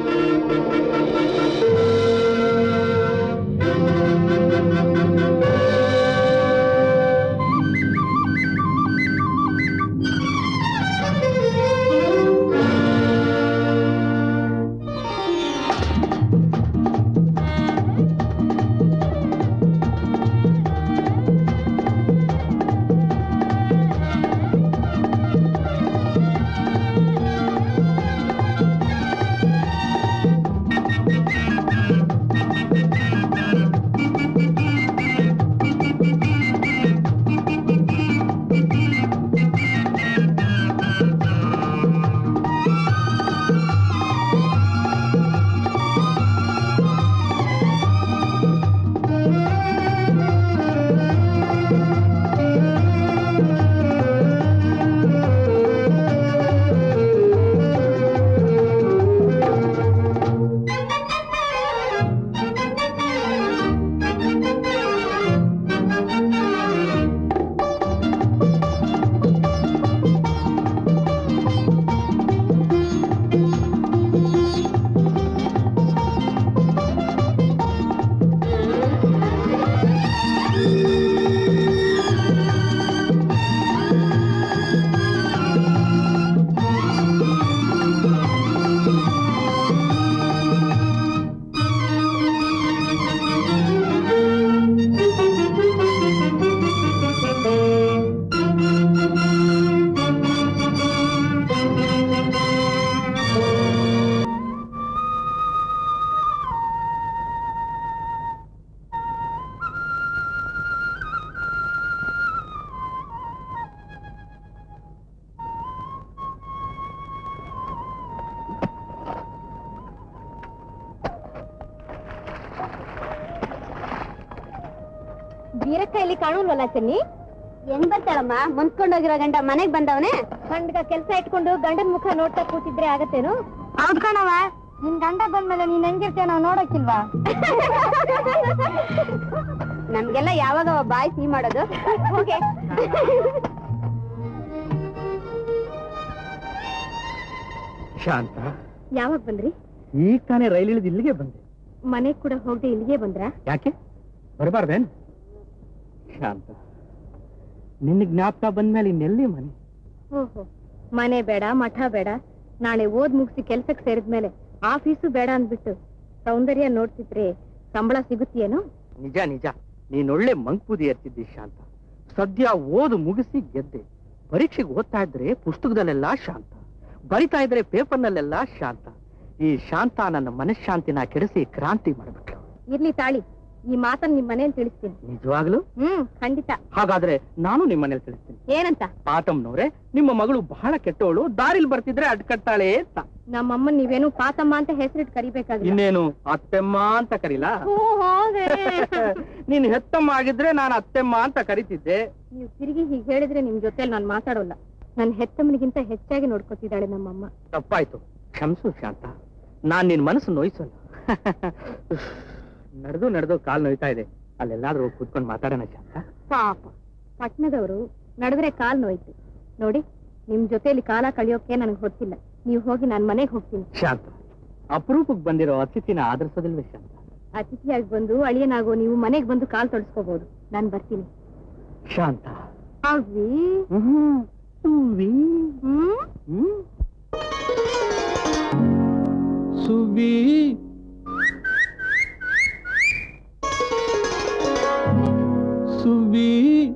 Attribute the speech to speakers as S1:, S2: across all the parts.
S1: ವೀರಕ್ಕ ಇಲ್ಲಿ ಕಾಣುಲ್ವಲ್ಲ ಚೆನ್ನಿ
S2: ಹೆಂಗ್ ಬರ್ತಾಳಮ್ಮ ಮುಂದ್ಕೊಂಡೋಗಿರೋ ಗಂಡ ಮನೆಗ್ ಬಂದವನೇ
S1: ಗಂಡಗ ಕೆಲ್ಸ ಇಟ್ಕೊಂಡು ಗಂಡನ್ ಮುಖ ನೋಡ್ತಾ ಕೂತಿದ್ರೆ ಆಗತ್ತೇನು
S2: ಹೌದ್ ಕಣವ ನಿನ್ ಗಂಡ ಬಂದ್ಮೇಲೆ ನೀನ್ ಹೆಂಗಿರ್ತೀಯ ನಾವ್ ನೋಡಕ್ಕಿಲ್ವಾ ನಮ್ಗೆಲ್ಲ ಯಾವಾಗ ಅವ ಬಾಯಿ ಸಿಹಿ ಮಾಡೋದು ಹೋಗೆ
S3: ಶಾಂತ
S1: ಯಾವಾಗ ಬಂದ್ರಿ
S3: ಈಗ ತಾನೇ ರೈಲ್ ಇಳಿದು ಇಲ್ಲಿಗೆ ಬಂದೆ
S1: ಮನೆಗ್ ಕೂಡ ಹೋಗದೆ ಇಲ್ಲಿಗೆ ಬಂದ್ರ
S3: ಯಾಕೆ ಬರಬಾರ್ದೇನ್ ಶಾಂತ ನಿನ್ನ ಜ್ಞಾಪಕ ಬಂದ್ಮೇಲೆ ಇನ್ನೆಲ್ಲಿ ಮನೆ
S1: ಓಹೋ ಮನೆ ಬೇಡ ಮಠ ಬೇಡ ನಾಳೆ ಓದ್ ಮುಗಿಸಿ ಕೆಲ್ಸಕ್ ಸೇರಿದ್ಮೇಲೆ ಆಫೀಸು ಬೇಡ ಅಂದ್ಬಿಟ್ಟು ಸೌಂದರ್ಯ ನೋಡ್ತಿದ್ರೆ ಸಂಬಳ ಸಿಗುತ್ತೇನೋ
S3: ನಿಜ ನಿಜ ನೀನೊಳ್ಳೆ ಮಂಕ್ಪುದಿ ಎರ್ತಿದ್ದಿ ಶಾಂತ ಸದ್ಯ ಓದು ಮುಗಿಸಿ ಗೆದ್ದೆ ಪರೀಕ್ಷೆಗೆ ಓದ್ತಾ ಇದ್ರೆ ಪುಸ್ತಕದಲ್ಲೆಲ್ಲ ಶಾಂತ ಬರಿತಾ ಇದ್ರೆ ಪೇಪರ್ನಲ್ಲೆಲ್ಲ ಶಾಂತ ಈ ಶಾಂತ ನನ್ನ ಮನಃಶಾಂತಿನ ಕೆಡಿಸಿ ಕ್ರಾಂತಿ ಮಾಡ್ಬಿಟ್ಲು
S1: ಇರ್ಲಿ ತಾಳಿ ಈ ಮಾತನ್ನ ನಿಮ್ ಮನೇಲಿ ತಿಳಿಸ್ತೀನಿ
S3: ನಿಜವಾಗ್ಲು
S1: ಹ್ಮ್ ಖಂಡಿತ
S3: ಹಾಗಾದ್ರೆ ನಾನು ನಿಮ್ಮ ಮನೇಲಿ ತಿಳಿಸ್ತೀನಿ
S1: ಏನಂತ
S3: ಪಾತಮ್ನವ್ರೆ ನಿಮ್ಮ ಮಗಳು ಬಹಳ ಕೆಟ್ಟವಳು ದಾರಿಲ್ ಬರ್ತಿದ್ರೆ ಅಡ್ಕಟ್ಟಾಳೆ ಅಂತ
S1: ನಮ್ಮಮ್ಮನ್ ನೀವೇನು ಪಾತಮ್ಮ ಅಂತ ಹೆಸರಿಟ್ಟು ಕರಿಬೇಕಾಗಿಲ್ಲ
S3: ಇನ್ನೇನು ಅತ್ತೆಮ್ಮ ಅಂತ ಕರೀಲಾ
S1: ಹ್ಞೂ, ಹೌದೇ.
S3: ನೀನ್ ಹೆತ್ತಮ್ಮ ಆಗಿದ್ರೆ ನಾನು ಅತ್ತೆಮ್ಮ ಅಂತ ಕರಿತಿದ್ದೆ
S1: ನೀವು ತಿರುಗಿ ಹೀಗೆ ಹೇಳಿದ್ರೆ ನಿಮ್ ಜೊತೆಲಿ ನಾನು ಮಾತಾಡೋಲ್ಲ ನನ್ ಹೆತ್ತಮ್ಮನಿಗಿಂತ ಹೆಚ್ಚಾಗಿ ನೋಡ್ಕೊತಿದ್ದಾಳೆ ನಮ್ಮಮ್ಮ
S3: ತಪ್ಪಾಯ್ತು ಕ್ಷಮಿಸು ಶಾಂತ ನಾನ್ ನಿನ್ ಮನಸ್ಸು ನೋಯಿಸಲ್ಲ ನಡೆದು ನಡೆದು ಕಾಲ್ ನೋಯ್ತಾ ಇದೆ ಅಲ್ಲೆಲ್ಲಾದ್ರೂ ಹೋಗಿ ಕೂತ್ಕೊಂಡು ಮಾತಾಡೋಣ ಶಾಂತ
S1: ಪಾಪ ಪಟ್ನದವರು ನಡೆದ್ರೆ ಕಾಲ್ ನೋಯ್ತು ನೋಡಿ ನಿಮ್ ಜೊತೆಲಿ ಕಾಲ ಕಳಿಯೋಕೆ ನನಗೆ ಗೊತ್ತಿಲ್ಲ ನೀವು ಹೋಗಿ ನಾನ್ ಮನೆಗೆ ಹೋಗ್ತೀನಿ
S3: ಶಾಂತ ಅಪರೂಪಕ್ಕೆ ಬಂದಿರೋ ಅತಿಥಿನ ಆದರ್ಸೋದಿಲ್ವೇ ಶಾಂತ
S1: ಅತಿಥಿಯಾಗಿ ಬಂದು ಅಳಿಯನಾಗೋ ನೀವು ಮನೆಗೆ ಬಂದು ಕಾಲ್ ತೊಡಸ್ಕೋಬಹುದು ನಾನ್ ಬರ್ತೀನಿ
S3: ಶಾಂತ
S1: ಅವಿ
S3: ಹ್ಮ್ ಸುವಿ
S1: ಹ್ಮ್
S3: ಹ್ಮ್
S4: ಸುವಿ ಸುವಿ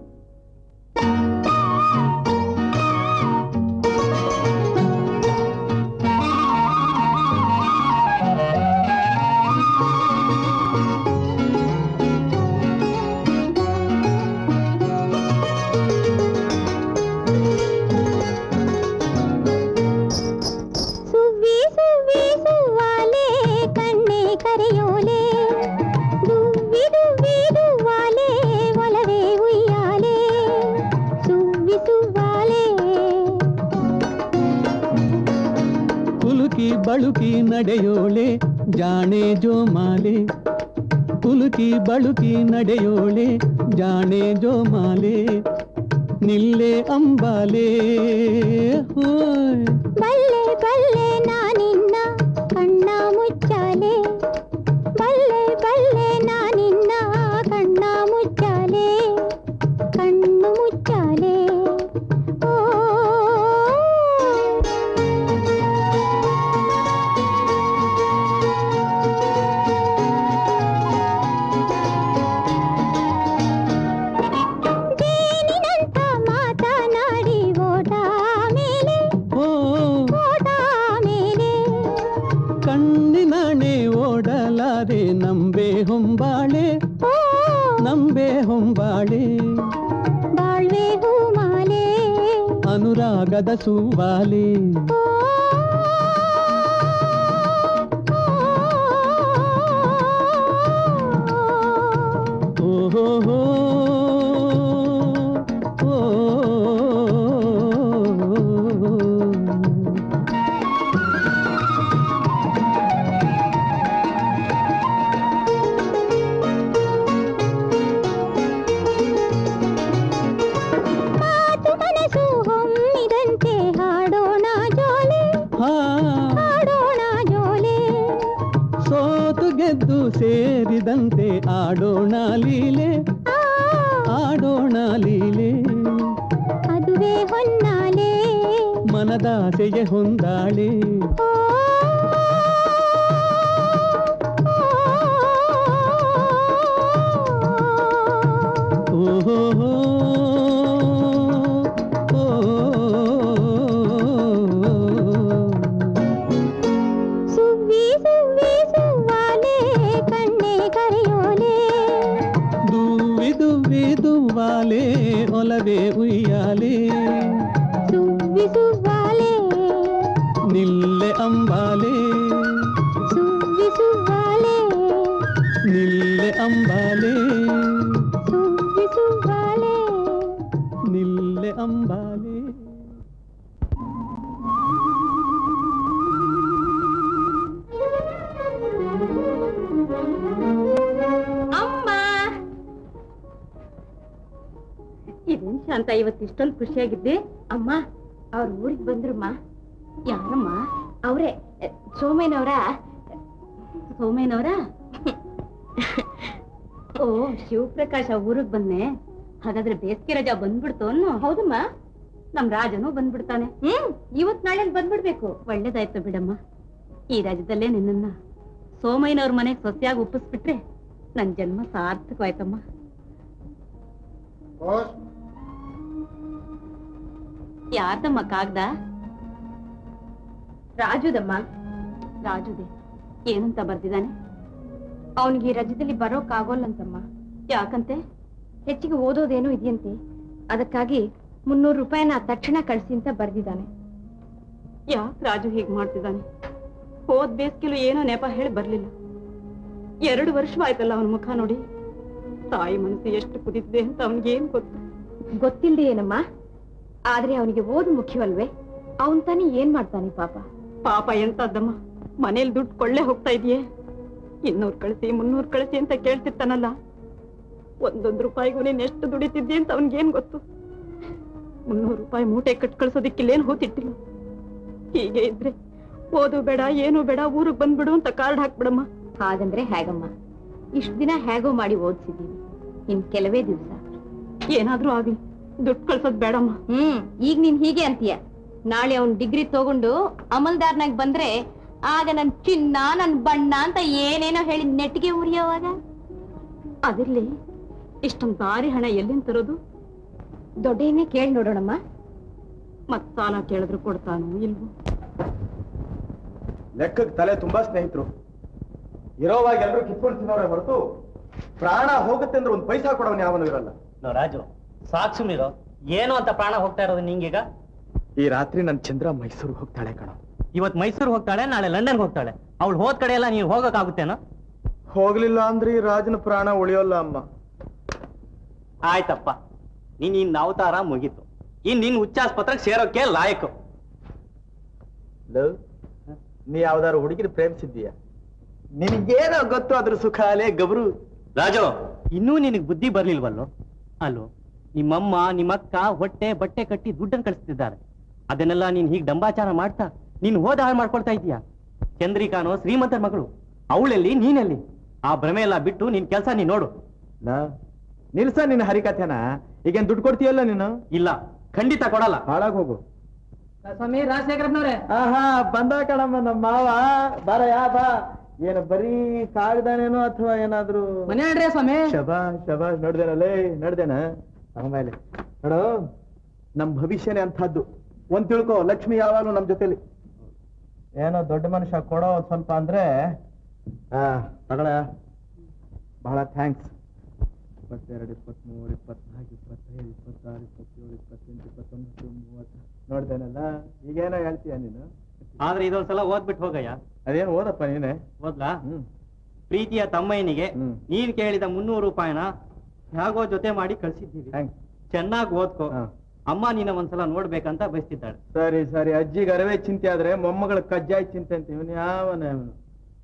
S2: ಸುವ್ವಿ ಸುವ್ವಿ ಸುವ್ವಾಲೆ ಕಣ್ಣೆ ಕರೆಯೋಲೆ ದುವ್ವಿ ದುವ್ವಿ ದುವ್ವಾಲೆ ಒಲವೇ ಉಯ್ಯಾಲೆ ಸುವ್ವಿ ಸುವ್ವಾಲೆ
S4: ಕುಲುಕಿ ಬಳುಕಿ ನಡೆಯೋಳೆ ಜಾಣೆ ಜೋಮಾಲೆ ಕುಲುಕಿ ಬಳುಕಿ ನಡೆಯೋಳೆ ಜಾಣೆ ಜೋಮಾಲೆ ನಿಲ್ಲೆ ಅಂಬಾಲೆ ಹೋಯ್
S2: ಬಲ್ಲೆ ಬಲ್ಲೆ ನಾನಿನ್ನ ಕಣ್ಣ ಮುಚ್ಚಾಲೆ ಬಲ್ಲೆ ಬಲ್ಲೆ ನಾನಿನ್ನ ಕಣ್ಣ ಮುಚ್ಚಾಲೆ ಕಣ್ಣು ಮುಚ್ಚಾಲೆ ಓ ಜೇನಿನಂಥ ಮಾತನಾಡಿ ಓಟ ಮೇಲೆ
S4: ಓ
S2: ಓಟ ಮೇಲೆ
S4: ಕಣ್ಣಿನಾಣೆ ಓಡಲಾರೆ ನಂಬೆ ಹೊಂಬಾಳೆ
S2: ಓ
S4: ನಂಬೆ ಹೊಂಬಾಳೆ
S2: ಬಾಳ್ವೆ ಹೂಮಾಲೆ
S4: ಅನುರಾಗದ ಸೂವಾಲೆ
S2: ಓ
S4: ಓಹೋ ಹೋ
S2: ಮಾತು ಮನಸ್ಸು ಹೊಮ್ಮಿದಂತೆ ಹಾಡೋಣ ಜೋಲೆ
S4: ಹಾ
S2: ಹಾಡೋಣ ಜೋಲೆ
S4: ಸೋತು ಗೆದ್ದು ಸೇರಿದಂತೆ ಆಡೋಣ ಲೀಲೆ
S2: ಆ,
S4: ಆಡೋಣ ಲೀಲೆ
S2: ಅದುವೇ ಹೊನ್ನಾಲೆ
S4: ಮನದಾಸೆಗೆ ಹೊಂದಾಳೆ
S2: ಓ,
S4: ಓಹೋ ಹೋ
S2: ಸುವ್ವಿ ಸುವ್ವಿ ಸುವ್ವಾಲೆ ಕಣ್ಣೆ ಕರೆಯೋಲೆ
S4: ದುವ್ವಿ ದುವ್ವಿ ದುವ್ವಾಲೆ ಒಲವೇ ಉಯ್ಯಾಲೆ
S2: ಸುವ್ವಿ ಸುವ್ವಾಲೆ
S4: ನಿಲ್ಲೆ ಅಂಬಾಲೆ
S2: ಸುವ್ವಿ ಸುವ್ವಾಲೆ
S4: ನಿಲ್ಲೆ ಅಂಬಾಲೆ
S2: ಸುವ್ವಿ ಸುವ್ವಾಲೆ
S4: ನಿಲ್ಲೆ ಅಂಬಾಲೆ
S1: ಅಮ್ಮ ಇದೇನ್ ಶಾಂತ ಇವತ್ತು ಇಷ್ಟೊಂದು ಖುಷಿಯಾಗಿದ್ದೆ ಅಮ್ಮ ಅವ್ರ ಊರಿಗೆ ಬಂದ್ರಮ್ಮ ಯಾರಮ್ಮ ಅವರೇ ಸೋಮೇನವರ ಸೋಮೇನವರ ಓ ಶಿವಪ್ರಕಾಶ ಊರಿಗೆ ಬಂದೆ ಹಾಗಾದ್ರೆ ಬೇಸಿಗೆ ರಜಾ ಬಂದ್ಬಿಡ್ತು ಅನ್ನೋ ಹೌದಮ್ಮ ನಮ್ ರಾಜನು ಬಂದ್ಬಿಡ್ತಾನೆ ಹ್ಮ್ ಇವತ್ ನಾಳೆ ಬಂದ್ಬಿಡ್ಬೇಕು ಒಳ್ಳೇದಾಯ್ತು ಬಿಡಮ್ಮ ಈ ರಾಜ್ಯದಲ್ಲೇ ನಿನ್ನನ್ನ ಸೋಮಯ್ಯನವ್ರ ಮನೆಗೆ ಸೊಸೆಯಾಗಿ ಒಪ್ಪಿಸ್ಬಿಟ್ರೆ ನನ್ ಜನ್ಮ ಸಾರ್ಥಕವಾಯ್ತಮ್ಮ ಯಾರ್ದಮ್ಮ ಕಾಗ್ದ ರಾಜುದಮ್ಮ ರಾಜುದೆ ಏನಂತ ಬರ್ದಿದ್ದಾನೆ ಅವನಿಗೆ ಈ ರಜದಲ್ಲಿ ಬರೋಕ್ಕಾಗೋಲ್ಲಂತಮ್ಮ ಯಾಕಂತೆ ಹೆಚ್ಚಿಗೆ ಓದೋದೇನೋ ಇದೆಯಂತೆ ಅದಕ್ಕಾಗಿ ಮುನ್ನೂರು ರೂಪಾಯಿನ ತಕ್ಷಣ ಕಳಿಸಿ ಅಂತ ಬರ್ದಿದ್ದಾನೆ ಯಾಕೆ ರಾಜು ಹೀಗೆ ಮಾಡ್ತಿದ್ದಾನೆ ಹೋದ್ ಬೇಸಿಗೆಲು ಏನೋ ನೆಪ ಹೇಳಿ ಬರ್ಲಿಲ್ಲ ಎರಡು ವರ್ಷವಾಯ್ತಲ್ಲ ಅವನ ಮುಖ ನೋಡಿ ತಾಯಿ ಮನಸ್ಸು ಎಷ್ಟು ಕುದಿತಿದೆ ಅಂತ ಅವನಿಗೇನ್ ಗೊತ್ತು ಗೊತ್ತಿಲ್ಲದೆ ಏನಮ್ಮ ಆದ್ರೆ ಅವನಿಗೆ ಓದು ಮುಖ್ಯವಲ್ವೇ ಅವನ್ ತಾನೇ ಏನ್ ಮಾಡ್ತಾನೆ ಪಾಪ ಪಾಪ ಎಂತದ್ದಮ್ಮ ಮನೇಲಿ ದುಡ್ಡು ಕೊಳ್ಳೆ ಹೋಗ್ತಾ ಇದೆಯೇ ಇನ್ನೂರ್ ಕಳಿಸಿ ಮುನ್ನೂರ್ ಕಳಿಸಿ ಅಂತ ಕೇಳ್ತಿರ್ತಾನಲ್ಲ ಒಂದೊಂದು ರೂಪಾಯಿಗೂ ನೀನ್ ಎಷ್ಟು ದುಡಿತಿದ್ದಿ ಅಂತ ಅವನ್ಗೇನ್ ಗೊತ್ತು ಮುನ್ನೂರು ರೂಪಾಯಿ ಮೂಟೆ ಕಟ್ ಕಳ್ಸೋದಿಕ್ಕಿಲ್ಲೇನು ಹೋತಿಟ್ಟಿಲ್ಲ ಹೀಗೆ ಇದ್ರೆ ಓದು ಬೇಡ ಏನು ಬೇಡ ಊರಿಗೆ ಬಂದ್ಬಿಡು ಅಂತ ಕಾರ್ಡ್ ಹಾಕ್ಬಿಡಮ್ಮ ಹಾಗಂದ್ರೆ ಹೇಗಮ್ಮ ಇಷ್ಟ ದಿನ ಹೇಗೋ ಮಾಡಿ ಓದಿಸಿದೀವಿ ಇನ್ ಕೆಲವೇ ದಿವಸ ಏನಾದ್ರೂ ಆಗ್ಲಿ ದುಡ್ಡು ಕಳ್ಸೋದ್ ಬೇಡಮ್ಮ ಹ್ಮ್ ಈಗ ನೀನ್ ಹೀಗೆ ಅಂತೀಯ ನಾಳೆ ಅವ್ನ್ ಡಿಗ್ರಿ ತಗೊಂಡು ಅಮಲ್ದಾರ್ನಾಗ್ ಬಂದ್ರೆ ಆಗ ನನ್ ಚಿನ್ನ ನನ್ ಬಣ್ಣ ಅಂತ ಏನೇನೋ ಹೇಳಿ ನೆಟ್ಟಿಗೆ ಉರಿಯೋವಾಗ ಅದಿರ್ಲಿ ಇಷ್ಟೊಂದ್ ಭಾರಿ ಹಣ ಎಲ್ಲಿಂದ ತರೋದು ದೊಡ್ಡೇನೆ ಕೇಳಿ ನೋಡೋಣಮ್ಮ ಮತ್ ಸಾಲ ಕೇಳಿದ್ರು ಕೊಡ್ತಾನೋ ಇಲ್ವೋ
S5: ಲೆಕ್ಕಕ್ಕೆ ತಲೆ ತುಂಬಾ ಸ್ನೇಹಿತರು ಇರೋವಾಗ ಎಲ್ಲರೂ ಕಿತ್ಕೊಂಡು ತಿನ್ನೋರೆ ಹೊರತು ಪ್ರಾಣ ಹೋಗುತ್ತೆ ಅಂದ್ರೆ ಒಂದು ಪೈಸಾ ಕೊಡೋನು ಯಾವನು ಇರಲ್ಲ
S3: ನೋ ರಾಜು ಸಾಕ್ ಸುಮ್ನಿರೋ ಏನು ಅಂತ ಪ್ರಾಣ ಹೋಗ್ತಾ ಇರೋದು ನಿಂಗೀಗ
S5: ಈ ರಾತ್ರಿ ನನ್ ಚಂದ್ರ ಮೈಸೂರಿಗೆ ಹೋಗ್ತಾಳೆ ಕಣೋ
S3: ಇವತ್ ಮೈಸೂರು ಹೋಗ್ತಾಳೆ ನಾಳೆ ಲಂಡನ್ಗೆ ಹೋಗ್ತಾಳೆ ಅವಳು ಹೋದ್ ಕಡೆ ಎಲ್ಲ ನೀವು ಹೋಗಕ್ಕಾಗುತ್ತೇನೋ
S5: ಹೋಗ್ಲಿಲ್ಲ ಅಂದ್ರೆ ಈ ರಾಜನ ಪ್ರಾಣ ಉಳಿಯೋಲ್ಲ ಅಮ್ಮ
S3: ಆಯ್ತಪ್ಪ ನೀನ್ ಇನ್ ಅವತಾರ ಮುಗೀತು ಇನ್ ನಿನ್ ಉಚ್ಚಾಸ್ಪತ್ರಕ್ಕೆ ಸೇರೋಕೆ ಲಾಯಕು
S5: ಲವ್, ನೀ ಯಾವ್ದಾರು ಹುಡುಗಿನ ಪ್ರೇಮಿಸಿದ್ದೀಯ ನಿನಗೇನೋ ಗೊತ್ತು ಅದ್ರ ಸುಖ ಅಲೇ ಗಬ್ರು
S3: ರಾಜು ಇನ್ನೂ ನಿನಗ್ ಬುದ್ಧಿ ಬರ್ಲಿಲ್ವಲ್ಲೋ ಅಲ್ಲೋ ನಿಮ್ಮಮ್ಮ ನಿಮ್ಮಕ್ಕ ಹೊಟ್ಟೆ ಬಟ್ಟೆ ಕಟ್ಟಿ ದುಡ್ಡನ್ನು ಕಳಿಸ್ತಿದ್ದಾರೆ ಅದನ್ನೆಲ್ಲ ನೀನ್ ಹೀಗ್ ಡಂಬಾಚಾರ ಮಾಡ್ತಾ ನೀನ್ ಹೋದ ಹಾಳು ಮಾಡ್ಕೊಳ್ತಾ ಇದೀಯ
S6: ಚಂದ್ರಿಕಾನೋ ಶ್ರೀಮಂತರ ಮಗಳು ಅವಳೆಲ್ಲಿ ನೀನೆಲ್ಲಿ ಆ ಭ್ರಮೆ ಎಲ್ಲ ಬಿಟ್ಟು ನಿನ್ ಕೆಲಸ ನೀನ್ ನೋಡು
S5: ಲಾ, ನಿಲ್ಸ ನಿನ್ನ ಹರಿಕಥೆನ ಈಗೇನ್ ದುಡ್ಡು ಕೊಡ್ತೀಯಲ್ಲ ನೀನು
S6: ಇಲ್ಲ ಖಂಡಿತ ಕೊಡಲ್ಲ
S5: ಹಾಳಾಗ್ ಹೋಗು
S7: ಸ್ವಾಮಿ ರಾಜಶೇಖರಪ್ಪನವ್ರೆ
S5: ಆಹಾ ಬಂದ ಕಣಮ್ಮ ನಮ್ಮ ಮಾವ ಬಾರ ಯಾ ಬಾ ಏನು ಬರೀ ಕಾಗ್ದಾನೇನೋ ಅಥವಾ ಏನಾದ್ರು
S7: ಮನೆ ಹೇಳ್ರಿ ಸ್ವಾಮಿ
S5: ಶಬಾಷ್ ಶಬಾಷ್ ನೋಡ್ದೇನಲ್ಲೇ ನೋಡ್ದೇನ ಆಮೇಲೆ ನೋಡು ನಮ್ ಭವಿಷ್ಯನೇ ಅಂಥದ್ದು ಒಂದ್ ತಿಳ್ಕೊ ಲಕ್ಷ್ಮಿ ಯಾವಾಗಲೂ ನಮ್ ಜೊತೆಲಿ ಏನೋ ದೊಡ್ಡ ಮನುಷ್ಯ ಕೊಡೋ ಒಂದ್ ಸ್ವಲ್ಪ ಅಂದ್ರೆ ಆ ತಗೊಳ ಬಹಳ ಥ್ಯಾಂಕ್ಸ್ ಇಪ್ಪತ್ತೆರಡು ಇಪ್ಪತ್ಮೂರು ಇಪ್ಪತ್ನಾಲ್ಕು ಇಪ್ಪತ್ತೈದು ಇಪ್ಪತ್ತಾರು ಇಪ್ಪತ್ತೇಳು ಇಪ್ಪತ್ತೆಂಟು ಇಪ್ಪತ್ತೊಂಬತ್ತು ಮೂವತ್ತು ನೋಡ್ದೇನಲ್ಲ ಈಗೇನೋ ಹೇಳ್ತೀಯ ನೀನು
S6: ಆದ್ರೆ ಇದೊಂದ್ಸಲ ಓದ್ಬಿಟ್ಟು ಹೋಗಯ್ಯ
S5: ಅದೇನು ಓದಪ್ಪ ನೀನೆ
S6: ಓದ್ಲಾ
S5: ಹ್ಮ್
S6: ಪ್ರೀತಿಯ ತಮ್ಮಯ್ಯನಿಗೆ
S5: ಹ್ಮ್.
S6: ನೀನ್ ಕೇಳಿದ ಮುನ್ನೂರು ರೂಪಾಯಿನ ಹೇಗೋ ಜೊತೆ ಮಾಡಿ ಕಳ್ಸಿದ್ದೀವಿ
S5: ಥ್ಯಾಂಕ್ಸ್
S6: ಚೆನ್ನಾಗಿ ಓದ್ಕೋ
S5: ಹಾ.
S6: ಅಮ್ಮ ನಿನ್ನ ಒಂದ್ಸಲ ನೋಡ್ಬೇಕಂತ ಬಯಸ್ತಿದ್ದಾಳೆ
S5: ಸರಿ ಸರಿ ಅಜ್ಜಿಗೆ ಅರವೇ ಚಿಂತೆ ಆದ್ರೆ ಮೊಮ್ಮಗಳ ಕಜ್ಜಾಯ ಚಿಂತೆ ಅಂತ ಇವನು ಯಾವನ ಇವನು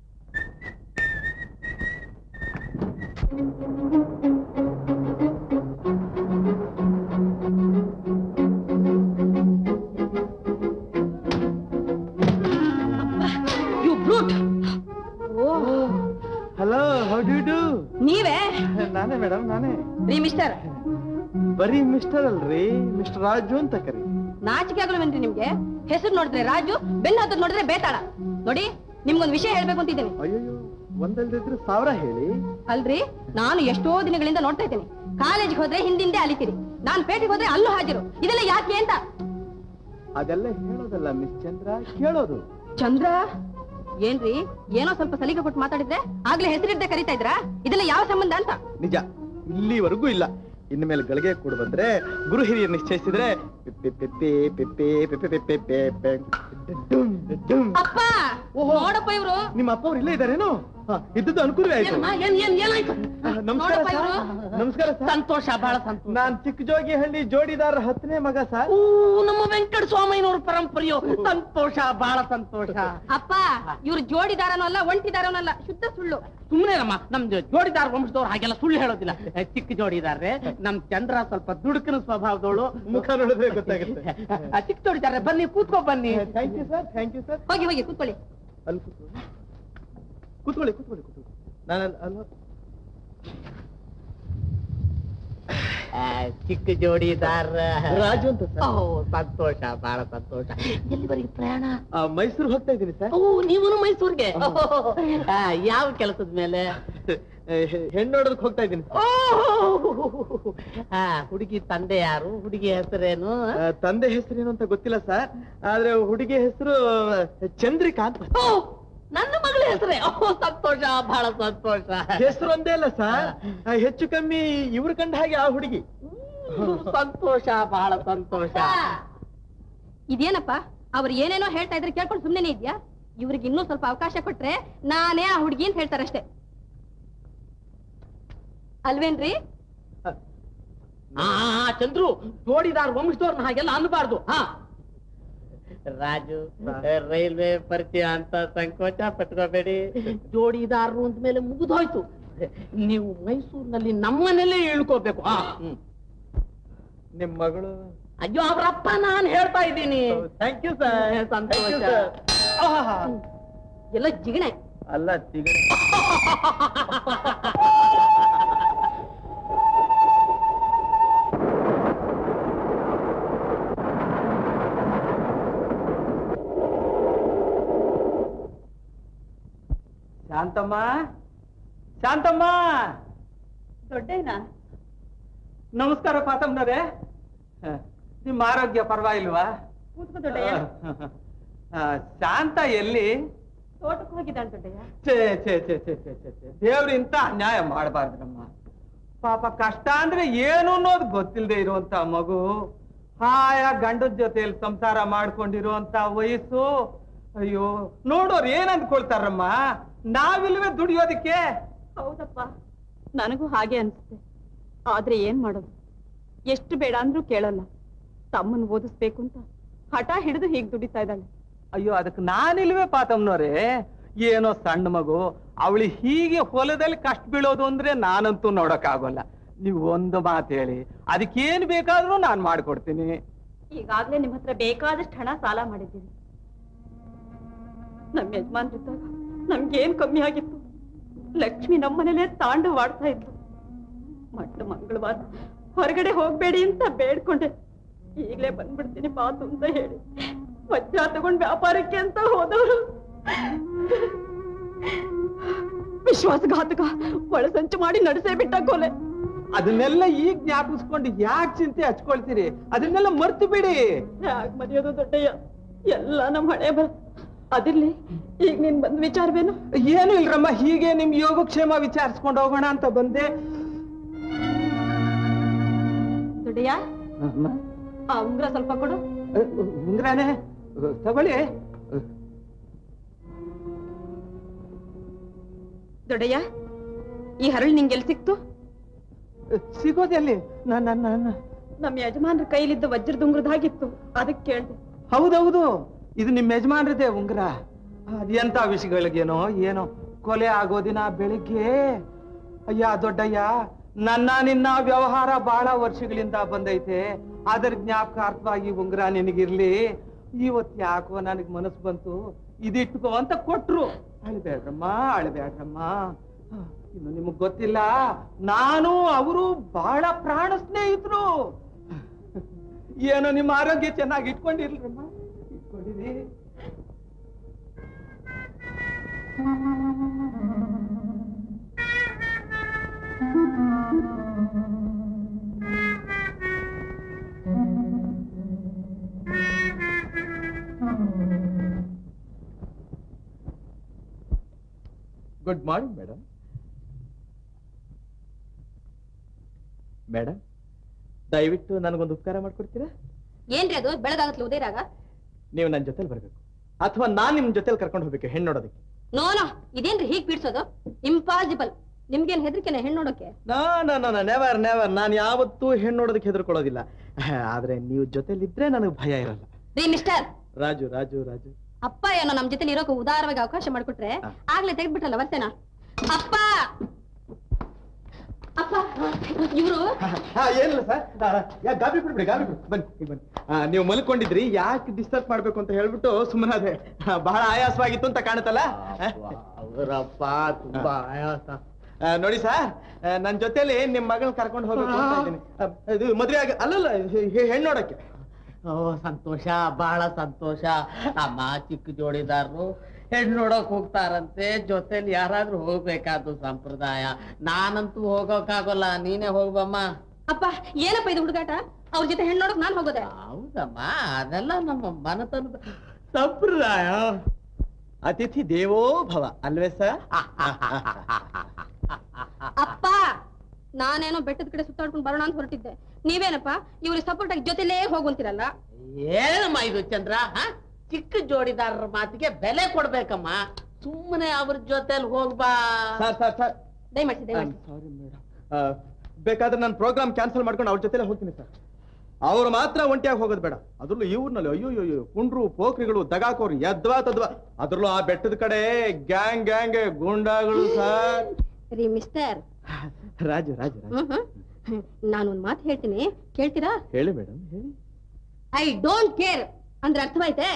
S1: you brute oh
S5: hello how do do
S1: ನೀವೇ
S5: ನಾನೇ ಮೇಡಮ್ ನಾನೇ
S1: ರೀ ಮಿಸ್ಟರ್
S5: ಬರೀ ಮಿಸ್ಟರ್ ಅಲ್ರಿ ಮಿಸ್ಟರ್ ರಾಜು ಅಂತ ಕರಿ
S1: ನಾಚಿಕೆ ಆಗಲ್ವೇನ್ರಿ ನಿಮ್ಗೆ ಹೆಸರು ನೋಡಿದ್ರೆ ರಾಜು ಬೆನ್ನು ಹತ್ತದ್ ನೋಡಿದ್ರೆ ಬೇತಾಳ ನೋಡಿ ನಿಮ್ಗೊಂದ್ ವಿಷಯ ಹೇಳ್ಬೇಕು ಅಂತಿದ್ದೀನಿ
S5: ಅಯ್ಯೋ ಒಂದಲ್ದಿದ್ರೆ ಸಾವಿರ ಹೇಳಿ
S1: ಅಲ್ರಿ ನಾನು ಎಷ್ಟೋ ದಿನಗಳಿಂದ ನೋಡ್ತಾ ಇದ್ದೀನಿ ಕಾಲೇಜ್ಗೆ ಹೋದ್ರೆ ಹಿಂದಿಂದೆ ಅಲಿತೀರಿ ನಾನ್ ಪೇಟೆಗೆ ಹೋದ್ರೆ ಅಲ್ಲೂ ಹಾಜರು ಇದೆಲ್ಲ ಯಾಕೆ ಅಂತ
S5: ಅದೆಲ್ಲ ಹೇಳೋದಲ್ಲ ಮಿಸ್ ಚಂದ್ರ ಕೇಳೋದು
S1: ಚಂದ್ರ ಏನ್ರಿ ಏನೋ ಸ್ವಲ್ಪ ಸಲಿಗೆ ಕೊಟ್ಟು ಮಾತಾಡಿದ್ರೆ ಆಗ್ಲೇ ಹೆಸರಿಡ್ದೆ ಕರಿತಾ ಇದ್ರಾ ಇದೆಲ್ಲ ಯಾವ ಸಂಬಂಧ ಅಂತ
S5: ನಿಜ ಇಲ್ಲಿವರೆಗೂ ಇಲ್ಲ ಇನ್ನು ಮೇಲೆ ಗಳಿಗೆ ಕೂಡ ಬಂದ್ರೆ ಗುರು ಹಿರಿಯರು ನಿಶ್ಚಯಿಸಿದ್ರೆ ಪಿಪ್ಪಿ ಪಿಪ್ಪಿ ಪಿಪ್ಪಿ ಪಿಪ್ಪಿ ಪಿಪ್ಪಿ ಪಿಪ್ಪಿ ಡುಡುಮ್ ಡುಡುಮ್.
S1: ಅಪ್ಪ ನೋಡಪ್ಪ ಇವ್ರು
S5: ನಿಮ್ಮ ಅಪ್ಪ ಅವ್ರು ಇಲ್ಲೇ ಇದಾರೇನು ಹ, ಇದ್ದದ್ದು ಅನುಕೂಲವೇ ಆಯ್ತು
S7: ಏನ್ ಏನ್ ಏನಾಯ್ತು
S5: ಆ, ನಮಸ್ಕಾರ
S1: ನೋಡಪ್ಪ
S5: ಸರ್.
S1: ಇವ್ರು.
S5: ನಮಸ್ಕಾರ ಸರ್
S7: ಸಂತೋಷ ಬಹಳ ಸಂತೋಷ
S5: ನಾನ್ ಚಿಕ್ಕಜೋಗಿಹಳ್ಳಿ ಜೋಡಿದಾರ ಹತ್ತನೇ ಮಗ ಸರ್
S7: ಊ, ನಮ್ಮ ವೆಂಕಟ ಸ್ವಾಮಿನವ್ರ ಪರಂಪರೆಯೋ ಸಂತೋಷ ಬಹಳ ಸಂತೋಷ
S1: ಅಪ್ಪ ಇವ್ರು ಜೋಡಿದಾರನೂ ಅಲ್ಲ ಒಂಟಿದಾರನೂ ಅಲ್ಲ ಶುದ್ಧ ಸುಳ್ಳು
S7: ಸುಮ್ನೆ ನಮ್ಮ ನಮ್ ಜೋಡಿದಾರ ವಂಶದವ್ರು ಹಾಗೆಲ್ಲ ಸುಳ್ಳು ಹೇಳೋದಿಲ್ಲ ಏ, ಚಿಕ್ಕ ಜೋಡಿದಾರ್ರೆ ನಮ್ ಚಂದ್ರ ಸ್ವಲ್ಪ ದುಡುಕಿನ ಸ್ವಭಾವದವಳು
S5: ಮುಖ ನೋಡಿದ್ರೆ ಗೊತ್ತಾಗುತ್ತೆ
S7: ಆ, ಚಿಕ್ಕ ಜೋಡಿದಾರೆ ಬನ್ನಿ ಕೂತ್ಕೋ ಬನ್ನಿ
S5: thank you sir thank you sir
S1: ಹೋಗಿ ಹೋಗಿ ಕೂತ್ಕೊಳ್ಳಿ
S5: ಅಲ್ಲಿ ಕೂತ್ಕೊಳ್ಳಿ ಕೂತ್ಕೊಳ್ಳಿ ಕೂತ್ಕೊಳ್ಳಿ ಕೂತ್ಕೊಳ್ಳಿ ನಾನು ಅಲ್ಲ
S7: ಆ, ಚಿಕ್ಕ ಜೋಡಿದಾರ
S5: ರಾಜು ಅಂತ ಸರ್
S7: ಓ ಸಂತೋಷ ಬಹಳ ಸಂತೋಷ ಎಲ್ಲಿವರೆಗೆ ಪ್ರಯಾಣ
S5: ಆ, ಮೈಸೂರಿಗೆ ಹೋಗ್ತಾ ಇದ್ದೀನಿ ಸರ್
S7: ಓ ನೀವು ಮೈಸೂರ್ಗೆ ಆ, ಯಾವ ಕೆಲಸದ ಮೇಲೆ
S5: ಹೆಣ್ಣು ನೋಡೋದಕ್ಕೆ ಹೋಗ್ತಾ ಇದ್ದೀನಿ
S7: ಓ ಆ, ಹುಡುಗಿ ತಂದೆ ಯಾರು ಹುಡುಗಿ ಹೆಸರೇನು
S5: ಆ, ತಂದೆ ಹೆಸರೇನು ಅಂತ ಗೊತ್ತಿಲ್ಲ ಸರ್ ಆದ್ರೆ ಹುಡುಗಿ ಹೆಸರು ಚಂದ್ರಿಕಾ ಅಂತ
S7: ಓ, ನನ್ನ ಮಗಳ ಹೆಸರೇ ಓ ಸಂತೋಷ ಬಹಳ ಸಂತೋಷ
S5: ಹೆಸರು ಒಂದೇ ಅಲ್ಲ ಸರ್ ಆ, ಹೆಚ್ಚು ಕಮ್ಮಿ ಇವ್ರು ಕಂಡ ಹಾಗೆ ಆ ಹುಡುಗಿ
S7: ಹ್ಮ್, ಸಂತೋಷ ಬಹಳ ಸಂತೋಷ
S1: ಇದೇನಪ್ಪ ಅವ್ರು ಏನೇನೋ ಹೇಳ್ತಾ ಇದ್ರೆ ಕೇಳ್ಕೊಂಡು ಸುಮ್ಮನೆ ಇದ್ಯಾ ಇವ್ರಿಗೆ ಇನ್ನೂ ಸ್ವಲ್ಪ ಅವಕಾಶ ಕೊಟ್ರೆ ನಾನೇ ಆ ಹುಡುಗಿ ಅಂತ ಹೇಳ್ತಾರಷ್ಟೇ ಅಲ್ವೇನ್ರಿ
S7: ಆ, ಆ, ಚಂದ್ರು ಜೋಡಿದಾರ್ ವಂಶದವ್ರನ್ನ ಹಾಗೆಲ್ಲ ಅನ್ಬಾರ್ದು ಹಾ ರಾಜು ರೈಲ್ವೆ ಪರಿಚಯ ಅಂತ ಸಂಕೋಚ ಪಟ್ಕೋಬೇಡಿ ಜೋಡಿದಾರರು ಅಂದ ಮೇಲೆ ಮುಗಿದೋಯ್ತು ನೀವು ಮೈಸೂರಿನಲ್ಲಿ ನಮ್ಮನೆಲ್ಲೇ ಇಳ್ಕೋಬೇಕು ಹಾ ಹ್ಮ್.
S5: ನಿಮ್ ಮಗಳು
S7: ಅಯ್ಯೋ ಅವ್ರಪ್ಪ ನಾನ್ ಹೇಳ್ತಾ ಇದ್ದೀನಿ
S5: ಥ್ಯಾಂಕ್ ಯು ಸರ್
S7: ಸಂತೋಷ
S1: ಎಲ್ಲ ಜಿಗಣೆ
S5: ಅಲ್ಲ ತಿಗ
S6: ಶಾಂತಮ್ಮ ಶಾಂತಮ್ಮ
S1: ದೊಡ್ಡೇನಾ
S6: ನಮಸ್ಕಾರ ಪಾತಮ್ಮನವ್ರೆ ಹ, ನಿಮ್ಮ ಆರೋಗ್ಯ ಪರವಾಗಿಲ್ವಾ
S1: ಕೂತ್ಕೋ ದೊಡ್ಡಯ್ಯ
S6: ಆ, ಶಾಂತ ಎಲ್ಲಿ
S1: ತೋಟಕ್ಕೆ ಹೋಗಿದ್ದಾಳೆ ದೊಡ್ಡಯ್ಯ
S6: ಛೇ ಛೇ ಛೇ ಛೇ ಛೇ ಛೇ ಛೇ ದೇವ್ರು ಇಂಥ ಅನ್ಯಾಯ ಮಾಡಬಾರ್ದ್ರಮ್ಮ ಪಾಪ ಕಷ್ಟ ಅಂದ್ರೆ ಏನು ಅನ್ನೋದು ಗೊತ್ತಿಲ್ಲದೆ ಇರುವಂತ ಮಗು ಹಾಯ ಗಂಡದ ಜೊತೆಯಲ್ಲಿ ಸಂಸಾರ ಮಾಡ್ಕೊಂಡಿರುವಂತ ವಯಸ್ಸು ಅಯ್ಯೋ ನೋಡೋರು ಏನ್ ಅಂದ್ಕೊಳ್ತಾರಮ್ಮ ನಾವಿಲ್ವೇ ದುಡಿಯೋದಕ್ಕೆ
S8: ಹೌದಪ್ಪ ನನಗೂ ಹಾಗೆ ಅನ್ಸುತ್ತೆ ಆದ್ರೆ ಏನ್ ಮಾಡೋದು ಎಷ್ಟು ಬೇಡ ಅಂದ್ರೂ ಕೇಳಲ್ಲ ತಮ್ಮನ್ ಓದಿಸ್ಬೇಕು ಅಂತ ಹಠ ಹಿಡಿದು ಹೀಗ್ ದುಡಿತಾ ಇದ್ದಾಳೆ
S6: ಅಯ್ಯೋ ಅದಕ್ಕೆ ನಾನಿಲ್ವೇ ಪಾತಮ್ಮನವ್ರೆ ಏನೋ ಸಣ್ಣ ಮಗು ಅವಳು ಹೀಗೆ ಹೊಲದಲ್ಲಿ ಕಷ್ಟ ಬೀಳೋದು ಅಂದ್ರೆ ನಾನಂತೂ ನೋಡಕ್ಕಾಗೋಲ್ಲ ನೀವು ಒಂದು ಮಾತು ಹೇಳಿ ಅದಕ್ಕೇನ್ ಬೇಕಾದ್ರೂ ನಾನ್ ಮಾಡ್ಕೊಡ್ತೀನಿ
S8: ಈಗಾಗ್ಲೇ ನಿಮ್ ಹತ್ರ ಬೇಕಾದಷ್ಟು ಹಣ ಸಾಲ ಮಾಡಿದ್ದೀವಿ ನಮ್ಮ ಯಜಮಾನ್ರಿದ್ದಾಗ ನಮ್ಗೇನ್ ಕಮ್ಮಿ ಆಗಿತ್ತು ಲಕ್ಷ್ಮಿ ನಮ್ಮನೇಲೆ ತಾಂಡವಾಡ್ತಾ ಇದ್ಲು ಮಟ್ಟ ಮಂಗಳವಾರ ಹೊರಗಡೆ ಹೋಗ್ಬೇಡಿ ಅಂತ ಬೇಡ್ಕೊಂಡೆ ಈಗ್ಲೇ ಬಂದ್ಬಿಡ್ತೀನಿ ಮಾತು ಅಂತ ಹೇಳಿ ವಜ್ರ ತಗೊಂಡ್ ವ್ಯಾಪಾರಕ್ಕೆ ಅಂತ ಹೋದವರು ವಿಶ್ವಾಸಘಾತಕ ಒಳಸಂಚು ಮಾಡಿ ನಡೆಸೇ ಬಿಟ್ಟ ಕೊಲೆ
S6: ಅದನ್ನೆಲ್ಲ ಈಗ ಜ್ಞಾಪಿಸ್ಕೊಂಡು ಯಾಕೆ ಚಿಂತೆ ಹಚ್ಕೊಳ್ತೀರಿ ಅದನ್ನೆಲ್ಲ ಮರ್ತು ಬಿಡಿ
S8: ಯಾಕೆ ಮರೆಯೋದು ದೊಡ್ಡಯ್ಯ ಎಲ್ಲ ನಮ್ಮ ಹಣೆ ಬರ ಅದಿರ್ಲಿ ಈಗ ನೀನ್ ಬಂದ್ ವಿಚಾರವೇನು
S6: ಏನು ಇಲ್ರಮ್ಮ ಹೀಗೆ ನಿಮ್ ಯೋಗಕ್ಷೇಮ ವಿಚಾರಿಸ್ಕೊಂಡು ಹೋಗೋಣ ಅಂತ ಬಂದೆ
S8: ದೊಡ್ಡಯ್ಯ ಆ ಉಂಗ್ರ ಸ್ವಲ್ಪ ಕೊಡು
S6: ಉಂಗ್ರಾನೆ ತಗೊಳ್ಳಿ
S8: ದೊಡ್ಡಯ್ಯ ಈ ಹರಳು ನಿಂಗೆಲ್ ಸಿಕ್ತು
S6: ಸಿಗೋದೆಲ್ಲಿ ನನ್ನ ನನ್ನ
S8: ನಮ್ಮ ಯಜಮಾನ್ರ ಕೈಲಿದ್ದ ವಜ್ರದ ಉಂಗ್ರದ ಹಾಗಿತ್ತು ಅದಕ್ಕೆ ಕೇಳ್ದೆ
S6: ಹೌದೌದು ಇದು ನಿಮ್ ಯಜಮಾನ್ರದೇ ಉಂಗ್ರ ಅದೆಂತ ವಿಷಯಗಳಿಗೇನೋ ಏನೋ ಕೊಲೆ ಆಗೋ ದಿನ ಬೆಳಿಗ್ಗೆ ಅಯ್ಯ ದೊಡ್ಡಯ್ಯ ನನ್ನ ನಿನ್ನ ವ್ಯವಹಾರ ಬಹಳ ವರ್ಷಗಳಿಂದ ಬಂದೈತೆ ಅದರ ಜ್ಞಾಪಕಾರ್ಥವಾಗಿ ಉಂಗ್ರ ನಿನಗಿರ್ಲಿ ಇವತ್ ಯಾಕೋ ನನಗ್ ಮನಸ್ಸು ಬಂತು ಇದಿಟ್ಕೋ ಅಂತ ಕೊಟ್ರು ಅಳ್ಬೇಡ್ರಮ್ಮ ಅಳ್ಬೇಡ್ರಮ್ಮ ಇನ್ನು ನಿಮಗ್ ಗೊತ್ತಿಲ್ಲ ನಾನು ಅವರು ಬಹಳ ಪ್ರಾಣ ಸ್ನೇಹಿತರು ಏನೋ ನಿಮ್ಮ ಆರೋಗ್ಯ ಚೆನ್ನಾಗಿ ಇಟ್ಕೊಂಡಿರ್ಲಮ್ಮ ಇಟ್ಕೊಂಡಿರಿ ಗುಡ್ ಮಾರ್ನಿಂಗ್ ಮೇಡಮ್ ಮೇಡಮ್ ದಯವಿಟ್ಟು ನನಗೊಂದು ಉಪಕಾರ ಮಾಡ್ಕೊಡ್ತೀರಾ
S1: ಏನ್ರಿ ಅದು ಬೆಳಗಾಗತ್ಲ ಉದಯರಾಗ
S6: ನೀವು ನನ್ನ ಜೊತೆಲಿ ಬರ್ಬೇಕು ಅಥವಾ ನಾನ್ ನಿಮ್ ಜೊತೆಲಿ ಕರ್ಕೊಂಡು ಹೋಗ್ಬೇಕು ಹೆಣ್ಣು ನೋಡೋದಕ್ಕೆ
S1: ನೋ ನೋ ಇದೇನ್ರಿ ಹೀಗ್ ಬಿಡ್ಸೋದು ಇಂಪಾಸಿಬಲ್ ನಿಮ್ಗೇನ್ ಹೆದರಿಕೆನೆ ಹೆಣ್ಣು ನೋಡೋಕೆ
S6: ನಾ ನಾ ನಾ ನೆವರ್ ನೆವರ್ ನಾನು ಯಾವತ್ತೂ ಹೆಣ್ಣು ನೋಡೋದಕ್ಕೆ ಹೆದರ್ಕೊಳ್ಳೋದಿಲ್ಲ ಆದ್ರೆ ನೀವು ಜೊತೆಲಿದ್ರೆ ನನಗೆ ಭಯ ಇರಲ್ಲ
S1: ರೀ ಮಿಸ್ಟರ್
S6: ರಾಜು ರಾಜು ರಾಜು
S1: ಅಪ್ಪ ಏನೋ ನಮ್ ಜೊತೆ ಇರೋಕೆ ಉದಾರವಾಗಿ ಅವಕಾಶ ಮಾಡ್ಕೊಟ್ರೆ
S6: ಹಾ.
S1: ಆಗ್ಲೇ ತೆಗ್ದ್ಬಿಟ್ರಲ್ಲ ವರ್ತೇನ ಅಪ್ಪ ಅಪ್ಪ ಇವ್ರು
S6: ಹಾ ಏನಿಲ್ಲ ಸರ್ ಯಾ ಗಾಬರಿ ಬಿಡ್ಬಿಡಿ ಗಾಬರಿ ಬಿಡಿ ಬನ್ನಿ ಈಗ ಬನ್ನಿ ಆ, ನೀವು ಮಲ್ಕೊಂಡಿದ್ರಿ ಯಾಕೆ ಡಿಸ್ಟರ್ಬ್ ಮಾಡ್ಬೇಕು ಅಂತ ಹೇಳ್ಬಿಟ್ಟು ಸುಮ್ಮನಾದೆ ಆ, ಬಹಳ ಆಯಾಸವಾಗಿತ್ತು ಅಂತ ಕಾಣುತ್ತಲ್ಲ
S7: ಅವರಪ್ಪ ತುಂಬಾ ಆಯಾಸ
S6: ಆ, ನೋಡಿ ಸರ್ ನನ್ನ ಜೊತೆಲಿ ನಿಮ್ ಮಗಳನ್ನ ಕರ್ಕೊಂಡು ಹೋಗ್ಬೇಕು ಅಂತ ಇದ್ದೀನಿ ಆ, ಇದು ಮದ್ವೆ ಆಗ ಅಲ್ಲಲ್ಲ ಹೆ- ಹೆಣ್ಣು ನೋಡಕ್ಕೆ
S7: ಓ ಸಂತೋಷ ಬಹಳ ಸಂತೋಷ ಅಮ್ಮ ಚಿಕ್ಕ ಜೋಡಿದಾರರು ಹೆಣ್ಣು ನೋಡಕ್ ಹೋಗ್ತಾರಂತೆ ಜೊತೆಲಿ ಯಾರಾದ್ರೂ ಹೋಗ್ಬೇಕಾದ್ದು ಸಂಪ್ರದಾಯ ನಾನಂತೂ ಹೋಗೋಕ್ಕಾಗಲ್ಲ ನೀನೇ ಹೋಗ್ಬಮ್ಮ
S1: ಅಪ್ಪ ಏನಪ್ಪ ಇದು ಹುಡುಗಾಟ ಅವ್ರ ಜೊತೆ ಹೆಣ್ಣು ನೋಡಕ್ ನಾನ್ ಹೋಗೋದೆ
S7: ಹೌದಮ್ಮ ಅದೆಲ್ಲ ನಮ್ಮ ಮನತನದ ಸಂಪ್ರದಾಯ
S6: ಅತಿಥಿ ದೇವೋ ಭವ ಅಲ್ವೇ ಸರ್
S1: ಅಪ್ಪ ನಾನೇನೋ ಬೆಟ್ಟದ ಕಡೆ ಸುತ್ತಾಡ್ಕೊಂಡು ಬರೋಣ ಅಂತ ಹೊರಟಿದ್ದೆ ನೀವೇನಪ್ಪ ಇವ್ರಿಗೆ ಸಪೋರ್ಟ್ ಆಗಿ ಜೊತೆಲೇ ಹೋಗುವಂತಿರಲ್ಲ
S7: ಏನಮ್ಮ ಇದು ಚಂದ್ರ ಹ? ಚಿಕ್ಕ ಜೋಡಿದಾರರ ಮಾತಿಗೆ ಬೆಲೆ ಕೊಡ್ಬೇಕಮ್ಮ ಸುಮ್ಮನೆ ಅವ್ರ ಜೊತೆಲಿ ಹೋಗ್ಬಾ
S6: ಸರ್ ಸರ್ ಸರ್
S1: ದಯಮಾಡಿಸಿ ದಯಮಾಡಿಸಿ
S6: ಸಾರಿ ಮೇಡಮ್ ಬೇಕಾದ್ರೆ ನಾನು ಪ್ರೋಗ್ರಾಮ್ ಕ್ಯಾನ್ಸಲ್ ಮಾಡ್ಕೊಂಡು ಅವ್ರ ಜೊತೆಲೆ ಹೋಗ್ತೀನಿ ಸರ್ ಅವ್ರು ಮಾತ್ರ ಒಂಟಿಯಾಗಿ ಹೋಗೋದು ಬೇಡ ಅದ್ರಲ್ಲೂ ಇವ್ರನಲ್ಲಿ ಅಯ್ಯೋ ಅಯ್ಯೋ ಕುಂಡ್ರು ಪೋಖ್ರಿಗಳು ದಗಾಕೋರು ಎದ್ವಾ ತದ್ವಾ ಅದ್ರಲ್ಲೂ ಆ ಬೆಟ್ಟದ ಕಡೆ ಗ್ಯಾಂಗ್ ಗ್ಯಾಂಗ್ ಗೂಂಡಾಗಳು ಸರ್
S1: ರೀ mister
S6: Raju Raju Raju
S1: hmm hmm ನಾನೊಂದ್ ಮಾತು ಹೇಳ್ತೀನಿ ಕೇಳ್ತೀರಾ
S6: ಹೇಳಿ ಮೇಡಮ್ ಹೇಳಿ
S1: ಐ ಡೋಂಟ್ ಕೇರ್ ಅಂದ್ರೆ ಅರ್ಥವಾಯ್ತೆ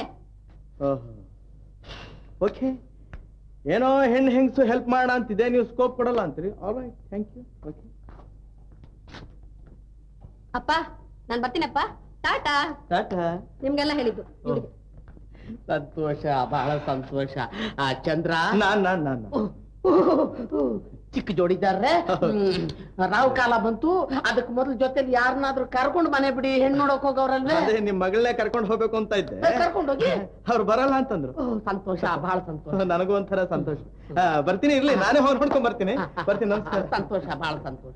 S6: ಓಕೆ ಏನೋ ಹೆಣ್ಣು ಹೆಂಗಸು ಹೆಲ್ಪ್ ಮಾಡೋಣ ಅಂತಿದೆ ನೀವು ಸ್ಕೋಪ್ ಕೊಡಲ್ಲ ಅಂತೀರಿ all right thank you okay
S1: ಅಪ್ಪ ನಾನ್ ಬರ್ತೀನಪ್ಪ ಟಾಟಾ
S6: ಟಾಟಾ
S1: ನಿಮ್ಗೆಲ್ಲ ಹೇಳಿದ್ದು ಇವ್ರಿಗೆ.
S7: ಸಂತೋಷ ಬಹಳ ಸಂತೋಷ ಆ ಚಂದ್ರ
S6: ನಾನ್ ನಾನ್ ನಾನ್ ನಾನ್.
S7: ಚಿಕ್ಕ ಜೋಡಿದಾರ್ರೆ ಹ್ಮ್. ರಾವ್ ಕಾಲ ಬಂತು ಅದಕ್ ಮೊದಲು ಜೊತೆಲಿ ಯಾರನ್ನಾದ್ರೂ ಕರ್ಕೊಂಡು ಮನೆ ಬಿಡಿ ಹೆಣ್ಣು ನೋಡಕ್ ಹೋಗವ್ರಲ್ವೇ
S6: ಅದೇ ನಿಮ್ ಮಗಳನ್ನೇ ಕರ್ಕೊಂಡು ಹೋಗ್ಬೇಕು ಅಂತ ಇದ್ದೆ
S7: ಕರ್ಕೊಂಡೋಗಿ
S6: ಅವ್ರು ಬರಲ್ಲ ಅಂತಂದ್ರು
S7: ಓ, ಸಂತೋಷ ಬಹಳ ಸಂತೋಷ
S6: ನನಗೂ ಒಂಥರ ಸಂತೋಷ ಆ, ಬರ್ತೀನಿ ಇರ್ಲಿ ನಾನೇ ಹೋಗಿ ನೋಡ್ಕೊಂಡ್ ಬರ್ತೀನಿ ಬರ್ತೀನಿ ನಮಸ್ಕಾರ
S7: ಸಂತೋಷ ಬಹಳ ಸಂತೋಷ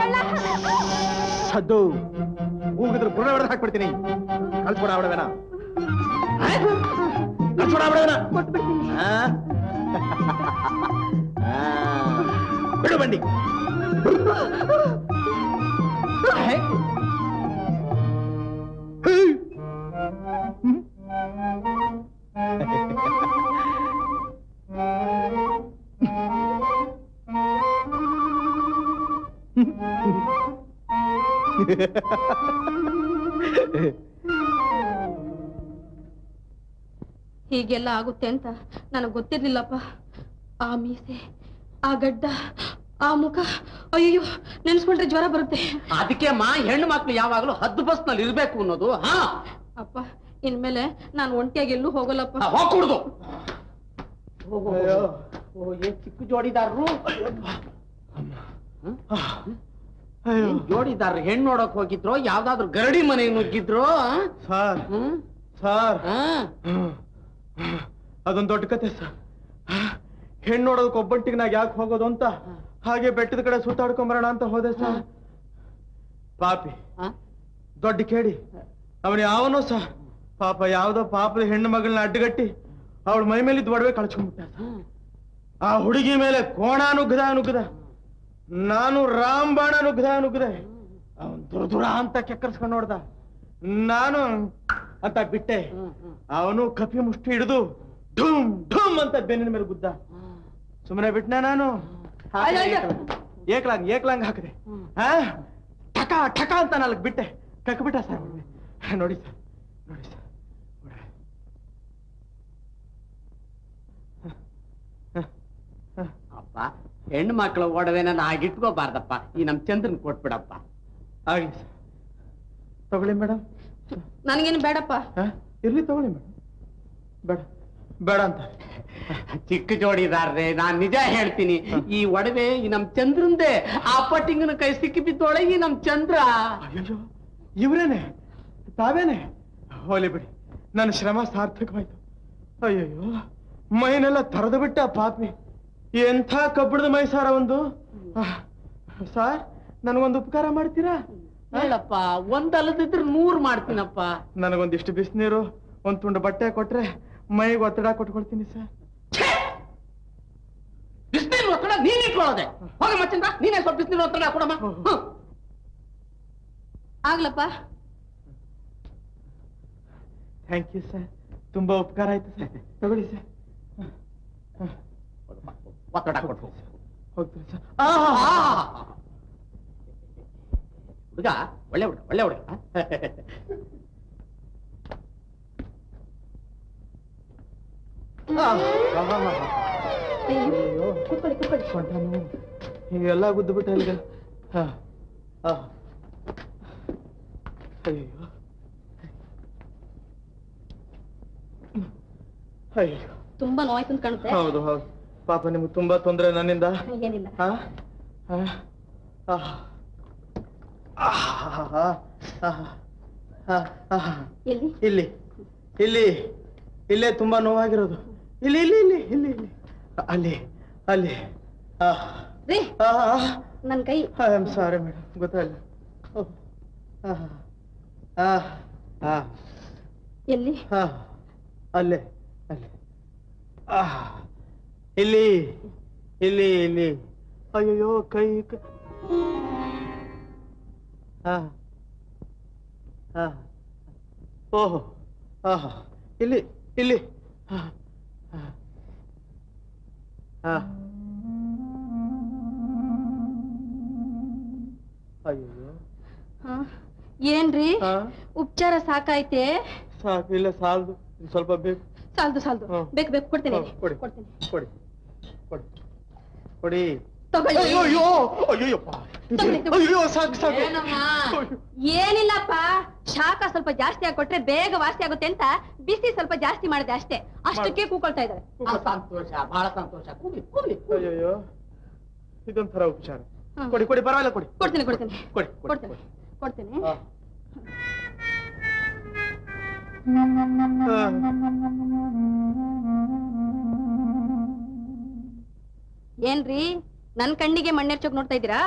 S6: ಸದ್ದು ಹೋಗಿದ್ರೆ ಬುಡ ಹೊಡೆದು ಹಾಕ್ಬಿಡ್ತೀನಿ ಕಳ್ಸ್ಕೊಡ ಅವಳವೇನ
S5: ಕಳ್ಸ್ಬಿಡ ಬಿಡೋಣ ಬಿಡು ಬಂಡಿ
S1: ಹೀಗೆಲ್ಲ ಆಗುತ್ತೆ ಅಂತ ನನಗೆ ಗೊತ್ತಿರ್ಲಿಲ್ಲಪ್ಪ ಆ ಮೀಸೆ ಆ ಗಡ್ಡ ಆ ಮುಖ ಅಯ್ಯೋ ನೆನ್ಸ್ಕೊಂಡ್ರೆ ಜ್ವರ ಬರುತ್ತೆ
S7: ಅದಕ್ಕೆ ಮಾ ಹೆಣ್ಣು ಮಕ್ಳು ಯಾವಾಗಲೂ ಹದ್ದು ಬಸ್ನಲ್ಲಿ ಇರ್ಬೇಕು ಅನ್ನೋದು ಹಾ
S1: ಅಪ್ಪ ಇನ್ಮೇಲೆ ನಾನು ಒಂಟಿಯಾಗಿ ಎಲ್ಲೂ ಹೋಗಲ್ಲಪ್ಪ
S7: ಹೋಗ್ಕೂಡ್ದು ಓ ಏನ್ ಚಿಕ್ಕ ಜೋಡಿದಾರರು ಏನ್ ಜೋಡಿದಾರರು ಹೆಣ್ಣು ನೋಡಕ್ ಹೋಗಿದ್ರು ಯಾವ್ದಾದ್ರು ಗರಡಿ ಮನೆಗೆ ನುಗ್ಗಿದ್ರು
S5: ಸರ್
S7: ಹ್ಮ್
S5: ಸರ್
S7: ಹಾ
S5: ಅದೊಂದ್ ದೊಡ್ಡ ಕತೆ ಸರ್ ಹೆಣ್ಣು ನೋಡೋದಕ್ಕೆ ಒಬ್ಬಂಟಿಗೆ ನಾಗ ಯಾಕೆ ಹೋಗೋದು ಅಂತ ಹಾಗೆ ಬೆಟ್ಟದ ಕಡೆ ಸುತ್ತಾಡ್ಕೊಂಬರೋಣ ಅಂತ ಹೋದೆ ಸರ್ ಪಾಪಿ
S7: ಹಾ?
S5: ದೊಡ್ಡ ಕೇಳಿ ಅವನು ಯಾವನೋ ಸರ್ ಪಾಪ ಯಾವ್ದೋ ಪಾಪದ ಹೆಣ್ಣು ಮಗಳನ್ನ ಅಡ್ಡಗಟ್ಟಿ ಅವಳ ಮೈ ಮೇಲಿದ್ದು ಒಡವೆ ಕಳ್ಸ್ಕೊಂಡ್ಬಿಟ್ಟ ಸರ್. ಆ ಹುಡುಗಿ ಮೇಲೆ ಕೋಣ ನುಗ್ಗದ ನುಗ್ಗದ ನಾನು ರಾಂಬಾಣ ನುಗ್ಗದ ನುಗ್ಗದೆ ಅವನ್ ದುರ ದುರ ಅಂತ ಕೆಕ್ಕರ್ಸ್ಕೊಂಡ್ ನೋಡ್ದ ನಾನು ಅಂತ ಬಿಟ್ಟೆ ಅವನು ಕಪಿ ಮುಷ್ಟಿ ಹಿಡಿದು ಢುಮ್ ಢುಮ್ ಅಂತ ಬೆನ್ನಿನ ಮೇಲೆ ಗುದ್ದ ಸುಮ್ಮನೆ ಬಿಟ್ನ ನಾನು ಏಕ್ಲಾಂಗ್ ಏಕ್ಲಾಂಗ್ ಹಾಕಿದೆ ಆ ಠಕ ಠಕ ಅಂತ ನಾಲ್ಕು ಬಿಟ್ಟೆ ಕಕ್ ಬಿಟ್ಟ ಸರ್ ನೋಡಿ ಸರ್ ನೋಡಿ ಸರ್
S7: ಅಪ್ಪ ಹೆಣ್ಣು ಮಕ್ಕಳ ಒಡವೆನ ಆಗಿಟ್ಕೋಬಾರ್ದಪ್ಪ ಈ ನಮ್ ಚಂದ್ರನ್ ಕೊಟ್ಬಿಡಪ್ಪ
S5: ಆಗ್ಲಿ ಸರ್ ತಗೊಳ್ಳಿ ಮೇಡಮ್
S1: ನನಗೇನು ಬೇಡಪ್ಪ
S5: ಇರ್ಲಿ ತಗೊಳ್ಳಿ ಮೇಡಮ್ ಬೇಡ ಬೇಡ ಅಂತ
S7: ಚಿಕ್ಕ ಜೋಡಿದಾರ್ರೆ ನಾನ್ ನಿಜ ಹೇಳ್ತೀನಿ ಈ ಒಡವೆ ಈ ನಮ್ ಚಂದ್ರಂದೇ ಆ ಪಟ್ಟಿಂಗನ ಕೈ ಸಿಕ್ಕಿ ಬಿದ್ದೊಳಗೆ ಈ ನಮ್ ಚಂದ್ರ
S5: ಅಯ್ಯೋ ಇವ್ರೇನೆ ತಾವೇನೆ ಹೋಲಿ ಬಿಡಿ ನನ್ನ ಶ್ರಮ ಸಾರ್ಥಕವಾಯ್ತು ಅಯ್ಯಯ್ಯೋ ಮೈನೆಲ್ಲ ತರದು ಬಿಟ್ಟ ಪಾಪಿ ಎಂಥ ಕಬ್ಬಣದ ಮೈ ಸಾರ ಒಂದು ಆಹ್, ಸಾರ್ ನನಗೊಂದು ಉಪಕಾರ ಮಾಡ್ತೀರಾ
S7: ಹೇಳಪ್ಪ ಒಂದಲ್ಲದಿದ್ರೆ ನೂರ್ ಮಾಡ್ತೀನಪ್ಪ
S5: ನನಗೊಂದಿಷ್ಟು ಬಿಸಿನೀರು ಒಂದ್ ತುಂಡು ಬಟ್ಟೆ ಕೊಟ್ರೆ ಮೈಗೆ ಒತ್ತಡ ಕೊಟ್ಕೊಳ್ತೀನಿ ಸರ್
S7: ಬಿಸಿನೀರು ಒತ್ತಡ ನೀನ್ ಇಟ್ಕೊಳ್ಳೋದೆ ಹೋಗ ಮಚ್ಚಂದ್ರ ನೀನೇ ಸ್ವಲ್ಪ ಬಿಸಿನೀರು ಒತ್ತಡ ಕೊಡಮ್ಮ ಹ್ಮ್.
S1: ಆಗ್ಲಪ್ಪ
S5: ಥ್ಯಾಂಕ್ ಯು ಸರ್ ತುಂಬಾ ಉಪಕಾರ ಆಯ್ತು ಸರ್ ತಗೊಳ್ಳಿ ಸರ್
S7: ಒತ್ತಡ ಕೊಟ್ಟು
S5: ಹೋಗ್ತೀನಿ ಸರ್
S7: ಹುಡುಗ ಒಳ್ಳೆ ಹುಡುಗ ಒಳ್ಳೆ ಹುಡುಗ
S5: ಹೀಗೆಲ್ಲ ಗುದ್ದು ಬಿಟ್ಟ ಇಲ್ಲಿಗೆ ಹಾ ಹಾ ಅಯ್ಯೋ ಅಯ್ಯೋ
S1: ತುಂಬಾ ನೋಯ್ತು ಅಂತ ಕಾಣುತ್ತೆ
S5: ಹೌದು ಹೌದು ಪಾಪ ನಿಮ್ಗೆ ತುಂಬಾ ತೊಂದರೆ ನನ್ನಿಂದ
S1: ಏನಿಲ್ಲ
S5: ಹಾ ಹಾ ಆಹ್. ಆಹ್. ಆಹ್. ಆಹ್. ಆಹ್.
S1: ಎಲ್ಲಿ
S5: ಇಲ್ಲಿ ಇಲ್ಲಿ ಇಲ್ಲೇ ತುಂಬಾ ನೋವಾಗಿರೋದು ಇಲ್ಲಿ ಇಲ್ಲಿ ಇಲ್ಲಿ ಇಲ್ಲಿ ಇಲ್ಲಿ ಅಲ್ಲಿ ಅಲ್ಲಿ ಆಹ್.
S1: ರೀ
S5: ಆಹ್. ಆಹ್.
S1: ನನ್ ಕೈ
S5: ಐ ಆಮ್ ಸಾರಿ ಮೇಡಮ್ ಗೊತ್ತಾಗಲ್ಲ ಓಹ್. ಆಹ್. ಆಹ್. ಆಹ್.
S1: ಎಲ್ಲಿ
S5: ಆಹ್. ಅಲ್ಲೇ ಅಲ್ಲೇ ಆಹ್. ಇಲ್ಲಿ ಇಲ್ಲಿ ಇಲ್ಲಿ ಅಯ್ಯಯ್ಯೋ ಕೈ ಕ- ಆಹ್. ಆಹ್. ಓಹೋ ಆಹ್. ಇಲ್ಲಿ ಇಲ್ಲಿ ಆಹ್. ಆಹ್. ಆಹ್. ಅಯ್ಯಯ್ಯೋ
S1: ಹಾ. ಏನ್ರಿ
S5: ಹಾ
S1: ಉಪಚಾರ ಸಾಕಾಯ್ತೆ
S5: ಸಾಕು ಇಲ್ಲ ಸಾಲದು ಇನ್ನು ಸ್ವಲ್ಪ ಬೇಕು
S1: ಸಾಲ್ದು ಸಾಲ್ದು
S5: ಹ್ಮ್.
S1: ಬೇಕು ಬೇಕು ಕೊಡ್ತೀನಿ
S5: ಹ್ಮ್, ಕೊಡಿ.
S1: ಕೊಡ್ತೀನಿ
S5: ಕೊಡಿ ಕೊಡಿ ಕೊಡಿ
S1: ತಗೊಳ್ಳಿ
S5: ಅಯ್ಯೋ ಅಯ್ಯೋ ಅಯ್ಯಯ್ಯಪ್ಪ
S1: ತಗೊಳ್ಳಿ, ತಗೊಳ್ಳಿ.
S5: ಅಯ್ಯೋ ಸಾಕು ಸಾಕು
S7: ಏನಮ್ಮ?
S5: ಅಯ್ಯೋ.
S1: ಏನಿಲ್ಲಪ್ಪ ಶಾಖ ಸ್ವಲ್ಪ ಜಾಸ್ತಿ ಆಗಿ ಕೊಟ್ರೆ ಬೇಗ ವಾಸಿ ಆಗುತ್ತೆ ಅಂತ ಬಿಸಿ ಸ್ವಲ್ಪ ಜಾಸ್ತಿ ಮಾಡಿದೆ ಅಷ್ಟೇ ಅಷ್ಟಕ್ಕೆ ಕೂಕೊಳ್ತಾ ಇದ್ದಾರೆ
S7: ಆ, ಸಂತೋಷ ಬಹಳ ಸಂತೋಷ ಕೂಗ್ಲಿ ಕೂಗ್ಲಿ
S5: ಅಯ್ಯಯ್ಯೋ ಇದೊಂಥರ ಉಪಚಾರ
S1: ಹ್ಮ್.
S5: ಕೊಡಿ ಕೊಡಿ ಪರವಾಗಿಲ್ಲ ಕೊಡಿ
S1: ಕೊಡ್ತೀನಿ ಕೊಡ್ತೀನಿ
S5: ಕೊಡಿ ಕೊಡಿ
S1: ಕೊಡ್ತೀನಿ ಕೊಡ್ತೀನಿ
S5: ಆ.
S1: ಏನ್ರಿ ನನ್ ಕಣ್ಣಿಗೆ ಮಣ್ಣೆರ್ಚೋಕ್ ನೋಡ್ತಾ ಇದ್ದೀರಾ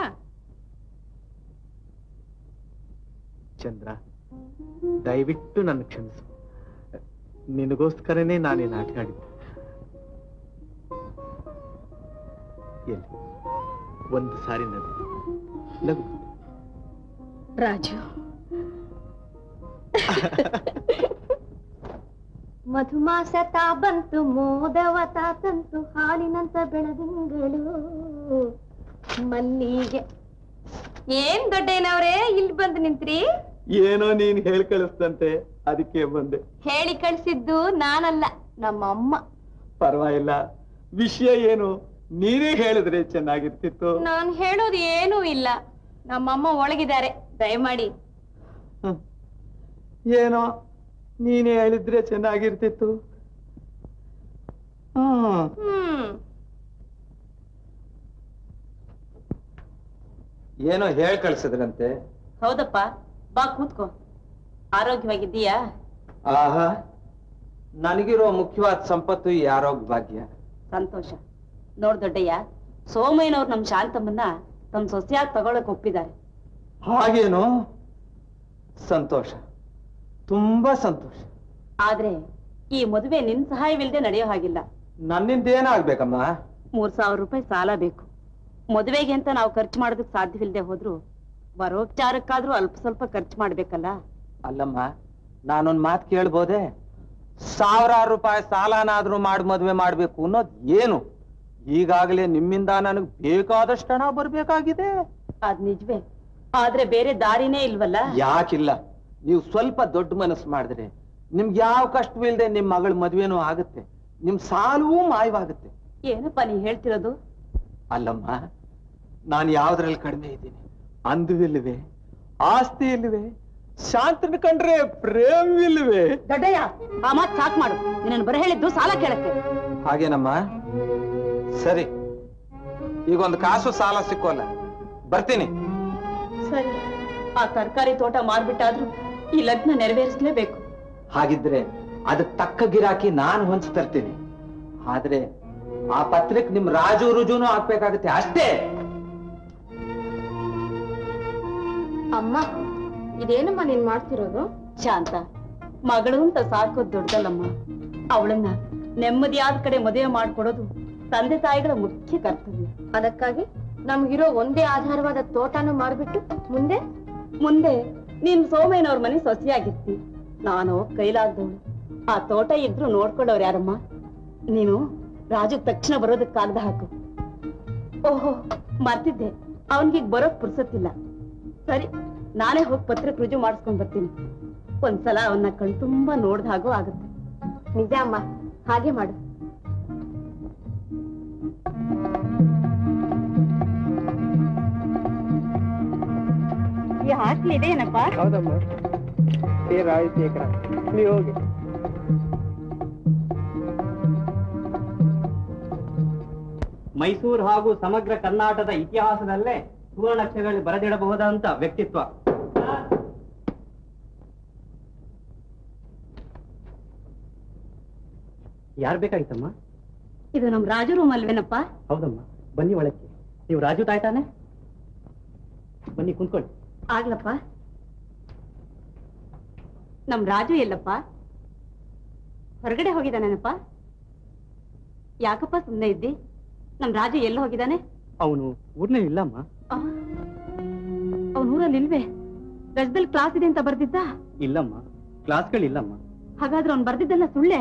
S5: ಚಂದ್ರ ದಯವಿಟ್ಟು ನನ್ನ ಕ್ಷಮಿಸು ನಿನಗೋಸ್ಕರನೇ ನಾನೇ ನಾಟಕ ಆಡಿದ್ದೆ ಎಲ್ಲಿ ಒಂದು ಸಾರಿ ನಗು ನಗು
S1: ರಾಜು ಮಧುಮಾಸ ತಾ ಬಂತು ಮೋದವ ತಾ ತಂತು ಹಾಲಿನಂತ ಬೆಳದಿಂಗಳು ಮಲ್ಲಿಗೆ ಏನ್ ದೊಡ್ಡೇನವ್ರೆ ಇಲ್ಲಿ ಬಂದು ನಿಂತ್ರಿ
S5: ಏನೋ ನೀನ್ ಹೇಳಿ ಕಳಿಸ್ತಂತೆ ಅದಕ್ಕೆ ಬಂದೆ
S1: ಹೇಳಿ ಕಳ್ಸಿದ್ದು ನಾನಲ್ಲ ನಮ್ಮ ಅಮ್ಮ
S5: ಪರವಾಗಿಲ್ಲ ವಿಷಯ ಏನು ನೀನೇ ಹೇಳಿದ್ರೆ ಚೆನ್ನಾಗಿರ್ತಿತ್ತು
S1: ನಾನ್ ಹೇಳೋದು ಏನೂ ಇಲ್ಲ ನಮ್ಮಮ್ಮ ಒಳಗಿದ್ದಾರೆ ದಯಮಾಡಿ
S5: ಹ್ಮ್. ಏನೋ ನೀನೇ ಹೇಳಿದ್ರೆ ಚೆನ್ನಾಗಿರ್ತಿತ್ತು ಹ್ಮ್
S1: ಹ್ಮ್
S6: ಏನೋ ಹೇಳ್ ಕಳ್ಸಿದ್ರಂತೆ
S8: ಹೌದಪ್ಪ ಬಾ ಕೂತ್ಕೋ ಆರೋಗ್ಯವಾಗಿದ್ದೀಯಾ
S6: ಆಹಾ ನನಗಿರೋ ಮುಖ್ಯವಾದ ಸಂಪತ್ತು ಈ ಆರೋಗ್ಯ ಭಾಗ್ಯ
S8: ಸಂತೋಷ ನೋಡ್ ದೊಡ್ಡಯ್ಯ ಸೋಮಯ್ಯನವ್ರು ನಮ್ ಶಾಂತಮ್ಮನ್ನ ತಮ್ಮ ಸೊಸೆಯಾಗಿ ತಗೊಳಕ್ ಒಪ್ಪಿದ್ದಾರೆ
S6: ಹಾಗೇನು ಸಂತೋಷ ತುಂಬಾ ಸಂತೋಷ
S8: ಆದ್ರೆ ಈ ಮದುವೆ ನಿನ್ ಸಹಾಯವಿಲ್ಲದೆ ನಡೆಯೋ ಹಾಗಿಲ್ಲ
S6: ನನ್ನಿಂದ ಏನಾಗ್ಬೇಕಮ್ಮ
S8: ಮೂರ್ ಸಾವಿರ ರೂಪಾಯಿ ಸಾಲ ಬೇಕು ಮದುವೆಗೆ ಅಂತ ನಾವು ಖರ್ಚು ಮಾಡೋದಕ್ ಸಾಧ್ಯವಿಲ್ಲದೆ ಹೋದ್ರು ಬರೋಪಚಾರಕ್ಕಾದ್ರೂ ಅಲ್ಪ ಸ್ವಲ್ಪ ಖರ್ಚು ಮಾಡ್ಬೇಕಲ್ಲ
S6: ಅಲ್ಲಮ್ಮ ನಾನೊಂದ್ ಮಾತು ಕೇಳ್ಬೋದೆ ಸಾವಿರಾರು ರೂಪಾಯಿ ಸಾಲನಾದ್ರೂ ಮಾಡಿ ಮದ್ವೆ ಮಾಡ್ಬೇಕು ಅನ್ನೋದ್ ಏನು ಈಗಾಗಲೇ ನಿಮ್ಮಿಂದ ನನಗ್ ಬೇಕಾದಷ್ಟು ಹಣ ಬರ್ಬೇಕಾಗಿದೆ
S8: ಅದ್ ನಿಜವೇ ಆದ್ರೆ ಬೇರೆ ದಾರಿನೇ ಇಲ್ವಲ್ಲ
S6: ಯಾಕಿಲ್ಲ ನೀವು ಸ್ವಲ್ಪ ದೊಡ್ಡ ಮನಸ್ಸು ಮಾಡಿದ್ರೆ ನಿಮ್ಗೆ ಯಾವ ಕಷ್ಟವಿಲ್ಲದೆ ನಿಮ್ ಮಗಳ ಮದ್ವೆನೂ ಆಗುತ್ತೆ ನಿಮ್ ಸಾಲವೂ ಮಾಯವಾಗುತ್ತೆ
S8: ಏನಪ್ಪ ನೀ ಹೇಳ್ತಿರೋದು
S6: ಅಲ್ಲಮ್ಮ ನಾನು ಯಾವ್ದ್ರಲ್ಲಿ ಕಡಿಮೆ ಇದ್ದೀನಿ ಅಂದುವಿಲ್ವೇ ಆಸ್ತಿ ಇಲ್ವೇ ಶಾಂತನ ಕಂಡ್ರೆ ಪ್ರೇಮವಿಲ್ವೇ
S8: ದೊಡ್ಡಯ್ಯ ಆ ಮಾತ್ ಸಾಕ್ ಮಾಡು ನಿನ್ನ ಬರ ಹೇಳಿದ್ದು ಸಾಲ ಕೇಳಕ್ಕೆ
S6: ಹಾಗೇನಮ್ಮ ಸರಿ ಈಗ ಒಂದು ಕಾಸು ಸಾಲ ಸಿಕ್ಕೋಲ್ಲ ಬರ್ತೀನಿ
S8: ಸರಿ ಆ ತರಕಾರಿ ತೋಟ ಮಾರ್ಬಿಟ್ಟಾದ್ರೂ ಈ ಲಗ್ನ ನೆರವೇರಿಸಲೇಬೇಕು
S6: ಹಾಗಿದ್ರೆ ಅದಕ್ ತಕ್ಕ ಗಿರಾಕಿ ನಾನು ಹೊಂಚಿ ತರ್ತೀನಿ ಆದ್ರೆ ಆ ಪತ್ರಕ್ ನಿಮ್ ರಾಜು ರುಜುನು ಹಾಕ್ಬೇಕಾಗತ್ತೆ ಅಷ್ಟೇ
S1: ಅಮ್ಮ ಇದೇನಮ್ಮ ನೀನ್ ಮಾಡ್ತಿರೋದು
S8: ಶಾಂತ ಮಗಳು ಅಂತ ಸಾಕೋದ್ ದೊಡ್ಡದಲ್ಲಮ್ಮ ಅವಳನ್ನ ನೆಮ್ಮದಿಯಾದ ಕಡೆ ಮದುವೆ ಮಾಡ್ಕೊಡೋದು ತಂದೆ ತಾಯಿಗಳ ಮುಖ್ಯ ಕರ್ತವ್ಯ
S1: ಅದಕ್ಕಾಗಿ ನಮ್ಗಿರೋ ಒಂದೇ ಆಧಾರವಾದ ತೋಟನೂ ಮಾರ್ಬಿಟ್ಟು ಮುಂದೆ
S8: ಮುಂದೆ ನೀನ್ ಸೋಮಯ್ಯನವ್ರ ಮನೆ ಸೊಸೆಯಾಗಿರ್ತಿ ನಾನು ಕೈಲಾಗ್ದವಳು ಆ ತೋಟ ಇದ್ರು ನೋಡ್ಕೊಳ್ಳೋರು ಯಾರಮ್ಮ ನೀನು ರಾಜು ತಕ್ಷಣ ಬರೋದಕ್ ಕಾಗ್ದ ಹಾಕು ಓಹೋ ಮರ್ತಿದ್ದೆ ಅವನ್ಗೀಗ ಬರೋಕ್ ಪುರ್ಸತ್ತಿಲ್ಲ ಸರಿ ನಾನೇ ಹೋಗಿ ಪತ್ರಕ್ ರುಜು ಮಾಡಿಸ್ಕೊಂಡ್ ಬರ್ತೀನಿ ಒಂದ್ಸಲ ಅವನ್ನ ಕಣ್ ತುಂಬಾ ನೋಡ್ದ ಹಾಗೂ ಆಗುತ್ತೆ
S1: ನಿಜ ಅಮ್ಮ ಹಾಗೆ ಮಾಡು
S8: ಈ ಹಾಸ್ಟೆಲ್ ಇದೇನಪ್ಪ
S3: ಹೌದಮ್ಮ ಸೇರ ಆಯ್ತು ಏಕರ ನೀವು ಹೋಗಿ
S9: ಮೈಸೂರು ಹಾಗೂ ಸಮಗ್ರ ಕರ್ನಾಟಕದ ಇತಿಹಾಸದಲ್ಲೇ ಸುವರ್ಣಾಕ್ಷರಗಳಲ್ಲಿ ಬರೆದಿಡಬಹುದಾದಂತ ವ್ಯಕ್ತಿತ್ವ ಯಾರು ಬೇಕಾಗಿತ್ತಮ್ಮ
S8: ಇದು ನಮ್ ರಾಜು ರೂಮ್ ಅಲ್ವೇನಪ್ಪ
S9: ಹೌದಮ್ಮ ಬನ್ನಿ ಒಳಕ್ಕೆ ನೀವು ರಾಜು ತಾಯ್ತಾನೆ ಬನ್ನಿ ಕುಂತ್ಕೊಳ್ಳಿ
S8: ಆಗ್ಲಪ್ಪ ನಮ್ ರಾಜು ಎಲ್ಲಪ್ಪ ಹೊರಗಡೆ ಹೋಗಿದ್ದಾನೇನಪ್ಪ ಯಾಕಪ್ಪ ಸುಮ್ನೆ ಇದ್ದಿ ನಮ್ ರಾಜು ಎಲ್ಲಿ ಹೋಗಿದ್ದಾನೆ
S9: ಅವನು ಊರ್ನಲ್ಲಿ ಇಲ್ಲಮ್ಮ
S8: ಅವನ ಊರಲ್ಲಿ ಇಲ್ವೇ ರಜದಲ್ಲಿ ಕ್ಲಾಸ್ ಇದೆ ಅಂತ ಬರ್ದಿದ್ದ
S9: ಇಲ್ಲಮ್ಮ ಕ್ಲಾಸ್ಗಳಿಲ್ಲಮ್ಮ
S8: ಹಾಗಾದ್ರೆ ಅವ್ನು ಬರ್ದಿದ್ದಲ್ಲ ಸುಳ್ಳೆ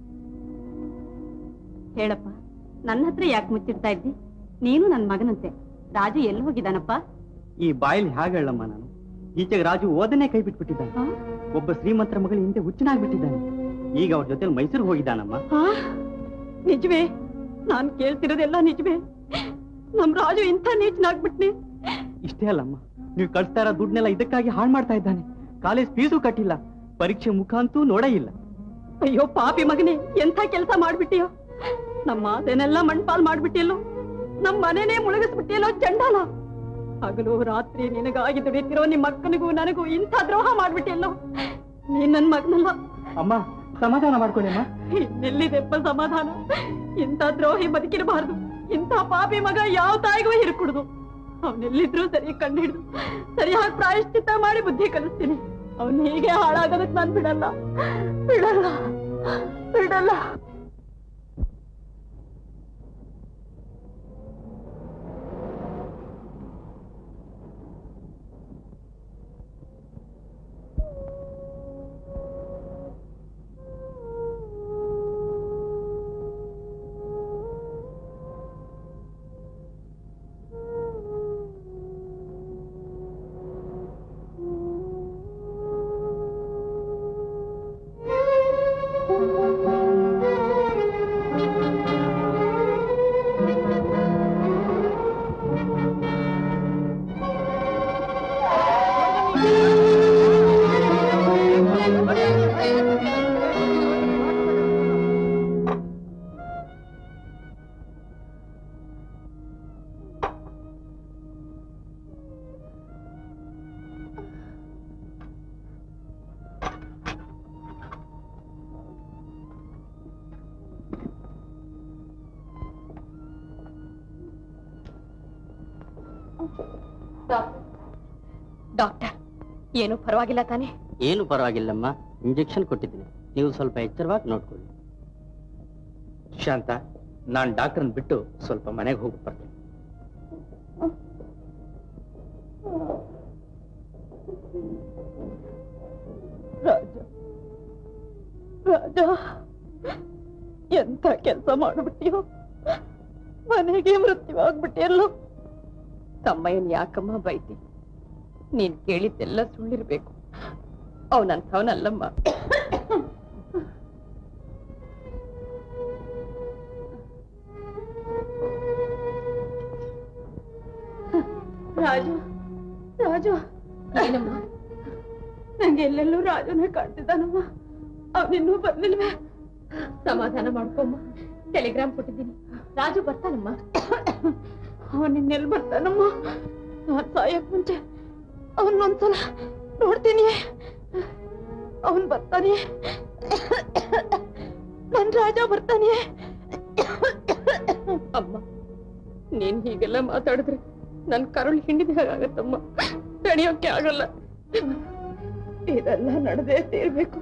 S8: ಹೇಳಪ್ಪ ನನ್ನ ಹತ್ರ ಯಾಕೆ ಮುಚ್ಚಿಡ್ತಾ ಇದ್ದಿ ನೀನು ನನ್ ಮಗನಂತೆ ರಾಜು ಎಲ್ಲಿ ಹೋಗಿದ್ದಾನಪ್ಪ
S9: ಈ ಬಾಯಲ್ಲಿ ಹೇಗೆ ಹೇಳಮ್ಮ ನಾನು ಈಚೆಗೆ ರಾಜು ಓದನೆ ಕೈ ಬಿಟ್ಬಿಟ್ಟಿದ್ದಾನೆ
S8: ಆ?
S9: ಒಬ್ಬ ಶ್ರೀಮಂತರ ಮಗಳ ಹಿಂದೆ ಹುಚ್ಚನಾಗ್ಬಿಟ್ಟಿದ್ದಾನೆ ಈಗ ಅವ್ರ ಜೊತೆ ಮೈಸೂರು ಹೋಗಿದ್ದಾನಮ್ಮ
S8: ಆ? ನಿಜವೇ ನಾನ್ ಕೇಳ್ತಿರೋದೆಲ್ಲ ನಿಜವೇ ನಮ್ ರಾಜು ಇಂಥ ನೀಚನಾಗ್ಬಿಟ್ನಿ
S9: ಇಷ್ಟೇ ಅಲ್ಲಮ್ಮ ನೀವು ಕಳಿಸ್ತಾ ಇರೋ ದುಡ್ಡನ್ನೆಲ್ಲ ಇದಕ್ಕಾಗಿ ಹಾಳು ಮಾಡ್ತಾ ಇದ್ದಾನೆ ಕಾಲೇಜ್ ಫೀಸು ಕಟ್ಟಿಲ್ಲ ಪರೀಕ್ಷೆ ಮುಖ ಅಂತೂ ನೋಡೇ ಇಲ್ಲ
S8: ಅಯ್ಯೋ ಪಾಪಿ ಮಗನೇ ಎಂಥ ಕೆಲಸ ಮಾಡ್ಬಿಟ್ಟಿಯೋ ನಮ್ಮ ಆಸೆನೆಲ್ಲ ಮಣ್ಪಾಲ್ ಮಾಡ್ಬಿಟ್ಟಿಯಲ್ಲೋ ನಮ್ ಮನೆನೇ ಮುಳುಗಿಸ್ಬಿಟ್ಟಿಯಲ್ಲೋ ಚಂಡಾಲ ಹಗಲು ರಾತ್ರಿ ನಿನಗಾಗಿ ದುಡಿತಿರೋ ನಿಮ್ಮ ಅಕ್ಕನಿಗೂ ನನಗೂ ಇಂಥ ದ್ರೋಹ ಮಾಡ್ಬಿಟ್ಟಿಯಲ್ಲೋ ನೀನ್ ನನ್ ಮಗನಲ್ಲ
S9: ಅಮ್ಮ ಸಮಾಧಾನ ಮಾಡ್ಕೊಳ್ಳಿ ಅಮ್ಮ
S8: ಇನ್ನೆಲ್ಲಿದೆಪ್ಪ ಸಮಾಧಾನ ಇಂಥ ದ್ರೋಹಿ ಬದುಕಿರಬಾರ್ದು ಇಂಥ ಪಾಪಿ ಮಗ ಯಾವ ತಾಯಿಗೂ ಹಿರ್ಕುಡ್ದು ಅವನೆಲ್ಲಿದ್ರು ಸರಿ ಕಂಡು ಹಿಡಿದು ಸರಿಯಾಗಿ ಪ್ರಾಯಶ್ಚಿತ್ತ ಮಾಡಿ ಬುದ್ಧಿ ಕಲಿಸ್ತೀನಿ ಅವನ್ ಹೀಗೆ ಹಾಳಾಗೋದಕ್ ನಾನ್ ಬಿಡಲ್ಲ ಬಿಡಲ್ಲ ಬಿಡಲ್ಲ
S1: ಡಾಕ್ಟರ್ ಏನು ಪರವಾಗಿಲ್ಲ ತಾನೇ
S10: ಏನು ಪರವಾಗಿಲ್ಲಮ್ಮ ಇಂಜೆಕ್ಷನ್ ಕೊಟ್ಟಿದ್ದೀನಿ ನೀವು ಸ್ವಲ್ಪ ಎಚ್ಚರವಾಗಿ ನೋಡ್ಕೊಳ್ಳಿ
S3: ಶಾಂತ ನಾನ್ ಡಾಕ್ಟರ್ನ ಬಿಟ್ಟು ಸ್ವಲ್ಪ ಮನೆಗೆ ಹೋಗಿ ಬರ್ತೀನಿ
S8: ರಾಜ ರಾಜ ಎಂತ ಕೆಲಸ ಮಾಡ್ಬಿಟ್ಟಿಯೋ ಮನೆಗೆ ಮೃತ್ಯುವಾಗ್ಬಿಟ್ಟಿಯಲ್ಲೋ
S1: ತಮ್ಮಯ್ಯನ್ ಯಾಕಮ್ಮ ಬೈತಿ ನೀನ್ ಕೇಳಿದ್ದೆಲ್ಲ ಸುಳ್ಳಿರ್ಬೇಕು ಅವನಂಥವನಲ್ಲಮ್ಮ
S8: ರಾಜು ರಾಜು
S1: ಏನಮ್ಮ
S8: ನಂಗೆ ಎಲ್ಲೆಲ್ಲೂ ರಾಜುನೇ ಕಾಣ್ತಿದ್ದಾನಮ್ಮ ಅವನಿನ್ನೂ ಬರ್ಲಿಲ್ವೇ
S1: ಸಮಾಧಾನ ಮಾಡ್ಕೊಮ್ಮ ಟೆಲಿಗ್ರಾಮ್ ಕೊಟ್ಟಿದ್ದೀನಿ ರಾಜು ಬರ್ತಾನಮ್ಮ
S8: ಅವನಿನ್ನೆಲ್ಲಿ ಬರ್ತಾನಮ್ಮ ನಾನ್ ಸಾಯಕ್ ಮುಂಚೆ ಅವನ್ನೊಂದ್ಸಲ ನೋಡ್ತೀನಿ ಅವನ್ ಬರ್ತಾನೆ ನನ್ ರಾಜ ಬರ್ತಾನೆ
S1: ಅಮ್ಮ ನೀನ್ ಹೀಗೆಲ್ಲ ಮಾತಾಡಿದ್ರೆ ನನ್ ಕರುಳು ಹಿಂಡಿದ ಹಾಗಾಗತ್ತಮ್ಮ ತಣಿಯೋಕೆ ಆಗಲ್ಲ
S8: ಇದೆಲ್ಲ ನಡೆದೇ ತೀರ್ಬೇಕು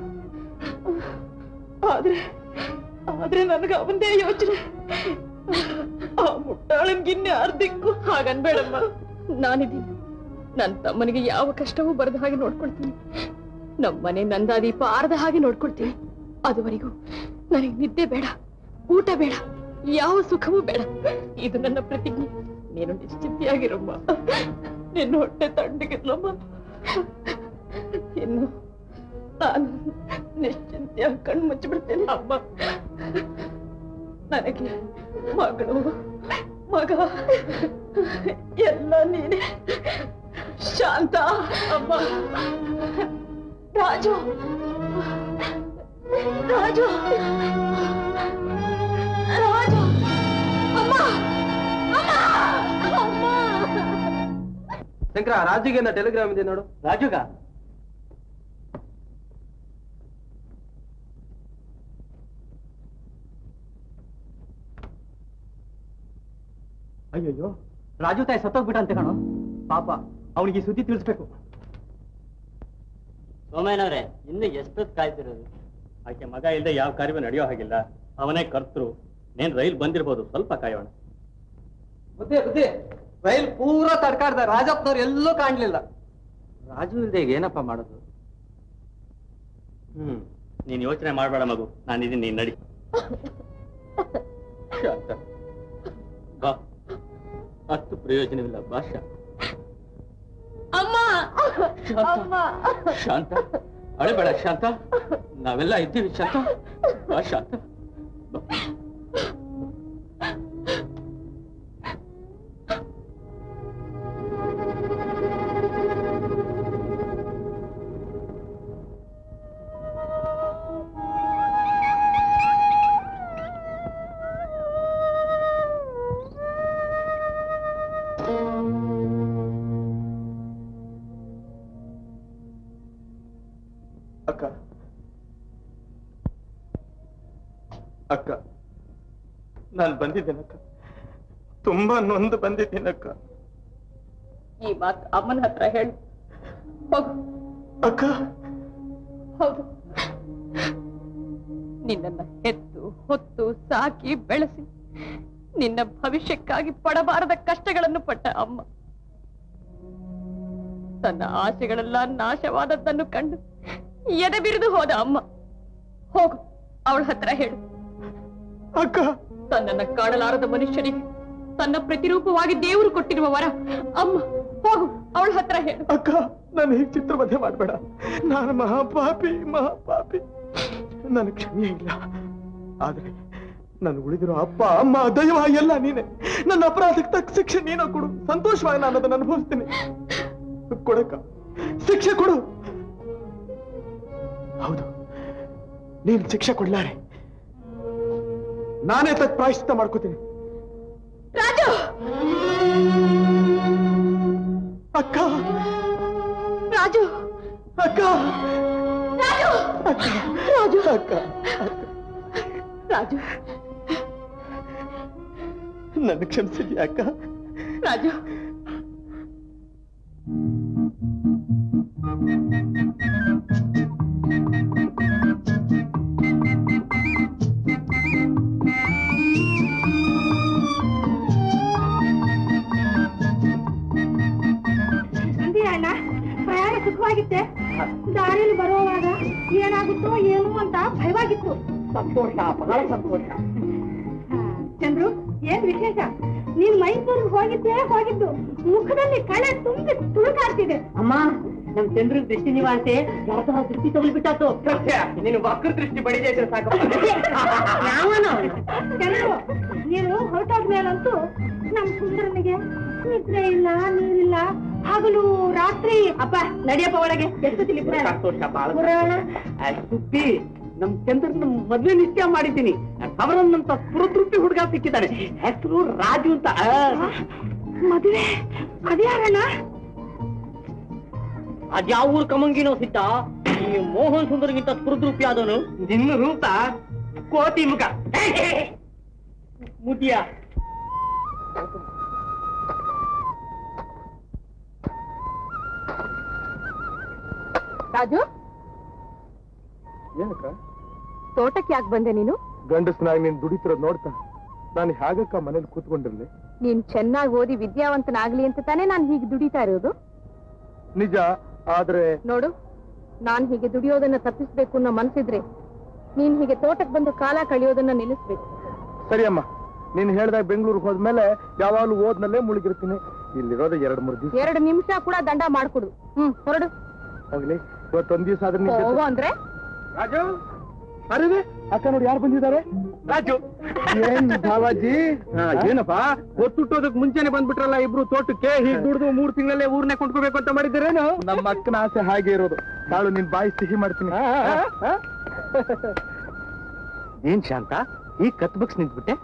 S8: ಆದ್ರೆ ಆದ್ರೆ ನನಗೆ ಅವನದೇ ಯೋಚನೆ ಆ ಮುಟ್ಟಾಳನ್ಗಿನ್ನೆ ಅರ್ಧಿಕ್ಕು
S1: ಹಾಗನ್ಬೇಡಮ್ಮ ನಾನಿದ್ದೀನಿ ನನ್ ತಮ್ಮನಿಗೆ ಯಾವ ಕಷ್ಟವೂ ಬರದ ಹಾಗೆ ನೋಡ್ಕೊಳ್ತೀನಿ ನಮ್ಮನೆ ನಂದಾದೀಪ ಆರ್ದ ಹಾಗೆ ನೋಡ್ಕೊಳ್ತೀನಿ ಅದುವರೆಗೂ ನನಗೆ ನಿದ್ದೆ ಬೇಡ ಊಟ ಬೇಡ ಯಾವ ಸುಖವೂ ಬೇಡ ಇದು ನನ್ನ ಪ್ರತಿಜ್ಞೆ ನೀನು ನಿಶ್ಚಿಂತೆಯಾಗಿರಮ್ಮ
S8: ನಿನ್ನ ಹೊಟ್ಟೆ ತಣ್ಣಗಿರ್ಲಮ್ಮ ಇನ್ನು ನಾನು ನಿಶ್ಚಿಂತೆಯಾಗಿ ಕಣ್ಣು ಮುಚ್ಚಿಬಿಡ್ತೇನೆ ಅಮ್ಮ ನನಗೆ ಮಗಳು ಮಗ ಎಲ್ಲ ನೀನೆ ಶಾಂತ ಅಮ್ಮ ರಾಜು ರಾಜು ರಾಜು ಅಮ್ಮ ಅಮ್ಮ ಅಮ್ಮ
S6: ಶಂಕರ ರಾಜುಗೆ ಟೆಲಿಗ್ರಾಮ್ ಇದೆ ನೋಡು
S3: ರಾಜುಗ ಅಯ್ಯಯ್ಯೋ ರಾಜು ತಾಯಿ ಸತ್ತೋಗ್ಬಿಟ್ಟಂತೆ ಕಣೋ ಪಾಪ ಅವನಿಗೆ ಸುದ್ದಿ ತಿಳಿಸ್ಬೇಕು
S10: ಸೋಮೇನವ್ರೆ ಇನ್ನು ಎಷ್ಟೊತ್ತು ಕಾಯ್ತಿರೋದು
S9: ಆಕೆ ಮಗ ಇಲ್ಲದೆ ಯಾವ ಕಾರ್ಯವೂ ನಡೆಯೋ ಹಾಗಿಲ್ಲ ಅವನೇ ಕರ್ತರು ನೇನ್ ರೈಲ್ ಬಂದಿರ್ಬೋದು ಸ್ವಲ್ಪ ಕಾಯೋಣ
S6: ಬುದ್ಧಿ ಬುದ್ಧಿ ರೈಲ್ ಪೂರಾ ತಡ್ಕಾಡ್ದ ರಾಜಪ್ಪನವ್ರು ಎಲ್ಲೂ ಕಾಣ್ಲಿಲ್ಲ
S3: ರಾಜು ಇಲ್ದೆ ಈಗ ಏನಪ್ಪ ಮಾಡೋದು
S9: ಹ್ಮ್ ನೀನ್ ಯೋಚನೆ ಮಾಡ್ಬೇಡ ಮಗು ನಾನಿದ್ದೀನಿ ನೀನ್ ನಡಿ ಶಾಂತ ಬಾ ಅಷ್ಟು ಪ್ರಯೋಜನವಿಲ್ಲ ಬಾ ಶಾಂತ
S8: ಅಮ್ಮ ಅಮ್ಮ
S9: ಶಾಂತ ಅಳಬೇಡ ಶಾಂತ ನಾವೆಲ್ಲ ಇದ್ದೀವಿ ಶಾಂತ ಬಾ ಶಾಂತ ಬಾ.
S6: ಅಕ್ಕ ಅಕ್ಕ ನಾನು ಬಂದಿದ್ದೇನಕ್ಕ ತುಂಬಾ ನೊಂದು ಬಂದಿದ್ದೀನಕ್ಕ
S1: ಈ ಮಾತು ಅಮ್ಮನ ಹತ್ರ ಹೇಳು ಹೋಗು
S6: ಅಕ್ಕ
S1: ಹೌದು
S8: ನಿನ್ನನ್ನ ಹೆತ್ತು ಹೊತ್ತು ಸಾಕಿ ಬೆಳೆಸಿ ನಿನ್ನ ಭವಿಷ್ಯಕ್ಕಾಗಿ ಪಡಬಾರದ ಕಷ್ಟಗಳನ್ನು ಪಟ್ಟ ಅಮ್ಮ ತನ್ನ ಆಸೆಗಳೆಲ್ಲ ನಾಶವಾದದ್ದನ್ನು ಕಂಡು ಎದೆ ಬಿರಿದು ಹೋದ ಅಮ್ಮ ಹೋಗು ಅವಳ ಹತ್ರ ಹೇಳು
S5: ಅಕ್ಕ
S8: ತನ್ನನ್ನ ಕಾಣಲಾರದ ಮನುಷ್ಯನಿಗೆ ತನ್ನ ಪ್ರತಿರೂಪವಾಗಿ ದೇವರು ಕೊಟ್ಟಿರುವ ವರ ಅಮ್ಮ ಹೋಗು ಅವಳ ಹತ್ರ ಹೇಳು
S5: ಅಕ್ಕ ನಾನು ಹೀಗೆ ಚಿತ್ರವಧೆ ಮಾಡಬೇಡ ನಾನು ಮಹಾಪಾಪಿ ಮಹಾಪಾಪಿ ನನ್ನ ಕ್ಷಮೆ ಇಲ್ಲ ಆದ್ರೆ ನಾನು ಉಳಿದಿರೋ ಅಪ್ಪ ಅಮ್ಮ ದೈವ ಎಲ್ಲ ನೀನೆ ನನ್ನ ಅಪರಾಧಕ್ಕೆ ತಕ್ಕ ಶಿಕ್ಷೆ ನೀನು ಕೊಡು ಸಂತೋಷವಾಗಿ ನಾನು ಅದನ್ನು ಅನುಭವಿಸ್ತೀನಿ ಕೊಡಕ್ಕ ಶಿಕ್ಷೆ ಕೊಡು ಹೌದು ನೀನು ಶಿಕ್ಷೆ ಕೊಡ್ಲಾರೆ ನಾನೇ ತಕ್ಕ ಪ್ರಾಯಶ್ಚಿತ್ತ ಮಾಡ್ಕೋತೀನಿ
S8: ರಾಜು
S5: ಅಕ್ಕ
S8: ರಾಜು
S5: ಅಕ್ಕ
S8: ರಾಜು
S5: ರಾಜು ಅಕ್ಕ
S8: ರಾಜು
S5: ನನ್ನ ಕ್ಷಮಿಸಿದ್ಯಾ ಅಕ್ಕ
S8: ರಾಜು
S2: ಅಂದಿ ಅಣ್ಣ ಪ್ರಯಾಣ ಸುಖವಾಗಿತ್ತೆ ದಾರಿಯಲ್ಲಿ ಬರುವಾಗ ಏನಾಗುತ್ತೋ ಏನು ಅಂತ ಭಯವಾಗಿತ್ತು
S3: ಸಂತೋಷ ಬಹಳ ಸಂತೋಷ
S2: ಹಾ, ಚಂದ್ರು ಏನ್ ವಿಶೇಷ ನೀನ್ ಮೈಸೂರಿಗೆ ಹೋಗಿದ್ದೇ ಹೋಗಿದ್ದು ಮುಖದಲ್ಲಿ ಕಳೆ ತುಂಬಿ ತುಳುಕಾಡ್ತಿದೆ
S3: ಅಮ್ಮ ನಮ್ ಚಂದ್ರ ದೃಷ್ಟಿ ನಿವಾಸೆ ಯಾವ್ದೋ ದೃಷ್ಟಿ ತಗೊಳ್ಬಿಟ್ಟಾತು ನೀನು ವಕ್ರ ದೃಷ್ಟಿ ಬಡಿದೆ ಸಾಕು
S2: ಚಂದ್ರು ನೀನು ಹೊರಟಾದ್ಮೇಲಂತೂ ನಮ್ ಸುಂದರನಿಗೆ ನಿದ್ರೆ ಇಲ್ಲ ನೀರಿಲ್ಲ ಹಗಲು ರಾತ್ರಿ ಅಪ್ಪ ನಡಿಯಪ್ಪ ಒಳಗೆ ಎಷ್ಟೊತ್ತಿಲಿ ಪುರಾಣ
S3: ಸಂತೋಷ ಬಹಳ
S2: ಪುರಾಣ
S3: ಆ, ಸುದ್ದಿ ನಮ್ ಚಂದ್ರನ ಮದ್ವೆ ನಿಶ್ಚಯ ಮಾಡಿದ್ದೀನಿ ಅವರನ್ನಂತ ಪುರತೃಪ್ತಿ ಹುಡುಗ ಸಿಕ್ಕಿದ್ದಾನೆ ಹೆಸರು ರಾಜು ಅಂತ ಆ,
S2: ಮದುವೆ ಅದ್ಯಾರಣ್ಣ
S3: ಅದ್ಯಾವ ಊರ್ ಕಮಂಗಿನೋ ಸಿಟ್ಟ ಈ ಮೋಹನ್ ಸುಂದರ್ಗಿಂತ ಸ್ಫುರದ್ರೂಪಿ ಆದವನು ನಿನ್ನ ರೂಪ ಕೋತಿ ಮುಖ ಮುದಿಯ
S1: ರಾಜು
S5: ಏನಕ್ಕ
S1: ತೋಟಕ್ಕೆ ಯಾಕೆ ಬಂದೆ ನೀನು
S5: ಗಂಡಸ್ನಾಗಿ ನೀನ್ ದುಡಿತಿರೋದ್ ನೋಡ್ತಾ ನಾನು ಹೇಗಕ್ಕ ಮನೇಲಿ ಕೂತ್ಕೊಂಡಿರ್ಲಿ
S1: ನೀನ್ ಚೆನ್ನಾಗಿ ಓದಿ ವಿದ್ಯಾವಂತನಾಗ್ಲಿ ಅಂತ ತಾನೇ ನಾನು ಹೀಗೆ ದುಡಿತಾ ಇರೋದು
S5: ನಿಜ ಆದ್ರೆ
S1: ನೋಡು ನಾನ್ ಹೀಗೆ ದುಡಿಯೋದನ್ನ ತಪ್ಪಿಸ್ಬೇಕು ಅನ್ನೋ ಮನ್ಸಿದ್ರೆ ನೀನ್ ಹೀಗೆ ತೋಟಕ್ಕೆ ಬಂದು ಕಾಲ ಕಳಿಯೋದನ್ನ ನಿಲ್ಲಿಸ್ಬೇಕು
S5: ಸರಿ ಅಮ್ಮ ನೀನ್ ಹೇಳ್ದಾಗ ಬೆಂಗಳೂರಿಗೆ ಹೋದ್ಮೇಲೆ ಯಾವಾಗ್ಲೂ ಓದ್ನಲ್ಲೇ ಮುಳುಗಿರ್ತೀನಿ ಇಲ್ಲಿರೋದು ಎರಡ್ ಮೂರು ದಿವಸ
S1: ಎರಡು ನಿಮಿಷ ಕೂಡ ದಂಡ ಮಾಡ್ಕೊಡು ಹ್ಮ್ ಹೊರಡು
S5: ಹೋಗ್ಲಿ ಇವತ್ತೊಂದ್ ದಿವಸ ಆದ್ರೆ ನಿನ್
S1: ಹೋಗೋ
S5: ಜೊತೆ-
S1: ಅಂದ್ರೆ
S5: ರಾಜು ಅರೆ ಅಕ್ಕ ನೋಡಿ ಯಾರು ಬಂದಿದ್ದಾರೆ ರಾಜು ಏನ್ ಭಾವಾಜಿ ಏನಪ್ಪ ಹೊತ್ತುಟ್ಟೋದಕ್ ಮುಂಚೆನೆ ಬಂದ್ಬಿಟ್ರಲ್ಲ ಇಬ್ರು ತೋಟಕ್ಕೆ ಹೀಗ್ ದುಡ್ದು ಮೂರ್ ತಿಂಗಳಲ್ಲೇ ಊರ್ನೆ ಕೊಂಡ್ಕೋಬೇಕು ಅಂತ ಮಾಡಿದ್ದೀರೇನು ನಮ್ಮ ಅಕ್ಕನ ಆಸೆ ಹಾಗೆ ಇರೋದು ತಾಳು ನಿನ್ ಬಾಯಿ ಸಿಹಿ ಮಾಡ್ತೀನಿ
S3: ಏನ್ ಶಾಂತ ಈ ಕತ್ ಬಗ್ಸ್ ನಿಂತ್ಬಿಟ್ಟೆ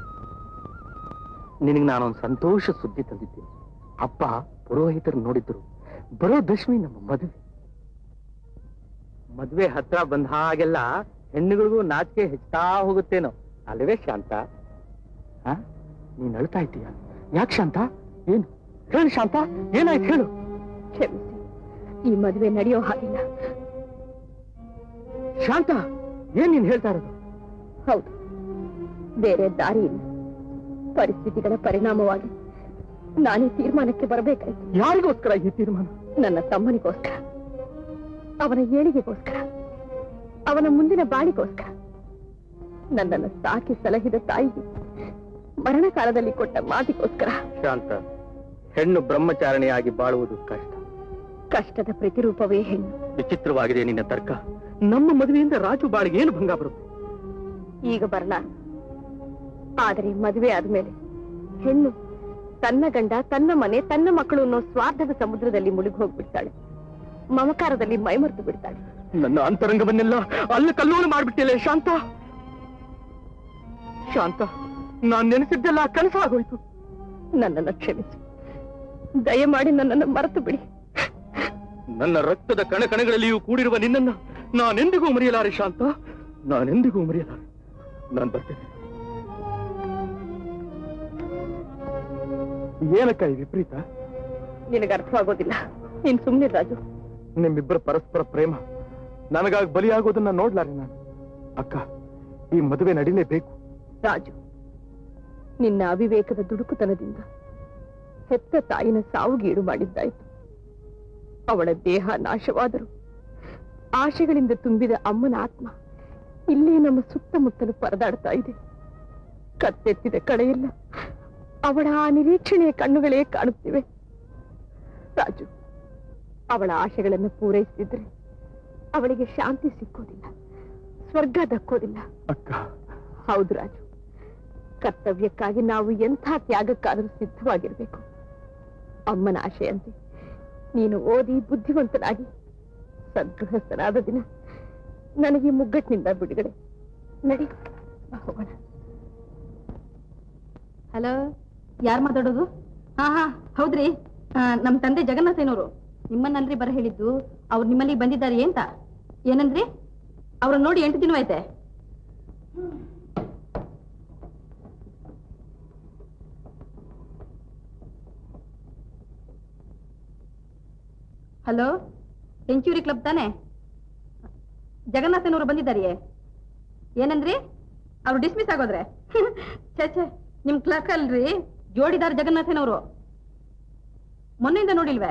S3: ನಿನಗೆ ನಾನೊಂದು ಸಂತೋಷ ಸುದ್ದಿ ತಂದಿದ್ದೀನಿ ಅಪ್ಪ ಪುರೋಹಿತರು ನೋಡಿದ್ರು ಬರೋ ದಶಮಿ ನಮ್ಮ ಮದುವೆ ಮದುವೆ ಹತ್ರ ಬಂದ ಹಾಗೆಲ್ಲ ಹೆಣ್ಣುಗಳಿಗೂ ನಾಚಿಕೆ ಹೆಚ್ಚುತ್ತಾ ಹೋಗುತ್ತೇನೋ ಅಲ್ವೇ ಶಾಂತ ಆ? ನೀನ್ ಅಳ್ತಾ ಇದ್ದೀಯ ಯಾಕೆ ಶಾಂತ ಏನು ಹೇಳು ಶಾಂತ ಏನಾಯ್ತು ಹೇಳು
S1: ಕ್ಷಮಿಸಿ ಈ ಮದುವೆ ನಡೆಯೋ ಹಾಗಿಲ್ಲ
S3: ಶಾಂತ ಏನ್ ನೀನ್ ಹೇಳ್ತಾ ಇರೋದು
S1: ಹೌದು ಬೇರೆ ದಾರಿ ಇಲ್ಲ ಪರಿಸ್ಥಿತಿಗಳ ಪರಿಣಾಮವಾಗಿ ನಾನೇ ತೀರ್ಮಾನಕ್ಕೆ ಬರಬೇಕಾಯ್ತು
S3: ಯಾರಿಗೋಸ್ಕರ ಈ ತೀರ್ಮಾನ
S1: ನನ್ನ ತಮ್ಮನಿಗೋಸ್ಕರ ಅವನ ಏಳಿಗೆಗೋಸ್ಕರ ಅವನ ಮುಂದಿನ ಬಾಳಿಗೋಸ್ಕರ ನನ್ನನ್ನು ಸಾಕಿ ಸಲಹಿದ ತಾಯಿಗೆ ಮರಣ ಕಾಲದಲ್ಲಿ ಕೊಟ್ಟ ಮಾತಿಗೋಸ್ಕರ
S3: ಶಾಂತ ಹೆಣ್ಣು ಬ್ರಹ್ಮಚಾರಣಿಯಾಗಿ ಬಾಳುವುದು ಕಷ್ಟ
S1: ಕಷ್ಟದ ಪ್ರತಿರೂಪವೇ ಹೆಣ್ಣು
S3: ವಿಚಿತ್ರವಾಗಿದೆ ನಿನ್ನ ತರ್ಕ ನಮ್ಮ ಮದುವೆಯಿಂದ ರಾಜು ಬಾಳಿಗೆ ಏನು ಭಂಗ ಬರುತ್ತೆ
S1: ಈಗ ಬರಲ ಆದರೆ ಮದುವೆ ಆದ್ಮೇಲೆ ಹೆಣ್ಣು ತನ್ನ ಗಂಡ ತನ್ನ ಮನೆ ತನ್ನ ಮಕ್ಕಳು ಅನ್ನೋ ಸ್ವಾರ್ಥದ ಸಮುದ್ರದಲ್ಲಿ ಮುಳುಗಿ ಹೋಗ್ಬಿಡ್ತಾಳೆ ಮಮಕಾರದಲ್ಲಿ ಮೈಮರೆತು ಬಿಡ್ತಾಳೆ
S3: ನನ್ನ ಅಂತರಂಗವನ್ನೆಲ್ಲ ಅಲ್ಲ ಕಲ್ಲೋಲು ಮಾಡ್ಬಿಟ್ಟಿಲ್ಲ ಶಾಂತ ಶಾಂತ ನಾನ್ ನೆನೆಸಿದ್ದೆಲ್ಲ ಕನಸಾಗೋಯ್ತು
S1: ನನ್ನನ್ನು ಕ್ಷಮಿಸಿ ದಯಮಾಡಿ ನನ್ನನ್ನು ಮರೆತು ಬಿಡಿ
S3: ನನ್ನ ರಕ್ತದ ಕಣಕಣಗಳಲ್ಲಿಯೂ ಕೂಡಿರುವ ನಿನ್ನನ್ನ ನಾನೆಂದಿಗೂ ಮರೆಯಲಾರೆ ಶಾಂತ ನಾನೆಂದಿಗೂ ಮರೆಯಲಾರೆ ನಾನ್ ಬರ್ತೇನೆ
S5: ಏನಕ್ಕ ಈ ವಿಪರೀತ
S1: ನಿನಗೆ ಅರ್ಥವಾಗೋದಿಲ್ಲ ನೀನ್ ಸುಮ್ನೆ ರಾಜು
S5: ನಿಮ್ಮಿಬ್ಬರ ಪರಸ್ಪರ ಪ್ರೇಮ ನನಗಾಗಿ ಬಲಿಯಾಗೋದನ್ನ ನೋಡ್ಲಾರೆ ನಾನು ಅಕ್ಕ ಈ ಮದುವೆ ನಡಿಲೇಬೇಕು
S2: ರಾಜು ನಿನ್ನ ಅವಿವೇಕದ ದುಡುಕುತನದಿಂದ ಹೆತ್ತ ತಾಯಿನ ಸಾವಿಗೀಡು ಮಾಡಿದ್ದಾಯ್ತು ಅವಳ ದೇಹ ನಾಶವಾದರೂ ಆಶೆಗಳಿಂದ ತುಂಬಿದ ಅಮ್ಮನ ಆತ್ಮ ಇಲ್ಲೇ ನಮ್ಮ ಸುತ್ತಮುತ್ತಲು ಪರದಾಡ್ತಾ ಇದೆ ಕತ್ತೆತ್ತಿದ ಕಡೆಯೆಲ್ಲ ಅವಳ ಆ ನಿರೀಕ್ಷಣೆಯ ಕಣ್ಣುಗಳೇ ಕಾಣುತ್ತಿವೆ ರಾಜು ಅವಳ ಆಶೆಗಳನ್ನು ಪೂರೈಸಿದ್ರೆ ಅವಳಿಗೆ ಶಾಂತಿ ಸಿಕ್ಕೋದಿಲ್ಲ ಸ್ವರ್ಗ ದಕ್ಕೋದಿಲ್ಲ
S5: ಅಕ್ಕ
S2: ಹೌದು ರಾಜು ಕರ್ತವ್ಯಕ್ಕಾಗಿ ನಾವು ಎಂಥ ತ್ಯಾಗಕ್ಕಾದರೂ ಸಿದ್ಧವಾಗಿರ್ಬೇಕು ಅಮ್ಮನ ಆಶೆಯಂತೆ ನೀನು ಓದಿ ಬುದ್ಧಿವಂತನಾಗಿ ಸದ್ಗೃಹಸ್ಥನಾದ ದಿನ ನನಗೆ ಈ ಮುಗ್ಗಟ್ಟಿನಿಂದ ಬಿಡುಗಡೆ ನಡಿ ಬಾ ಹೋಗೋಣ
S1: ಹಲೋ ಯಾರು ಮಾತಾಡೋದು ಹಾ ಹಾ ಹೌದ್ರಿ ಆ, ನಮ್ ತಂದೆ ಜಗನ್ನಾಥಯ್ಯನವರು ನಿಮ್ಮನ್ನಲ್ರಿ ಬರ ಹೇಳಿದ್ದು ಅವ್ರು ನಿಮ್ಮಲ್ಲಿ ಬಂದಿದ್ದಾರೆ ಅಂತ ಏನಂದ್ರಿ ಅವ್ರನ್ನ ನೋಡಿ ಎಂಟು ದಿನವಾಯ್ತೆ ಹಲೋ ಸೆಂಚುರಿ ಕ್ಲಬ್ ತಾನೆ ಜಗನ್ನಾಥನವರು ಬಂದಿದ್ದಾರೆಯೇ ಏನಂದ್ರಿ ಅವ್ರು ಡಿಸ್ಮಿಸ್ ಆಗೋದ್ರೆ ಛೇ ಛೇ ನಿಮ್ ಕ್ಲರ್ಕ್ ಅಲ್ರಿ ಜೋಡಿದಾರ್ ಜಗನ್ನಾಥನವರು ಮೊನ್ನೆಯಿಂದ ನೋಡಿಲ್ವೇ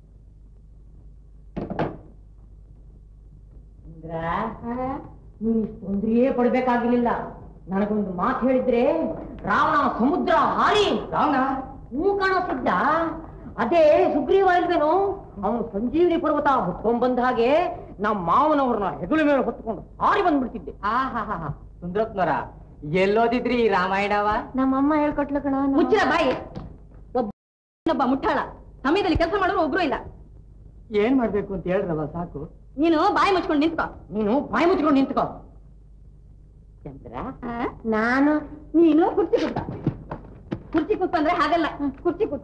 S11: ನೀನ್ ಇಷ್ಟು ತೊಂದ್ರೆಯೇ ಪಡ್ಬೇಕಾಗಿರ್ಲಿಲ್ಲ ನನಗೊಂದು ಮಾತು ಹೇಳಿದ್ರೆ ರಾವಣ ಸಮುದ್ರ ಹಾರಿ ರಾವಣ ಹೂ ಕಾಣೋ ಸಿದ್ಧ ಅದೇ ಸುಗ್ರೀವ ಇಲ್ವೇನು ಅವನು ಸಂಜೀವಿನಿ ಪರ್ವತ ಹೊತ್ಕೊಂಡ್ ಹಾಗೆ ನಮ್ಮ ಮಾವನವ್ರನ್ನ ಹೆಗಲ ಮೇಲೆ ಹೊತ್ಕೊಂಡು ಹಾರಿ ಬಂದ್ಬಿಡ್ತಿದ್ದೆ
S7: ಆಹಾಹಾ ಸುಂದ್ರಪ್ಪನವರ ಎಲ್ಲೋದಿದ್ರಿ ಈ ರಾಮಾಯಣವ
S11: ನಮ್ಮಮ್ಮ ಹೇಳ್ಕೊಟ್ಲ ಕಣ
S1: ಮುಚ್ಚಿರ ಬಾಯಿ ಒಬ್ಬ ಇನ್ನೊಬ್ಬ ಮುಟ್ಟಾಳ ಸಮಯದಲ್ಲಿ ಕೆಲಸ ಮಾಡೋರು ಒಬ್ರು ಇಲ್ಲ
S7: ಏನ್ ಮಾಡ್ಬೇಕು ಅಂತ ಹೇಳ್ರವ ಸಾಕು
S1: ನೀನು ಬಾಯಿ ಮುಚ್ಕೊಂಡು ನಿಂತ್ಕೋ
S11: ನೀನು ಬಾಯಿ ಮುಚ್ಕೊಂಡು ನಿಂತ್ಕೋ ಚಂದ್ರ
S1: ಆ?
S11: ನಾನು
S1: ನೀನು ಕುರ್ಚಿ ಕೂತ ಕುರ್ಚಿ ಕೂತ್ಕೊಂಡ್ರೆ ಹಾಗಲ್ಲ ಕುರ್ಚಿ ಕೂತ್ಕ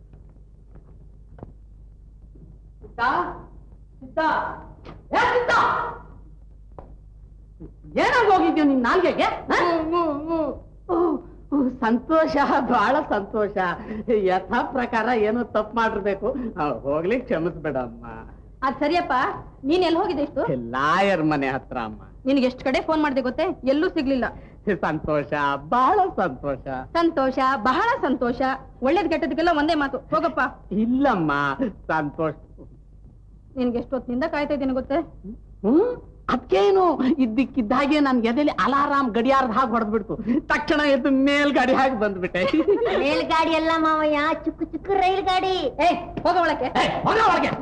S7: ಏನಾಗ ಹೋಗಿದ್ಯೋ ನಿನ್ ನಾಲ್ಗೆಗೆ ಹ? ಓ, ಓ, ಸಂತೋಷ ಬಹಳ ಸಂತೋಷ ಯಥಾ ಪ್ರಕಾರ ಏನೋ ತಪ್ಪು ಮಾಡಿರ್ಬೇಕು ಆ, ಹೋಗ್ಲಿ ಕ್ಷಮಿಸ್ಬೇಡಮ್ಮ
S1: ಅದ್ ಸರಿಯಪ್ಪ ನೀನ್ ಎಲ್ಲಿ ಹೋಗಿದೆ ಇಷ್ಟು
S7: ಲಾಯರ್ ಮನೆ ಹತ್ರ ಅಮ್ಮ
S1: ನಿನಗೆ ಎಷ್ಟು ಕಡೆ ಫೋನ್ ಮಾಡಿದೆ ಗೊತ್ತೇ ಎಲ್ಲೂ ಸಿಗ್ಲಿಲ್ಲ
S7: ಸಂತೋಷ ಬಹಳ ಸಂತೋಷ
S1: ಸಂತೋಷ ಬಹಳ ಸಂತೋಷ ಒಳ್ಳೇದ್ ಕೆಟ್ಟದಕ್ಕೆಲ್ಲ ಒಂದೇ ಮಾತು ಹೋಗಪ್ಪ
S7: ಇಲ್ಲಮ್ಮ ಸಂತೋಷ
S1: ನಿನ್ಗೆ ಎಷ್ಟೊತ್ತಿನಿಂದ ಕಾಯ್ತಾ ಇದ್ದೀನಿ ಗೊತ್ತೇ
S7: ಹ್ಮ್ ಅದ್ಕೇನು ಇದ್ದಕ್ಕಿದ್ದಾಗೆ ನನ್ ಎದೆಲಿ ಅಲಾರಾಮ್ ಗಡಿಯಾರದ ಹಾಗೆ ಹೊಡೆದ್ಬಿಡ್ತು ತಕ್ಷಣ ಎದ್ದು ಮೇಲ್ ಗಾಡಿ ಹಾಕಿ ಬಂದ್ಬಿಟ್ಟೆ
S11: ಮೇಲ್ಗಾಡಿ ಎಲ್ಲ ಮಾವಯ್ಯ ಚುಕ್ಕು ಚುಕ್ಕು ರೈಲ್ ಗಾಡಿ
S1: ಏ ಹೋಗ ಒಳಕ್ಕೆ
S7: ಏ, ಹೋಗ ಒಳಗೆ.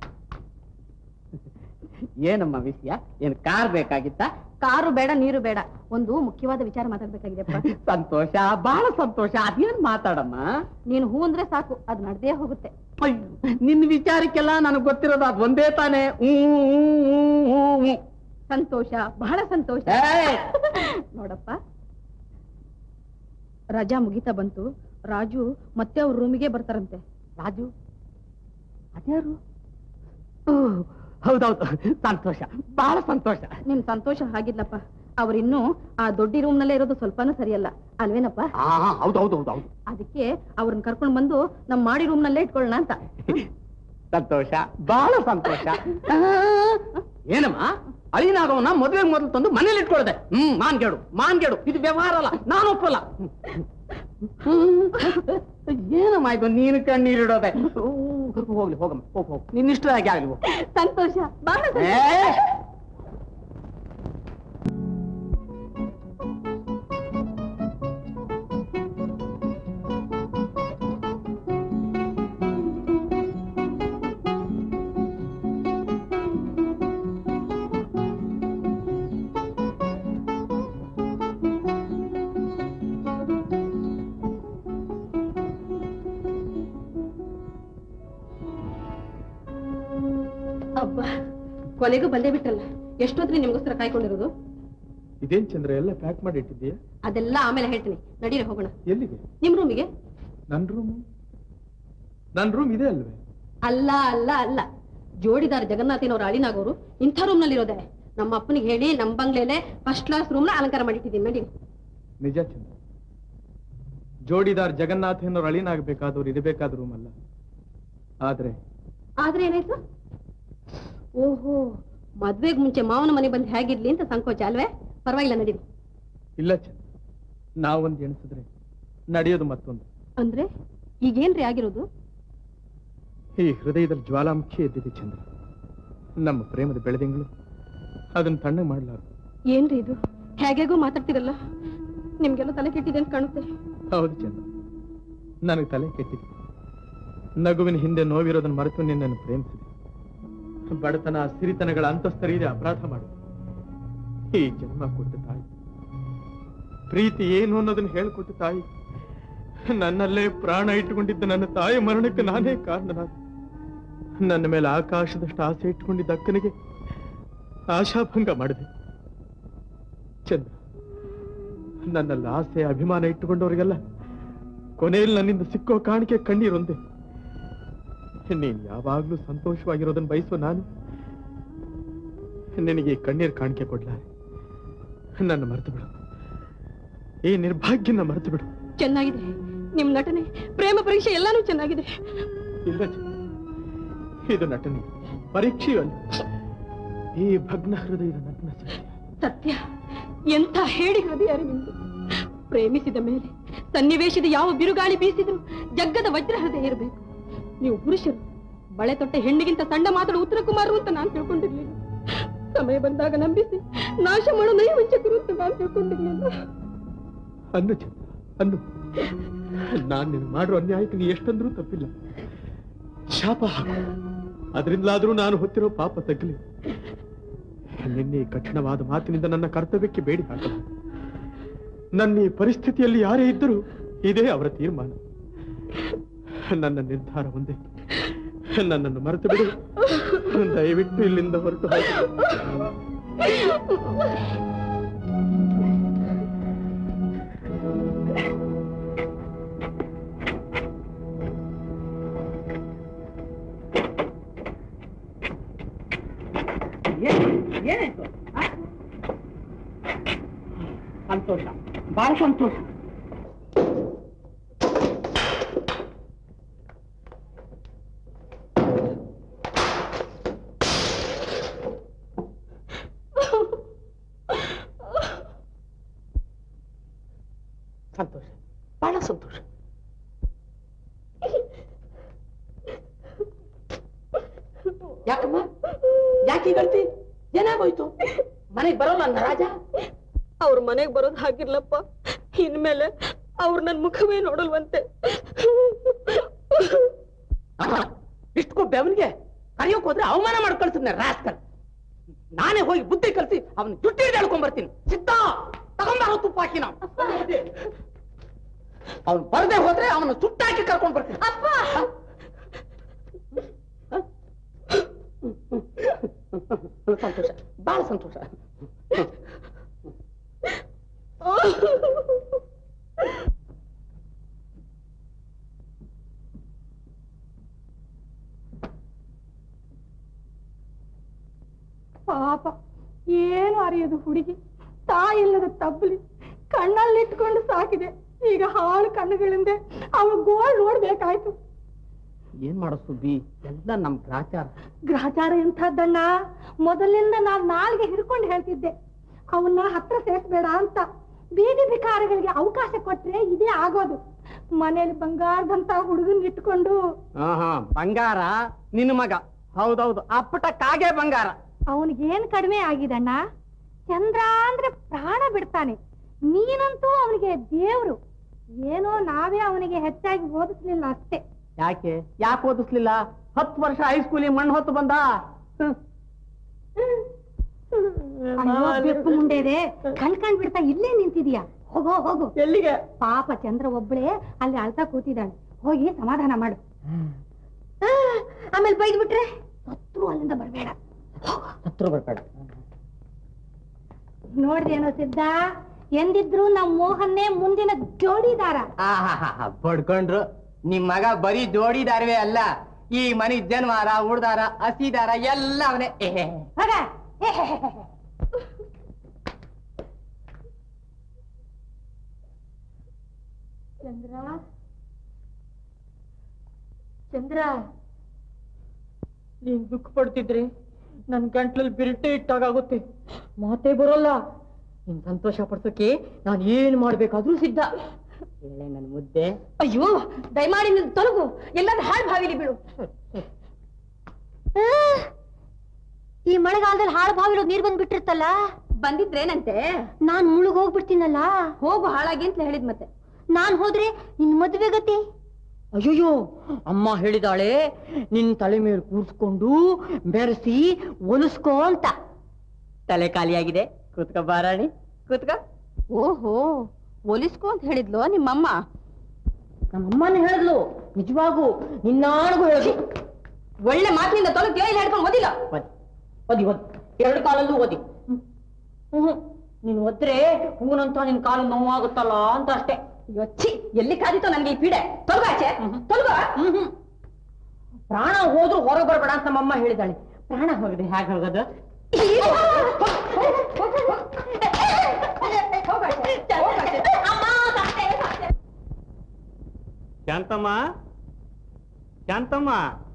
S7: ಏನಮ್ಮ ವಿಷಯ ಏನ್ ಕಾರ್ ಬೇಕಾಗಿತ್ತ
S1: ಕಾರು ಬೇಡ ನೀರು ಬೇಡ ಒಂದು ಮುಖ್ಯವಾದ ವಿಚಾರ ಮಾತಾಡ್ಬೇಕಾಗಿದೆಪ್ಪ
S7: ಸಂತೋಷ ಬಹಳ ಸಂತೋಷ ಅದೇನ್ ಮಾತಾಡಮ್ಮ
S1: ನೀನು ಹೂ ಅಂದ್ರೆ ಸಾಕು ಅದ್ ನಡ್ದೇ ಹೋಗುತ್ತೆ
S7: ಅಯ್ಯೋ, ನಿನ್ ವಿಚಾರಕ್ಕೆಲ್ಲ ನನಗ್ ಗೊತ್ತಿರೋದು ಅದ್ ಒಂದೇ ತಾನೇ ಹ್ಮ್, ಹ್ಮ್, ಹ್ಮ್, ಹ್ಮ್, ಹ್ಮ್.
S1: ಸಂತೋಷ ಬಹಳ ಸಂತೋಷ
S7: ಏಯ್!
S1: ನೋಡಪ್ಪ ರಜಾ ಮುಗಿತಾ ಬಂತು ರಾಜು ಮತ್ತೆ ಅವ್ರ ರೂಮಿಗೆ ಬರ್ತಾರಂತೆ
S7: ರಾಜು ಅದ್ಯಾರು ಓ, ಹೌದೌದು ಸಂತೋಷ ಬಹಳ ಸಂತೋಷ
S1: ನಿಮ್ ಸಂತೋಷ ಹಾಗಿದ್ಲಪ್ಪ ಅವ್ರಿನ್ನೂ ಆ ದೊಡ್ಡ ರೂಮ್ ನಲ್ಲೇ ಇರೋದು ಸ್ವಲ್ಪನೂ ಸರಿಯಲ್ಲ ಅಲ್ವೇನಪ್ಪ
S7: ಹಾ ಹೌದು ಹೌದು ಹೌದು ಹೌದು
S1: ಅದಕ್ಕೆ ಅವ್ರನ್ನ ಕರ್ಕೊಂಡ್ ಬಂದು ನಮ್ ಮಾಡಿ ರೂಮ್ ನಲ್ಲೇ ಇಟ್ಕೊಳ್ಳೋಣ ಅಂತ
S7: ಸಂತೋಷ ಬಹಳ ಸಂತೋಷ ಆ, ಏನಮ್ಮ ಅಳಿನಾಗವನ್ನ ಮದುವೆ ಮೊದಲು ತಂದು ಮನೇಲಿ ಇಟ್ಕೊಳ್ದೆ ಹ್ಮ್ ಮಾನ್ಗೇಡು ಮಾನ್ಗೇಡು ಇದು ವ್ಯವಹಾರ ಅಲ್ಲ ನಾನು ಒಪ್ಪಲ್ಲ ಹ್ಮ್. ಏನಮ್ಮ ಇದು ನೀನು ಕಣ್ಣೀರಿಡೋದೆ ಊ, ಹೋಗ್ಲಿ ಹೋಗಮ್ಮ ಹೋಗ್ ಹೋಗ್ ನಿನ್ನಿಷ್ಟದಾಗಿ ಆಗ್ಲಿ ಹೋಗು.
S1: ಸಂತೋಷ ಬಹಳ ಸಂತೋಷ.
S7: ಏ
S1: ಅಬ್ಬ ಕೊನೆಗೂ ಬಂದೇ ಬಿಟ್ರಲ್ಲ ಎಷ್ಟೊತ್ರಿ ನಿಮ್ಗೋಸ್ಕರ ಕಾಯ್ಕೊಂಡಿರೋದು
S5: ಇದೇನ್ ಚಂದ್ರ ಎಲ್ಲ ಪ್ಯಾಕ್ ಮಾಡಿ ಇಟ್ಟಿದ್ದೀಯಾ
S1: ಅದೆಲ್ಲ ಆಮೇಲೆ ಹೇಳ್ತೀನಿ ನಡೀರಿ ಹೋಗೋಣ
S5: ಎಲ್ಲಿಗೆ
S1: ನಿಮ್ ರೂಮಿಗೆ
S5: ನನ್ ರೂಮ್ ನನ್ ರೂಮ್ ಇದೆ ಅಲ್ವೇ
S1: ಅಲ್ಲ ಅಲ್ಲ ಅಲ್ಲ ಜೋಡಿದಾರ ಜಗನ್ನಾಥಿನವ್ರ ಅಳಿನಾಗೋರು ಇಂಥ ರೂಮ್ ನಲ್ಲಿ ಇರೋದೆ ನಮ್ಮ ಅಪ್ಪನಿಗೆ ಹೇಳಿ ನಮ್ ಬಂಗ್ಲೆಲೆ ಫಸ್ಟ್ ಕ್ಲಾಸ್ ರೂಮ್ ನ ಅಲಂಕಾರ ಮಾಡಿಟ್ಟಿದ್ದೀನಿ ನಡಿ
S5: ನಿಜ ಚಂದ್ರ ಜೋಡಿದಾರ್ ಜಗನ್ನಾಥನವ್ರ ಅಳಿನಾಗಬೇಕಾದವ್ರು ಇರಬೇಕಾದ ರೂಮ್ ಅಲ್ಲ ಆದ್ರೆ
S1: ಆದ್ರೆ ಏನಾಯ್ತು ಓಹೋ ಮದ್ವೆಗ್ ಮುಂಚೆ ಮಾವನ ಮನೆ ಬಂದು ಹೇಗಿರ್ಲಿ ಅಂತ ಸಂಕೋಚ ಅಲ್ವೇ ಪರವಾಗಿಲ್ಲ ನಡೀರಿ
S5: ಇಲ್ಲ ಚಂದ್ರ ನಾವೊಂದು ಎಣಿಸಿದ್ರೆ ನಡೆಯೋದು ನಾವೊಂದು ಎಣಿಸಿದ್ರೆ ನಡೆಯೋದು ಮತ್ತೊಂದು
S1: ಅಂದ್ರೆ ಈಗೇನ್ರಿ ಆಗಿರೋದು
S5: ಈ ಹೃದಯದಲ್ಲಿ ಜ್ವಾಲಾಮುಖಿ ಎದ್ದಿದೆ ಚಂದ್ರ ನಮ್ಮ ಪ್ರೇಮದ ಬೆಳೆದಿಂಗಳು ಅದನ್ನ ತಣ್ಣಗೆ ಮಾಡ್ಲಾರ್ದು
S1: ಏನ್ರಿ ಇದು ಹೇಗೆಗೋ ಮಾತಾಡ್ತಿರಲ್ಲ ನಿಮ್ಗೆಲ್ಲ ತಲೆ ಕೆಟ್ಟಿದೆ ಅಂತ ಕಾಣುತ್ತೆ
S5: ಹೌದು ಚಂದ್ರ ನನಗೆ ತಲೆ ಕೆಟ್ಟಿದೆ ನಗುವಿನ ಹಿಂದೆ ನೋವಿರೋದನ್ನ ಮರೆತು ನಿನ್ನನ್ನು ಪ್ರೇಮಿಸಿದೆ ಬಡತನ ಸಿರಿತನಗಳ ಅಂತಸ್ತರೀದೆ ಅಪರಾಧ ಮಾಡಿದೆ ಈ ಜನ್ಮ ಕೊಟ್ಟ ತಾಯಿ ಪ್ರೀತಿ ಏನು ಅನ್ನೋದನ್ನ ಹೇಳ್ಕೊಟ್ಟ ತಾಯಿ ನನ್ನಲ್ಲೇ ಪ್ರಾಣ ಇಟ್ಟುಕೊಂಡಿದ್ದ ನನ್ನ ತಾಯಿ ಮರಣಕ್ಕೆ ನಾನೇ ಕಾರಣನಾದ ನನ್ನ ಮೇಲೆ ಆಕಾಶದಷ್ಟು ಆಸೆ ಇಟ್ಟುಕೊಂಡಿದ್ದ ಅಕ್ಕನಿಗೆ ಆಶಾಭಂಗ ಮಾಡಿದೆ ಚಂದ್ರ ನನ್ನಲ್ಲಿ ಆಸೆ ಅಭಿಮಾನ ಇಟ್ಟುಕೊಂಡವರಿಗೆಲ್ಲ ಕೊನೆಯಲ್ಲಿ ನನ್ನಿಂದ ಸಿಕ್ಕೋ ಕಾಣಿಕೆ ಕಣ್ಣೀರೊಂದೇ ನೀನ್ ಯಾವಾಗ್ಲೂ ಸಂತೋಷವಾಗಿರೋದನ್ನ ಬಯಸೋ ನಾನು ನಿನಗೆ ಈ ಕಣ್ಣೀರ್ ಕಾಣಿಕೆ ಕೊಡ್ಲಾರೆ ನನ್ನ ಮರೆತು ಬಿಡು ಈ ನಿರ್ಭಾಗ್ಯನ ಮರೆತು ಬಿಡು
S1: ಚೆನ್ನಾಗಿದೆ ನಿಮ್ ನಟನೆ ಪ್ರೇಮ ಪರೀಕ್ಷೆ ಎಲ್ಲಾನು ಚೆನ್ನಾಗಿದೆ
S5: ಇಲ್ಲ ಚಂದ್ರ. ಇದು ನಟನೆ ಪರೀಕ್ಷೆಯೂ ಅಲ್ಲ ಈ ಭಗ್ನ ಹೃದಯದ ನಗ್ನ ಸತ್ಯ
S1: ಸತ್ಯ ಎಂಥ ಹೇಳಿ ಹೃದಯ ನಿಮ್ದು ಪ್ರೇಮಿಸಿದ ಮೇಲೆ ಸನ್ನಿವೇಶದ ಯಾವ ಬಿರುಗಾಳಿ ಬೀಸಿದ್ರು ಜಗ್ಗದ ವಜ್ರ ಹೃದಯ ಇರಬೇಕು ನೀವು ಪುರುಷರು ಬಳೆ ತೊಟ್ಟ ಹೆಣ್ಣಿಗಿಂತ ಸಣ್ಣ ಮಾತಾಡು ಉತ್ತರ ಕುಮಾರರು ಅಂತ ನಾನು ತಿಳ್ಕೊಂಡಿರ್ಲಿಲ್ಲ ಸಮಯ ಬಂದಾಗ ನಂಬಿಸಿ ನಾಶ ಮಾಡೋ ನೈವಂಚಕರು ಅಂತ ನಾನು ತಿಳ್ಕೊಂಡಿರ್ಲಿಲ್ಲ
S5: ಅನ್ನು ಚಂದ್ರ ಅನ್ನು ನಾನ್ ನಿನ್ ಮಾಡೋ ಅನ್ಯಾಯಕ್ಕೆ ನೀ ಎಷ್ಟಂದ್ರೂ ತಪ್ಪಿಲ್ಲ ಶಾಪ ಹಾಕು ಅದರಿಂದಲಾದ್ರೂ ನಾನು ಹೊತ್ತಿರೋ ಪಾಪ ತಗ್ಲಿ ನಿನ್ನೆ ಈ ಕಠಿಣವಾದ ಮಾತಿನಿಂದ ನನ್ನ ಕರ್ತವ್ಯಕ್ಕೆ ಬೇಡಿ ಹಾಕಲ ನನ್ನ ಈ ಪರಿಸ್ಥಿತಿಯಲ್ಲಿ ಯಾರೇ ಇದ್ದರೂ ಇದೇ ಅವರ ತೀರ್ಮಾನ ನನ್ನ ನಿರ್ಧಾರ ಒಂದೇ ನನ್ನನ್ನು ಮರೆತು ಬಿಡು ದಯವಿಟ್ಟು ಇಲ್ಲಿಂದ ಹೊರಟು ಹೋಗು
S11: ಏನಾಯ್ತು ಸಂತೋಷ ಬಹಳ ಸಂತೋಷ ಸಂತೋಷ ಬಹಳ ಸಂತೋಷ ಯಾಕಮ್ಮ ಯಾಕೆ ಗಳ್ತಿ ಏನಾಗೋಯ್ತು ಮನೆಗೆ ಬರೋಲ್ಲ ಅಂದ ರಾಜ
S8: ಅವ್ರ ಮನೆಗ್ ಬರೋದ್ ಹಾಗಿರ್ಲಪ್ಪ ಇನ್ಮೇಲೆ ಅವ್ರು ನನ್ ಮುಖವೇ ನೋಡಲ್ವಂತೆ
S11: ಇಷ್ಟಕ್ಕೂ ಬೆವನಿಗೆ ಕರೆಯೋಕ್ ಹೋದ್ರೆ ಅವಮಾನ ಮಾಡಿ ಕಳ್ಸಿದ್ನ ರಾಸ್ಕಲ್ ನಾನೇ ಹೋಗಿ ಬುದ್ಧಿ ಕಲ್ಸಿ ಅವನ ಜುಟ್ಟಿ ಹೇಳ್ಕೊಂಡ್ ಬರ್ತೀನಿ ಸಿದ್ಧ ತಗೊಂಬಾರೋ ತುಪ್ಪ ಹಾಕಿ ನಾವು ಅವ್ನು ಬರದೆ ಹೋದ್ರೆ ಅವನ ಸುಟ್ಟಾಕಿ ಕರ್ಕೊಂಡ್ ಬರ್ತೀನಿ ಸಂತೋಷ ಬಹಳ ಸಂತೋಷ
S2: ಪಾಪ ಏನು ಅರಿಯದು ಹುಡುಗಿ ತಾಯಿಲ್ಲದ ತಬ್ಬಲಿ ಕಣ್ಣಲ್ಲಿಟ್ಕೊಂಡು ಸಾಕಿದೆ ಈಗ ಹಾಳು ಕಣ್ಣುಗಳಿಂದ ಅವಳು ಗೋಳ್ ನೋಡ್ಬೇಕಾಯ್ತು
S11: ಏನ್ ಮಾಡೋ ಸುದ್ದಿ ಎಲ್ಲ ನಮ್ ಗ್ರಾಚಾರ
S2: ಗ್ರಹಚಾರ ಎಂಥದ್ದಣ್ಣ ಮೊದಲಿಂದ ನಾನ್ ನಾಲ್ಗೆ ಹಿಡ್ಕೊಂಡು ಹೇಳ್ತಿದ್ದೆ ಅವನ್ನ ಹತ್ರ ಸೇರ್ಸ್ಬೇಡ ಅಂತ ಬೀದಿ ಬಿಕಾರಗಳಿಗೆ ಅವಕಾಶ ಕೊಟ್ರೆ ಇದೇ ಆಗೋದು ಮನೇಲಿ ಬಂಗಾರದಂತ ಹುಡುಗನ್ ಇಟ್ಕೊಂಡು
S11: ಹಾ ಬಂಗಾರ ನಿನ್ನ ಮಗ ಹೌದೌದು ಅಪ್ಪಟ ಕಾಗೆ ಬಂಗಾರ
S2: ಅವನಿಗೇನ್ ಕಡಿಮೆ ಆಗಿದಣ್ಣ ಚಂದ್ರ ಅಂದ್ರೆ ಪ್ರಾಣ ಬಿಡ್ತಾನೆ ನೀನಂತೂ ಅವನಿಗೆ ದೇವ್ರು ಏನೋ ನಾವೇ ಅವನಿಗೆ ಹೆಚ್ಚಾಗಿ ಓದಿಸ್ಲಿಲ್ಲ ಅಷ್ಟೇ
S11: ಯಾಕೆ ಯಾಕೆ ಓದಿಸ್ಲಿಲ್ಲ ಹತ್ತು ವರ್ಷ ಹೈಸ್ಕೂಲಿಗೆ ಮಣ್ಣು ಹೊತ್ತು ಬಂದ ಹ್ಮ್.
S2: ಅಯ್ಯೋ, ಬೆಕ್ಕು ಮುಂಡೆದೆ ಕಣ್ ಕಣ್ ಬಿಡ್ತಾ ಇಲ್ಲೇ ನಿಂತಿದೀಯ ಹೋಗೋ ಹೋಗು
S11: ಎಲ್ಲಿಗೆ
S2: ಪಾಪ ಚಂದ್ರ ಒಬ್ಳೆ ಅಲ್ಲಿ ಅಳ್ತಾ ಕೂತಿದ್ದಾಳೆ ಹೋಗಿ ಸಮಾಧಾನ ಮಾಡು ಆ, ಆಮೇಲೆ ಬೈದ್ ಬಿಟ್ರೆ ಸತ್ರು ಅಲ್ಲಿಂದ ಬರ್ಬೇಡ
S11: ಹತ್ರ ಬರ್ಬೇಡ
S2: ನೋಡ್ದೇನೋ ಸಿದ್ಧ ಎಂದಿದ್ರು ನಮ್ ಮೋಹನ್ನೇ ಮುಂದಿನ ಜೋಡಿದಾರ
S11: ಆಹಾಹಾ, ಬಡ್ಕೊಂಡ್ರು ನಿಮ್ ಮಗ ಬರೀ ಜೋಡಿದಾರವೇ ಅಲ್ಲ ಈ ಮನಿ ಜನ್ವಾರ ಉಡ್ದಾರ ಹಸಿದಾರ ಎಲ್ಲ ಅವನೇ
S2: ಹೋಗ ಚಂದ್ರ ಚಂದ್ರ
S8: ನೀನ್ ದುಃಖ ಪಡ್ತಿದ್ರೆ ನನ್ ಗಂಟ್ಲಲ್ಲಿ ಬಿರಟೆ ಇಟ್ಟಾಗುತ್ತೆ ಮಾತೇ ಬರೋಲ್ಲ
S11: ನಿನ್ ಸಂತೋಷ ಪಡ್ಸೋಕೆ ನಾನು ಏನ್ ಮಾಡ್ಬೇಕಾದ್ರೂ ಸಿದ್ಧ ಹೇಳೆ ನನ್ ಮುದ್ದೆ
S1: ಅಯ್ಯೋ ದಯಮಾಡಿ ನಿನ್ ತೊಲಗು ಎಲ್ಲಾದ್ರೂ ಹಾಳು ಬಾವಿಲಿ ಬೀಳು
S12: ಈ ಮಳೆಗಾಲದಲ್ಲಿ ಹಾಳು ಬಾವಿರೋ ನೀರ್ ಬಂದ್ಬಿಟ್ಟಿರ್ತಲ್ಲ
S1: ಬಂದಿದ್ರೇನಂತೆ
S12: ನಾನ್ ಮುಳುಗ್ ಹೋಗ್ಬಿಡ್ತೀನಲ್ಲ
S1: ಹೋಗು ಹಾಳಾಗಿ ಅಂತ ಹೇಳಿದ್ ಮತ್ತೆ
S12: ನಾನ್ ಹೋದ್ರೆ ನಿನ್ ಮದ್ವೆ ಗತಿ
S11: ಅಯ್ಯೋಯ್ಯೋ ಅಮ್ಮ ಹೇಳಿದಾಳೆ ನಿನ್ ತಲೆ ಮೇಲೆ ಕೂರ್ಸ್ಕೊಂಡು ಬೆರೆಸಿ ಒಲಿಸ್ಕೋ ಅಂತ ತಲೆ ಖಾಲಿಯಾಗಿದೆ ಕೂತ್ಕೋ ಬಾರಾಣಿ ಕೂತ್ಕೋ
S1: ಓಹೋ ಒಲಿಸ್ಕೊ ಅಂತ ಹೇಳಿದ್ಲು ನಿಮ್ಮಮ್ಮ
S11: ನಮ್ಮಮ್ಮನ ಹೇಳಿದ್ಲು ನಿಜವಾಗೂ ನಿನ್ನಾಣಗೂ ಹೇಳಿದ್ಲು
S1: ಒಳ್ಳೆ ಮಾತಿನಿಂದ ತೊಲಗ್ ಕೇಳಿ ಹೇಳ್ಕೊಂಡು ಓದಿಲ್ಲ
S11: ಓದಿ ಓದಿ ಓದಿ ಎರಡು ಕಾಲಲ್ಲೂ ಓದಿ ಹ್ಮ್. ಹ್ಮ್ ನೀನ್ ಒದ್ರೆ ಹೂನಂತ ನಿನ್ ಕಾಲು ನೋವಾಗುತ್ತಲ್ಲ ಅಂತ ಅಷ್ಟೇ
S1: ಯೋಚ್ಚಿ ಎಲ್ಲಿ ಕಾದಿತ್ತು ನನಗೆ ಈ ಪೀಡೆ ತೊಲಗ ಆಚೆ ತೊಲಗ
S11: ಪ್ರಾಣ ಹೋದ್ರು ಹೊರಗೆ ಬರಬೇಡ ಅಂತ ನಮ್ಮಮ್ಮ ಹೇಳಿದಾಳೆ ಪ್ರಾಣ ಹೋಗದೆ ಹೇಗೆ ಹೋಗೋದು
S9: ಶಾಂತಮ್ಮ ಶಾಂತಮ್ಮ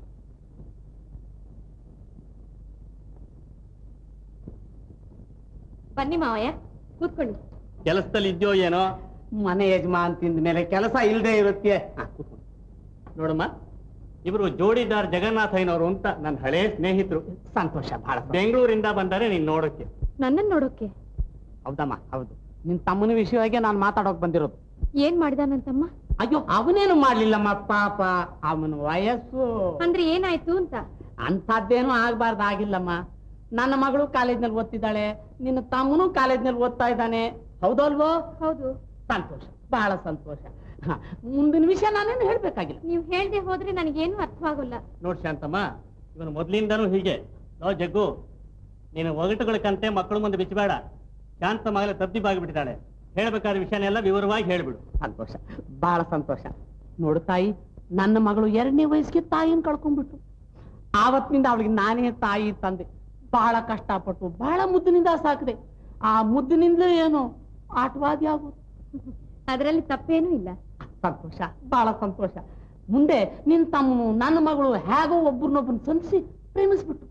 S1: ಬನ್ನಿ ಮಾವಯ್ಯ ಕೂತ್ಕೊಳ್ಳಿ
S9: ಕೆಲಸದಲ್ಲಿ ಇದೆಯೋ ಏನೋ
S7: ಮನೆ ಯಜಮಾನ್ ತಿಂದ ಮೇಲೆ ಕೆಲಸ ಇಲ್ಲದೆ ಇರುತ್ತೆ ಹಾ, ಕೂತ್ಕೊ. ನೋಡಮ್ಮ ಇವರು ಜೋಡಿದಾರ್ ಜಗನ್ನಾಥಯ್ಯನವರು ಅಂತ ನನ್ನ ಹಳೇ ಸ್ನೇಹಿತರು ಸಂತೋಷ ಬಹಳ ಬೆಂಗಳೂರಿಂದ ಬಂದರೆ ನೀನ್ ನೋಡೋಕೆ
S1: ನನ್ನನ್ ನೋಡೋಕೆ
S7: ಹೌದಮ್ಮ ಹೌದು ನಿನ್ ತಮ್ಮನ ವಿಷಯವಾಗಿ ನಾನು ಮಾತಾಡೋಕ್ ಬಂದಿರೋದು
S1: ಏನ್ ಮಾಡಿದಾನಂತಮ್ಮ
S7: ಅಯ್ಯೋ ಅವನೇನು ಮಾಡ್ಲಿಲ್ಲಮ್ಮ ಪಾಪ ಅವನ ವಯಸ್ಸು
S1: ಅಂದ್ರೆ ಏನಾಯ್ತು ಅಂತ
S7: ಅಂಥದ್ದೇನು ಆಗ್ಬಾರ್ದು ಆಗಿಲ್ಲಮ್ಮ ನನ್ನ ಮಗಳು ಕಾಲೇಜ್ನಲ್ಲಿ ಓದ್ತಿದ್ದಾಳೆ ನಿನ್ನ ತಮ್ಮನೂ ಕಾಲೇಜ್ನಲ್ಲಿ ಓದ್ತಾ ಇದ್ದಾನೆ ಹೌದಲ್ವೋ
S1: ಹೌದು
S7: ಸಂತೋಷ ಬಹಳ ಸಂತೋಷ ಹ, ಮುಂದಿನ ವಿಷಯ ನಾನೇನು ಹೇಳ್ಬೇಕಾಗಿಲ್ಲ
S1: ನೀವ್ ಹೇಳ್ದೆ ಹೋದ್ರೆ ನನಗೇನು ಅರ್ಥವಾಗಲ್ಲ
S9: ನೋಡ್ ಶಾಂತಮ್ಮ ಇವನು ಮೊದ್ಲಿಂದನೂ ಹೀಗೆ ಲೋ ಜಗ್ಗು ನೀನು ಒಗಟುಗಳ ಕಂತೆ ಮಕ್ಕಳು ಮುಂದೆ ಬಿಚ್ಚಬೇಡ ಶಾಂತ ಮಗಲ ತಬ್ದಿಬಾಗ್ಬಿಟ್ಟಿದ್ದಾಳೆ ಹೇಳ್ಬೇಕಾದ ವಿಷಯನೆಲ್ಲ ವಿವರವಾಗಿ ಹೇಳ್ಬಿಡು
S7: ಸಂತೋಷ ಬಹಳ ಸಂತೋಷ ನೋಡು ತಾಯಿ ನನ್ನ ಮಗಳು ಎರಡನೇ ವಯಸ್ಸಿಗೆ ತಾಯಿನ ಕಳ್ಕೊಂಡ್ಬಿಟ್ಟು ಆವತ್ತಿನಿಂದ ಅವಳಿಗೆ ನಾನೇ ತಾಯಿ ತಂದೆ ಬಹಳ ಕಷ್ಟಪಟ್ಟು ಬಹಳ ಮುದ್ದಿನಿಂದ ಸಾಕಿದೆ ಆ ಮುದ್ದಿನಿಂದಲೇ ಏನು ಆಟವಾದಿ ಆಗೋದು
S1: ಅದರಲ್ಲಿ ತಪ್ಪೇನೂ ಇಲ್ಲ
S7: ಸಂತೋಷ ಬಹಳ ಸಂತೋಷ ಮುಂದೆ ನಿನ್ ತಮ್ಮನು ನನ್ನ ಮಗಳು ಹೇಗೋ ಒಬ್ಬರನ್ನೊಬ್ಬನ ಸಂಧಿಸಿ ಪ್ರೇಮಿಸ್ಬಿಟ್ಟು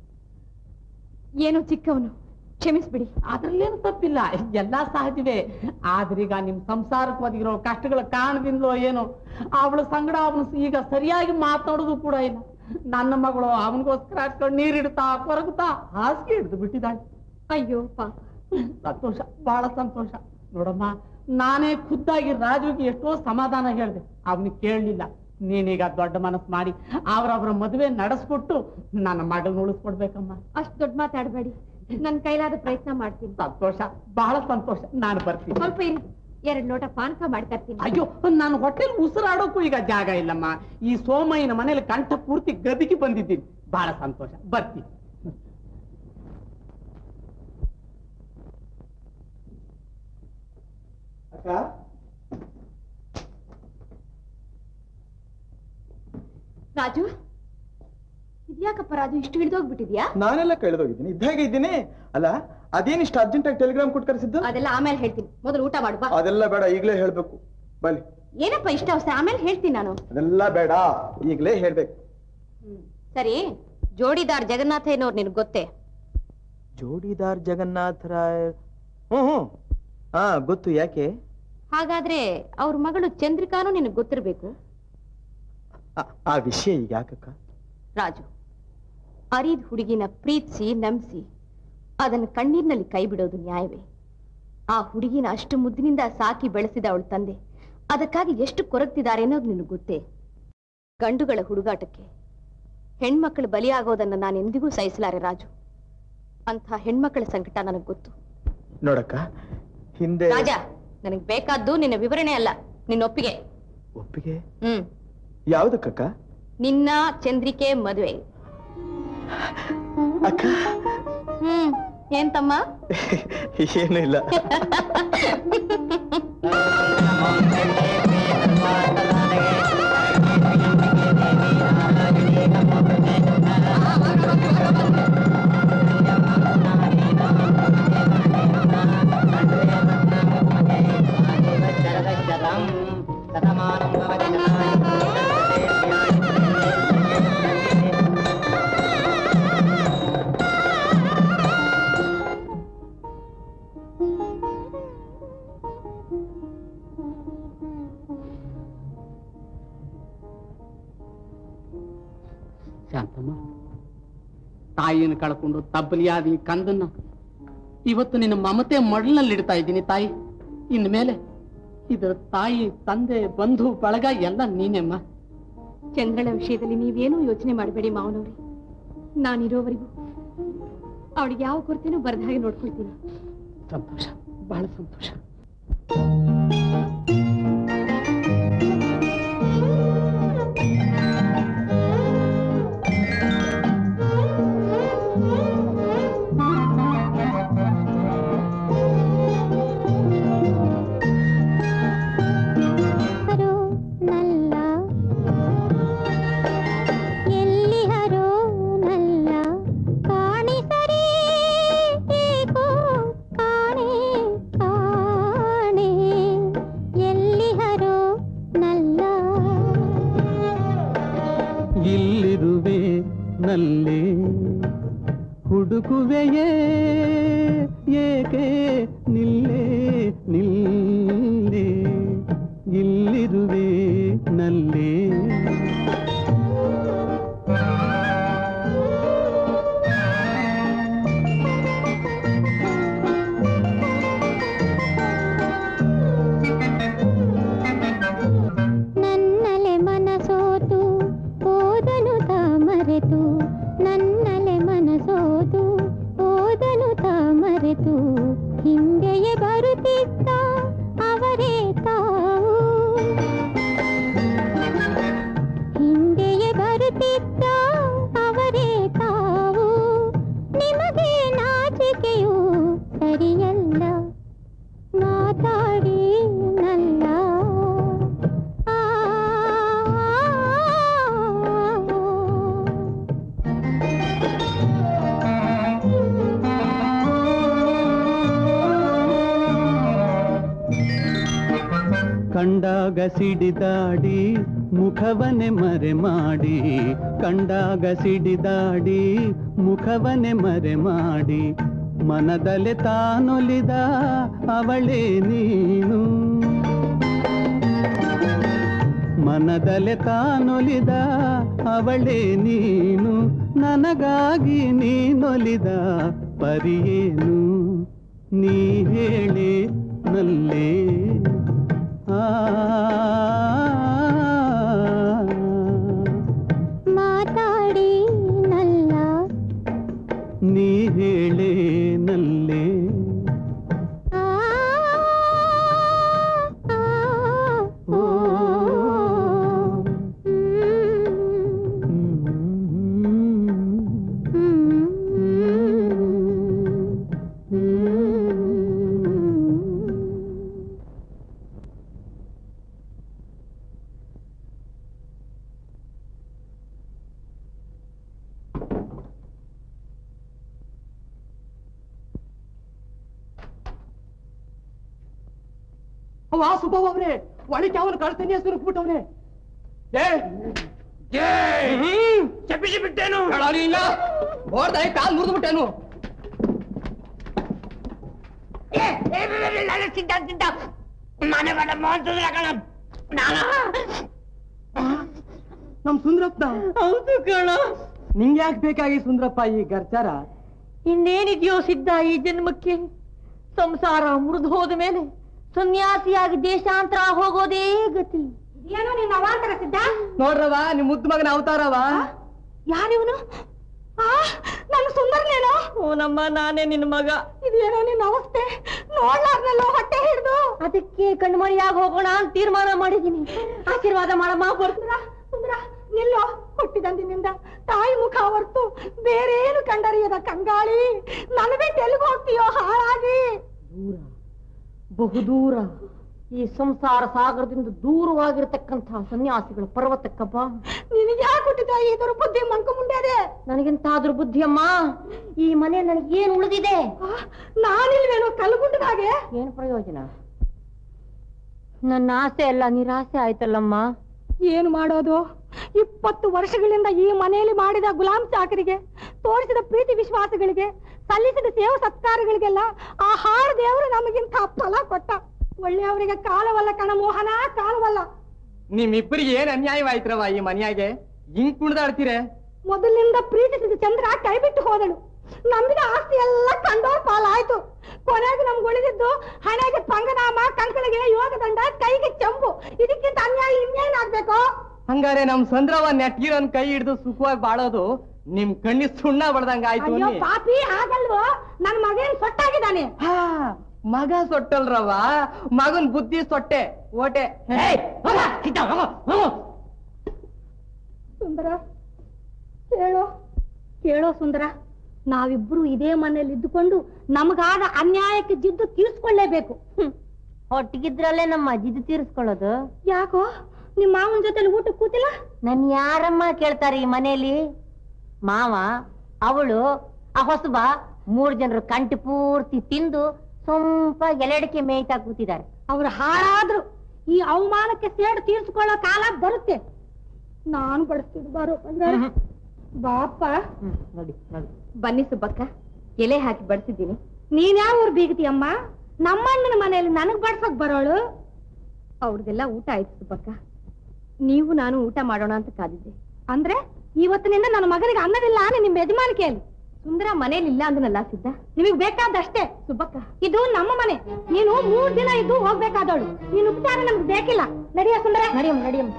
S1: ಏನೋ ಚಿಕ್ಕವನು ಕ್ಷಮಿಸ್ಬಿಡಿ
S7: ಅದ್ರಲ್ಲೇನು ತಪ್ಪಿಲ್ಲ ಎಲ್ಲಾ ಸಹಜವೇ ಆದ್ರೀಗ ನಿಮ್ ಸಂಸಾರಕ್ಕೆ ಒದಗಿರೋ ಕಷ್ಟಗಳ ಕಾರಣದಿಂದಲೋ ಏನೋ ಅವಳ ಸಂಗಡ ಅವನು ಈಗ ಸರಿಯಾಗಿ ಮಾತಾಡೋದು ಕೂಡ ಇಲ್ಲ ನನ್ನ ಮಗಳು ಅವನಿಗೋಸ್ಕರ ಹಾಕೊಂಡು ನೀರಿಡ್ತಾ ಕೊರಗುತ್ತಾ ಹಾಸಿಗೆ ಹಿಡಿದು ಬಿಟ್ಟಿದ್ದಾಳೆ
S1: ಅಯ್ಯೋ ಪಾಪ
S7: ಸಂತೋಷ ಬಹಳ ಸಂತೋಷ ನೋಡಮ್ಮ ನಾನೇ ಖುದ್ದಾಗಿ ರಾಜುಗೆ ಎಷ್ಟೋ ಸಮಾಧಾನ ಹೇಳಿದೆ ಅವನಿಗೆ ಕೇಳಲಿಲ್ಲ ನೀನೀಗ ದೊಡ್ಡ ಮನಸ್ಸು ಮಾಡಿ ಅವರವರ ಮದುವೆ ನಡೆಸ್ಕೊಟ್ಟು ನನ್ನ ಮಗಳನ್ನ ಉಳಿಸ್ಕೊಡ್ಬೇಕಮ್ಮ
S1: ಅಷ್ಟ್ ದೊಡ್ಡ ಮಾತಾಡಬೇಡಿ ನನ್ ಕೈಲಾದ ಪ್ರಯತ್ನ ಮಾಡ್ತೀನಿ
S7: ಸಂತೋಷ ಬಹಳ ಸಂತೋಷ ನಾನು ಬರ್ತೀನಿ
S1: ಸ್ವಲ್ಪ ಇರಿ ಎರಡ್ ಲೋಟ ಪಾನಕ ಮಾಡ್ತಾ ಇರ್ತೀನಿ
S7: ಅಯ್ಯೋ ನಾನು ಹೊಟ್ಟೆಲಿ ಉಸಿರಾಡೋಕ್ಕೂ ಈಗ ಜಾಗ ಇಲ್ಲಮ್ಮ ಈ ಸೋಮಯ್ಯನ ಮನೇಲಿ ಕಂಠ ಪೂರ್ತಿ ಗದಿಗೆ ಬಂದಿದ್ದೀನಿ ಬಹಳ ಸಂತೋಷ ಬರ್ತೀನಿ
S5: ಅಕ್ಕ
S1: ರಾಜು ಇದ್ಯಾಕಪ್ಪ ರಾಜು ಇಷ್ಟು ಹಿಡಿದೋಗ್ಬಿಟ್ಟಿದ್ಯಾ
S5: ನಾನೆಲ್ಲ ಕಳೆದೋಗಿದ್ದೀನಿ ಇದ್ದಾಗೆ ಇದ್ದೀನಿ ಅಲ್ಲ ಅದೇನಿಷ್ಟು ಅರ್ಜೆಂಟ್ ಆಗಿ ಟೆಲಿಗ್ರಾಮ್ ಕೊಟ್ಟು ಕರೆಸಿದ್ದು
S1: ಅದೆಲ್ಲ ಆಮೇಲೆ ಹೇಳ್ತೀನಿ ಮೊದಲು ಊಟ ಮಾಡು ಬಾ
S5: ಅದೆಲ್ಲ ಬೇಡ ಈಗಲೇ ಹೇಳ್ಬೇಕು ಬಲಿ
S1: ಏನಪ್ಪ ಇಷ್ಟ ಅವಸ್ಥೆ ಆಮೇಲೆ ಹೇಳ್ತೀನಿ ನಾನು
S5: ಅದೆಲ್ಲ ಬೇಡ ಈಗಲೇ ಹೇಳ್ಬೇಕು
S1: ಸರಿ ಜೋಡಿದಾರ್ ಜಗನ್ನಾಥ ಏನೋರ್ ನಿನ್ಗೆ ಗೊತ್ತೇ
S5: ಜೋಡಿದಾರ್ ಜಗನ್ನಾಥ ರಾಯ್ ಹ್ಮ್ ಹ್ಮ್ ಹಾ ಗೊತ್ತು ಯಾಕೆ
S1: ಹಾಗಾದ್ರೆ ಅವ್ರ ಮಗಳು ಚಂದ್ರಿಕಾನು ನಿನಗೆ ಗೊತ್ತಿರ್ಬೇಕು
S5: ಆ- ಆ ವಿಷಯ ಈಗ ಯಾಕಕ್ಕ
S1: ರಾಜು ಅರಿದ್ ಹುಡುಗಿನ ಪ್ರೀತಿಸಿ ನಂಬಿಸಿ ಅದನ್ನ ಕಣ್ಣೀರಿನಲ್ಲಿ ಕೈ ಬಿಡೋದು ನ್ಯಾಯವೇ ಆ ಹುಡುಗಿನ ಅಷ್ಟು ಮುದ್ದಿನಿಂದ ಸಾಕಿ ಬೆಳೆಸಿದ ಅವಳ ತಂದೆ ಅದಕ್ಕಾಗಿ ಎಷ್ಟು ಕೊರಗ್ತಿದ್ದಾರೆ ಅನ್ನೋದು ನಿನಗೆ ಗೊತ್ತೇ ಗಂಡುಗಳ ಹುಡುಗಾಟಕ್ಕೆ ಹೆಣ್ಮಕ್ಳು ಬಲಿಯಾಗೋದನ್ನ ನಾನು ಎಂದಿಗೂ ಸಹಿಸಲಾರೆ ರಾಜು ಅಂಥ ಹೆಣ್ಮಕ್ಕಳ ಸಂಕಟ ನನಗೆ ಗೊತ್ತು
S5: ನೋಡಕ್ಕ ಹಿಂದೆ
S1: ರಾಜ ನನಗೆ ಬೇಕಾದ್ದು ನಿನ್ನ ವಿವರಣೆ ಅಲ್ಲ ನಿನ್ನ ಒಪ್ಪಿಗೆ
S5: ಒಪ್ಪಿಗೆ
S1: ಹ್ಮ್
S5: ಯಾವ್ದಕ್ಕಕ್ಕ
S1: ನಿನ್ನ ಚಂದ್ರಿಕೆ ಮದುವೆ
S5: ಅಕ್ಕ
S1: ಹ್ಮ್ ಏನ್ ತಮ್ಮ
S5: ಏನು ಇಲ್ಲ
S7: ಶಾಂತಮ್ಮ ತಾಯಿಯನ್ನು ಕಳ್ಕೊಂಡು ತಬ್ಬಲಿಯಾದ ಈ ಕಂದನ್ನ ಇವತ್ತು ನಿನ್ನ ಮಮತೆ ಮಡಲಿನಲ್ಲಿ ಇಡ್ತಾ ಇದ್ದೀನಿ ತಾಯಿ ಇನ್ಮೇಲೆ ಇದರ ತಾಯಿ ತಂದೆ ಬಂಧು ಬಳಗ ಎಲ್ಲ ನೀನೆಮ್ಮ
S1: ಚಂದ್ರಳ ವಿಷಯದಲ್ಲಿ ನೀವೇನೂ ಯೋಚನೆ ಮಾಡಬೇಡಿ ಮಾವನವ್ರೆ ನಾನಿರೋವರೆಗೂ ಅವಳಿಗೆ ಯಾವ ಕೊರತೆನೂ ಬರದ ಹಾಗೆ ನೋಡ್ಕೊಳ್ತೀನಿ
S7: ಸಂತೋಷ ಬಹಳ ಸಂತೋಷ
S13: ಹರೋ ನಲ್ಲ ಎಲ್ಲಿ ಹರೋ ನಲ್ಲ ಕಾಣಿಸರೇ ಏಕೋ ಕಾಣೆ ಕಾಣೆ ಎಲ್ಲಿ ಹರೋ ನಲ್ಲ
S4: ಇಲ್ಲಿರುವೆ ನಲ್ಲೇ ಹುಡುಕುವೆಯೇ ಏಕೆ ನಿಲ್ಲೇ ನಿಲ್ಲೇ ಇಲ್ಲಿರುವೆ ನಲ್ಲೇ
S13: ನನ್ನಲೆ ಮನಸೋತು ಓದನು ತಾ ಮರೆತು ನನ್ನಲೆ ಮನಸೋತು ಓದನು ತಾ ಮರೆತು ಹಿಂದೆಯೇ ಬರುತ್ತಿದ್ದ ಅವರೇ ತಾವು ಹಿಂದೆಯೇ ಬರುತ್ತಿದ್ದ ಅವರೇ ತಾವು ನಿಮಗೆ ನಾಚಿಕೆಯು ಸರಿಯಲ್ಲ ಮಾತಾಡಿ ನಲ್ಲ
S4: ಕಂಡಾಗ ಸಿಡಿದಾಡಿ ಮುಖವನೆ ಮರೆ ಮಾಡಿ ಕಂಡಾಗ ಸಿಡಿದಾಡಿ ಮುಖವನೆ ಮರೆ ಮಾಡಿ ಮನದಲೆ ತಾನೊಲಿದ ಅವಳೇ ನೀನು ಮನದಲೆ ತಾನೊಲಿದ ಅವಳೇ ನೀನು ನನಗಾಗಿ ನೀನೊಲಿದ ಪರಿಯೇನು ನೀ ಹೇಳಿ ನಲ್ಲೇ ಆ
S13: ಮಾತಾಡಿ ನಲ್ಲ
S4: ನೀ ಹೇಳೇ ನಲ್ಲೇ
S13: ಆ, ಆ,
S4: ಓ
S6: ಅವ ಸುಬ್ಬವ್ ಅವ್ರೆ ಒಳಗೆ ಅವನು ಕಳ್ತಾನೆ ಸುರುಕ್ಬಿಟ್ಟವ್ರೆ ಏ ಚಪ್ಪಿಸಿ ಬಿಟ್ಟೇನು ಇಲ್ಲ ಓಡ್ದಾಯಿ ಕಾಲ್ ಮುರಿದು ಬಿಟ್ಟೇನು ನಮ್ ಸುಂದ್ರಪ್ಪ ಹೌದು ಕಣ ನಿಂಗೆ ಯಾಕೆ ಬೇಕಾಗಿ ಸುಂದ್ರಪ್ಪ ಈ ಗರ್ಚಾರ
S11: ಇನ್ನೇನಿದೆಯೋ ಸಿದ್ಧ ಈ ಜನ್ಮಕ್ಕೆ ಸಂಸಾರ ಮುರಿದು ಹೋದ ಮೇಲೆ ಸನ್ಯಾಸಿಯಾಗಿ ದೇಶಾಂತರ ಹೋಗೋದೇ ಗತಿ
S2: ಏನೋ ನಿನ್ನ ಅವಾಂತರ ಸಿದ್ಧ
S6: ನೋಡ್ರವ ನಿಮ್ ಮುದ್ದು ಮಗನ ಅವತಾರವ
S2: ಯಾರಿವನು ಆ ನನ್ನ ಸುಂದರನೇನೋ
S11: ಓನಮ್ಮ ನಾನೇ ನಿನ್ನ ಮಗ
S2: ಇದೇನೋ ನಿನ್ನ ಅವಸ್ಥೆ ನೋಡ್ಲಾರ್ನಲ್ಲೋ ಹೊಟ್ಟೆ ಹಿಡ್ದು
S11: ಅದಕ್ಕೆ ಕಣ್ಮರಿಯಾಗಿ ಹೋಗೋಣ ಅಂತ ತೀರ್ಮಾನ ಮಾಡಿದ್ದೀನಿ ಆಶೀರ್ವಾದ ಮಾಡಮ್ಮ ಬರ್ತೀರಾ
S2: ಸುಂದರ ನಿಲ್ಲೋ ಹುಟ್ಟಿದಂದಿನಿಂದ ತಾಯಿ ಮುಖ ಹೊರ್ತು ಬೇರೇನು ಕಂಡರಿಯದ ಕಂಗಾಳಿ ನನ್ನ ಬಿಟ್ಟು ಎಲ್ಲಿಗೆ ಹೋಗ್ತೀಯೋ ಹಾಳಾಗಿ
S11: ದೂರ ಬಹುದೂರ ಈ ಸಂಸಾರ ಸಾಗರದಿಂದ ದೂರವಾಗಿರತಕ್ಕಂತಹ ಸನ್ಯಾಸಿಗಳ ಪರ್ವತಕ್ಕಪ್ಪ
S2: ನಿನಗೆ ಯಾಕೆ ಹುಟ್ಟಿದ ಈ ದುರ್ಬುದ್ಧಿ ಮಂಕು ಮುಂಡ್ಯಾದೆ
S11: ನನಗೆಂತಾದ್ರೂ ಬುದ್ಧಿಯಮ್ಮ ಈ ಮನೆ ನನಗೇನು ಉಳಿದಿದೆ
S2: ನಾನಿಲ್ವೇನೋ ಕಲ್ಗುಡ್ಡದಾಗೆ
S11: ಏನು ಪ್ರಯೋಜನ ನನ್ನ ಆಸೆ ಎಲ್ಲ ನಿರಾಸೆ ಆಯ್ತಲ್ಲಮ್ಮ
S2: ಏನು ಮಾಡೋದು ಇಪ್ಪತ್ತು ವರ್ಷಗಳಿಂದ ಈ ಮನೆಯಲ್ಲಿ ಮಾಡಿದ ಗುಲಾಂ ಚಾಕರಿಗೆ ತೋರಿಸಿದ ಪ್ರೀತಿ ವಿಶ್ವಾಸಗಳಿಗೆ ಸಲ್ಲಿಸಿದ ಸೇವೆ ಸತ್ಕಾರಗಳಿಗೆಲ್ಲ ಆ ಹಾರ ದೇವರು ನಮಗಿಂತ ಫಲ ಕೊಟ್ಟ ಒಳ್ಳೆಯವರಿಗೆ ಕಾಲವಲ್ಲ ಕಣ ಮೋಹನ ಕಾಲವಲ್ಲ
S6: ನಿಮ್ಮಿಬ್ಬರಿಗೆ ಏನ್ ಅನ್ಯಾಯವಾಯ್ತ್ರವ ಈ ಮನ್ಯಾಗೆ ಹಿಂಗ್ ಕುಣ್ದಾಡ್ತೀರೆ
S2: ಮೊದಲಿನಿಂದ ಪ್ರೀತಿಸಿದ ಚಂದ್ರ ಕೈ ಬಿಟ್ಟು ಹೋದಳು ನಂಬಿದ ಆಸ್ತಿ ಎಲ್ಲ ಕಂಡೋರ್ ಪಾಲಾಯ್ತು ಕೊನೆಗೆ ನಮ್ಗೆ ಉಳಿದಿದ್ದು ಹಣೆಗೆ ಪಂಗನಾಮ ಕಂಕಳಿಗೆ ಯೋಗದಂಡ ಕೈಗೆ ಚೆಂಬು ಇದಕ್ಕಿಂತ ಅನ್ಯಾಯ ಇನ್ನೇನಾಗ್ಬೇಕು
S6: ಹಂಗಾರೆ ನಮ್ ಸಂದ್ರವ ನೆಟ್ಗಿರನ್ ಕೈ ಹಿಡಿದು ಸುಖವಾಗಿ ಬಾಳೋದು ನಿಮ್ ಕಣ್ಣಿ ಸುಣ್ಣ ಬಡ್ದಂಗ ಆಯ್ತು
S2: ಅಯ್ಯೋ
S6: ಅನ್ನಿ.
S2: ಪಾಪಿ ಆಗಲ್ವೋ ನನ್ ಮಗೇನ್ ಸೊಟ್ಟಾಗಿದ್ದಾನೆ
S6: ಹಾ, ಮಗ ಸೊಟ್ಟಲ್ರವ ಮಗನ್ ಬುದ್ಧಿ ಸೊಟ್ಟೆ ಓಟೆ
S2: ಸುಂದರ ಕೇಳೋ ಕೇಳೋ ಸುಂದರ ನಾವಿಬ್ರು ಇದೇ ಮನೇಲಿ ಇದ್ದುಕೊಂಡು ನಮಗಾದ ಅನ್ಯಾಯಕ್ಕೆ ಜಿದ್ದು ತೀರ್ಸ್ಕೊಳ್ಳೇಬೇಕು
S11: ಹೊಟ್ಟಿಗಿದ್ರಲ್ಲೇ ನಮ್ಮ ಜಿದ್ದು ತೀರಿಸ್ಕೊಳ್ಳೋದು
S2: ಯಾಕೋ ನಿಮ್ ಮಾವನ್ ಜೊತೆ ಊಟ ಕೂತಿಲ್ಲ
S11: ನನ್ ಯಾರಮ್ಮ ಕೇಳ್ತಾರೆ ಈ ಮನೆಯಲ್ಲಿ ಮಾವ ಅವಳು ಆ ಹೊಸಬ ಮೂರ್ ಜನರು ಕಂಟಿ ಪೂರ್ತಿ ತಿಂದು ಸ್ವಲ್ಪ ಎಲೆಡಿಕೆ ಮೇಯ್ತಾ ಕೂತಿದ್ದಾರೆ
S2: ಅವ್ರು ಹಾಳಾದ್ರು ಈ ಅವಮಾನಕ್ಕೆ ಸೇಡು ತೀರ್ಸ್ಕೊಳ್ಳೋ ಕಾಲ ಬರುತ್ತೆ ನಾನು ಬಡಿಸ್ತಿದ್ದು ಬಾರೋ ಬಂಗಾರ. ಬಾಪ
S11: ನೋಡಿ ನೋಡಿ
S1: ಬನ್ನಿ ಸುಬ್ಬಕ್ಕ ಎಲೆ ಹಾಕಿ ಬಡಿಸಿದ್ದೀನಿ
S2: ನೀನ್ ಯಾವ ಊರ್ ಬೀಗತಿಯಮ್ಮ ನಮ್ಮಣ್ಣನ ಮನೆಯಲ್ಲಿ ನನಗ್ ಬಡ್ಸಕ್ ಬರೋಳು
S1: ಅವ್ರದೆಲ್ಲ ಊಟ ಆಯ್ತು ಸುಬ್ಬಕ್ಕ ನೀವು ನಾನು ಊಟ ಮಾಡೋಣ ಅಂತ ಕಾದಿದ್ದೆ
S2: ಅಂದ್ರೆ ಇವತ್ತಿನಿಂದ ನನ್ನ ಮಗನಿಗೆ ಅನ್ನವಿಲ್ಲ ನಿಮ್ಮ ಯಜಮಾನಿಕೆಯಲ್ಲಿ
S1: ಸುಂದರ ಮನೇಲಿ ಇಲ್ಲ ಅಂದನಲ್ಲ ಸಿದ್ಧ
S2: ನಿಮಗ್ ಬೇಕಾದಷ್ಟೇ
S1: ಸುಬ್ಬಕ್ಕ
S2: ಇದು ನಮ್ಮ ಮನೆ ನೀನು ಮೂರ್ ದಿನ ಇದ್ದು ಹೋಗ್ಬೇಕಾದವಳು ನೀನು ಉಪಚಾರ ನಮ್ಗೆ ಬೇಕಿಲ್ಲ ನಡಿಯ ಸುಂದರ
S11: ನಡಿಯಮ್ಮ ನಡಿಯಮ್ಮ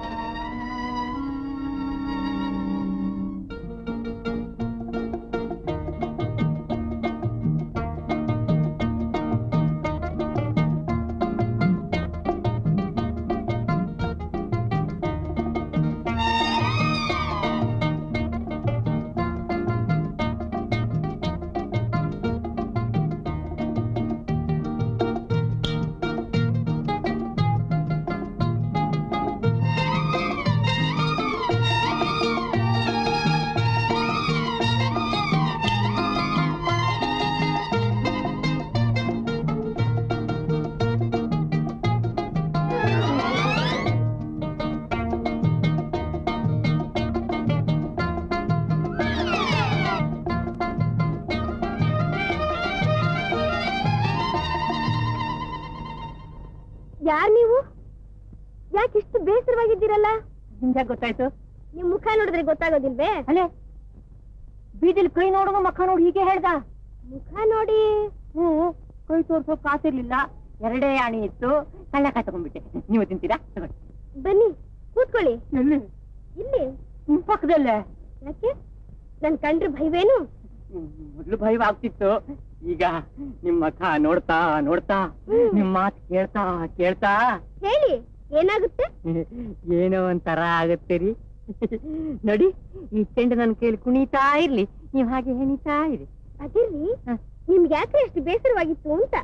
S1: ಯಾರ್ ನೀವು ಯಾಕೆ ಇಷ್ಟು ಬೇಸರವಾಗಿದ್ದೀರಲ್ಲ
S11: ನಿಮ್ಗೆ ಗೊತ್ತಾಯ್ತು
S1: ನಿಮ್ ಮುಖ ನೋಡಿದ್ರೆ ಗೊತ್ತಾಗೋದಿಲ್ವೇ
S11: ಅಲ್ಲೇ ಬೀದಿಲ್ ಕೈ ನೋಡುವ ಮಕ್ಕ ನೋಡಿ ಹೀಗೆ ಹೇಳ್ದ
S1: ಮುಖ ನೋಡಿ
S11: ಹ್ಮ್ ಕೈ ತೋರ್ಸೋ ಕಾಸಿರ್ಲಿಲ್ಲ ಎರಡೇ ಆಣಿ ಇತ್ತು ಕಳ್ಳಕಾಯಿ ತಗೊಂಡ್ಬಿಟ್ಟೆ ನೀವು ತಿಂತೀರಾ ತಗೊಳ್ಳಿ
S1: ಬನ್ನಿ ಕೂತ್ಕೊಳ್ಳಿ
S11: ಎಲ್ಲಿ
S1: ಇಲ್ಲಿ
S11: ನಿಮ್ ಪಕ್ಕದಲ್ಲೇ
S1: ಯಾಕೆ ನನ್ ಕಂಡ್ರೆ ಭಯವೇನು
S11: ಮೊದ್ಲು ಭಯವಾಗ್ತಿತ್ತು ಈಗ ನಿಮ್ ಮಖ ನೋಡ್ತಾ ನೋಡ್ತಾ ನಿಮ್ ಮಾತ್ ಕೇಳ್ತಾ ಕೇಳ್ತಾ
S1: ಹೇಳಿ ಏನಾಗುತ್ತೆ
S11: ಏನೋ ಒಂಥರ ಆಗತ್ತೆ ರೀ ನೋಡಿ ಈ ಚೆಂಡು ನನ್ನ ಕೈಲಿ ಕುಣಿತಾ ಇರ್ಲಿ ನೀವ್ ಹಾಗೆ ಹೆಣಿತಾ ಇರಿ
S1: ಅದಿರ್ಲಿ ನಿಮ್ಗೆ ಯಾಕೆ ಅಷ್ಟು ಬೇಸರವಾಗಿತ್ತು ಅಂತ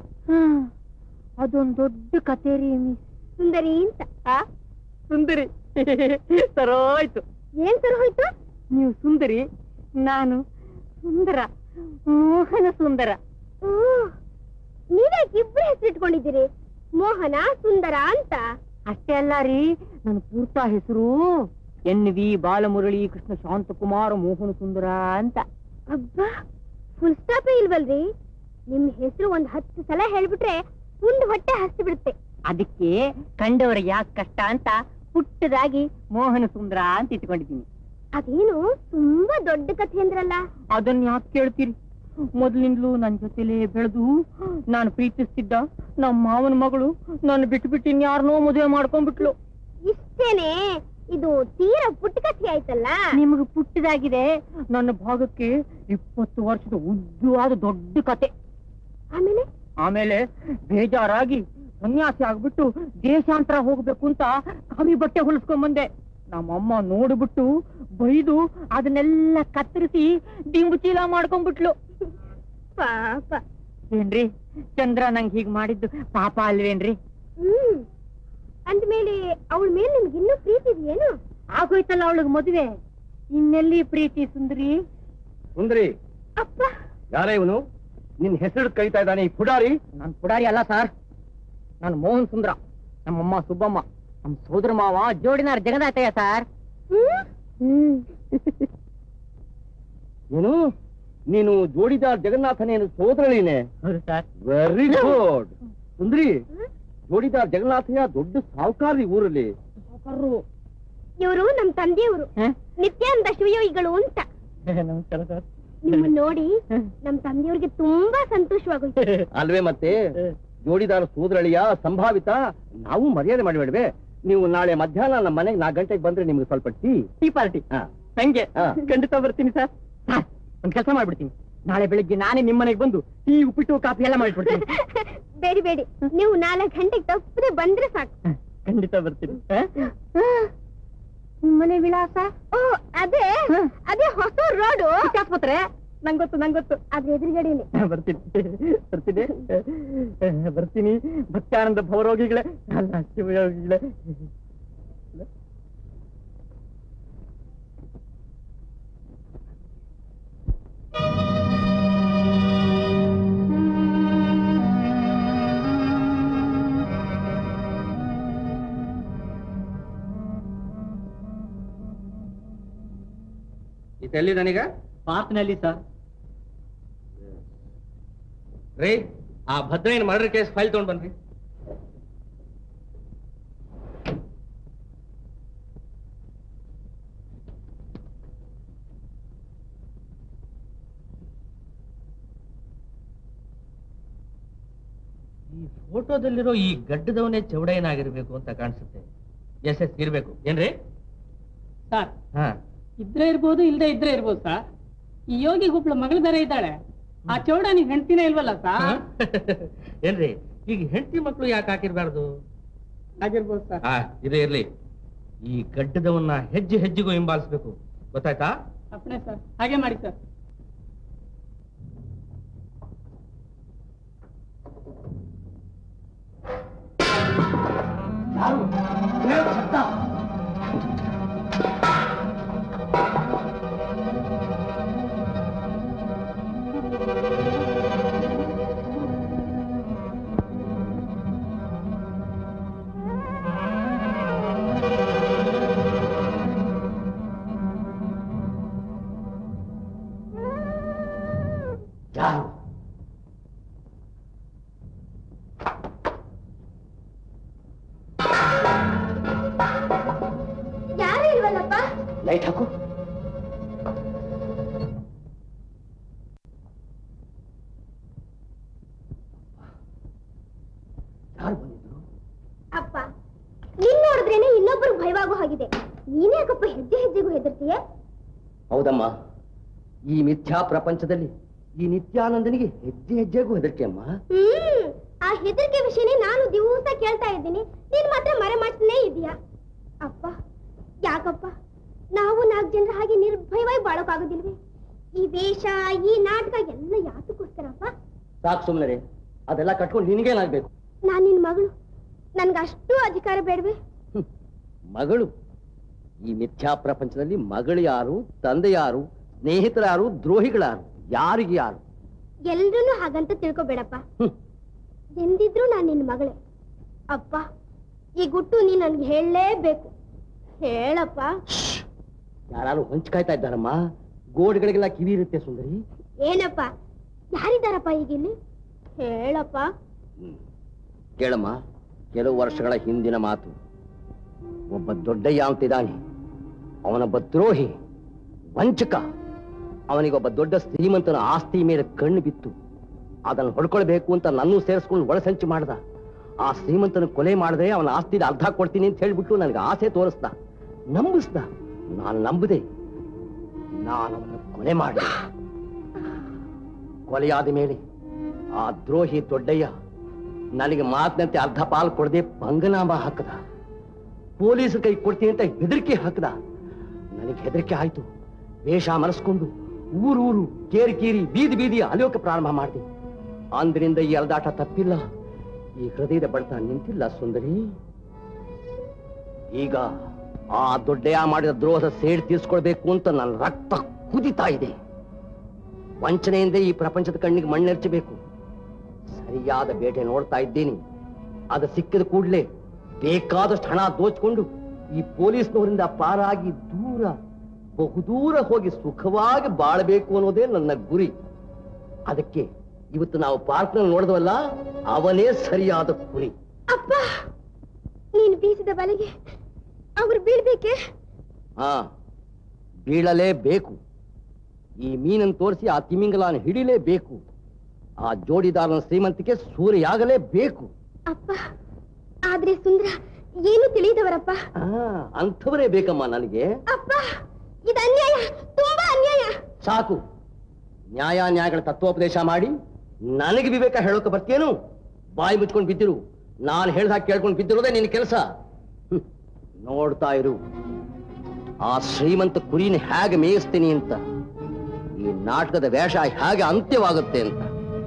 S11: ಅದೊಂದ್ ದೊಡ್ಡ ಕತೆ ರೀ ಮಿಸ್
S1: ಸುಂದರಿ ಅಂತ
S11: ಆ ಸುಂದರಿ ಸರೋಯ್ತು
S1: ಏನ್ ಸರ್ ಹೋಯ್ತು
S11: ನೀವು ಸುಂದರಿ ನಾನು ಸುಂದರ ಮೋಹನ ಸುಂದರ
S1: ಓ ನೀವ್ಯಾಕೆ ಇಬ್ರು ಹೆಸರಿಟ್ಕೊಂಡಿದ್ದೀರಿ ಮೋಹನ ಸುಂದರ ಅಂತ
S11: ಅಷ್ಟೇ ಅಲ್ಲ ರೀ ನನ್ನ ಪೂರ್ತ ಹೆಸರು ಎನ್ ವಿ ಬಾಲಮುರಳಿ ಕೃಷ್ಣ ಶಾಂತಕುಮಾರ ಮೋಹನ ಸುಂದರ ಅಂತ
S1: ಅಬ್ಬಾ ಫುಲ್ ಸ್ಟಾಪೇ ಇಲ್ವಲ್ರಿ ನಿಮ್ ಹೆಸರು ಒಂದ್ ಹತ್ತು ಸಲ ಹೇಳ್ಬಿಟ್ರೆ ಉಂಡ್ ಹೊಟ್ಟೆ ಹಸ್ತಿ ಬಿಡುತ್ತೆ
S11: ಅದಕ್ಕೆ ಕಂಡವರ ಯಾಕೆ ಕಷ್ಟ ಅಂತ ಪುಟ್ಟದಾಗಿ ಮೋಹನ ಸುಂದರ ಅಂತ ಇಟ್ಕೊಂಡಿದ್ದೀನಿ
S1: ಅದೇನು ತುಂಬಾ ದೊಡ್ಡ ಕಥೆ ಅಂದ್ರಲ್ಲ
S11: ಅದನ್ನ ಯಾಕೆ ಕೇಳ್ತೀರಿ ಮೊದ್ಲಿಂದಲೂ ನನ್ ಜೊತೆಲೇ ಬೆಳೆದು ನಾನು ಪ್ರೀತಿಸ್ತಿದ್ದ ನಮ್ಮ ಮಾವನ ಮಗಳು ನಾನು ಬಿಟ್ಟು ಬಿಟ್ಟು ಇನ್ಯಾರನೋ ಮದುವೆ ಮಾಡ್ಕೊಂಡ್ಬಿಟ್ಲು
S1: ಇಷ್ಟೇನೆ ಇದು ತೀರಾ ಪುಟ್ಟ ಕಥೆ ಆಯ್ತಲ್ಲ
S11: ನಿಮಗೆ ಪುಟ್ಟದಾಗಿದೆ ನನ್ನ ಭಾಗಕ್ಕೆ ಇಪ್ಪತ್ತು ವರ್ಷದ ಉದ್ದವಾದ ದೊಡ್ಡ ಕತೆ
S1: ಆಮೇಲೆ
S11: ಆಮೇಲೆ ಬೇಜಾರಾಗಿ ಸನ್ಯಾಸಿ ಆಗ್ಬಿಟ್ಟು ದೇಶಾಂತರ ಹೋಗ್ಬೇಕು ಅಂತ ಕಾವಿ ಬಟ್ಟೆ ಹೊಲಿಸ್ಕೊಂಡ್ ಬಂದೆ ನಮ್ಮಮ್ಮ ನೋಡ್ಬಿಟ್ಟು ಬೈದು ಅದನ್ನೆಲ್ಲ ಕತ್ತರಿಸಿ ದಿಂಬು ಚೀಲ ಮಾಡ್ಕೊಂಡ್ಬಿಟ್ಲು
S1: ಪಾಪ
S11: ಏನ್ರಿ ಚಂದ್ರ ನಂಗ್ ಹೀಗ್ ಮಾಡಿದ್ದು ಪಾಪ ಅಲ್ವೇನ್ರಿ
S1: ಹ್ಮ್ ಅಂದ್ಮೇಲೆ ಅವಳ ಮೇಲೆ ನಿಮ್ಗೆ ಇನ್ನೂ ಪ್ರೀತಿ ಇದೆಯೇನು
S11: ಆಗೋಯ್ತಲ್ಲ ಅವಳಿಗೆ ಮದುವೆ ಇನ್ನೆಲ್ಲಿ ಪ್ರೀತಿ ಸುಂದರಿ
S3: ಸುಂದರಿ
S1: ಅಪ್ಪ
S3: ಯಾರೇ ಇವನು ನಿನ್ ಹೆಸರು ಕೈತಾ ಇದ್ದಾನೆ ಈ ಪುಡಾರಿ
S11: ನಾನ್ ಪುಡಾರಿ ಅಲ್ಲ ಸರ್ ನಾನು ಮೋಹನ್ ಸುಂದ್ರ ನಮ್ಮಮ್ಮ ಸುಬ್ಬಮ್ಮ ನಮ್ ಸೋದರ ಮಾವ ಜೋಡಿನಾರ್ ಜಗದಾತಯ್ಯ ಸರ್
S1: ಹ್ಮ್
S3: ಏನು ನೀನು ಜೋಡಿದಾರ್ ಜಗನ್ನಾಥನೇನು ಸೋದರಳಿನೇ
S11: ಹೌದು ಸರ್
S3: ವೆರಿ ಗುಡ್ ಸುಂದರಿ ಜೋಡಿದಾರ್ ಜಗನ್ನಾಥಯ್ಯ ದೊಡ್ಡ ಸಾಹುಕಾರ ಈ ಊರಲ್ಲಿ
S14: ಇವರು ನಮ್ ತಂದೆಯವರು ನಿತ್ಯಾನಂದ ಶಿವಯೋಗಿಗಳು ಅಂತ
S3: ನಮಸ್ಕಾರ ಸರ್
S14: ನಿಮ್ಮನ್ನ ನೋಡಿ ನಮ್ ತಂದೆಯವ್ರಿಗೆ ತುಂಬಾ ಸಂತೋಷವಾಗೋಯ್ತು
S3: ಅಲ್ವೇ ಮತ್ತೆ ಜೋಡಿದಾರ ಸೋದರಳಿಯ ಸಂಭಾವಿತ ನಾವು ಮರ್ಯಾದೆ ಮಾಡಿಬೇಡ್ವೆ ನೀವು ನಾಳೆ ಮಧ್ಯಾಹ್ನ ನಮ್ಮ ಮನೆಗೆ ನಾಲ್ಕು ಗಂಟೆಗೆ ಬಂದ್ರೆ ನಿಮ್ಗೆ ಸ್ವಲ್ಪ ಟೀ ಟೀ ಪಾರ್ಟಿ ಹಂಗೆ ಖಂಡಿತ ಬರ್ತೀನಿ ಸರ್ ಒಂದ್ ಕೆಲಸ ಮಾಡ್ಬಿಡ್ತೀನಿ ನಾಳೆ ಬೆಳಿಗ್ಗೆ ನಾನೇ ನಿಮ್ಮ ಮನೆಗೆ ಬಂದು ಟೀ ಉಪ್ಪಿಟ್ಟು ಕಾಫಿ ಎಲ್ಲ ಮಾಡಿಬಿಡ್ತೀನಿ
S14: ಬೇಡಿ ಬೇಡಿ ನೀವು ನಾಲ್ಕು ಗಂಟೆಗೆ ತಪ್ಪದೆ ಬಂದ್ರೆ ಸಾಕು
S3: ಖಂಡಿತ ಬರ್ತೀನಿ
S14: ಮನೆ ವಿಳಾಸ ಓ ಅದೇ ಅದೇ ಹೊಸ ರೋಡು
S2: ಆಸ್ಪತ್ರೆ ನಂಗ್ ಗೊತ್ತು ನಂಗ್ ಗೊತ್ತು
S14: ಅದ್ರ ಎದುರುಗಡೆನೆ
S3: ಬರ್ತೀನಿ ಬರ್ತೀನಿ ಬರ್ತೀನಿ ಭಕ್ತಾನಂದ ಭವರೋಗಿಗಳೇ ಅಲ್ಲ ಶಿವಯೋಗಿಗಳೇ
S15: ಇದೆಲ್ಲಿ ನನಗ
S3: ಪಾರ್ಕ್ನಲ್ಲಿ ಸರ್
S15: ರೀ ಆ ಭದ್ರಯ್ಯನ ಮರ್ಡರ್ ಕೇಸ್ ಫೈಲ್ ತಗೊಂಡ್ ಬನ್ರಿ ಈ ಫೋಟೋದಲ್ಲಿರೋ ಈ ಗಡ್ಡದವನೇ ಚೌಡಯ್ಯನಾಗಿರ್ಬೇಕು ಅಂತ ಕಾಣಿಸುತ್ತೆ ಎಸ್ ಎಸ್ ಇರ್ಬೇಕು ಏನ್ರಿ
S16: ಸರ್
S15: ಹಾ
S16: ಇದ್ರೆ ಇರ್ಬೋದು ಇಲ್ದೇ ಇದ್ರೆ ಇರ್ಬೋದು ಸರ್ ಈ ಯೋಗಿ ಒಬ್ಳು ಮಗಳ ಬೇರೆ ಇದ್ದಾಳೆ ಆ ಚೌಡ ನೀವ್ ಹೆಂಡ್ತಿನೇ ಇಲ್ವಲ್ಲ ಸರ್
S15: ಏನ್ರಿ ಈಗ ಹೆಂಡತಿ ಮಕ್ಕಳು ಯಾಕೆ ಹಾಕಿರ್ಬಾರ್ದು
S16: ಆಗಿರ್ಬೋದು ಸರ್
S15: ಹಾ ಇದೇ ಇರ್ಲಿ ಈ ಗಡ್ಡದವನ್ನ ಹೆಜ್ಜೆ ಹೆಜ್ಜೆಗೂ ಹಿಂಬಾಲಿಸ್ಬೇಕು ಗೊತ್ತಾಯ್ತಾ
S16: ಅಪ್ಪಣೆ ಸರ್ ಹಾಗೆ ಮಾಡಿ ಸರ್
S3: ಯಾರು
S14: ಯಾರು ಇಲ್ವಲ್ಲಪ್ಪ
S3: ಲೈಟ್ ಹಾಕು ಯಾರು ಬಂದಿದ್ರು
S14: ಅಪ್ಪ ನಿನ್ ನೋಡಿದ್ರೇನೆ ಇನ್ನೊಬ್ರು ಭಯವಾಗೋ ಹಾಗಿದೆ ನೀನ್ಯಾಕಪ್ಪ ಹೆಜ್ಜೆ ಹೆಜ್ಜೆಗೂ ಹೆದರ್ತೀಯ
S3: ಹೌದಮ್ಮ ಈ ಮಿಥ್ಯಾ ಪ್ರಪಂಚದಲ್ಲಿ ಈ ನಿತ್ಯಾನಂದನಿಗೆ ಹೆಜ್ಜೆ ಹೆಜ್ಜೆಗೂ ಹೆದರಿಕೆ ಅಮ್ಮ
S14: ಹ್ಮ್ ಆ ಹೆದರಿಕೆ ವಿಷಯನೇ ನಾನು ದಿವಸ ಕೇಳ್ತಾ ಇದ್ದೀನಿ ನೀನ್ ಮಾತ್ರ ಮರೆ ಮಾಡ್ತಾನೇ ಇದೀಯಾ ಅಪ್ಪ ಯಾಕಪ್ಪ ನಾವು ನಾಲ್ಕು ಜನರ ಹಾಗೆ ನಿರ್ಭಯವಾಗಿ ಬಾಳೋಕಾಗೋದಿಲ್ವೇ ಈ ವೇಷ ಈ ನಾಟಕ ಎಲ್ಲ ಯಾತಕ್ಕೋಸ್ಕರಪ್ಪ
S3: ಸಾಕು ಸುಮ್ಮನೆ ಅದೆಲ್ಲ ಕಟ್ಕೊಂಡು ನಿನಗೇನಾಗ್ಬೇಕು
S14: ನಾನ್ ನಿನ್ ಮಗಳು ನನ್ಗಷ್ಟು ಅಧಿಕಾರ ಬೇಡವೆ
S3: ಮಗಳು ಈ ಮಿಥ್ಯಾ ಪ್ರಪಂಚದಲ್ಲಿ ಮಗಳು ಯಾರು ತಂದೆ ಯಾರು ಸ್ನೇಹಿತರು ಯಾರು ದ್ರೋಹಿಗಳಾರು ಯಾರಿಗೆ ಯಾರು
S14: ಎಲ್ರೂ ಹಾಗಂತ ತಿಳ್ಕೊಬೇಡಪ್ಪ ಎಂದಿದ್ರು ನಾನ್ ನಿನ್ ಮಗಳೇ ಅಪ್ಪ ಈ ಗುಟ್ಟು ನೀನ್ ನನ್ಗೆ ಹೇಳಲೇಬೇಕು ಹೇಳಪ್ಪ
S3: ಯಾರು ಹೊಂಚ್ಕಾಯ್ತಾ ಇದ್ದಾರಮ್ಮ ಗೋಡೆಗಳಿಗೆಲ್ಲ ಕಿವಿ ಇರುತ್ತೆ ಸುಂದರಿ
S14: ಏನಪ್ಪ ಯಾರಿದ್ದಾರಪ್ಪ ಈಗಿಲ್ಲಿ ಹೇಳಪ್ಪ
S3: ಕೇಳಮ್ಮ ಕೆಲವು ವರ್ಷಗಳ ಹಿಂದಿನ ಮಾತು ಒಬ್ಬ ದೊಡ್ಡಯ್ಯ ಅಂತಿದ್ದಾನೆ ಅವನೊಬ್ಬ ದ್ರೋಹಿ ವಂಚಕ ಅವನಿಗೊಬ್ಬ ದೊಡ್ಡ ಶ್ರೀಮಂತನ ಆಸ್ತಿ ಮೇಲೆ ಕಣ್ಣು ಬಿತ್ತು ಅದನ್ನು ಹೊಡ್ಕೊಳ್ಬೇಕು ಅಂತ ನನ್ನೂ ಸೇರಿಸ್ಕೊಂಡು ಒಳಸಂಚು ಮಾಡ್ದ ಆ ಶ್ರೀಮಂತನ ಕೊಲೆ ಮಾಡಿದ್ರೆ ಅವನ ಆಸ್ತಿದ ಅರ್ಧ ಕೊಡ್ತೀನಿ ಅಂತ ಹೇಳ್ಬಿಟ್ಟು ನನಗೆ ಆಸೆ ತೋರಿಸ್ದ ನಂಬಿಸ್ದ ನಾನು ನಂಬದೆ ನಾನು ಅವನ ಕೊಲೆ ಮಾಡಿದೆ ಕೊಲೆಯಾದ ಮೇಲೆ ಆ ದ್ರೋಹಿ ದೊಡ್ಡಯ್ಯ ನನಗೆ ಮಾತಿನಂತೆ ಅರ್ಧ ಪಾಲು ಕೊಡದೆ ಪಂಗನಾಮ ಹಾಕದ ಪೊಲೀಸ್ ಕೈ ಕೊಡ್ತೀನಿ ಅಂತ ಹೆದರಿಕೆ ಹಾಕದ ನನಗೆ ಹೆದರಿಕೆ ಆಯ್ತು ವೇಷ ಮನಸ್ಕೊಂಡು ಊರೂರು ಕೇರಿ ಕೀರಿ ಬೀದಿ ಬೀದಿ ಅಲಿಯೋಕೆ ಪ್ರಾರಂಭ ಮಾಡಿದೆ ಅಂದಿನಿಂದ ಈ ಅಲದಾಟ ತಪ್ಪಿಲ್ಲ ಈ ಹೃದಯದ ಬಡತ ನಿಂತಿಲ್ಲ ಸುಂದರಿ ಈಗ ಆ ದೊಡ್ಡಯ್ಯ ಮಾಡಿದ ದ್ರೋಹದ ಸೇಡ್ ತೀರ್ಸ್ಕೊಳ್ಬೇಕು ಅಂತ ನನ್ನ ರಕ್ತ ಕುದಿತಾ ಇದೆ ವಂಚನೆಯಿಂದ ಈ ಪ್ರಪಂಚದ ಕಣ್ಣಿಗೆ ಮಣ್ಣೆರ್ಚಬೇಕು ಸರಿಯಾದ ಬೇಟೆ ನೋಡ್ತಾ ಇದ್ದೀನಿ ಅದು ಸಿಕ್ಕಿದ ಕೂಡಲೇ ಬೇಕಾದಷ್ಟು ಹಣ ದೋಚ್ಕೊಂಡು ಈ ಪೊಲೀಸ್ನವರಿಂದ ಪಾರಾಗಿ ದೂರ ಬಹುದೂರ ಹೋಗಿ ಸುಖವಾಗಿ ಬಾಳಬೇಕು ಅನ್ನೋದೇ ನನ್ನ ಗುರಿ ಅದಕ್ಕೆ ಇವತ್ತು ನಾವು ಪಾರ್ಕ್ನಲ್ಲಿ ನೋಡಿದವಲ್ಲ ಅವನೇ ಸರಿಯಾದ ಕುರಿ
S14: ಅಪ್ಪ ನೀನು ಬೀಸಿದ ಬಲೆಗೆ ಅವ್ರು ಬೀಳ್ಬೇಕೆ
S17: ಹಾ ಬೀಳಲೇಬೇಕು ಈ ಮೀನನ್ನು ತೋರಿಸಿ ಆ ತಿಮಿಂಗಲನ ಹಿಡಿಲೇಬೇಕು ಆ ಜೋಡಿದಾರನ ಶ್ರೀಮಂತಿಕೆ ಸೂರೆಯಾಗಲೇಬೇಕು
S14: ಅಪ್ಪ ಆದ್ರೆ ಸುಂದ್ರ ಏನು ತಿಳಿದವರಪ್ಪ
S17: ಆ, ಅಂಥವರೇ ಬೇಕಮ್ಮ ನನಗೆ
S14: ಅಪ್ಪ ಇದು ಅನ್ಯಾಯ ತುಂಬಾ ಅನ್ಯಾಯ
S17: ಸಾಕು ನ್ಯಾಯ ನ್ಯಾಯಗಳ ತತ್ವೋಪದೇಶ ಮಾಡಿ ನನಗೆ ವಿವೇಕ ಹೇಳೋಕೆ ಬರ್ತೀಯೇನು ಬಾಯಿ ಮುಚ್ಕೊಂಡು ಬಿದ್ದಿರು ನಾನು ಹೇಳ್ದಾಗ ಕೇಳ್ಕೊಂಡು ಬಿದ್ದಿರೋದೇ ನಿನ್ನ ಕೆಲಸ ನೋಡ್ತಾ ಇರು ಆ ಶ್ರೀಮಂತ ಕುರಿನ ಹೇಗೆ ಮೇಯಿಸ್ತೀನಿ ಅಂತ ಈ ನಾಟಕದ ವೇಷ ಹೇಗೆ ಅಂತ್ಯವಾಗುತ್ತೆ ಅಂತ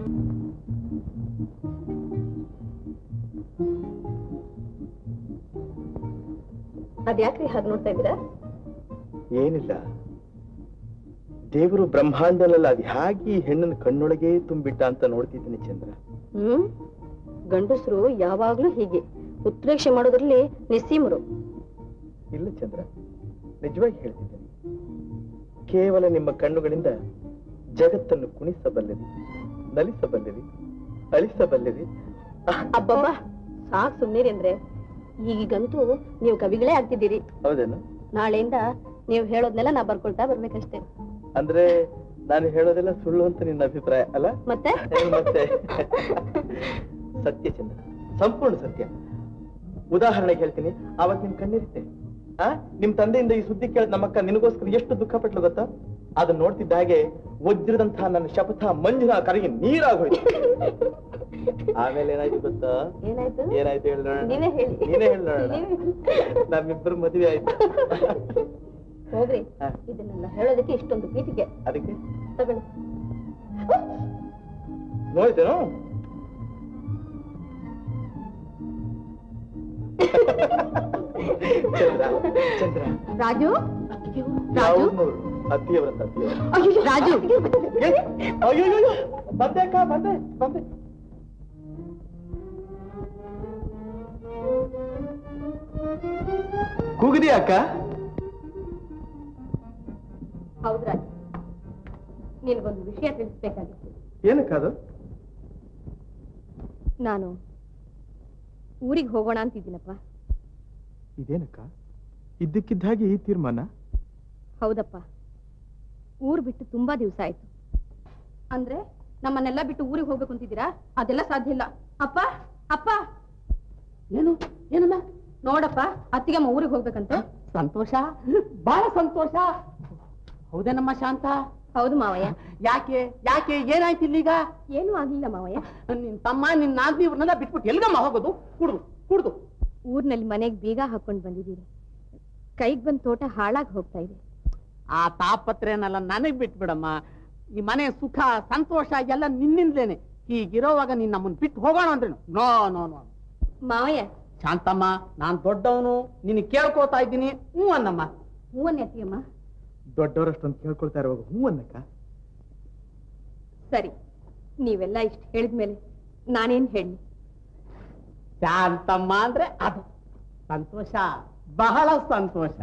S1: ಅದ್ಯಾಕ್ರಿ ಹಾಗೆ ನೋಡ್ತಾ ಇದ್ದೀರಾ
S5: ಏನಿಲ್ಲ ದೇವರು ಬ್ರಹ್ಮಾಂಡನಲ್ಲ ಅದು ಹೇಗೆ ಈ ಹೆಣ್ಣನ ಕಣ್ಣೊಳಗೆ ತುಂಬಿಟ್ಟ ಅಂತ ನೋಡ್ತಿದ್ದೀನಿ ಚಂದ್ರ
S1: ಹ್ಮ್ ಗಂಡಸರು ಯಾವಾಗ್ಲೂ ಹೀಗೆ ಉತ್ಪ್ರೇಕ್ಷೆ ಮಾಡೋದ್ರಲ್ಲಿ ನಿಸ್ಸೀಮರು
S5: ಇಲ್ಲ ಚಂದ್ರ ನಿಜವಾಗಿ ಹೇಳ್ತಿದ್ದೀನಿ ಕೇವಲ ನಿಮ್ಮ ಕಣ್ಣುಗಳಿಂದ ಜಗತ್ತನ್ನು ಕುಣಿಸಬಲ್ಲಿರಿ ನಲಿಸಬಲ್ಲಿರಿ ಅಳಿಸಬಲ್ಲಿರಿ
S1: ಅಬ್ಬಬ್ಬ ಸಾಕ್ ಸುಮ್ನಿರಿ ಅಂದ್ರೆ ಈಗಂತೂ ನೀವು ಕವಿಗಳೇ ಆಗ್ತಿದ್ದೀರಿ
S5: ಹೌದೇನು
S1: ನಾಳೆಯಿಂದ ನೀವು ಹೇಳೋದ್ನೆಲ್ಲ ನಾ ಬರ್ಕೊಳ್ತಾ ಬರ್ಬೇಕಷ್ಟೇ
S5: ಅಂದ್ರೆ ನಾನು ಹೇಳೋದೆಲ್ಲ ಸುಳ್ಳು ಅಂತ ನಿನ್ನ ಅಭಿಪ್ರಾಯ ಅಲ್ಲ
S1: ಮತ್ತೆ
S5: ಏನ್ ಮತ್ತೆ ಸತ್ಯ ಚಂದ್ರ ಸಂಪೂರ್ಣ ಸತ್ಯ ಉದಾಹರಣೆಗೆ ಹೇಳ್ತೀನಿ ಅವಾಗ ನಿಮ್ ಕಣ್ಣಿರುತ್ತೆ ಆ ನಿಮ್ ತಂದೆಯಿಂದ ಈ ಸುದ್ದಿ ಕೇಳಿದ ನಮ್ಮಕ್ಕ ನಿನಗೋಸ್ಕರ ಎಷ್ಟು ದುಃಖ ಪಟ್ಲು ಗೊತ್ತಾ ಅದನ್ನ ನೋಡ್ತಿದ್ದ ಹಾಗೆ ವಜ್ರದಂತಹ ನನ್ನ ಶಪಥ ಮಂಜಿನ ಕರೆಗೆ ನೀರಾಗೋಯ್ತು ಆಮೇಲೆ ಏನಾಯ್ತು ಗೊತ್ತಾ
S1: ಏನಾಯ್ತು
S5: ಏನಾಯ್ತು ಹೇಳಿ ನೋಡೋಣ
S1: ನೀವೇ ಹೇಳಿ
S5: ನೀನೇ ಹೇಳಿ ನೋಡೋಣ
S1: ನೀವೇ
S5: ನಮ್ಮಿಬ್ಬರು ಮದುವೆ ಆಯ್ತು
S1: ಹೋಗ್ರಿ
S5: ಹಾ.
S1: ಇದನ್ನೆಲ್ಲ ಹೇಳೋದಕ್ಕೆ ಇಷ್ಟೊಂದು ಪ್ರೀತಿಗೆ
S5: ಅದಕ್ಕೆ
S1: ತಗೊಳ್ಳಿ
S5: ನೋಡಿತೇನು ಚಂದ್ರ ಚಂದ್ರ
S1: ರಾಜು
S5: ರಾಜು ಅತ್ತಿಯವರಂತ ಅತ್ತಿಯವರು
S1: ಅಯ್ಯೋ ರಾಜು
S5: ಅಯ್ಯೋ ಬಂದೆ ಅಕ್ಕ ಬಂದೆ ಬಂದೆ ಕೂಗಿದೆಯಾ ಅಕ್ಕ
S1: ಹೌದು ರಾಜು ನಿನಗೊಂದು ವಿಷಯ ತಿಳಿಸ್ಬೇಕಾಗಿತ್ತು
S5: ಏನಕ್ಕ ಅದು
S1: ನಾನು ಊರಿಗೆ ಹೋಗೋಣ ಅಂತಿದ್ದೀನಪ್ಪ
S5: ಇದೇನಕ್ಕ ಇದ್ದಕ್ಕಿದ್ದ ಹಾಗೆ ಈ ತೀರ್ಮಾನ
S1: ಹೌದಪ್ಪ ಊರ್ ಬಿಟ್ಟು ತುಂಬಾ ದಿವಸ ಆಯ್ತು ಅಂದ್ರೆ ನಮ್ಮನ್ನೆಲ್ಲ ಬಿಟ್ಟು ಊರಿಗೆ ಹೋಗ್ಬೇಕು ಅಂತಿದ್ದೀರಾ ಅದೆಲ್ಲ ಸಾಧ್ಯ ಇಲ್ಲ ಅಪ್ಪ ಅಪ್ಪ
S7: ಏನು ಏನಮ್ಮ
S1: ನೋಡಪ್ಪ ಅತ್ತಿಗೆಮ್ಮ ಊರಿಗೆ ಹೋಗ್ಬೇಕಂತೆ
S7: ಸಂತೋಷ ಬಹಳ ಸಂತೋಷ ಹೌದೇನಮ್ಮ ಶಾಂತ
S1: ಹೌದು ಮಾವಯ್ಯ
S7: ಯಾಕೆ ಯಾಕೆ ಏನಾಯ್ತು ಇಲ್ಲೀಗ
S1: ಏನೂ ಆಗ್ಲಿಲ್ಲ ಮಾವಯ್ಯ
S7: ನಿನ್ ತಮ್ಮ ನಿನ್ ನಾದ್ನಿ ಇವ್ರನ್ನೆಲ್ಲ ಬಿಟ್ಬಿಟ್ಟು ಎಲ್ಗಮ್ಮ ಹೋಗೋದು ಕುಡ್ದು ಕುಡ್ದು
S1: ಊರ್ನಲ್ಲಿ ಮನೆಗ್ ಬೀಗ ಹಾಕೊಂಡ್ ಬಂದಿದ್ದೀರಿ ಕೈಗ್ ಬಂದ್ ತೋಟ ಹಾಳಾಗಿ ಹೋಗ್ತಾ ಇದೆ
S7: ಆ ತಾಪತ್ರೆನೆಲ್ಲ ನನಗ್ ಬಿಟ್ಬಿಡಮ್ಮ ಈ ಮನೆ ಸುಖ ಸಂತೋಷ ಎಲ್ಲ ನಿನ್ನಿಂದ್ಲೇನೆ ಹೀಗಿರೋವಾಗ ನೀನ್ ನಮ್ಮನ್ ಬಿಟ್ಟು ಹೋಗೋಣ ಅಂದ್ರೆ ನೋ ನೋ ನೋ
S1: ಮಾವಯ್ಯ
S7: ಶಾಂತಮ್ಮ ನಾನ್ ದೊಡ್ಡವನು ನಿನ್ ಕೇಳ್ಕೋತಾ ಇದ್ದೀನಿ ಹ್ಞೂ ಅನ್ನಮ್ಮ
S1: ಹೂವನ್ನೇ ಅತ್ತಿಯಮ್ಮ
S5: ದೊಡ್ಡವರಷ್ಟೊಂದು ಕೇಳ್ಕೊಳ್ತಾ ಇರುವಾಗ ಹ್ಞೂ ಅನ್ನಕ್ಕ
S1: ಸರಿ ನೀವೆಲ್ಲ ಇಷ್ಟ ಹೇಳಿದ್ಮೇಲೆ ನಾನೇನ್ ಹೇಳಿ
S7: ಶಾಂತಮ್ಮ ಅಂದ್ರೆ ಅದು ಸಂತೋಷ ಬಹಳ ಸಂತೋಷ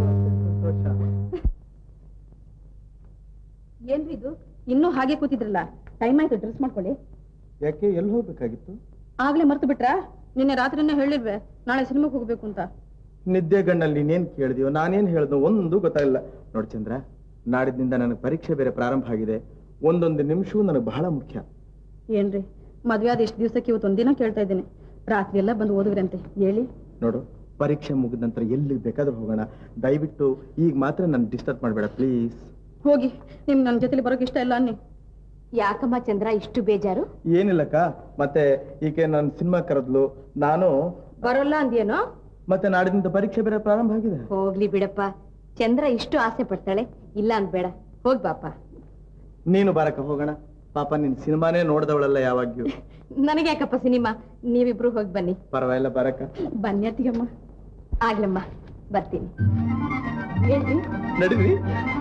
S1: ಏನ್ರಿ ಇದು ಇನ್ನೂ ಹಾಗೆ ಕೂತಿದ್ರಲ್ಲ ಟೈಮ್ ಆಯ್ತು ಡ್ರೆಸ್ ಮಾಡ್ಕೊಳ್ಳಿ
S5: ಯಾಕೆ ಎಲ್ಲಿ ಹೋಗ್ಬೇಕಾಗಿತ್ತು
S1: ಆಗ್ಲೇ ಮರ್ತು ಬಿಟ್ರಾ ನಿನ್ನೆ ರಾತ್ರಿನೇ ಹೇಳಿಲ್ವೇ ನಾಳೆ ಸಿನಿಮಾಗೆ ಹೋಗ್ಬೇಕು ಅಂತ
S5: ನಿದ್ದೆ ಗಣ್ಣಲ್ಲಿ ನೀನೇನ್ ಕೇಳಿದೀವೋ ನಾನೇನ್ ಹೇಳ್ದು ಒಂದು ಗೊತ್ತಾಗಿಲ್ಲ ನೋಡ್ ಚಂದ್ರ ನಾಡಿದ್ನಿಂದ ನನಗೆ ಪರೀಕ್ಷೆ ಬೇರೆ ಪ್ರಾರಂಭ ಆಗಿದೆ ಒಂದೊಂದು ನಿಮಿಷವೂ ನನಗೆ ಬಹಳ ಮುಖ್ಯ
S1: ಏನ್ರಿ ಮದ್ವೆ ಆದ ಎಷ್ಟು ದಿವಸಕ್ಕೆ ಇವತ್ತು ಒಂದಿನ ಕೇಳ್ತಾ ಇದ್ದೀನಿ ರಾತ್ರಿ ಎಲ್ಲ ಬಂದು ಓದುವ್ರಂತೆ ಹೇಳಿ
S5: ನೋಡು ಪರೀಕ್ಷೆ ಮುಗಿದ ನಂತರ ಎಲ್ಲಿಗೆ ಬೇಕಾದ್ರೂ ಹೋಗೋಣ ದಯವಿಟ್ಟು ಈಗ ಮಾತ್ರ ನನ್ನ ಡಿಸ್ಟರ್ಬ್ ಮಾಡಬೇಡ ಪ್ಲೀಸ್
S1: ಹೋಗಿ ನಿಮ್ ನನ್ನ ಜೊತೆಲಿ ಬರೋಕೆ ಇಷ್ಟ ಇಲ್ಲ ಅನ್ನಿ ಯಾಕಮ್ಮ ಚಂದ್ರ ಇಷ್ಟು ಬೇಜಾರು
S5: ಏನಿಲ್ಲಕ್ಕ ಮತ್ತೆ ಈಕೆ ನನ್ನ ಸಿನಿಮಾ ಕರೆದ್ಲು ನಾನು
S1: ಬರೋಲ್ಲ ಅಂದ್ಯೇನೋ
S5: ಮತ್ತೆ ನಾಡಿದಿಂದ ಪರೀಕ್ಷೆ ಬೇರೆ ಪ್ರಾರಂಭ ಆಗಿದೆ
S1: ಹೋಗ್ಲಿ ಬಿಡಪ್ಪ ಚಂದ್ರ ಇಷ್ಟು ಆಸೆ ಪಡ್ತಾಳೆ ಇಲ್ಲ ಅನ್ಬೇಡ ಹೋಗ್ ಬಾಪ
S5: ನೀನು ಬಾರಕ್ಕ ಹೋಗೋಣ ಪಾಪ ನಿನ್ ಸಿನಿಮಾನೇ ನೋಡ್ದವಳಲ್ಲ ಯಾವಾಗ್ಯೂ
S1: ನನಗೆ ಯಾಕಪ್ಪ ಸಿನಿಮಾ ನೀವಿಬ್ರು ಹೋಗಿ ಬನ್ನಿ
S5: ಪರವಾಗಿಲ್ಲ ಬಾರಕ್ಕ
S1: ಬನ್ನಿ ಅತ್ತಿಗಮ್ಮ ಆಗ್ಲಮ್ಮ ಬರ್ತೀನಿ ಏನ್ರಿ
S5: ನಡೀರಿ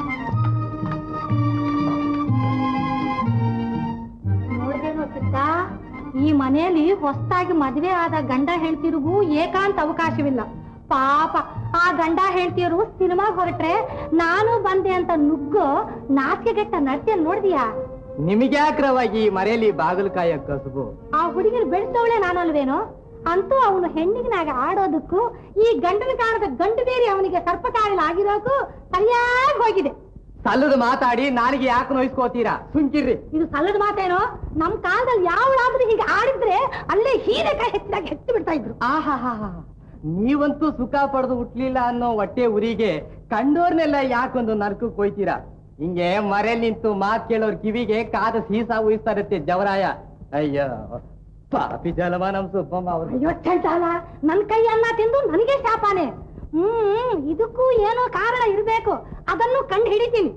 S2: ನೋಡ್ದೇನೋ ಚಿಕ್ಕ ಈ ಮನೆಯಲ್ಲಿ ಹೊಸದಾಗಿ ಮದುವೆ ಆದ ಗಂಡ ಹೆಂಡತಿರಿಗೂ ಏಕಾಂತ ಅವಕಾಶವಿಲ್ಲ ಪಾಪ ಆ ಗಂಡ ಹೆಂಡತಿಯರು ಸಿನಿಮಾಗ್ ಹೊರಟ್ರೆ ನಾನು ಬಂದೆ ಅಂತ ನುಗ್ಗು ನಾಚಿಕೆಗೆಟ್ಟ ನಡ್ತಿಯ ನೋಡ್ದಿಯಾ
S3: ನಿಮ್ಗ್ಯಾಕ್ರವಾಗಿ ಮರೆಯಲ್ಲಿ ಬಾಗಲಕಾಯ ಕಸಬು
S2: ಆ ಹುಡುಗಿನ ಬೆಳೆಸವಳೆ ನಾನು ಅಲ್ವೇನೋ ಅಂತೂ ಅವನು ಹೆಣ್ಣಿಗಿನಾಗ ಆಡೋದಕ್ಕೂ ಈ ಗಂಡನ ಕಾಣದ ಗಂಡು ಬೇರೆ ಅವನಿಗೆ ಸರ್ಪಕಾಯಿಲೆ ಆಗಿರೋಕು ಸರಿಯಾಗಿ ಹೋಗಿದೆ
S6: ಸಲ್ಲದ ಮಾತಾಡಿ ನಾಲಿಗೆ ಯಾಕೆ ನೋಯಿಸ್ಕೋತೀರಾ ಸುಂಕಿರ್ರಿ
S2: ಇದು ಸಲ್ಲದ ಮಾತೇನೋ ನಮ್ ಕಾಲದಲ್ಲಿ ಯಾವಳಾದ್ರೂ ಹೀಗೆ ಆಡಿದ್ರೆ ಅಲ್ಲೇ ಹೀರೆಕಾಯಿ ಹೆಚ್ಚಿದಾಗ ಹೆಚ್ಚು ಬಿಡ್ತಾ ಇದ್ರು
S6: ಆಹಾಹಾ ನೀವಂತೂ ಸುಖ ಪಡೆದು ಹುಟ್ಲಿಲ್ಲ ಅನ್ನೋ ಹೊಟ್ಟೆ ಉರಿಗೆ ಕಂಡೋರ್ನೆಲ್ಲ ಯಾಕೊಂದು ನರ್ಕಕ್ಕೆ ಹೋಯ್ತೀರಾ ಹಿಂಗೆ ಮರೆಯಲ್ಲಿ ನಿಂತು ಮಾತ್ ಕೇಳೋರ್ ಕಿವಿಗೆ ಕಾದ ಸೀಸ ಊಹಿಸ್ತಾ ಇರುತ್ತೆ ಜವರಾಯ ಅಯ್ಯೋ ಪಾಪಿ ಜಲಮ ನಮ್ ಸುಬ್ಬಮ್ಮ ಅವ್ರು
S2: ಅಯ್ಯೋ ಚಂಟಾಲ ನನ್ ಕೈ ಅನ್ನ ತಿಂದು ನನಗೆ ಶಾಪಾನೆ ಹ್ಮ್ ಇದಕ್ಕೂ ಏನೋ ಕಾರಣ ಇರ್ಬೇಕು ಅದನ್ನು ಕಂಡು ಹಿಡಿತೀನಿ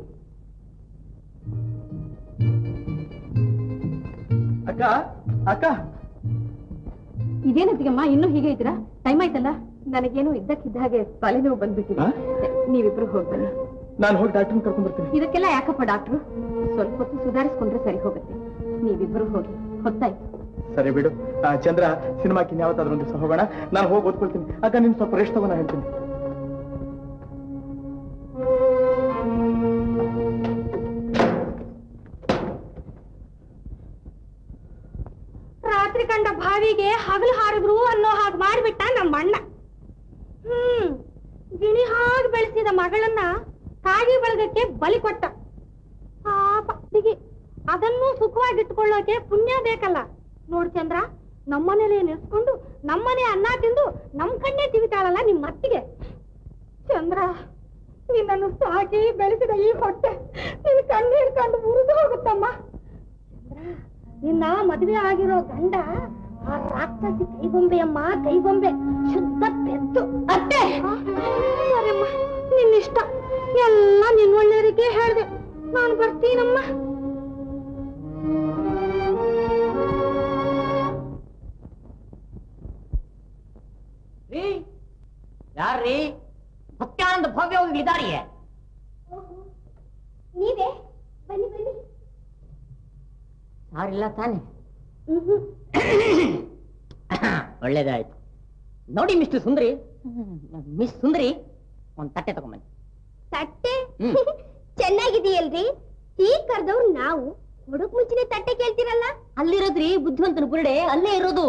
S5: ಅಕ್ಕ ಅಕ್ಕ
S1: ಇದೇನಂತೀಗಮ್ಮ ಇನ್ನೂ ಹೀಗೆ ಇದ್ದೀರಾ ಟೈಮ್ ಆಯ್ತಲ್ಲ ನನಗೇನು ಇದ್ದಕ್ಕಿದ್ದ ಹಾಗೆ ತಲೆನೋವು ಬಂದ್ಬಿಟ್ಟಿದೆ ನೀವಿಬ್ರು ಹೋಗಿ ಬನ್ನಿ
S5: ನಾನು ಹೋಗಿ ಡಾಕ್ಟರ್ ಕರ್ಕೊಂಡ್ ಬರ್ತೀನಿ
S1: ಇದಕ್ಕೆಲ್ಲ ಯಾಕಪ್ಪ ಡಾಕ್ಟ್ರು ಸ್ವಲ್ಪ ಹೊತ್ತು ಸುಧಾರಿಸ್ಕೊಂಡ್ರೆ ಸರಿ ಹೋಗುತ್ತೆ ನೀವಿಬ್ರು ಹೋಗಿ ಹೊತ್ತಾಯ್ತು
S5: ಸರಿ ಬಿಡು ಆ, ಚಂದ್ರ ಸಿನಿಮಾಕ್ಕೆ ಯಾವತ್ತಾದ್ರೂ ಒಂದು ದಿವಸ ಹೋಗೋಣ ನಾನು ಹೋಗಿ ಓದ್ಕೊಳ್ತೀನಿ ಅಕ್ಕ ನಿನ್ ಸ್ವಲ್ಪ ರೆಸ್ಟ್ ತಗೋಣ ಹೇಳ್ತೀನಿ
S2: ರಾತ್ರಿ ಕಂಡ ಬಾವಿಗೆ ಹಗಲು ಹಾರಿದ್ರು ಅನ್ನೋ ಹಾಗೆ ಮಾಡಿಬಿಟ್ಟ ನಮ್ಮ ಅಣ್ಣ ಹ್ಮ್ ಗಿಣಿ ಹಾಗೆ ಬೆಳೆಸಿದ ಮಗಳನ್ನ ಕಾಗಿ ಬೆಳಗಕ್ಕೆ ಬಲಿ ಕೊಟ್ಟ ಪಾಪ ಹುಡುಗಿ ಅದನ್ನು ಸುಖವಾಗಿಟ್ಕೊಳ್ಳೋಕೆ ಪುಣ್ಯ ಬೇಕಲ್ಲ ನೋಡ್ ಚಂದ್ರ ನಮ್ಮನೇಲೆ ನೆನೆಸ್ಕೊಂಡು ನಮ್ಮನೆ ಅನ್ನ ತಿಂದು ನಮ್ ಕಣ್ಣೇ ತಿವಿತಾಳಲ್ಲ ನಿಮ್ ಅತ್ತಿಗೆ ಚಂದ್ರ ನಿನ್ನನ್ನು ಸಾಕಿ ಬೆಳೆಸಿದ ಈ ಹೊಟ್ಟೆ ನಿನ್ ಕಣ್ಣು ಹಿಡ್ಕೊಂಡು ಮುರಿದು ಹೋಗುತ್ತಮ್ಮ ಚಂದ್ರ ನಿನ್ನ ಮದುವೆ ಆಗಿರೋ ಗಂಡ ಆ ರಾಕ್ಷಸಿ ಕೈಗೊಂಬೆ ಅಮ್ಮ ಕೈಗೊಂಬೆ ಶುದ್ಧ ಪೆದ್ದು ಅತ್ತೆ ಸರಿಯಮ್ಮ ನಿನ್ನಿಷ್ಟ ಎಲ್ಲ ನಿನ್ ಒಳ್ಳೆಯವರಿಗೆ ಹೇಳ್ದೆ ನಾನು ಬರ್ತೀನಮ್ಮ
S11: ರೀ ಯಾರ್ರೀ ಭಕ್ತ್ಯಾನಂದ ಭವ್ಯವಾಗಿ ಇದಾರಿಯೇ
S14: ನೀವೇ ಬನ್ನಿ ಬನ್ನಿ
S11: ಯಾರಿಲ್ಲ ತಾನೆ ಒಳ್ಳೇದಾಯ್ತು ನೋಡಿ ಮಿಸ್ಟರ್ ಸುಂದರಿ ಮಿಸ್ ಸುಂದರಿ ಒಂದ್ ತಟ್ಟೆ ತಗೊಂಬನ್ನಿ
S14: ತಟ್ಟೆ
S11: ಹ್ಮ್.
S14: ಚೆನ್ನಾಗಿದೆಯಲ್ರಿ ಟೀ ಕರ್ದವ್ರು ನಾವು ಹುಡುಕ್ ಮುಂಚಿನ ತಟ್ಟೆ ಕೇಳ್ತೀರಲ್ಲ
S11: ಅಲ್ಲಿರೋದ್ರಿ ಬುದ್ಧಿವಂತನ ಬುರುಡೆ ಅಲ್ಲೇ ಇರೋದು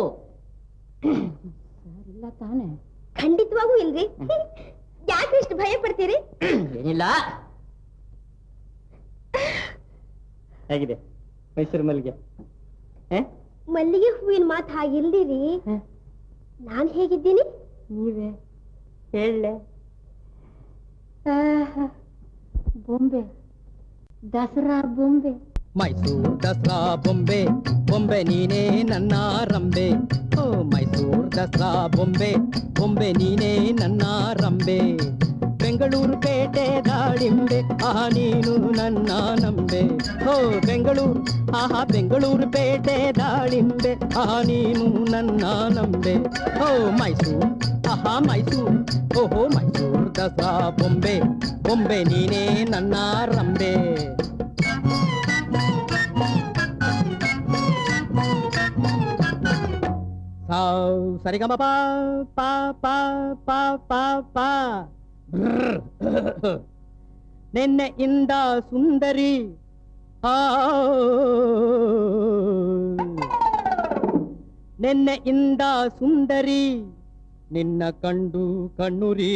S11: ಇಲ್ಲ ತಾನೆ
S14: ಖಂಡಿತವಾಗೂ ಇಲ್ರಿ ಯಾಕೆ ಇಷ್ಟು ಭಯ ಪಡ್ತೀರಿ
S11: ಏನಿಲ್ಲ
S6: ಹೇಗಿದೆ ಮೈಸೂರು ಮಲ್ಲಿಗೆ
S14: ಮಲ್ಲಿಗೆ ಹೂವಿನ ಮಾತು ಹಾಗಿಲ್ದಿರಿ ನಾನ್ ಹೇಗಿದ್ದೀನಿ
S11: ನೀವೇ ಹೇಳೆ ಬೊಂಬೆ ದಸರಾ ಬೊಂಬೆ
S4: ಮೈಸೂರು ದಸರಾ ಬೊಂಬೆ ಬೊಂಬೆ ನೀನೇ ನನ್ನ ರಂಬೆ ಓ ಮೈಸೂರು ದಸರಾ ಬೊಂಬೆ ಬೊಂಬೆ ನೀನೇ ನನ್ನ ರಂಬೆ ಬೆಂಗಳೂರು ಪೇಟೆ ದಾಳಿಂಬೆ ಆಹಾ ನೀನು ನನ್ನ ನಂಬೆ ಓ ಬೆಂಗಳೂರು ಆಹಾ ಬೆಂಗಳೂರು ಪೇಟೆ ದಾಳಿಂಬೆ ಆಹಾ ನೀನು ನನ್ನ ನಂಬೆ ಓ ಮೈಸೂರು ಆಹಾ ಮೈಸೂರು ಓಹೋ ಮೈಸೂರು ದಸರಾ ಬೊಂಬೆ ಬೊಂಬೆ ನೀನೇ ನನ್ನ ರಂಬೆ ಸಾವ್ ಸರಿಗಮ ಪಾ ಪಾ ಪಾ ಪಾ ಪಾ ಪಾ ಬ್ರರ್. ನಿನ್ನೆಯಿಂದ ಸುಂದರಿ ಆ ನಿನ್ನೆಯಿಂದ ಸುಂದರಿ ನಿನ್ನ ಕಂಡು ಕಣ್ಣುರಿ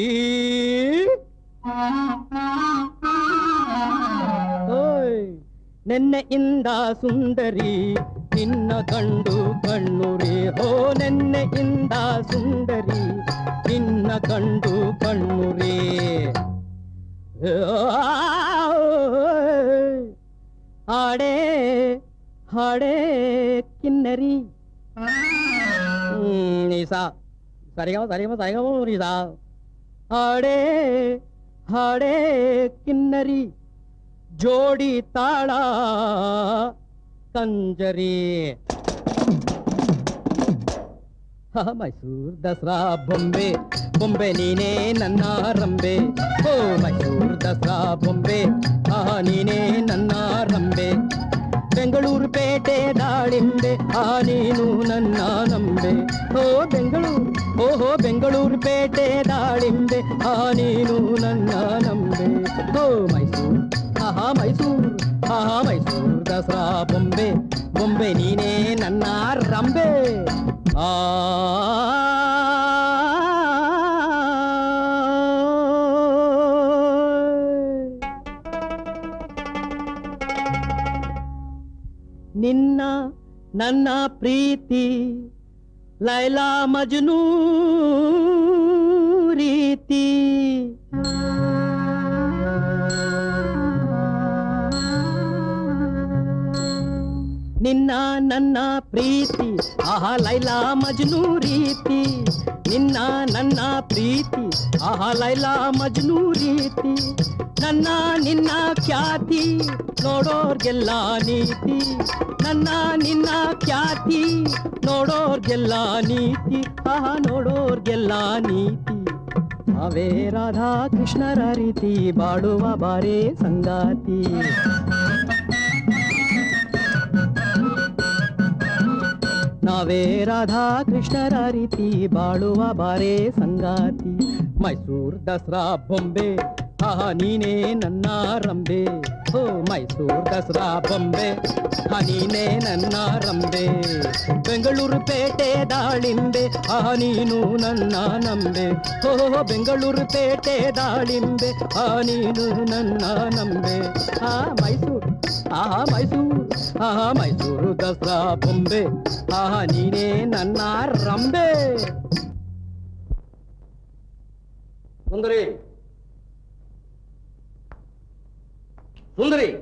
S4: ಓಯ್ ನೆನ್ನೆಯಿಂದ ಸುಂದರಿ ನಿನ್ನ ಕಂಡು ಕಣ್ಣುರಿ ಹೋ ನೆನ್ನೆಯಿಂದ ಸುಂದರಿ ನಿನ್ನ ಕಂಡು ಕಣ್ಣುರಿ ಹಾಡೇ ಹಾಡೇ ಕಿನ್ನರಿ ಹ್ಮ್, ನೀಸಾ ಸರಿಗಮ ಸರಿಗಮ ಸರಿಗಮ ನೀಸಾ ಹಾಡೇ ಹಾಡೇ ಕಿನ್ನರಿ ಜೋಡಿ ತಾಳ ಕಂಜರಿ ಹ, ಮೈಸೂರ್ ದಸರಾ ಬೊಂಬೆ ಬೊಂಬೆ ನೀನೇ ನನ್ನ ರಂಬೆ ಓ ಮೈಸೂರ್ ದಸರಾ ಬೊಂಬೆ ಆ ನೀನೇ ನನ್ನ ರಂಬೆ ಬೆಂಗಳೂರು ಪೇಟೆ ದಾಳಿಂಬೆ ಆ ನೀನು ನನ್ನ ನಂಬೆ ಓ ಬೆಂಗಳೂರು ಓಹೋ ಬೆಂಗಳೂರು ಪೇಟೆ ದಾಳಿಂಬೆ ಆ ನೀನು ನನ್ನ ನಂಬೆ ಓ ಮೈಸೂರು ಆಹಾ ಮೈಸೂರು ಆಹಾ ಮೈಸೂರು ದಸರಾ ಬೊಂಬೆ ಬೊಂಬೆ ನೀನೇ ನನ್ನ ರಂಬೆ ಆ ನಿನ್ನ ನನ್ನ ಪ್ರೀತಿ ಲೈಲಾ ಮಜ್ನೂ ರೀತಿ ನಿನ್ನ ನನ್ನ ಪ್ರೀತಿ ಆಹಾ ಲೈಲಾ ಮಜ್ನೂ ರೀತಿ ನಿನ್ನ ನನ್ನ ಪ್ರೀತಿ ಆಹಾ ಲೈಲಾ ಮಜ್ನೂ ರೀತಿ ನನ್ನ ನಿನ್ನ ಖ್ಯಾತಿ ನೋಡೋರ್ಗೆಲ್ಲ ನೀತಿ ನನ್ನ ನಿನ್ನ ಖ್ಯಾತಿ ನೋಡೋರ್ಗೆಲ್ಲ ನೀತಿ ಆಹಾ ನೋಡೋರ್ಗೆಲ್ಲ ನೀತಿ ಅವೇ ರಾಧಾ ಕೃಷ್ಣರ ರೀತಿ ಬಾಡುವ ಬಾರೇ ಸಂಗಾತಿ ನಾವೇ ರಾಧಾ ಕೃಷ್ಣರ ರೀತಿ ಬಾಳುವ ಬಾರೇ ಸಂಗಾತಿ ಮೈಸೂರ್ ದಸರಾ ಬೊಂಬೆ ಆಹಾ ನೀನೇ ನನ್ನ ರಂಬೆ ಓ ಮೈಸೂರ್ ದಸರಾ ಬೊಂಬೆ ಹಾ ನೀನೇ ನನ್ನ ರಂಬೆ ಬೆಂಗಳೂರು ಪೇಟೆ ದಾಳಿಂಬೆ ಆಹಾ ನೀನು ನನ್ನ ನಂಬೆ ಓ ಬೆಂಗಳೂರು ಪೇಟೆ ದಾಳಿಂಬೆ ಆ ನೀನು ನನ್ನ ನಂಬೆ ಆ ಮೈಸೂರು ಆಹಾ ಮೈಸೂರು ಆಹಾ ಮೈಸೂರು ದಸರಾ ಬೊಂಬೆ ಆಹಾ ನೀನೇ ನನ್ನ ರಂಬೆ
S17: ಸುಂದರಿ ಸುಂದರಿ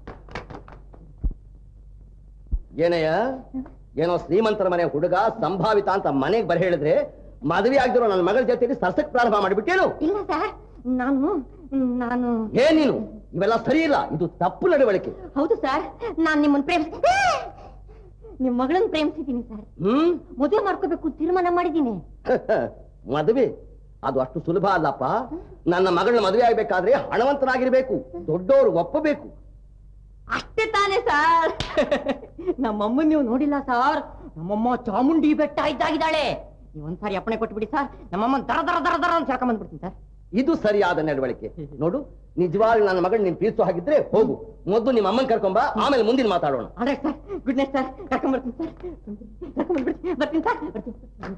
S17: ಏನಯ್ಯ ಏನೋ ಶ್ರೀಮಂತರ ಮನೆ ಹುಡುಗ ಸಂಭಾವಿತ ಅಂತ ಮನೆಗೆ ಬರ ಹೇಳಿದ್ರೆ ಮದುವೆ ಆಗ್ದಿರೋ ನನ್ನ ಮಗಳ ಜೊತೆಲಿ ಸರ್ಸಕ್ ಪ್ರಾರಂಭ ಮಾಡಿಬಿಟ್ಟೇನು
S11: ಇಲ್ಲ ಸರ್ ನಾನು ನಾನು
S17: ಏನ್ ನೀನು ಇವೆಲ್ಲ ಸರಿ ಇಲ್ಲ ಇದು ತಪ್ಪು ನಡವಳಿಕೆ
S11: ಹೌದು ಸರ್ ನಾನ್ ನಿಮ್ಮನ್ನ ಪ್ರೇಮಿಸ್ ನಿಮ್ ಮಗಳನ್ನ ಪ್ರೇಮಿಸಿದ್ದೀನಿ ಸರ್
S17: ಹ್ಮ್
S11: ಮದುವೆ ಮಾಡ್ಕೋಬೇಕು ತೀರ್ಮಾನ ಮಾಡಿದ್ದೀನಿ
S17: ಮದುವೆ ಅದು ಅಷ್ಟು ಸುಲಭ ಅಲ್ಲಪ್ಪ ನನ್ನ ಮಗಳನ್ನ ಮದುವೆ ಆಗ್ಬೇಕಾದ್ರೆ ಹಣವಂತನಾಗಿರ್ಬೇಕು ದೊಡ್ಡವರು ಒಪ್ಪಬೇಕು
S11: ಅಷ್ಟೇ ತಾನೇ ಸರ್ ನಮ್ಮಮ್ಮ ನೀವು ನೋಡಿಲ್ಲ ಸರ್ ನಮ್ಮಮ್ಮ ಚಾಮುಂಡಿ ಬೆಟ್ಟ ಇದ್ದಾಗಿದ್ದಾಳೆ ನೀವು ಒಂದ್ಸಾರಿ ಅಪ್ಪಣೆ ಕೊಟ್ಬಿಡಿ ಸರ್ ನಮ್ಮಮ್ಮ ದರ ದರ ದರ ದರ ಅಂತ ಹೇಳ್ಕೊಂಡ್ ಬಂದ್ಬಿಡ್ತೀನಿ ಸರ್
S17: ಇದು ಸರಿಯಾದ ನಡವಳಿಕೆ ನೋಡು ನಿಜವಾಗ್ಲೂ ನನ್ನ ಮಗಳು ನೀನ್ ಪ್ರೀತಿಸೋ ಹಾಗಿದ್ರೆ ಹೋಗು ಮೊದಲು ನಿಮ್ಮ ಅಮ್ಮನ್ ಕರ್ಕೊಂಬ ಆಮೇಲೆ ಮುಂದಿನ ಮಾತಾಡೋಣ
S11: ಆದ್ರೆ ಸರ್ ಗುಡ್ ನೈಟ್ ಸರ್ ಕರ್ಕೊಂಡ್ ಬರ್ತೀನಿ ಸರ್ ಕರ್ಕೊಂಡ್ ಬಂದ್ಬಿಡ್ತೀನಿ ಬರ್ತೀನಿ ಸರ್ ಬರ್ತೀನಿ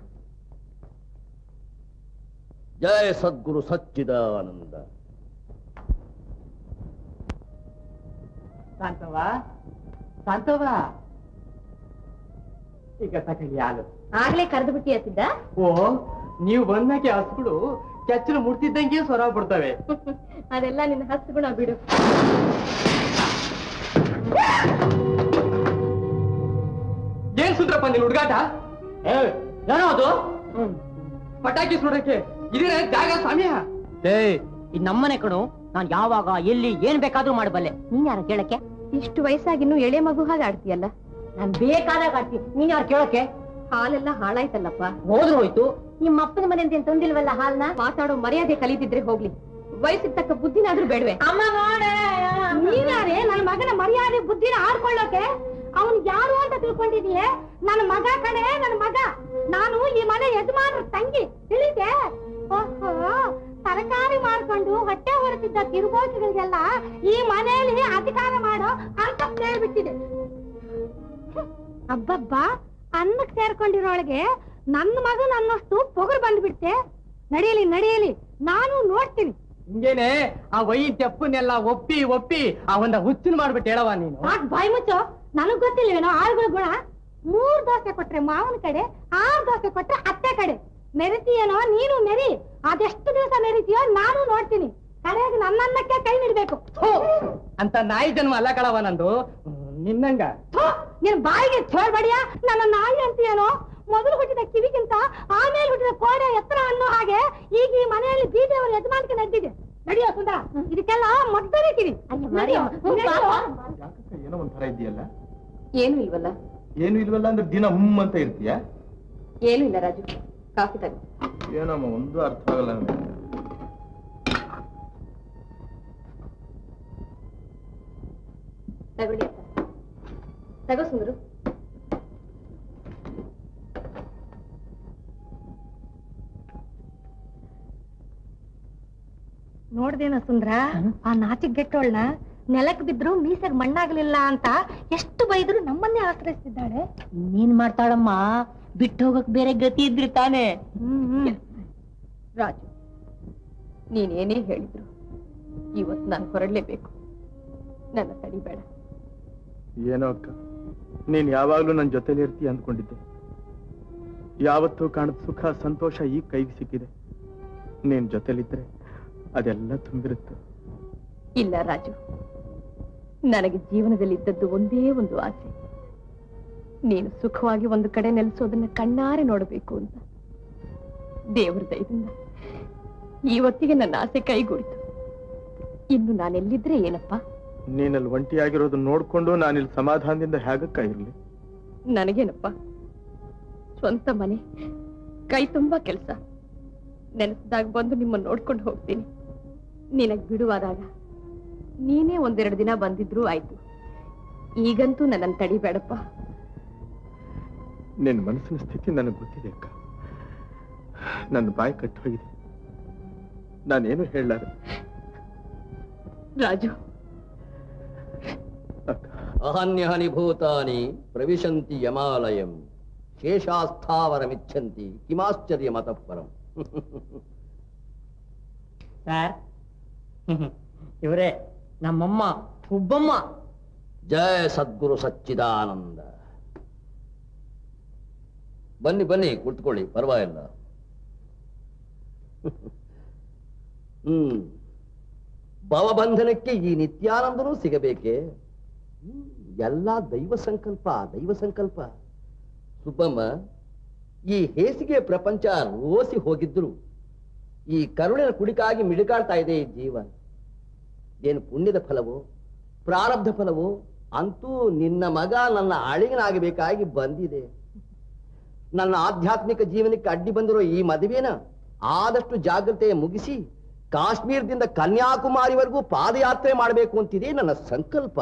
S17: ಜಯ ಸದ್ಗುರು ಸಚ್ಚಿದಾನಂದ
S6: ಶಾಂತವ್ವ ಶಾಂತವ್ವ ಈಗ ತಕೊಳ್ಳಿ ಹಾಲು
S1: ಆಗ್ಲೇ ಕರೆದು ಬಿಟ್ಟಿ ಹತ್ತಿದ್ದ
S6: ಓ ನೀವು ಬಂದಾಗೆ ಹಸುಗಳು ಕೆಚ್ಚಲು ಮುಡ್ತಿದ್ದಂಗೆ ಸ್ವರ ಬಿಡ್ತವೆ
S1: ಅದೆಲ್ಲ ನಿನ್ನ ಹಸುಗುಣ ಬಿಡು
S6: ಏನ್ ಸುಂದ್ರಪ್ಪ ನಿನ್ ಹುಡುಗಾಟ ಏನೋ ಅದು ಪಟಾಕಿ ಸುಡಕ್ಕೆ ಇದೇನ ಜಾಗ ಸಮಯ
S11: ಏಯ್ ಇದು ನಮ್ಮನೆ ಕಣು ನಾನ್ ಯಾವಾಗ ಎಲ್ಲಿ ಏನ್ ಬೇಕಾದ್ರೂ ಮಾಡಬಲ್ಲೆ ನೀನ್ ಯಾರ ಕೇಳಕ್ಕೆ
S1: ಇಷ್ಟು ವಯಸ್ಸಾಗಿನ್ನೂ ಎಳೆ ಮಗು ಹಾಗೆ ಆಡ್ತೀಯಲ್ಲ
S11: ನಾನ್ ಬೇಕಾದಾಗ ಆಡ್ತೀನಿ ನೀನ್ ಯಾರು ಕೇಳಕ್ಕೆ
S1: ಹಾಲೆಲ್ಲ ಹಾಳಾಯ್ತಲ್ಲಪ್ಪ
S11: ಹೋದ್ರು ಹೋಯ್ತು
S1: ನಿಮ್ಮ ಅಪ್ಪನ ಮನೆ ಅಂತ ತಂದಿಲ್ವಲ್ಲ ಹಾಲ್ನ ಮಾತಾಡೋ ಮರ್ಯಾದೆ ಕಲಿತಿದ್ರೆ ಹೋಗ್ಲಿ ವಯಸ್ಸಿಗೆ ತಕ್ಕ ಬುದ್ಧಿನಾದ್ರೂ ಬೇಡವೆ
S2: ಅಮ್ಮ ನೋಡೆ ನೀನಾರೇ ನನ್ನ ಮಗನ ಮರ್ಯಾದೆ ಬುದ್ಧಿನ ಆಡ್ಕೊಳ್ಳೋಕೆ ಅವನ್ ಯಾರು ಅಂತ ತಿಳ್ಕೊಂಡಿದೀಯೇ ನನ್ನ ಮಗ ಕಡೆ ನನ್ನ ಮಗ ನಾನು ಈ ಮನೆ ಯಜಮಾನ್ರ ತಂಗಿ ತಿಳಿದೆ ಓಹೋ ತರಕಾರಿ ಮಾಡ್ಕೊಂಡು ಹೊಟ್ಟೆ ಹೊರತಿದ್ದ ತಿರುಬೋಕಿಗಳಿಗೆಲ್ಲ ಈ ಮನೆಯಲ್ಲಿ ಅಧಿಕಾರ ಮಾಡೋ ಅಂತ ಹೇಳ್ಬಿಟ್ಟಿದೆ ಅಬ್ಬಬ್ಬಾ ಅನ್ನಕ್ ಸೇರ್ಕೊಂಡಿರೋಳಗೆ ನನ್ನ ಮಗ ನನ್ನಷ್ಟು ಪೊಗರು ಬಂದ್ಬಿಡ್ತೆ ನಡೆಯಲಿ ನಡೆಯಲಿ ನಾನು ನೋಡ್ತೀನಿ
S6: ಹಿಂಗೇನೆ ಆ ವೈ ತೆಪ್ಪನ್ನೆಲ್ಲ ಒಪ್ಪಿ ಒಪ್ಪಿ ಆ ಒಂದ ಹುಚ್ಚಿನ ಮಾಡ್ಬಿಟ್ಟು ಹೇಳವ ನೀನು
S2: ಆಗ್ ಬಾಯ್ ಮುಚ್ಚು ನನಗ್ ಗೊತ್ತಿಲ್ವೇನೋ ಆಳುಗಳ ಗುಣ ಮೂರ್ ದೋಸೆ ಕೊಟ್ರೆ ಮಾವನ ಕಡೆ ಆರ್ ದೋಸೆ ಕೊಟ್ರೆ ಅತ್ತೆ ಕಡೆ ಮೆರಿತೀಯೇನೋ ನೀನು ಮೆರಿ ಅದೆಷ್ಟು ದಿವಸ ಮೆರಿತೀಯೋ ನಾನು ನೋಡ್ತೀನಿ ಕಡೆಗೆ ನನ್ನನ್ನಕ್ಕೆ ಕೈ ನೀಡ್ಬೇಕು
S6: ಥು, ಅಂತ ನಾಯಿ ಜನ್ಮ ಅಲ್ಲ ಕಳವ ನಂದು ನಿನ್ನಂಗ
S2: ಥು, ನಿನ್ ಬಾಯಿಗೆ ಚೋರ್ಬಡಿಯ ನನ್ನ ನಾಯಿ ಅಂತೀಯೇನೋ ಮೊದಲು ಹುಟ್ಟಿದ ಕಿವಿಗಿಂತ ಆಮೇಲೆ ಹುಟ್ಟಿದ ಕೋಡೆ ಎತ್ತರ ಅನ್ನೋ ಹಾಗೆ ಈಗ ಈ ಮನೆಯಲ್ಲಿ ಬೀದಿಯವರ ಯಜಮಾನಿಕೆ ನಡೆದಿದೆ ನಡಿಯೋ ಸುಂದರ ಇದಕ್ಕೆಲ್ಲ ಮದ್ದರಿತೀನಿ ನಡಿಯೋ ನಡಿಯೋ.
S5: ಏನೋ ಒಂಥರ ಇದೆಯಲ್ಲ
S1: ಏನು ಇಲ್ವಲ್ಲ
S5: ಏನು ಇಲ್ವಲ್ಲ ಅಂದ್ರೆ ದಿನ ಹುಮ್ ಅಂತ ಇರ್ತೀಯ
S1: ಏನು ಇಲ್ಲ ರಾಜು ಕಾಫಿ ತಗೋ
S5: ಏನಮ್ಮ ಒಂದು ಅರ್ಥ ಆಗಲ್ಲ ನನಗೆ
S1: ತಗೊಳ್ಳಿ ಅಕ್ಕ ತಗೋ ಸುಂದರು
S2: ನೋಡ್ದೇನ ಸುಂದ್ರ ಆ ನಾಚಿಕ್ ಗೆಟ್ಟೋಳ್ನ ನೆಲಕ್ ಬಿದ್ರು ಮೀಸೆಗ್ ಮಣ್ಣಾಗ್ಲಿಲ್ಲ ಅಂತ ಎಷ್ಟು ಬೈದ್ರು ನಮ್ಮನ್ನೇ ಆಶ್ರಯಿಸ್ತಿದ್ದಾಳೆ
S11: ನೀನ್ ಮಾಡ್ತಾಳಮ್ಮ ಬಿಟ್ಟು ಹೋಗಕ್ ಬೇರೆ ಗತಿ ಇದ್ರಿ ತಾನೇ
S1: ರಾಜು ನೀನೇನೇ ಹೇಳಿದ್ರು ಇವತ್ತು ನಾನು ಹೊರಡ್ಲೇಬೇಕು ನನ್ನ ತಡಿಬೇಡ
S5: ಏನೋ ಅಕ್ಕ ನೀನ್ ಯಾವಾಗ್ಲೂ ನನ್ನ ಜೊತೆಲಿ ಇರ್ತೀಯ ಅಂದ್ಕೊಂಡಿದ್ದೆ ಯಾವತ್ತೂ ಕಾಣದ ಸುಖ ಸಂತೋಷ ಈಗ ಕೈಗೆ ಸಿಕ್ಕಿದೆ ನೀನ್ ಜೊತೆಲಿದ್ರೆ ಅದೆಲ್ಲ ತುಂಬಿರುತ್ತೆ
S1: ಇಲ್ಲ ರಾಜು ನನಗೆ ಜೀವನದಲ್ಲಿ ಇದ್ದದ್ದು ಒಂದೇ ಒಂದು ಆಸೆ ನೀನು ಸುಖವಾಗಿ ಒಂದು ಕಡೆ ನೆಲೆಸೋದನ್ನ ಕಣ್ಣಾರೆ ನೋಡಬೇಕು ಅಂತ ದೇವರ ದಯದಿಂದ ಇವತ್ತಿಗೆ ನನ್ನ ಆಸೆ ಕೈಗೂಡಿತು ಇನ್ನು ನಾನೆಲ್ಲಿದ್ರೆ ಏನಪ್ಪ
S5: ನೀನಲ್ಲಿ ಒಂಟಿಯಾಗಿರೋದು ನೋಡ್ಕೊಂಡು ನಾನಿಲ್ಲಿ ಸಮಾಧಾನದಿಂದ ಹೇಗಕ್ಕ ಇರ್ಲಿ
S1: ನನಗೇನಪ್ಪ ಸ್ವಂತ ಮನೆ ಕೈ ತುಂಬಾ ಕೆಲಸ ನೆನೆಸ್ದಾಗ ಬಂದು ನಿಮ್ಮನ್ನ ನೋಡ್ಕೊಂಡು ಹೋಗ್ತೀನಿ ನಿನಗ್ ಬಿಡುವಾದಾಗ ನೀನೇ ಒಂದೆರಡು ದಿನ ಬಂದಿದ್ರು ಆಯ್ತು ಈಗಂತೂ ನನ್ನನ್ನು ತಡಿಬೇಡಪ್ಪ
S5: ನಿನ್ನ ಮನಸ್ಸಿನ ಸ್ಥಿತಿ ನನಗೆ ಗೊತ್ತಿದೆ ಅಕ್ಕ ನನ್ನ ಬಾಯಿ ಕಟ್ಟು ಹೋಗಿದೆ ನಾನೇನು ಹೇಳಲಾರೆ
S1: ರಾಜು
S17: ಅಹನ್ಯಹನಿ ಭೂತಾನಿ ಪ್ರವಿಶಂತಿ ಯಮಾಲಯಂ ಶೇಷಾಸ್ಥಾವರಮಿಚ್ಛಂತಿ ಕಿಮಾಶ್ಚರ್ಯ ಮತಃಪರಂ
S11: ಸರ್ ಇವರೇ ನಮ್ಮಮ್ಮ ಹುಬ್ಬಮ್ಮ
S17: ಜಯ ಸದ್ಗುರು ಸಚ್ಚಿದಾನಂದ ಬನ್ನಿ ಬನ್ನಿ ಕುಳಿತುಕೊಳ್ಳಿ ಪರವಾಗಿಲ್ಲ ಹ್ಮ್ ಭವಬಂಧನಕ್ಕೆ ಈ ನಿತ್ಯಾನಂದನೂ ಸಿಗಬೇಕೆ ಹ್ಮ್, ಎಲ್ಲ ದೈವ ಸಂಕಲ್ಪ ದೈವ ಸಂಕಲ್ಪ ಸುಬ್ಬಮ್ಮ ಈ ಹೇಸಿಗೆ ಪ್ರಪಂಚ ರೋಸಿ ಹೋಗಿದ್ರು ಈ ಕರುಣಿನ ಕುಡಿಕಾಗಿ ಮಿಡುಕಾಡ್ತಾ ಇದೆ ಈ ಜೀವ ಏನು ಪುಣ್ಯದ ಫಲವೋ ಪ್ರಾರಬ್ಧ ಫಲವೋ ಅಂತೂ ನಿನ್ನ ಮಗ ನನ್ನ ಅಳಿಗನಾಗಬೇಕಾಗಿ ಬಂದಿದೆ ನನ್ನ ಆಧ್ಯಾತ್ಮಿಕ ಜೀವನಕ್ಕೆ ಅಡ್ಡಿ ಬಂದಿರೋ ಈ ಮದುವೆನ ಆದಷ್ಟು ಜಾಗ್ರತೆ ಮುಗಿಸಿ ಕಾಶ್ಮೀರದಿಂದ ಕನ್ಯಾಕುಮಾರಿವರೆಗೂ ಪಾದಯಾತ್ರೆ ಮಾಡಬೇಕು ಅಂತಿದೆ ನನ್ನ ಸಂಕಲ್ಪ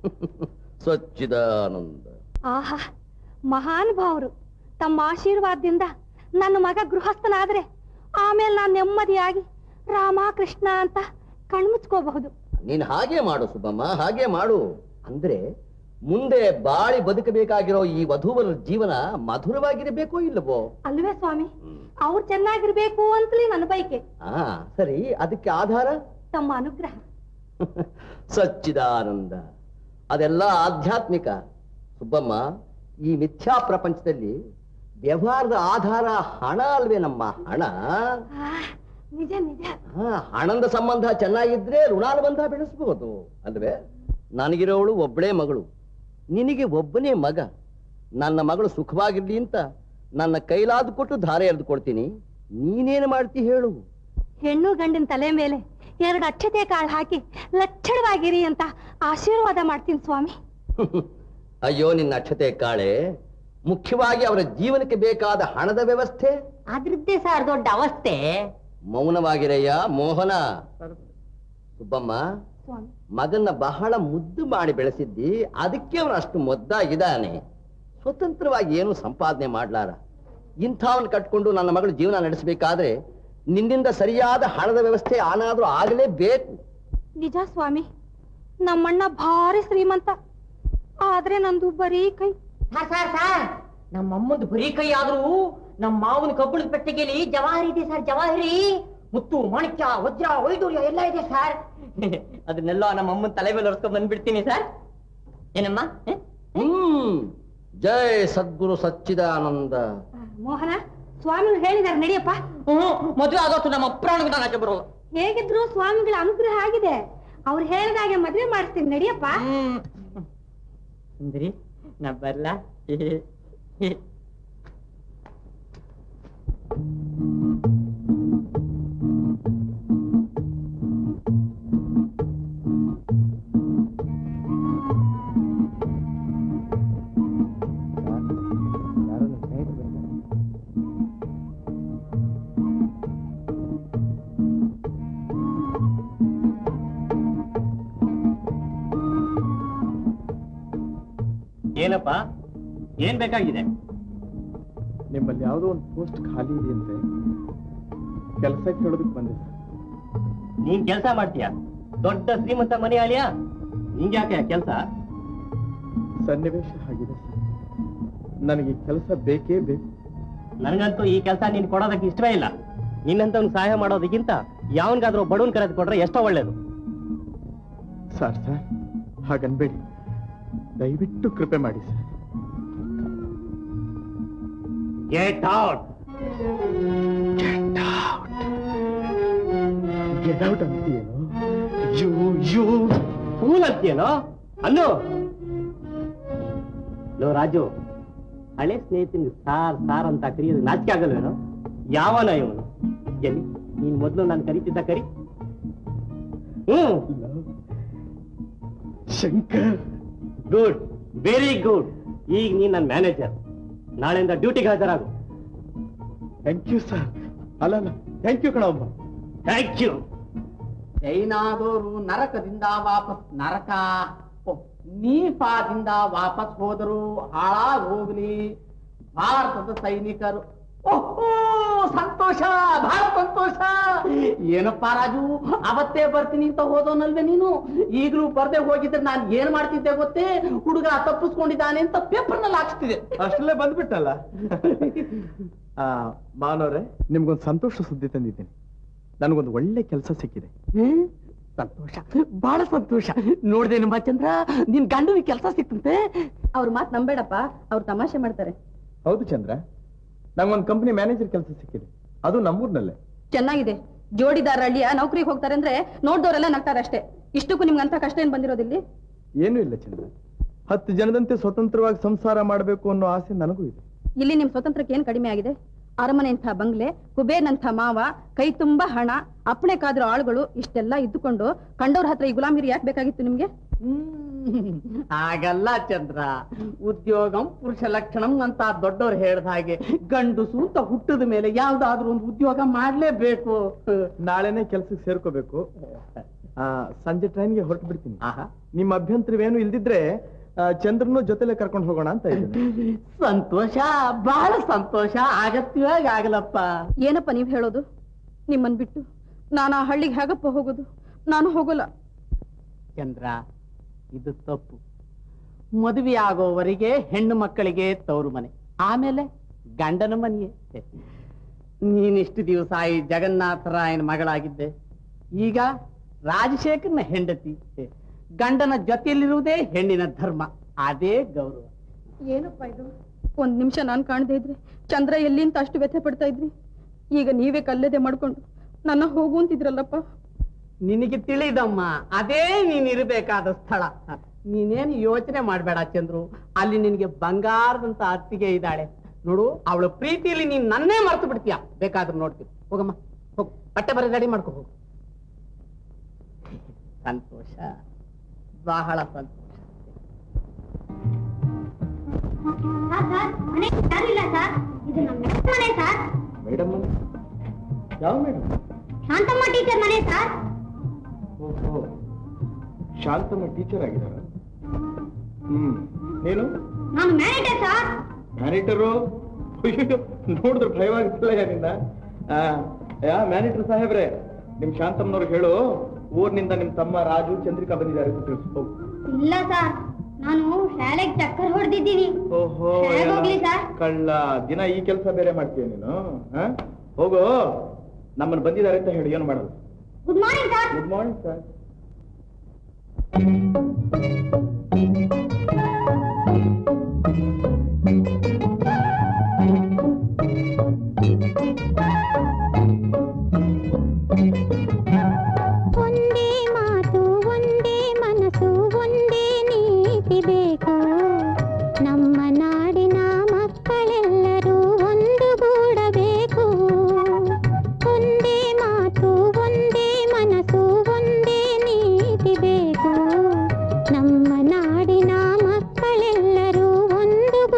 S17: ಸಚ್ಚಿದಾನಂದ
S2: ಆಹಾ ಮಹಾನುಭಾವರು ತಮ್ಮ ಆಶೀರ್ವಾದದಿಂದ ನನ್ನ ಮಗ ಗೃಹಸ್ಥನಾದ್ರೆ ಆಮೇಲೆ ನಾನು ನೆಮ್ಮದಿಯಾಗಿ ರಾಮ ಕೃಷ್ಣ ಅಂತ ಕಣ್ಮುಚ್ಕೋಬಹುದು
S17: ನೀನ್ ಹಾಗೆ ಮಾಡು ಸುಬ್ಬಮ್ಮ ಹಾಗೆ ಮಾಡು ಅಂದ್ರೆ ಮುಂದೆ ಬಾಳಿ ಬದುಕಬೇಕಾಗಿರೋ ಈ ವಧುವರ ಜೀವನ ಮಧುರವಾಗಿರಬೇಕೋ ಇಲ್ಲವೋ
S2: ಅಲ್ವೇ ಸ್ವಾಮಿ ಅವ್ರು ಚೆನ್ನಾಗಿರ್ಬೇಕು ಅಂತಲೇ ನನ್ನ ಬಯಕೆ
S17: ಹಾ ಸರಿ ಅದಕ್ಕೆ ಆಧಾರ
S2: ತಮ್ಮ ಅನುಗ್ರಹ
S17: ಸಚ್ಚಿದಾನಂದ ಅದೆಲ್ಲ ಆಧ್ಯಾತ್ಮಿಕ ಸುಬ್ಬಮ್ಮ ಈ ಮಿಥ್ಯಾ ಪ್ರಪಂಚದಲ್ಲಿ ವ್ಯವಹಾರದ ಆಧಾರ ಹಣ ಅಲ್ವೇ ನಮ್ಮ ಹಣ
S2: ನಿಜ ನಿಜ
S17: ಹಾ, ಹಣದ ಸಂಬಂಧ ಚೆನ್ನಾಗಿದ್ರೆ ಋಣಾನುಬಂಧ ಬೆಳೆಸಬಹುದು ಅಲ್ವೇ ನನಗಿರೋವಳು ಒಬ್ಬಳೇ ಮಗಳು ನಿನಗೆ ಒಬ್ಬನೇ ಮಗ ನನ್ನ ಮಗಳು ಸುಖವಾಗಿರ್ಲಿ ಅಂತ ನನ್ನ ಕೈಲಾದ ಕೊಟ್ಟು ಧಾರೆ ಎರೆದು ಕೊಡ್ತೀನಿ ನೀನೇನು ಮಾಡ್ತಿ ಹೇಳು
S2: ಹೆಣ್ಣು ಗಂಡಿನ ತಲೆ ಮೇಲೆ ಎರಡು ಅಕ್ಷತೆ ಕಾಳು ಹಾಕಿ ಲಕ್ಷಣವಾಗಿರಿ ಅಂತ ಆಶೀರ್ವಾದ ಮಾಡ್ತೀನಿ ಸ್ವಾಮಿ
S17: ಅಯ್ಯೋ ನಿನ್ನ ಅಕ್ಷತೆ ಕಾಳೆ ಮುಖ್ಯವಾಗಿ ಅವರ ಜೀವನಕ್ಕೆ ಬೇಕಾದ ಹಣದ ವ್ಯವಸ್ಥೆ
S11: ಅದ್ರದ್ದೇ ಸರ್ ದೊಡ್ಡ ಅವಸ್ಥೆ
S17: ಮೌನವಾಗಿರಯ್ಯ ಮೋಹನ ಸುಬ್ಬಮ್ಮ
S2: ಸ್ವಾಮಿ
S17: ಮಗನ್ನ ಬಹಳ ಮುದ್ದು ಮಾಡಿ ಬೆಳೆಸಿದ್ದಿ ಅದಕ್ಕೆ ಅವನು ಅಷ್ಟು ಮುದ್ದಾಗಿದ್ದಾನೆ ಸ್ವತಂತ್ರವಾಗಿ ಏನು ಸಂಪಾದನೆ ಮಾಡ್ಲಾರ ಇಂಥವನ್ ಕಟ್ಕೊಂಡು ನನ್ನ ಮಗಳು ಜೀವನ ನಡೆಸಬೇಕಾದ್ರೆ ನಿನ್ನಿಂದ ಸರಿಯಾದ ಹಣದ ವ್ಯವಸ್ಥೆ ಆನಾದ್ರೂ ಆಗಲೇಬೇಕು
S2: ನಿಜ ಸ್ವಾಮಿ ನಮ್ಮಣ್ಣ ಭಾರಿ ಶ್ರೀಮಂತ ಆದ್ರೆ ನಂದು ಬರೀ ಕೈ
S11: ಸರ್ ಸರ್ ಸರ್ ನಮ್ಮ ಅಮ್ಮಂದು ಬರೀ ಕೈ ಆದ್ರೂ ನಮ್ಮ ಮಾವನ ಕಬ್ಬಳದ ಪೆಟ್ಟಿಗೆಲಿ ಜವಾಹರಿ ಇದೆ ಸರ್ ಜವಾಹರಿ ಮುತ್ತು ಮಾಣಿಕ್ಯ ವಜ್ರ ವೈಡೂರ್ಯ ಎಲ್ಲ ಇದೆ ಸರ್ ಅದನ್ನೆಲ್ಲ ನಮ್ಮ ಅಮ್ಮನ ತಲೆ ಮೇಲೆ ಒರೆಸ್ಕೊಂಡ್ ಬಂದ್ಬಿಡ್ತೀನಿ ಸರ್ ಏನಮ್ಮ ಹ?
S17: ಹ್ಮ್ ಜೈ ಸದ್ಗುರು ಸಚ್ಚಿದಾನಂದ
S2: ಮೋಹನ ಸ್ವಾಮಿಗಳು ಹೇಳಿದಾರೆ ನಡಿಯಪ್ಪ
S11: ಹ್ಮ್ ಮದುವೆ ಆಗೋತು ನಮ್ಮ ಪ್ರಾಣಕ್ಕೆ ನಾನು ಆಚೆ ಬರೋದು
S2: ಹೇಗಿದ್ರು ಸ್ವಾಮಿಗಳ ಅನುಗ್ರಹ ಆಗಿದೆ ಅವ್ರು ಹೇಳಿದಾಗೆ ಮದ್ವೆ ಮಾಡಿಸ್ತೀನಿ ನಡಿಯಪ್ಪ
S11: ಸುಂದರಿ ನಾ ಬರ್ಲಾ
S9: ಏನಪ್ಪ ಏನ್ ಬೇಕಾಗಿದೆ
S5: ನಿಮ್ಮಲ್ಲಿ ಯಾವುದೋ ಒಂದು ಪೋಸ್ಟ್ ಖಾಲಿ ಇದೆಯಂತೆ ಕೆಲಸ ಕೇಳೋದಕ್ಕೆ ಬಂದೆ
S9: ನೀನ್ ಕೆಲಸ ಮಾಡ್ತೀಯ ದೊಡ್ಡ ಶ್ರೀಮಂತ ಮನೆ ಆಲಿಯಾ ನಿಂಗೆ ಯಾಕೆ ಕೆಲಸ
S5: ಸನ್ನಿವೇಶ ಆಗಿದೆ ನನಗೆ ಕೆಲಸ ಬೇಕೇ ಬೇಕು
S9: ನನಗಂತೂ ಈ ಕೆಲಸ ನೀನ್ ಕೊಡೋದಕ್ಕೆ ಇಷ್ಟವೇ ಇಲ್ಲ ನಿನ್ನಂತವ್ನು ಸಹಾಯ ಮಾಡೋದಕ್ಕಿಂತ ಯಾವನ್ಗಾದ್ರೂ ಬಡವನ್ ಕರೆದು ಕೊಟ್ರೆ ಎಷ್ಟೋ ಒಳ್ಳೇದು
S5: ಸರ್ ಸರ್ ಹಾಗನ್ಬೇಡಿ ದಯವಿಟ್ಟು ಕೃಪೆ ಮಾಡಿ sir
S9: get out
S5: get out ಅಂತೀಯೇನು ಯು ಯು
S9: ಫೂಲ್ ಅಂತೀಯೇನೋ ಅನ್ನು ಲೋ ರಾಜು ಹಳೆ ಸ್ನೇಹಿತನಿಗೆ ಸಾರ್ ಸಾರ್ ಅಂತ ಕರೆಯೋದು ನಾಚಿಕೆ ಆಗಲ್ವೇನೋ ಯಾವನ ಇವನು ಎಲ್ಲಿ ನೀನ್ ಮೊದ್ಲು ನಾನು ಕರಿತಿದ್ದ ಕರಿ hmm
S5: Shankar
S9: good very good ಈಗ ನೀನ್ ನನ್ನ ಮ್ಯಾನೇಜರ್ ನಾಳೆಯಿಂದ ಡ್ಯೂಟಿಗೆ ಹಾಜರಾಗು
S5: ಥ್ಯಾಂಕ್ ಯು ಸರ್ ಅಲ್ಲ ಅಲ್ಲ ಥ್ಯಾಂಕ್ ಯು ಕಣಪ್ಪ
S9: ಥ್ಯಾಂಕ್ ಯು
S7: ಚೈನಾದವರು ನರಕದಿಂದ ವಾಪಸ್ ನರಕ ಓ, ನೀಫಾದಿಂದ ವಾಪಸ್ ಹೋದರು ಹಾಳಾಗ್ ಹೋಗ್ಲಿ ಭಾರತದ ಸೈನಿಕರು ಓಹೋ ಸಂತೋಷ ಬಹಳ ಸಂತೋಷ ಏನಪ್ಪ ರಾಜು ಅವತ್ತೇ ಬರ್ತೀನಿ ಅಂತ ಹೋದವನಲ್ವೇ ನೀನು ಈಗಲೂ ಬರ್ದೆ ಹೋಗಿದ್ರೆ ನಾನು ಏನ್ ಮಾಡ್ತಿದ್ದೆ ಗೊತ್ತೇ ಹುಡುಗ ತಪ್ಪಿಸ್ಕೊಂಡಿದ್ದಾನೆ ಅಂತ ಪೇಪರ್ನಲ್ಲಿ ಹಾಕ್ಸ್ತಿದೆ
S5: ಅಷ್ಟಲ್ಲೇ ಬಂದ್ಬಿಟ್ಟಲ್ಲ ಆ, ಮಾನವ್ರೆ ನಿಮ್ಗೊಂದು ಸಂತೋಷ ಸುದ್ದಿ ತಂದಿದ್ದೀನಿ ನನಗೊಂದು ಒಳ್ಳೆ ಕೆಲಸ ಸಿಕ್ಕಿದೆ
S7: ಹ್ಮ್ ಸಂತೋಷ ಬಹಳ ಸಂತೋಷ ನೋಡ್ದೆ ನಮ್ಮ ಚಂದ್ರ ನಿನ್ ಗಂಡನಿಗೆ ಕೆಲಸ ಸಿಕ್ತಂತೆ
S8: ಅವ್ರ ಮಾತ್ ನಂಬೇಡಪ್ಪ ಅವ್ರು ತಮಾಷೆ ಮಾಡ್ತಾರೆ
S5: ಹೌದು ಚಂದ್ರ ನಂಗೊಂದು ಕಂಪನಿ ಮ್ಯಾನೇಜರ್ ಕೆಲಸ ಸಿಕ್ಕಿದೆ ಅದು ನಮ್ಮೂರ್ನಲ್ಲೇ
S8: ಚೆನ್ನಾಗಿದೆ ಜೋಡಿದಾರ ಹಳ್ಳಿಯ ನೌಕರಿಗೆ ಹೋಗ್ತಾರೆ ಅಂದ್ರೆ ನೋಡ್ದವ್ರೆಲ್ಲ ನಗ್ತಾರೆ ಅಷ್ಟೇ ಇಷ್ಟಕ್ಕೂ ನಿಮ್ಗೆ ಅಂತ ಕಷ್ಟ ಏನ್ ಬಂದಿರೋದಿಲ್ಲಿ
S5: ಏನೂ ಇಲ್ಲ ಚಂದ್ರ ಹತ್ತು ಜನದಂತೆ ಸ್ವತಂತ್ರವಾಗಿ ಸಂಸಾರ ಮಾಡಬೇಕು ಅನ್ನೋ ಆಸೆ ನನಗೂ ಇದೆ
S8: ಇಲ್ಲಿ ನಿಮ್ ಸ್ವತಂತ್ರಕ್ಕೆ ಏನ್ ಕಡಿಮೆ ಆಗಿದೆ ಅರಮನೆಯಂಥ ಬಂಗ್ಲೆ ಕುಬೇರ್ನಂಥ ಮಾವ ಕೈ ತುಂಬಾ ಹಣ ಅಪ್ಪಣೆ ಕಾದಿರೋ ಆಳುಗಳು ಇಷ್ಟೆಲ್ಲ ಇದ್ದುಕೊಂಡು ಕಂಡವ್ರ ಹತ್ರ ಈ ಗುಲಾಮಿರಿ ಯಾಕೆ ಬೇಕಾಗಿತ್ತು ನಿಮ್ಗೆ
S7: ಹಾಗಲ್ಲ ಚಂದ್ರ ಉದ್ಯೋಗಂ ಪುರುಷ ಲಕ್ಷಣಂ ಅಂತ ದೊಡ್ಡವ್ರು ಹೇಳ್ದ ಹಾಗೆ ಗಂಡುಸು ಅಂತ ಹುಟ್ಟದ ಮೇಲೆ ಯಾವ್ದಾದ್ರು ಒಂದು ಉದ್ಯೋಗ ಮಾಡ್ಲೇಬೇಕು
S5: ನಾಳೆನೆ ಕೆಲ್ಸಕ್ಕೆ ಸೇರ್ಕೋಬೇಕು ಆ, ಸಂಜೆ ಟ್ರೈನ್ಗೆ ಹೊರಟು ಬಿಡ್ತೀನಿ ನಿಮ್ಮ ಅಭ್ಯಂತರವೇನು ಇಲ್ದಿದ್ರೆ ಆ, ಚಂದ್ರನು ಜೊತೆಲೆ ಕರ್ಕೊಂಡು ಹೋಗೋಣ ಅಂತ ಇದ್ದೀನಿ
S7: ಸಂತೋಷ ಬಹಳ ಸಂತೋಷ ಆಗತ್ಯವಾಗಿ ಆಗಲಪ್ಪ
S8: ಏನಪ್ಪ ನೀವ್ ಹೇಳೋದು ನಿಮ್ಮನ್ ಬಿಟ್ಟು ನಾನು ಆ ಹಳ್ಳಿಗೆ ಹೇಗಪ್ಪ ಹೋಗೋದು ನಾನು ಹೋಗೋಲ್ಲ
S7: ಚಂದ್ರ ಇದು ತಪ್ಪು ಮದುವೆ ಆಗೋವರೆಗೆ ಹೆಣ್ಣು ಮಕ್ಕಳಿಗೆ ತವರು ಮನೆ ಆಮೇಲೆ ಗಂಡನ ಮನೆಯೇ ನೀನಿಷ್ಟು ದಿವಸ ಈ ಜಗನ್ನಾಥರಾಯನ ಮಗಳಾಗಿದ್ದೆ ಈಗ ರಾಜಶೇಖರ್ನ ಹೆಂಡತಿ ಗಂಡನ ಜೊತೆಯಲ್ಲಿರುವುದೇ ಹೆಣ್ಣಿನ ಧರ್ಮ ಅದೇ ಗೌರವ
S8: ಏನಪ್ಪ ಇದು ಒಂದ್ ನಿಮಿಷ ನಾನ್ ಕಾಣದೇ ಇದ್ರೆ ಚಂದ್ರ ಎಲ್ಲಿ ಅಂತ ಅಷ್ಟು ವ್ಯಥೆ ಪಡ್ತಾ ಇದ್ರಿ ಈಗ ನೀವೇ ಕಲ್ಲದೆ ಮಾಡ್ಕೊಂಡು ನನ್ನ ಹೋಗು ಅಂತಿದ್ರಲ್ಲಪ್ಪ
S7: ನಿನಗೆ ತಿಳಿದಮ್ಮ ಅದೇ ನೀನ್ ಇರಬೇಕಾದ ಸ್ಥಳ ನೀನೇನು ಯೋಚನೆ ಮಾಡ್ಬೇಡ ಚಂದ್ರು ಅಲ್ಲಿ ನಿನಗೆ ಬಂಗಾರದಂತ ಅತ್ತಿಗೆ ಇದ್ದಾಳೆ ನೋಡು ಅವಳ ಪ್ರೀತಿಯಲ್ಲಿ ನೀನ್ ನನ್ನೇ ಮರ್ತು ಬಿಡ್ತೀಯ ಬೇಕಾದ್ರೆ ನೋಡ್ತೀನಿ ಹೋಗಮ್ಮ ಹೋಗು ಬಟ್ಟೆ ಬರೀ ರೆಡಿ ಮಾಡ್ಕೊ ಹೋಗು ಸಂತೋಷ ಬಹಳ ಸಂತೋಷ
S14: ಸರ್ ಸರ್ ಮನೆ ಯಾರಿಲ್ಲ ಸರ್ ಇದು ನಮ್ಮ next ಮನೆ ಸರ್
S5: ಮೇಡಮ್ ಯಾವ ಮೇಡಮ್
S14: ಶಾಂತಮ್ಮ ಟೀಚರ್ ಮನೆ ಸರ್
S5: ಓಹೋ ಶಾಂತಮ್ಮ ಟೀಚರ್ ಆಗಿದಾರ ಹ್ಮ್ ನೀನು
S14: ನಾನು ಮ್ಯಾನೇಜರ್ ಸರ್
S5: ಮ್ಯಾನೇಟರು ನೋಡಿದ್ರೆ ಭಯವಾಗುತ್ತಿಲ್ಲ ಯಾರಿಂದ ಆ, ಯಾ ಮ್ಯಾನೇಟರ್ ಸಾಹೇಬ್ರೆ ನಿಮ್ ಶಾಂತಮ್ಮನವ್ರಿಗೆ ಹೇಳು ಊರ್ನಿಂದ ನಿಮ್ ತಮ್ಮ ರಾಜು ಚಂದ್ರಿಕಾ ಬಂದಿದ್ದಾರೆ ಅಂತ ತಿಳಿಸು ಹೋಗು
S14: ಇಲ್ಲ ಸರ್ ನಾನು ಶಾಲೆಗೆ ಚಕ್ಕರ್ ಹೊಡೆದಿದ್ದೀನಿ
S5: ಓಹೋ
S14: ಹೇಗ್ ಹೋಗ್ಲಿ
S5: ಏನೋ
S14: ಸರ್?
S5: ಕಳ್ಳ ದಿನ ಈ ಕೆಲಸ ಬೇರೆ ಮಾಡ್ತೀಯ ನೀನು ಆ? ಹೋಗು ನಮ್ಮನ್ನು ಬಂದಿದ್ದಾರೆ ಅಂತ ಹೇಳಿ ಏನು ಮಾಡೋದು
S14: good morning sir
S5: good morning sir
S13: ಒಂದೇ ಮಾತು ಒಂದೇ ಮನಸ್ಸು ಒಂದೇ ನೀತಿ ಬೇಕು ನಮ್ಮ ನಾಡಿನ ಮಕ್ಕಳೆಲ್ಲರೂ ಒಂದುಗೂಡಬೇಕು ಒಂದೇ ಮಾತು ಒಂದೇ ಮನಸ್ಸು ಒಂದೇ ನೀತಿ ಬೇಕು ನಮ್ಮ ನಾಡಿನ ಮಕ್ಕಳೆಲ್ಲರೂ ಒಂದುಗೂಡಬೇಕು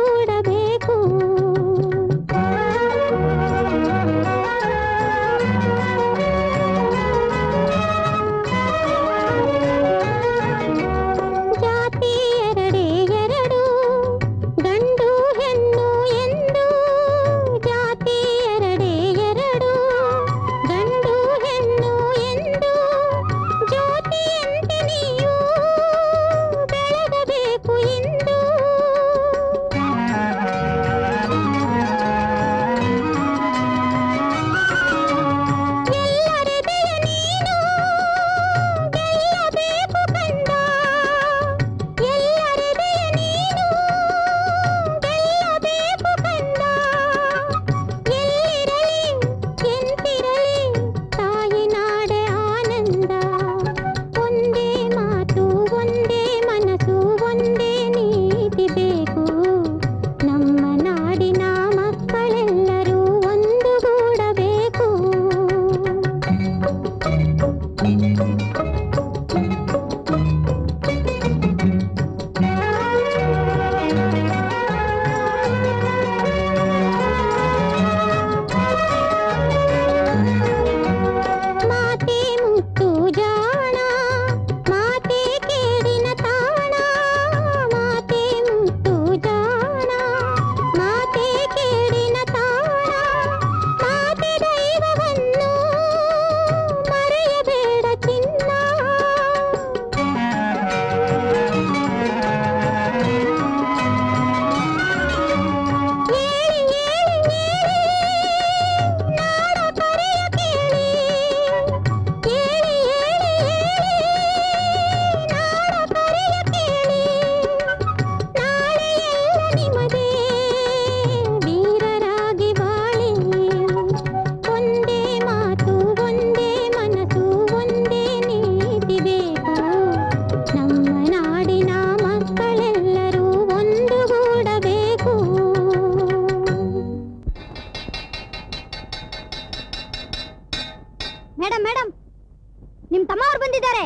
S13: ಮೇಡಮ್ ಮೇಡಮ್ ನಿಮ್ ತಮ್ಮ ಅವ್ರು ಬಂದಿದ್ದಾರೆ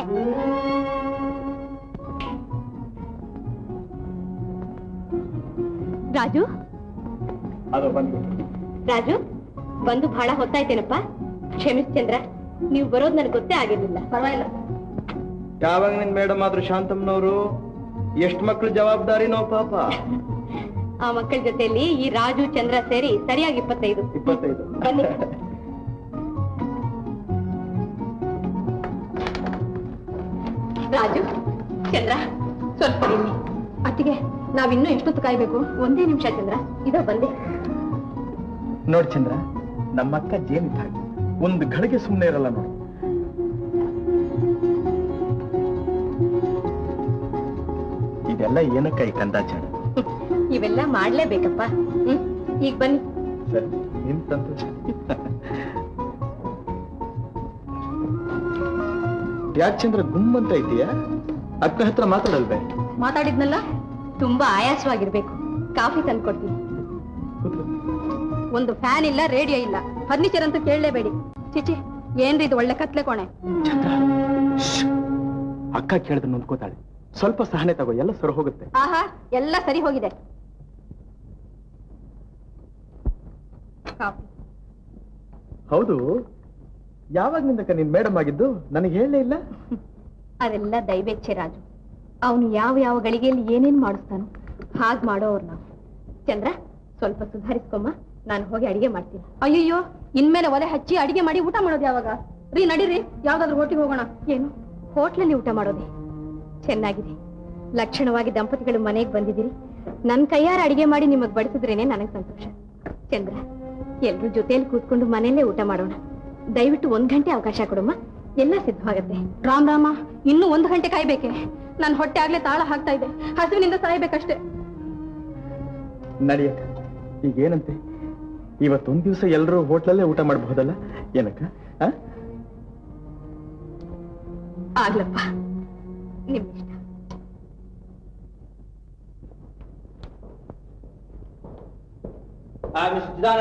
S1: ರಾಜು
S5: ಅದು ಬಂದು
S1: ರಾಜು ಬಂದು ಬಹಳ ಹೊತ್ತಾಯ್ತೇನಪ್ಪ ಕ್ಷಮಿಸ್ ಚಂದ್ರ ನೀವು ಬರೋದು ನನಗೆ ಗೊತ್ತೇ ಆಗಿರ್ಲಿಲ್ಲ ಪರವಾಗಿಲ್ಲ
S5: ಯಾವಾಗ ನಿನ್ ಮೇಡಮ್ ಆದ್ರು ಶಾಂತಮ್ಮನವರು ಎಷ್ಟ್ ಮಕ್ಳು ಜವಾಬ್ದಾರಿನೋ ಪಾಪ
S1: ಆ ಮಕ್ಕಳ ಜೊತೆಯಲ್ಲಿ ಈ ರಾಜು ಚಂದ್ರ ಸೇರಿ ಸರಿಯಾಗಿ ಇಪ್ಪತ್ತೈದು
S5: ಇಪ್ಪತ್ತೈದು
S1: ಬನ್ನಿ ರಾಜು ಚಂದ್ರ ಸ್ವಲ್ಪ ಬನ್ನಿ ಅತ್ತಿಗೆ ನಾವಿನ್ನೂ ಎಷ್ಟೊತ್ತು ಕಾಯ್ಬೇಕು ಒಂದೇ ನಿಮಿಷ ಚಂದ್ರ ಇದೋ ಬಂದೆ
S5: ನೋಡ್ ಚಂದ್ರ ನಮ್ಮಕ್ಕ ಜೇನಿದ್ದ ಹಾಗೆ ಒಂದು ಗಳಿಗೆ ಸುಮ್ಮನೆ ಇರಲ್ಲ ನೋಡಿ ಇದೆಲ್ಲ ಏನಕ್ಕ ಈ ಕಂದಾಚಾರ
S1: ಇವೆಲ್ಲ ಮಾಡ್ಲೇಬೇಕಪ್ಪ ಹ್ಮ್ ಈಗ ಬನ್ನಿ
S5: ಸರಿ ನಿನ್ ಸಂತೋಷ ಯಾಕೆ ಚಂದ್ರ ಗುಮ್ಮಂತ ಇದೀಯಾ ಅಕ್ಕ ಹತ್ರ ಮಾತಾಡಲ್ವೇ
S1: ಮಾತಾಡಿದ್ನಲ್ಲ ತುಂಬಾ ಆಯಾಸವಾಗಿರ್ಬೇಕು ಕಾಫಿ ತಂದ್ಕೊಡ್ತೀನಿ ಒಂದು ಫ್ಯಾನ್ ಇಲ್ಲ ರೇಡಿಯೋ ಇಲ್ಲ ಫರ್ನಿಚರ್ ಅಂತೂ ಕೇಳಲೇಬೇಡಿ ಚಿಚಿ ಏನ್ರಿ ಇದು ಒಳ್ಳೆ ಕತ್ಲೆ ಕೋಣೆ
S5: ಅಕ್ಕ ಕೇಳಿದ್ರೆ ನೊಂದ್ಕೋತಾಳೆ ಸ್ವಲ್ಪ ಸಹನೆ ತಗೋ ಎಲ್ಲ ಸರಿ ಹೋಗುತ್ತೆ
S1: ಆಹಾ ಎಲ್ಲ ಸರಿ ಹೋಗಿದೆ ಕಾಫಿ
S5: ಹೌದು ಯಾವಾಗ್ನಿಂದಕ್ಕ ನಿನ್ ಮೇಡಮ್ ಆಗಿದ್ದು ನನಗೆ ಹೇಳಲೇ ಇಲ್ಲ
S1: ಅದೆಲ್ಲ ದೈವೇಚ್ಛೆ ರಾಜು ಅವನು ಯಾವ ಯಾವ ಗಳಿಗೆಯಲ್ಲಿ ಏನೇನ್ ಮಾಡಿಸ್ತಾನೋ ಹಾಗ್ ಮಾಡೋವ್ರು ನಾವು ಚಂದ್ರ ಸ್ವಲ್ಪ ಸುಧಾರಿಸ್ಕೊಮ್ಮ ನಾನು ಹೋಗಿ ಅಡಿಗೆ ಮಾಡ್ತೀನಿ ಅಯ್ಯಯ್ಯೋ ಇನ್ಮೇಲೆ ಒಲೆ ಹಚ್ಚಿ ಅಡಿಗೆ ಮಾಡಿ ಊಟ ಮಾಡೋದು ಯಾವಾಗ ರೀ ನಡೀರಿ ಯಾವ್ದಾದ್ರು ಹೋಟಿಗೆ ಹೋಗೋಣ ಏನು ಹೋಟ್ಲಲ್ಲಿ ಊಟ ಮಾಡೋದೆ ಚೆನ್ನಾಗಿದೆ ಲಕ್ಷಣವಾಗಿ ದಂಪತಿಗಳು ಮನೆಗೆ ಬಂದಿದ್ದೀರಿ ನನ್ ಕೈಯಾರ ಅಡಿಗೆ ಮಾಡಿ ನಿಮಗ್ ಬಡಿಸಿದ್ರೇನೆ ನನಗ್ ಸಂತೋಷ ಚಂದ್ರ ಎಲ್ರೂ ಜೊತೆಯಲ್ಲಿ ಕೂತ್ಕೊಂಡು ಮನೆಯಲ್ಲೇ ಊಟ ಮಾಡೋಣ ದಯವಿಟ್ಟು ಒಂದ್ ಗಂಟೆ ಅವಕಾಶ ಕೊಡಮ್ಮ ಎಲ್ಲ ಸಿದ್ಧವಾಗತ್ತೆ ರಾಮ್ ರಾಮ ಇನ್ನು ಒಂದು ಗಂಟೆ ಕಾಯ್ಬೇಕೆ ನನ್ ಹೊಟ್ಟೆ ಆಗ್ಲೇ ತಾಳ ಹಾಕ್ತಾ ಇದೆ ಹಸುವಿನಿಂದ ಸಾಯ್ಬೇಕಷ್ಟೇ
S5: ನಡಿಯಕ್ಕ ಈಗ ಏನಂತೆ ಇವತ್ತೊಂದ್ ದಿವಸ ಎಲ್ಲರೂ ಹೋಟ್ಲಲ್ಲೇ ಊಟ ಮಾಡಬಹುದಲ್ಲ ಏನಕ್ಕ ಆ?
S1: ಆಗ್ಲಪ್ಪ ನಿಮ್ ಇಷ್ಟ
S6: ಚಿದಾನ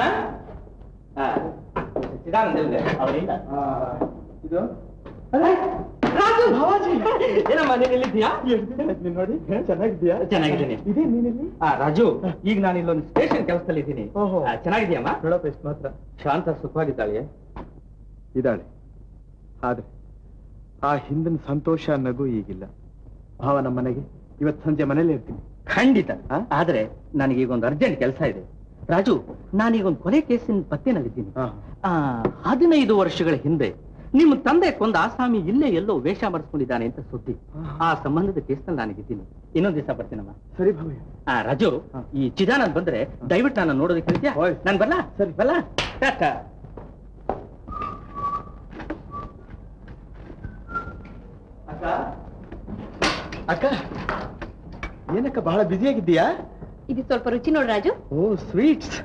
S6: ಚಿದಾನಂದ
S5: ಅವರಿಲ್ಲ ಇದು
S6: ಏನಮ್ಮ ನೀನ್ ಇಲ್ಲಿದ್ದೀಯಾ
S5: ನೀನ್ ನೋಡಿ ಚೆನ್ನಾಗಿದ್ಯಾ
S6: ಚೆನ್ನಾಗಿದ್ದೀನಿ
S5: ಇದೇ ನೀನಿಲ್ಲಿ
S6: ಆ ರಾಜು ಈಗ ನಾನು ಇಲ್ಲೊಂದು ಸ್ಟೇಷನ್ ಕೆಲಸದಲ್ಲಿ ಇದ್ದೀನಿ
S5: ಓಹೋ.
S6: ಚೆನ್ನಾಗಿದ್ಯಮ್ಮ
S5: ನೋಡಪ್ಪ ಎಷ್ಟು ಮಾತ್ರ
S6: ಶಾಂತ ಸುಖವಾಗಿದ್ದಾಳೆ
S5: ಇದ್ದಾಳೆ ಆದ್ರೆ ಆ ಹಿಂದಿನ ಸಂತೋಷ ನಗು ಈಗಿಲ್ಲ ಭಾವ ನಮ್ಮ ಮನೆಗೆ ಇವತ್ತು ಸಂಜೆ ಮನೇಲಿ ಇರ್ತೀನಿ
S3: ಖಂಡಿತ ಆದ್ರೆ ನನಗೀಗ ಒಂದು ಅರ್ಜೆಂಟ್ ಕೆಲಸ ಇದೆ ರಾಜು ನಾನೀಗ ಒಂದು ಕೊಲೆ ಕೇಸಿನ ಪತ್ತೆನಲ್ಲಿದ್ದೀನಿ ಆ, ಹದಿನೈದು ವರ್ಷಗಳ ಹಿಂದೆ ನಿಮ್ಮ ತಂದೆ ಕೊಂದ ಆಸಾಮಿ ಇಲ್ಲೇ ಎಲ್ಲೋ ವೇಷ ಮಾಡಿಸ್ಕೊಂಡಿದ್ದಾನೆ ಅಂತ ಸುದ್ದಿ ಆ ಸಂಬಂಧದ ಕೇಸ್ನಲ್ಲಿ ನಾನಿದ್ದೀನಿ ಇನ್ನೊಂದ್ ದಿವಸ ಬರ್ತೀನಮ್ಮ
S5: ಸರಿ ಭಾವಯ್ಯ
S3: ಆ ರಾಜು ಈ ಚಿದಾನಂದ್ ಬಂದ್ರೆ ದಯವಿಟ್ಟು ನಾನು ನೋಡೋದಕ್ಕೆ ಹೇಳ್ತೀಯಾ ನಾನು ಬರ್ಲಾ ಸರಿ ಬರ್ಲಾ ಟಾಟಾ
S5: ಅಕ್ಕ ಏನಕ್ಕ ಬಹಳ ಬ್ಯುಸಿಯಾಗಿದ್ದೀಯಾ
S1: ಇದು ಸ್ವಲ್ಪ ರುಚಿ ನೋಡು Raju
S5: oh sweets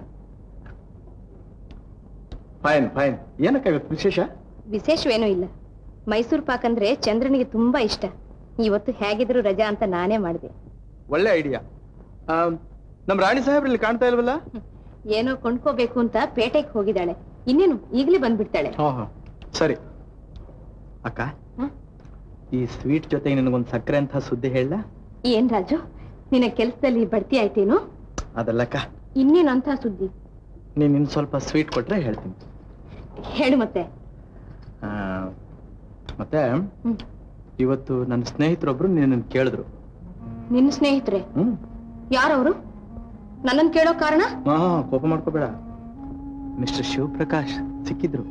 S5: fine fine ಏನಕ್ಕ ಇವತ್ತು ವಿಶೇಷ
S1: ವಿಶೇಷವೇನೂ ಇಲ್ಲ ಮೈಸೂರು ಪಾಕ್ ಅಂದ್ರೆ ಚಂದ್ರನಿಗೆ ತುಂಬಾ ಇಷ್ಟ ಇವತ್ತು ಹೇಗಿದ್ರು ರಜಾ ಅಂತ ನಾನೇ ಮಾಡಿದೆ
S5: ಒಳ್ಳೆ ಐಡಿಯಾ ನಮ್ ರಾಣಿ ಸಾಹೇಬ್ರಲ್ಲಿ ಕಾಣ್ತಾ ಇಲ್ವಲ್ಲ
S1: ಏನೋ ಕೊಂಡ್ಕೋಬೇಕು ಅಂತ ಪೇಟೆಗೆ ಹೋಗಿದ್ದಾಳೆ ಇನ್ನೇನು ಈಗಲೇ ಬಂದ್ಬಿಡ್ತಾಳೆ
S5: ಹಾ ಹಾ ಸರಿ ಅಕ್ಕ
S1: ಹ?
S5: ಈ ಸ್ವೀಟ್ ಜೊತೆ ನಿನಗೊಂದು ಸಕ್ಕರೆ ಅಂತ ಸುದ್ದಿ ಹೇಳ
S1: ಏನ್ ರಾಜು ನಿನ್ನ ಕೆಲ್ಸದಲ್ಲಿ ಬಡ್ತಿ ಆಯ್ತೇನು
S5: ಅದಲ್ಲಕ್ಕ
S1: ಇನ್ನೇನು ಅಂತ ಸುದ್ದಿ
S5: ನೀನ್ ಇನ್ ಸ್ವಲ್ಪ ಸ್ವೀಟ್ ಕೊಟ್ರೆ ಹೇಳ್ತೀನಿ
S1: ಹೇಳು ಮತ್ತೆ
S5: ಆ, ಮತ್ತೆ ಇವತ್ತು ನನ್ನ ಸ್ನೇಹಿತರೊಬ್ರು ನಿನ್ನ ಕೇಳಿದ್ರು
S1: ನಿನ್ನ ಸ್ನೇಹಿತರೆ
S5: ಹ್ಮ್
S1: ಯಾರವರು ನನ್ನನ್ ಕೇಳೋ ಕಾರಣ
S5: ಹಾ ಕೋಪ ಮಾಡ್ಕೋಬೇಡ ಮಿಸ್ಟರ್ ಶಿವಪ್ರಕಾಶ್ ಸಿಕ್ಕಿದ್ರು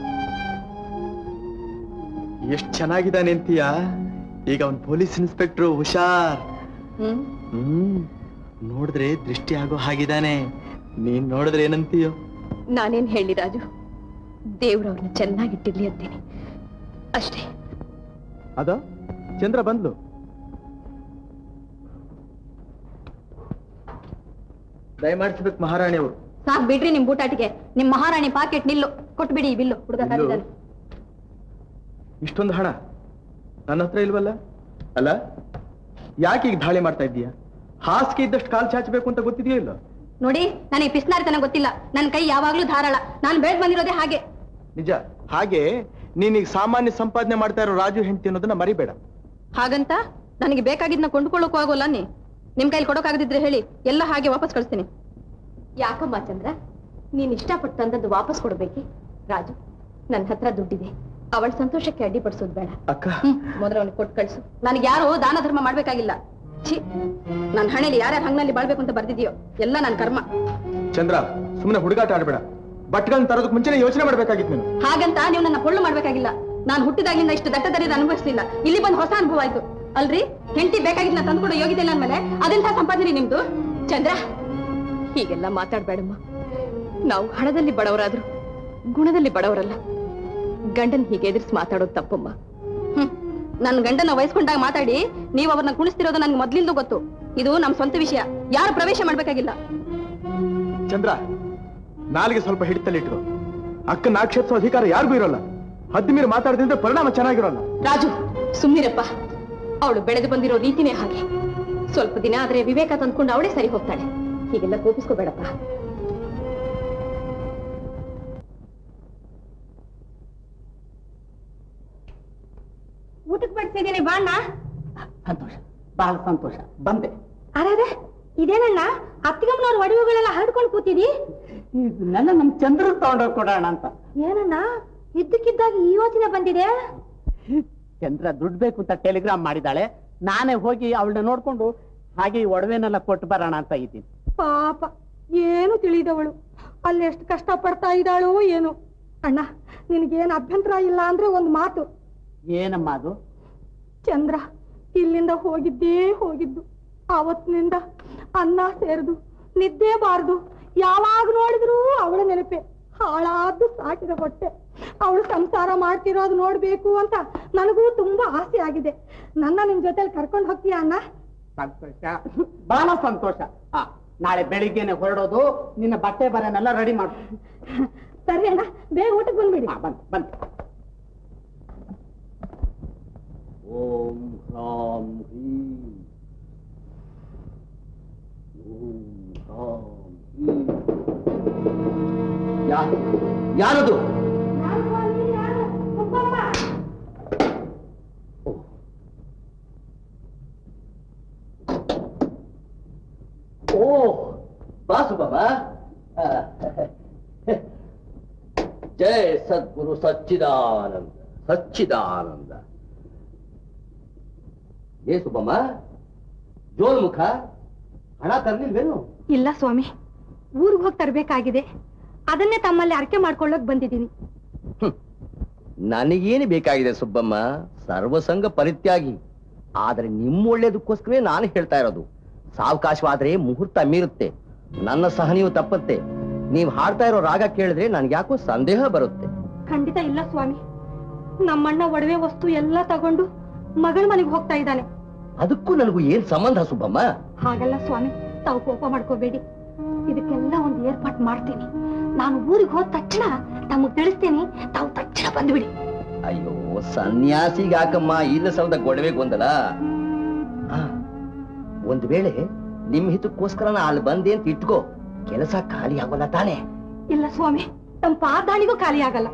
S5: ಎಷ್ಟ್ ಚೆನ್ನಾಗಿದ್ದಾನೆ ಅಂತೀಯ ಈಗ ಅವನ್ ಪೊಲೀಸ್ ಇನ್ಸ್ಪೆಕ್ಟ್ರು ಹುಷಾರ್
S1: ಹ್ಮ್
S5: ಹ್ಮ್ ನೋಡಿದ್ರೆ ದೃಷ್ಟಿ ಆಗೋ ಹಾಗಿದ್ದಾನೆ ನೀನ್ ನೋಡಿದ್ರೆ ಏನಂತೀಯೋ
S1: ನಾನೇನ್ ಹೇಳಿ ರಾಜು ದೇವ್ರವ್ರನ್ನ ಚೆನ್ನಾಗಿಟ್ಟಿರ್ಲಿ ಅಂತೀನಿ ಅಷ್ಟೇ
S5: ಅದ ಚಂದ್ರ ಬಂದ್ಲು ದಯಮಾಡಿಸ್ಬೇಕು ಮಹಾರಾಣಿ ಅವರು
S1: ಸಾಕ್ ಬಿಡ್ರಿ ನಿಮ್ ಬೂಟಾಟಿಗೆ ನಿಮ್ ಮಹಾರಾಣಿ ಪಾಕೆಟ್ ನಿಲ್ಲು ಕೊಟ್ಬಿಡಿ ಈ ಬಿಲ್ಲು ಹುಡುಗ ಕಾದಿದ್ದಾನೆ
S5: ಇಷ್ಟೊಂದು ಹಣ ನನ್ನ ಹತ್ರ ಇಲ್ವಲ್ಲ ಅಲ್ಲ ಯಾಕೆ ಈಗ ದಾಳಿ ಮಾಡ್ತಾ ಇದ್ದೀಯಾ ಹಾಸಿಗೆ ಇದ್ದಷ್ಟು ಕಾಲ್ ಚಾಚಬೇಕು ಅಂತ ಗೊತ್ತಿದೆಯೋ ಇಲ್ಲ
S1: ನೋಡಿ ನನಗೆ ಪಿಸ್ನಾರಿತನ ಗೊತ್ತಿಲ್ಲ ನನ್ನ ಕೈ ಯಾವಾಗ್ಲೂ ಧಾರಾಳ ನಾನು ಬೆಳೆದ್ ಬಂದಿರೋದೇ ಹಾಗೆ
S5: ನಿಜ ಹಾಗೆ ನೀನೀಗ ಸಾಮಾನ್ಯ ಸಂಪಾದನೆ ಮಾಡ್ತಾ ಇರೋ ರಾಜು ಹೆಂಡತಿ ಅನ್ನೋದನ್ನ ಮರಿಬೇಡ
S1: ಹಾಗಂತ ನನಗೆ ಬೇಕಾಗಿದ್ನ ಕೊಂಡ್ಕೊಳ್ಳೋಕ್ಕೂ ಆಗೋಲ್ಲ ನೀ ನಿಮ್ ಕೈಲಿ ಕೊಡೋಕಾಗದಿದ್ರೆ ಹೇಳಿ ಎಲ್ಲ ಹಾಗೆ ವಾಪಸ್ ಕಳಿಸ್ತೀನಿ ಯಾಕಮ್ಮ ಚಂದ್ರ ನೀನ್ ಇಷ್ಟಪಟ್ಟು ತಂದದ್ದು ವಾಪಸ್ ಕೊಡ್ಬೇಕಿ ರಾಜು ನನ್ನ ಹತ್ರ ದುಡ್ಡಿದೆ ಅವಳ ಸಂತೋಷಕ್ಕೆ ಅಡ್ಡಿಪಡಿಸೋದು ಬೇಡ
S5: ಅಕ್ಕ
S1: ಮೊದಲು ಅವನಿಗೆ ಕೊಟ್ಟು ಕಳ್ಸು ನನಗೆ ಯಾರು ದಾನ ಧರ್ಮ ಮಾಡ್ಬೇಕಾಗಿಲ್ಲ ಛೀ ನನ್ನ ಹಣೆಯಲ್ಲಿ ಯಾರ್ಯಾರ ಹಂಗನಲ್ಲಿ ಬಾಳ್ಬೇಕು ಅಂತ ಬರ್ದಿದ್ಯೋ ಎಲ್ಲ ನನ್ನ ಕರ್ಮ
S5: ಚಂದ್ರ ಸುಮ್ಮನೆ ಹುಡುಗಾಟ ಆಡ್ಬೇಡ ಬಟ್ಟೆಗಳನ್ನ ತರೋದಕ್ಕೆ ಮುಂಚೆನೆ ಯೋಚನೆ ಮಾಡ್ಬೇಕಾಗಿತ್ತು ನೀನು
S1: ಹಾಗಂತ ನೀವು ನನ್ನ ಪೊಳ್ಳು ಮಾಡ್ಬೇಕಾಗಿಲ್ಲ ನಾನು ಹುಟ್ಟಿದಾಗಿಂದ ಇಷ್ಟು ದಟ್ಟ ದರಿದ ಅನುಭವಿಸ್ಲಿಲ್ಲ ಇಲ್ಲಿ ಬಂದು ಹೊಸ ಅನುಭವ ಆಯ್ತು ಅಲ್ರಿ ಹೆಂಡತಿ ಬೇಕಾಗಿದ್ನ ತಂದ್ಕೊಡೋ ಯೋಗ್ಯತೆ ಇಲ್ಲ ಅಂದ್ಮೇಲೆ ಅದೆಂಥ ಸಂಪಾದನೆ ನಿಮ್ದು ಚಂದ್ರ ಹೀಗೆಲ್ಲ ಮಾತಾಡ್ಬೇಡಮ್ಮ ನಾವು ಹಣದಲ್ಲಿ ಬಡವರಾದ್ರು ಗುಣದಲ್ಲಿ ಬಡವರಲ್ಲ ಗಂಡನ್ ಹೀಗೆ ಎದುರಿಸಿ ಮಾತಾಡೋದು ತಪ್ಪಮ್ಮ ಹ್ಮ್ ನನ್ ಗಂಡನ ವಯಸ್ಕೊಂಡಾಗ ಮಾತಾಡಿ ನೀವು ಅವ್ರನ್ನ ಕುಣಿಸ್ತಿರೋದು ನನ್ಗೆ ಮೊದ್ಲಿಂದ ಗೊತ್ತು ಇದು ನಮ್ ಸ್ವಂತ ವಿಷಯ ಯಾರು ಪ್ರವೇಶ ಮಾಡ್ಬೇಕಾಗಿಲ್ಲ
S5: ಚಂದ್ರ ನಾಲಿಗೆ ಸ್ವಲ್ಪ ಹಿಡಿತಲ್ಲಿಟ್ರು ಅಕ್ಕನ ಆಕ್ಷೇಪಿಸೋ ಅಧಿಕಾರ ಯಾರಿಗೂ ಇರೋಲ್ಲ ಹದ್ದು ಮೀರಿ ಮಾತಾಡದಿಂದ ಪರಿಣಾಮ ಚೆನ್ನಾಗಿರೋಲ್ಲ
S1: ರಾಜು ಸುಮ್ಮನಿರಪ್ಪ ಅವಳು ಬೆಳೆದು ಬಂದಿರೋ ರೀತಿನೇ ಹಾಗೆ ಸ್ವಲ್ಪ ದಿನ ಆದ್ರೆ ವಿವೇಕ ತಂದ್ಕೊಂಡು ಅವಳೇ ಸರಿ ಹೋಗ್ತಾಳೆ ಹೀಗೆಲ್ಲ ಕೋಪಿಸ್ಕೋಬೇಡಪ್ಪ
S2: ಊಟಕ್ಕೆ ಬಡ್ಸಿದ್ದೀನಿ ಬಾಣ್ಣ
S16: ಸಂತೋಷ ಬಹಳ ಸಂತೋಷ ಬಂದೆ
S2: ಅರೆ ಇದೇನಣ್ಣ ಅತ್ತಿಗಮ್ಮನವ್ರ ಒಡವೆಗಳೆಲ್ಲ ಹರಡ್ಕೊಂಡು ಕೂತಿದಿ
S16: ಇದನ್ನೆಲ್ಲ ನಮ್ ಚಂದ್ರ ತಗೊಂಡೋಗಿ ಕೊಡೋಣ ಅಂತ
S2: ಏನಣ್ಣ ಇದ್ದಕ್ಕಿದ್ದಾಗ ಈ ಯೋಚನೆ ಬಂದಿದೆ
S16: ಚಂದ್ರ ದುಡ್ಡು ಬೇಕು ಅಂತ ಟೆಲಿಗ್ರಾಮ್ ಮಾಡಿದಾಳೆ ನಾನೇ ಹೋಗಿ ಅವಳನ್ನ ನೋಡ್ಕೊಂಡು ಹಾಗೆ ಈ ಒಡವೆನೆಲ್ಲ ಕೊಟ್ಟು ಬರೋಣ ಅಂತ ಇದ್ದೀನಿ
S2: ಪಾಪ ಏನು ತಿಳಿದವಳು ಅಲ್ಲಿ ಎಷ್ಟು ಕಷ್ಟ ಪಡ್ತಾ ಇದ್ದಾಳೋ ಏನು ಅಣ್ಣ ನಿನಗೇನು ಅಭ್ಯಂತರ ಇಲ್ಲ ಅಂದ್ರೆ ಒಂದು ಮಾತು
S16: ಏನಮ್ಮ ಅದು
S2: ಚಂದ್ರ ಇಲ್ಲಿಂದ ಹೋಗಿದ್ದೇ ಹೋಗಿದ್ದು ಆವತ್ತಿನಿಂದ ಅನ್ನ ಸೇರದು ನಿದ್ದೆ ಬಾರದು ಯಾವಾಗ ನೋಡಿದ್ರು ಅವಳ ನೆನಪೆ ಹಾಳಾದ್ದು ಸಾಕಿದ ಹೊಟ್ಟೆ ಅವಳು ಸಂಸಾರ ಮಾಡ್ತಿರೋದು ನೋಡ್ಬೇಕು ಅಂತ ನನಗೂ ತುಂಬಾ ಆಸೆ ಆಗಿದೆ ನನ್ನ ನಿಮ್ ಜೊತೆಲಿ ಕರ್ಕೊಂಡು ಹೋಗ್ತೀಯ ಅಣ್ಣ
S16: ಸಂತೋಷ ಬಹಳ ಸಂತೋಷ ಆ, ನಾಳೆ ಬೆಳಿಗ್ಗೆನೆ ಹೊರಡೋದು ನಿನ್ನ ಬಟ್ಟೆ ಬರೆನೆಲ್ಲ ರೆಡಿ ಮಾಡು
S2: ಸರಿ ಅಣ್ಣ ಬೇಗ ಊಟಕ್ಕೆ ಬಂದ್ಬಿಡಿ
S16: ಬಂದ್ ಬಂದ್
S17: ಓಂ ಹ್ರಾಂ ಹ್ರೀಂ ಓಂ ಹ್ರಾಂ ಹ್ರೀಂ ಯಾ- ಯಾರದು ಓ ಬಾಸು ಬಾಬಾ ಆ, ಜಯ ಸದ್ಗುರು ಸಚ್ಚಿದಾನಂದ ಸಚ್ಚಿದಾನಂದ ಏ ಸುಬ್ಬಮ್ಮ ಜೋಲ್ ಮುಖ ಹಣ ತರ್ಲಿಲ್ವೇನು
S2: ಇಲ್ಲ ಸ್ವಾಮಿ ಊರಿಗೆ ಹೋಗಿ ತರಬೇಕಾಗಿದೆ ಅದನ್ನೇ ತಮ್ಮಲ್ಲಿ ಅರ್ಕೆ ಮಾಡ್ಕೊಳ್ಳೋಕ್ ಬಂದಿದ್ದೀನಿ
S17: ನನಗೇನು ಬೇಕಾಗಿದೆ ಸುಬ್ಬಮ್ಮ ಸರ್ವಸಂಗ ಪರಿತ್ಯಾಗಿ ಆದ್ರೆ ನಿಮ್ಮ ಒಳ್ಳೇದಕ್ಕೋಸ್ಕರವೇ ನಾನು ಹೇಳ್ತಾ ಇರೋದು ಸಾವಕಾಶವಾದ್ರೆ ಮುಹೂರ್ತ ಮೀರುತ್ತೆ ನನ್ನ ಸಹನೆಯು ತಪ್ಪತ್ತೆ ನೀವು ಹಾಡ್ತಾ ಇರೋ ರಾಗ ಕೇಳಿದ್ರೆ ನನ್ಗೆ ಯಾಕೋ ಸಂದೇಹ ಬರುತ್ತೆ
S2: ಖಂಡಿತ ಇಲ್ಲ ಸ್ವಾಮಿ ನಮ್ಮಣ್ಣ ಒಡವೆ ವಸ್ತು ಎಲ್ಲ ತಗೊಂಡು ಮಗಳ ಮನೆಗೆ ಹೋಗ್ತಾ ಇದ್ದಾನೆ
S17: ಅದಕ್ಕೂ ನನಗೂ ಏನ್ ಸಂಬಂಧ ಸುಬ್ಬಮ್ಮ
S2: ಹಾಗಲ್ಲ ಸ್ವಾಮಿ ತಾವು ಕೋಪ ಮಾಡ್ಕೋಬೇಡಿ ಇದಕ್ಕೆಲ್ಲ ಒಂದು ಏರ್ಪಾಟ್ ಮಾಡ್ತೀನಿ ನಾನು ಊರಿಗೆ ಹೋದ ತಕ್ಷಣ ತಮಗ್ ತಿಳಿಸ್ತೇನೆ ತಾವು ತಕ್ಷಣ ಬಂದ್ಬಿಡಿ
S17: ಅಯ್ಯೋ ಸನ್ಯಾಸಿಗೆ ಯಾಕಮ್ಮ ಇಲ್ಲ ಸಲದ ಗೊಡವೆ ಗೊಂದಲ ಆ, ಒಂದ್ ವೇಳೆ ನಿಮ್ ಹಿತಕ್ಕೋಸ್ಕರ ನಾ ಅಲ್ಲಿ ಬಂದೆ ಅಂತ ಇಟ್ಕೋ ಕೆಲಸ ಖಾಲಿ ಆಗೋಲ್ಲ ತಾನೇ
S2: ಇಲ್ಲ ಸ್ವಾಮಿ ತಮ್ಮ ಪಾದಾಣಿಗೂ ಖಾಲಿ ಆಗಲ್ಲ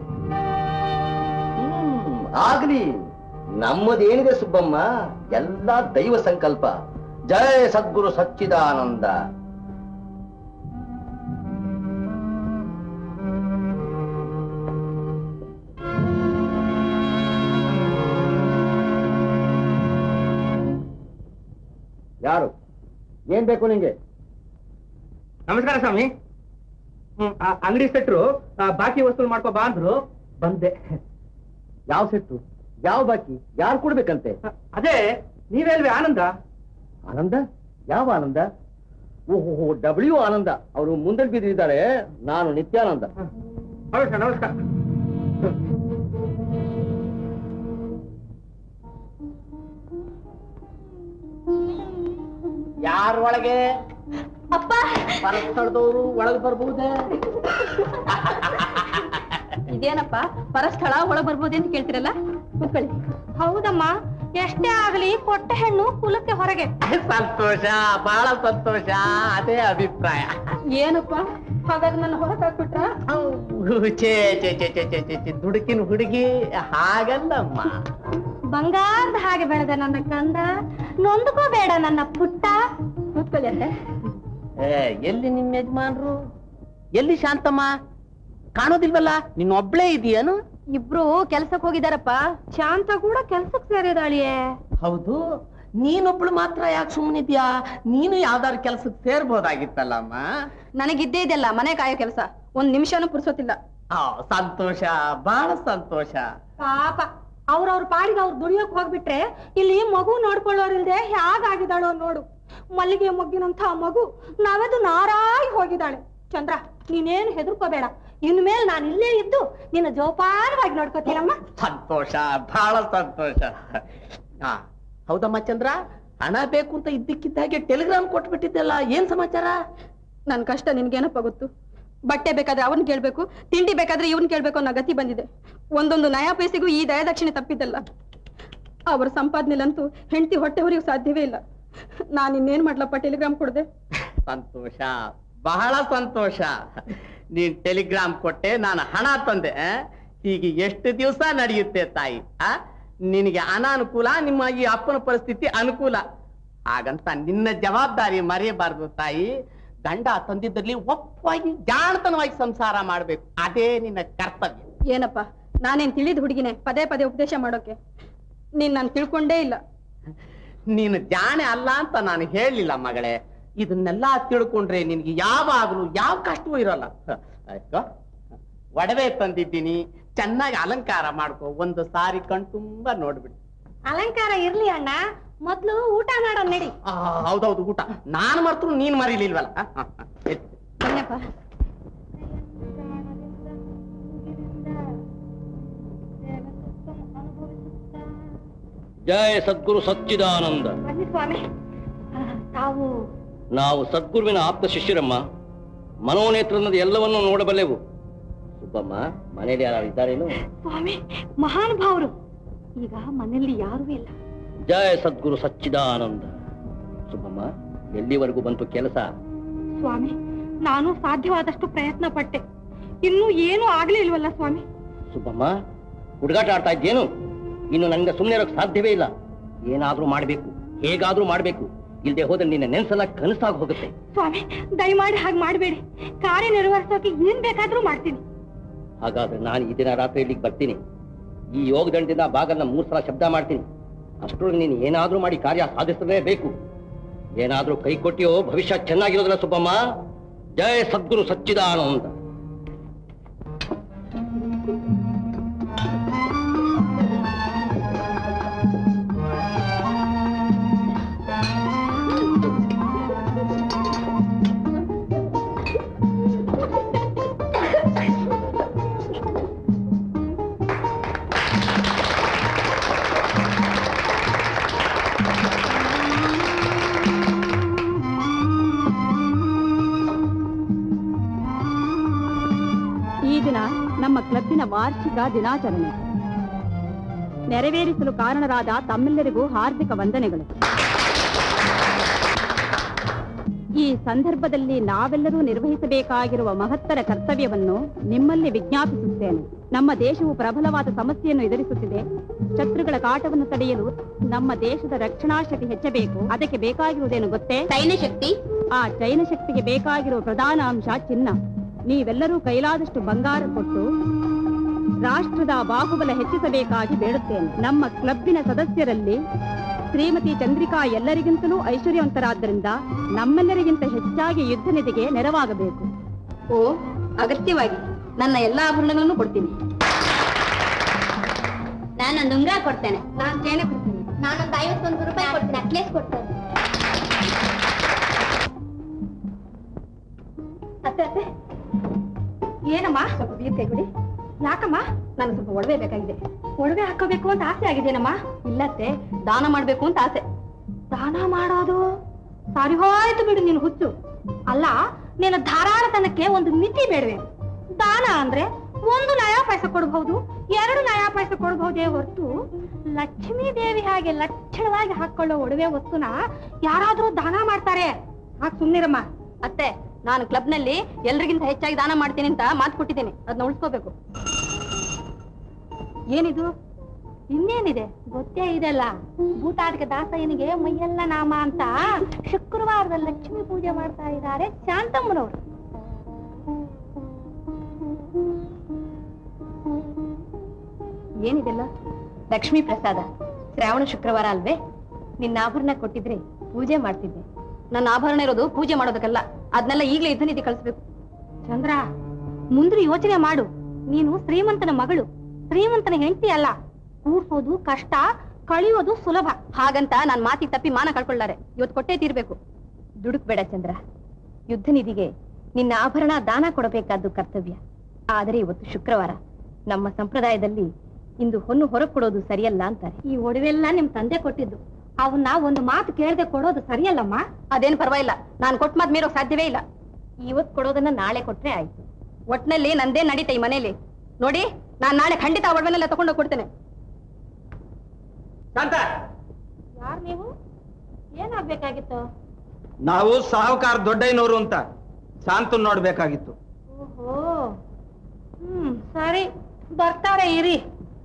S17: ಆಗ್ಲಿ ನಮ್ಮದೇನಿದೆ ಸುಬ್ಬಮ್ಮ ಎಲ್ಲ ದೈವ ಸಂಕಲ್ಪ ಜಯ ಸದ್ಗುರು ಸಚ್ಚಿದಾನಂದ ಯಾರು ಏನ್ ಬೇಕು ನಿಂಗೆ
S3: ನಮಸ್ಕಾರ ಸ್ವಾಮಿ ಹ್ಮ್ ಆ ಅಂಗಡಿ ಸೆಟ್ರು ಆ, ಬಾಕಿ ವಸೂಲ್ ಮಾಡ್ಕೋ ಬಾ ಅಂದ್ರು ಬಂದೆ
S17: ಯಾವ ಸೆಟ್ಟು ಯಾವ ಬಾಕಿ ಯಾರು ಕೊಡ್ಬೇಕಂತೆ
S3: ಅದೇ ನೀವೇಲ್ವೇ ಆನಂದ
S17: ಆನಂದ ಯಾವ ಆನಂದ ಓಹೋ ಡಬ್ಲ್ಯೂ ಆನಂದ ಅವರು ಮುಂದೆ ಬಿದ್ದಿದ್ದಾರೆ ನಾನು ನಿತ್ಯಾನಂದ
S3: ನಮಸ್ಕಾರ ನಮಸ್ಕಾರ
S16: ಯಾರ ಒಳಗೆ
S2: ಅಪ್ಪ
S16: ಪರಸ್ಥಳದವರು ಒಳಗೆ ಬರ್ಬಹುದೇ
S1: ಇದೇನಪ್ಪ ಪರಸ್ಥಳ ಒಳಗ್ ಬರ್ಬೋದು ಅಂತ ಕೇಳ್ತಿರಲ್ಲ ಕೂತ್ಕೊಳ್ಳಿ
S2: ಹೌದಮ್ಮ ಎಷ್ಟೇ ಆಗ್ಲಿ ಕೊಟ್ಟ ಹೆಣ್ಣು ಕುಲಕ್ಕೆ ಹೊರಗೆ
S16: ಸಂತೋಷ ಬಹಳ ಸಂತೋಷ ಅದೇ ಅಭಿಪ್ರಾಯ
S1: ಏನಪ್ಪ ಹಾಗಾದ್ರೆ ನನ್ನ ಹೊರಗೆ ಹಾಕ್ಬಿಟ್ರ
S16: ಛೇ ಛೇ ಛೇ ಛೇ ಛೇ ಛೇ ಛೇ ದುಡುಕಿನ ಹುಡುಗಿ ಹಾಗಲ್ಲಮ್ಮ
S2: ಬಂಗಾರದ ಹಾಗೆ ಬೆಳೆದ ನನ್ನ ಕಂದ ನೊಂದ್ಕೋಬೇಡ ನನ್ನ ಪುಟ್ಟ ಕೂತ್ಕೊಳ್ಳಿ ಅತ್ತೆ
S16: ಏ ಎಲ್ಲಿ ನಿಮ್ಮ ಯಜಮಾನ್ರು ಎಲ್ಲಿ ಶಾಂತಮ್ಮ ಕಾಣೋದಿಲ್ವಲ್ಲ ನೀನ್ ಒಬ್ಳೇ ಇದೆಯೇನು
S2: ಇಬ್ರು ಕೆಲ್ಸಕ್ ಹೋಗಿದಾರಪ್ಪ ಶಾಂತ ಕೂಡ ಕೆಲ್ಸಕ್ ಸೇರಿದಾಳಿಯೇ
S16: ಹೌದು ನೀನೊಬ್ಳು ಮಾತ್ರ ಯಾಕೆ ಸುಮ್ಮನಿದ್ಯಾ ನೀನು ಯಾವ್ದಾದ್ರು ಕೆಲ್ಸಕ್ಕೆ ಸೇರ್ಬೋದಾಗಿತ್ತಲ್ಲಮ್ಮ
S1: ನನಗಿದ್ದೇ ಇದೆಲ್ಲ ಮನೆ ಕಾಯೋ ಕೆಲಸ ಒಂದ್ ನಿಮಿಷನೂ ಪುರ್ಸೋತಿಲ್ಲ
S16: ಆ, ಸಂತೋಷ ಬಹಳ ಸಂತೋಷ
S2: ಪಾಪ ಅವ್ರವ್ರ ಪಾಡಿಗೆ ಅವ್ರು ದುಡಿಯೋಕ್ ಹೋಗ್ಬಿಟ್ರೆ ಇಲ್ಲಿ ಮಗು ನೋಡ್ಕೊಳ್ಳೋರಿಲ್ದೆ ಹೇಗಾಗಿದ್ದಾಳೋ ನೋಡು ಮಲ್ಲಿಗೆ ಮೊಗ್ಗಿನಂತ ಆ ಮಗು ನಾವೆದು ನಾರಾಗಿ ಹೋಗಿದ್ದಾಳೆ ಚಂದ್ರ ನೀನೇನು ಹೆದರ್ಕೋಬೇಡ ಇನ್ಮೇಲೆ ನಾನು ಇಲ್ಲೇ ಇದ್ದು ನಿನ್ನ ಜೋಪಾನವಾಗಿ ನೋಡ್ಕೋತೀನಮ್ಮ
S16: ಸಂತೋಷ ಬಹಳ ಸಂತೋಷ ಆ, ಹೌದಮ್ಮ ಚಂದ್ರ ಹಣ ಬೇಕು ಅಂತ ಇದ್ದಕ್ಕಿದ್ದಾಗೆ ಟೆಲಿಗ್ರಾಮ್ ಕೊಟ್ಬಿಟ್ಟಿದ್ದೆಲ್ಲ ಏನ್ ಸಮಾಚಾರ
S1: ನನ್ ಕಷ್ಟ ನಿನ್ಗೇನಪ್ಪ ಗೊತ್ತು ಬಟ್ಟೆ ಬೇಕಾದ್ರೆ ಅವನ್ ಕೇಳ್ಬೇಕು ತಿಂಡಿ ಬೇಕಾದ್ರೆ ಇವನ್ ಕೇಳ್ಬೇಕು ಅನ್ನೋ ಗತಿ ಬಂದಿದೆ ಒಂದೊಂದು ನಯಾ ಪೈಸೆಗೂ ಈ ದಯದಕ್ಷಿಣೆ ತಪ್ಪಿದ್ದಲ್ಲ ಅವ್ರ ಸಂಪಾದನೆಲಂತೂ ಹೆಂಡತಿ ಹೊಟ್ಟೆ ಹೊರಿಯೋ ಸಾಧ್ಯವೇ ಇಲ್ಲ ನಾನು ಇನ್ನೇನ್ ಮಾಡ್ಲಪ್ಪ ಟೆಲಿಗ್ರಾಮ್ ಕೊಡದೆ
S16: ಸಂತೋಷ ಬಹಳ ಸಂತೋಷ ನೀನ್ ಟೆಲಿಗ್ರಾಮ್ ಕೊಟ್ಟೆ ನಾನು ಹಣ ತಂದೆ ಆ? ಹೀಗೆ ಎಷ್ಟು ದಿವಸ ನಡೆಯುತ್ತೆ ತಾಯಿ ಆ ನಿನಗೆ ಅನಾನುಕೂಲ ನಿಮ್ಮ ಈ ಅಪ್ಪನ ಪರಿಸ್ಥಿತಿ ಅನುಕೂಲ ಹಾಗಂತ ನಿನ್ನ ಜವಾಬ್ದಾರಿ ಮರೆಯಬಾರ್ದು ತಾಯಿ ಗಂಡ ತಂದಿದ್ದಲ್ಲಿ ಒಪ್ಪವಾಗಿ ಜಾಣತನವಾಗಿ ಸಂಸಾರ ಮಾಡ್ಬೇಕು ಅದೇ ನಿನ್ನ ಕರ್ತವ್ಯ
S1: ಏನಪ್ಪ ನಾನೇನ್ ತಿಳಿದ ಹುಡುಗಿನೇ ಪದೇ ಪದೇ ಉಪದೇಶ ಮಾಡೋಕೆ ನೀನ್ ನಾನು ತಿಳ್ಕೊಂಡೇ ಇಲ್ಲ
S16: ನೀನು ಜಾಣೆ ಅಲ್ಲ ಅಂತ ನಾನು ಹೇಳಲಿಲ್ಲ ಮಗಳೇ ಇದನ್ನೆಲ್ಲ ತಿಳ್ಕೊಂಡ್ರೆ ನಿನ್ಗೆ ಯಾವಾಗಲೂ ಯಾವ ಕಷ್ಟವೂ ಇರಲ್ಲ ಹ, ಆಯ್ತಾ ಒಡವೆ ತಂದಿದ್ದೀನಿ ಚೆನ್ನಾಗಿ ಅಲಂಕಾರ ಮಾಡ್ಕೊ ಒಂದು ಸಾರಿ ಕಣ್ ತುಂಬಾ ನೋಡ್ಬಿಟ್ಟು
S2: ಅಲಂಕಾರ ಇರ್ಲಿ ಅಣ್ಣ ಮೊದ್ಲು ಊಟ ಮಾಡೋಣ ನಡಿ
S16: ಆ, ಹೌದೌದು ಊಟ ನಾನು ಮರ್ತರು ನೀನ್ ಮರೀಲಿಲ್ವಲ್ಲ ಹ, ಹ, ಹ. ಎತ್ತು.
S1: ಬನ್ನಪ್ಪ
S17: ಜಯ ಸದ್ಗುರು ಸಚ್ಚಿದಾನಂದ
S2: ಬನ್ನಿ ಸ್ವಾಮಿ ಆ, ತಾವು
S17: ನಾವು ಸದ್ಗುರುವಿನ ಆಪ್ತ ಶಿಷ್ಯರಮ್ಮ ಮನೋನೇತ್ರನದ ಎಲ್ಲವನ್ನೂ ನೋಡಬಲ್ಲೆವು ಸುಬ್ಬಮ್ಮ ಮನೇಲಿ ಯಾರು ಇದ್ದಾರೇನು
S2: ಸ್ವಾಮಿ ಮಹಾನುಭಾವರು ಈಗ ಮನೆಯಲ್ಲಿ ಯಾರೂ ಇಲ್ಲ
S17: ಜಯ ಸದ್ಗುರು ಸಚ್ಚಿದಾನಂದ ಸುಬ್ಬಮ್ಮ ಎಲ್ಲಿವರೆಗೂ ಬಂತು ಕೆಲಸ
S2: ಸ್ವಾಮಿ ನಾನು ಸಾಧ್ಯವಾದಷ್ಟು ಪ್ರಯತ್ನ ಪಟ್ಟೆ ಇನ್ನೂ ಏನೂ ಆಗ್ಲೇ ಇಲ್ವಲ್ಲ ಸ್ವಾಮಿ
S17: ಸುಬ್ಬಮ್ಮ ಹುಡುಗಾಟ ಆಡ್ತಾ ಇದ್ದೇನು ಇನ್ನು ನನಗೆ ಸುಮ್ಮನೆ ಇರೋಕ್ ಸಾಧ್ಯವೇ ಇಲ್ಲ ಏನಾದ್ರೂ ಮಾಡ್ಬೇಕು ಹೇಗಾದ್ರೂ ಮಾಡ್ಬೇಕು ಇಲ್ದೆ ಹೋದ್ರೆ ನಿನ್ನ ನೆನ್ಸೆಲ್ಲ ಕನಸಾಗಿ ಹೋಗುತ್ತೆ
S2: ಸ್ವಾಮಿ ದಯಮಾಡಿ ಹಾಗೆ ಮಾಡಬೇಡಿ ಕಾರ್ಯ ನಿರ್ವಹಿಸೋಕೆ ಏನ್ ಬೇಕಾದ್ರೂ ಮಾಡ್ತೀನಿ
S17: ಹಾಗಾದ್ರೆ ನಾನು ಈ ದಿನ ರಾತ್ರಿ ಇಲ್ಲಿಗೆ ಬರ್ತೀನಿ ಈ ಯೋಗದಂಡದಿಂದ ಬಾಗಲ್ನ ಮೂರ್ ಸಲ ಶಬ್ದ ಮಾಡ್ತೀನಿ ಅಷ್ಟರೊಳಗೆ ನೀನು ಏನಾದ್ರೂ ಮಾಡಿ ಕಾರ್ಯ ಸಾಧಿಸಲೇಬೇಕು ಏನಾದ್ರೂ ಕೈ ಕೊಟ್ಟಿಯೋ ಭವಿಷ್ಯ ಚೆನ್ನಾಗಿರೋದಿಲ್ಲ ಸುಬ್ಬಮ್ಮ ಜಯ ಸದ್ಗುರು ಸಚ್ಚಿದಾನಂದ
S1: ಈ ದಿನ ನಮ್ಮ ಕ್ಲಬ್ಬಿನ ವಾರ್ಷಿಕ ದಿನಾಚರಣೆ ನೆರವೇರಿಸಲು ಕಾರಣರಾದ ತಮ್ಮೆಲ್ಲರಿಗೂ ಹಾರ್ದಿಕ ವಂದನೆಗಳು ಈ ಸಂದರ್ಭದಲ್ಲಿ ನಾವೆಲ್ಲರೂ ನಿರ್ವಹಿಸಬೇಕಾಗಿರುವ ಮಹತ್ತರ ಕರ್ತವ್ಯವನ್ನು ನಿಮ್ಮಲ್ಲಿ ವಿಜ್ಞಾಪಿಸುತ್ತೇನೆ ನಮ್ಮ ದೇಶವು ಪ್ರಬಲವಾದ ಸಮಸ್ಯೆಯನ್ನು ಎದುರಿಸುತ್ತಿದೆ ಶತ್ರುಗಳ ಕಾಟವನ್ನು ತಡೆಯಲು ನಮ್ಮ ದೇಶದ ರಕ್ಷಣಾ ಶಕ್ತಿ ಹೆಚ್ಚಬೇಕು ಅದಕ್ಕೆ ಬೇಕಾಗಿರುವುದೇನು ಗೊತ್ತೇ
S14: ಸೈನ್ಯ ಶಕ್ತಿ
S1: ಆ ಚೈನ ಶಕ್ತಿಗೆ ಬೇಕಾಗಿರುವ ಪ್ರಧಾನ ಅಂಶ ಚಿನ್ನ ನೀವೆಲ್ಲರೂ ಕೈಲಾದಷ್ಟು ಬಂಗಾರ ಕೊಟ್ಟು ರಾಷ್ಟ್ರದ ಬಾಹುಬಲ ಹೆಚ್ಚಿಸಬೇಕಾಗಿ ಬೇಡುತ್ತೇನೆ ನಮ್ಮ ಕ್ಲಬ್ಬಿನ ಸದಸ್ಯರಲ್ಲಿ ಶ್ರೀಮತಿ ಚಂದ್ರಿಕಾ ಎಲ್ಲರಿಗಿಂತಲೂ ಐಶ್ವರ್ಯವಂತರಾದ್ದರಿಂದ ನಮ್ಮೆಲ್ಲರಿಗಿಂತ ಹೆಚ್ಚಾಗಿ ಯುದ್ಧ ನಿಧಿಗೆ ನೆರವಾಗಬೇಕು ಓ ಅಗತ್ಯವಾಗಿ ನನ್ನ ಎಲ್ಲಾ ಆಭರಣಗಳನ್ನು ಕೊಡ್ತೀನಿ
S14: ನಾನೊಂದು ಉಂಗ್ರ ಕೊಡ್ತೇನೆ ನಾನು ಚೇನೆ ಕೊಡ್ತೇನೆ ನಾನೊಂದು ಐವತ್ತೊಂದು ರೂಪಾಯಿ ಕೊಡ್ತೇನೆ ನೆಕ್ಲೆಸ್ ಕೊಡ್ತೇನೆ
S2: ಅತ್ತೆ ಅತ್ತೆ ಏನಮ್ಮ ಸ್ವಲ್ಪ ಬೀರ್ ಕೈ ಕೊಡಿ ಯಾಕಮ್ಮ
S1: ನನಗೆ ಸ್ವಲ್ಪ ಒಡವೆ ಬೇಕಾಗಿದೆ
S2: ಒಡವೆ ಹಾಕೋಬೇಕು ಅಂತ ಆಸೆ ಆಗಿದೆಯೇನಮ್ಮ
S1: ಇಲ್ಲತ್ತೆ ದಾನ ಮಾಡ್ಬೇಕು ಅಂತ ಆಸೆ
S2: ದಾನ ಮಾಡೋದು ಸಾರಿ ಹೋಯ್ತು ಬಿಡು ನೀನು ಹುಚ್ಚು ಅಲ್ಲ ನಿನ್ನ ಧಾರಾಳತನಕ್ಕೆ ಒಂದು ಮಿತಿ ಬೇಡವೆ ದಾನ ಅಂದ್ರೆ ಒಂದು ನಯಾ ಪೈಸೆ ಕೊಡಬಹುದು ಎರಡು ನಯಾ ಪೈಸೆ ಕೊಡಬಹುದೇ ಹೊರತು ಲಕ್ಷ್ಮೀ ದೇವಿ ಹಾಗೆ ಲಕ್ಷಣವಾಗಿ ಹಾಕೊಳ್ಳೋ ಒಡವೆ ವಸ್ತುನ ಯಾರಾದ್ರೂ ದಾನ ಮಾಡ್ತಾರೆ ಹಾಕ್ ಸುಮ್ನಿರಮ್ಮ
S1: ಅತ್ತೆ ನಾನು ಕ್ಲಬ್ನಲ್ಲಿ ಎಲ್ರಿಗಿಂತ ಹೆಚ್ಚಾಗಿ ದಾನ ಮಾಡ್ತೀನಿ ಅಂತ ಮಾತು ಕೊಟ್ಟಿದ್ದೇನೆ ಅದನ್ನ ಉಳಿಸ್ಕೋಬೇಕು ಏನಿದು
S2: ಇನ್ನೇನಿದೆ ಗೊತ್ತೇ ಇದೆಲ್ಲ ಭೂತಾಟಿಕೆ ದಾಸಯ್ಯನಿಗೆ ಮೈಯೆಲ್ಲ ನಾಮ ಅಂತ ಶುಕ್ರವಾರದ ಲಕ್ಷ್ಮೀ ಪೂಜೆ ಮಾಡ್ತಾ ಇದ್ದಾರೆ ಶಾಂತಮ್ಮನವರು
S1: ಏನಿದೆಲ್ಲ ಲಕ್ಷ್ಮೀ ಪ್ರಸಾದ ಶ್ರಾವಣ ಶುಕ್ರವಾರ ಅಲ್ವೇ ನಿನ್ನ ಆಭರಣ ಕೊಟ್ಟಿದ್ರೆ ಪೂಜೆ ಮಾಡ್ತಿದ್ದೆ ನನ್ನ ಆಭರಣ ಇರೋದು ಪೂಜೆ ಮಾಡೋದಕ್ಕಲ್ಲ ಅದನ್ನೆಲ್ಲ ಈಗಲೇ ಯುದ್ಧ ನಿಧಿ ಕಳಿಸ್ಬೇಕು
S2: ಚಂದ್ರ ಮುಂದೆ ಯೋಚನೆ ಮಾಡು ನೀನು ಶ್ರೀಮಂತನ ಮಗಳು ಶ್ರೀಮಂತನ ಹೆಂಡತಿ ಅಲ್ಲ ಕೂರ್ಸೋದು ಕಷ್ಟ ಕಳಿಯೋದು ಸುಲಭ
S1: ಹಾಗಂತ ನಾನ್ ಮಾತಿಗೆ ತಪ್ಪಿ ಮಾನ ಕಳ್ಕೊಳ್ಳಾರೆ ಇವತ್ತು ಕೊಟ್ಟೇ ತೀರ್ಬೇಕು ದುಡುಕ್ಬೇಡ ಚಂದ್ರ ಯುದ್ಧ ನಿಧಿಗೆ ನಿನ್ನ ಆಭರಣ ದಾನ ಕೊಡಬೇಕಾದ್ದು ಕರ್ತವ್ಯ ಆದರೆ ಇವತ್ತು ಶುಕ್ರವಾರ ನಮ್ಮ ಸಂಪ್ರದಾಯದಲ್ಲಿ ಇಂದು ಹೊನ್ನು ಹೊರಗೆ ಕೊಡೋದು ಸರಿಯಲ್ಲ ಅಂತಾರೆ
S2: ಈ ಒಡವೆಲ್ಲ ನಿಮ್ ತಂದೆ ಕೊಟ್ಟಿದ್ದು ಅವನ್ನ ಒಂದು ಮಾತು ಕೇಳದೆ ಕೊಡೋದು ಸರಿಯಲ್ಲಮ್ಮ
S1: ಅದೇನ್ ಪರವಾಗಿಲ್ಲ ನಾನು ಕೊಟ್ಟ ಮಾತ್ ಮೀರೋಕ್ ಸಾಧ್ಯವೇ ಇಲ್ಲ ಇವತ್ ಕೊಡೋದನ್ನ ನಾಳೆ ಕೊಟ್ರೆ ಆಯ್ತು ಒಟ್ನಲ್ಲಿ ನಂದೇ ನಡೀತಾ ಈ ಮನೇಲಿ ನೋಡಿ ನಾನ್ ನಾಳೆ ಖಂಡಿತ ಆ ಒಡವೆನೆಲ್ಲ ತಗೊಂಡೋಗಿ ಕೊಡ್ತೇನೆ
S6: ಶಾಂತ
S2: ಯಾರು ನೀವು ಏನಾಗ್ಬೇಕಾಗಿತ್ತು
S6: ನಾವು ಸಾಹುಕಾರ ದೊಡ್ಡಯ್ಯನವರು ಅಂತ ಶಾಂತ ನೋಡ್ಬೇಕಾಗಿತ್ತು
S2: ಓಹೋ ಹ್ಮ್ ಸರಿ ಬರ್ತಾರೆ ಇರಿ